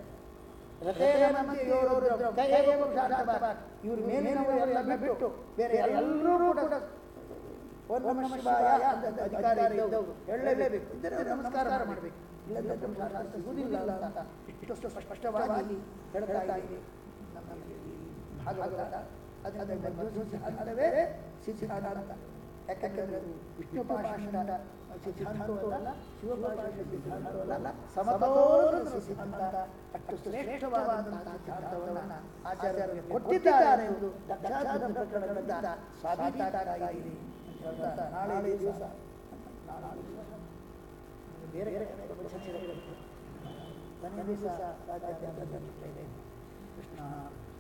ಇವರು ಮೇಲಿನವರೆಲ್ಲ ಬಿಟ್ಟು ಬೇರೆ ಎಲ್ಲರೂ ಕೂಡ ಓಂ ನಮಃ ಶಿವಾಯ ಅಂತ ಅಧಿಕಾರ ಇದ್ದವರು ಹೇಳಲೇಬೇಕು ಇದ್ದರೆ ನಮಸ್ಕಾರ ಮಾಡಬೇಕು ಇಲ್ಲದ್ರೆ ನಮಸ್ಕಾರ ಸಿಗುವುದಿಲ್ಲ ಅಂತ ಇಷ್ಟು ಸ್ಪಷ್ಟವಾಗಿ ಹೇಳ್ತಾ ಇದೆ ನಮ್ಮ ಈ ಭಾಗವತ ಅದರ ಸಿದ್ಧಾಂತವೇ ಸಿದ್ಧಾಂತ ಯಾಕಂದ್ರೆ ವಿಷ್ಣು ಪಾಶಾಂಡ ಸಿದ್ಧಾಂತವಲ್ಲ ಶಿವಪಾಶ ಸಿದ್ಧಾಂತವಲ್ಲ ಸಮತೋಲನ ಸಿದ್ಧಾಂತ ಅಷ್ಟು ಶ್ರೇಷ್ಠವಾದಂತಹ ಸಿದ್ಧಾಂತವನ್ನು ಆಚಾರ್ಯರು ಕೊಟ್ಟಿದ್ದಾರೆ ಎಂದು ದಕ್ಷಾಧಾರ ಪ್ರಕರಣಗಳಿಂದ ಸಾಬೀತಾಗಿದೆ ಅಂತ ಹೇಳ್ತಾ ನಾಳೆ ದಿವಸ ನಾಳೆ ದಿವಸ ಬೇರೆ ಬೇರೆ ಚರ್ಚೆ ಕೊನೆಯ ದಿವಸ ರಾಜ್ಯಾದ್ಯಂತ ಇದೆ ಕೃಷ್ಣ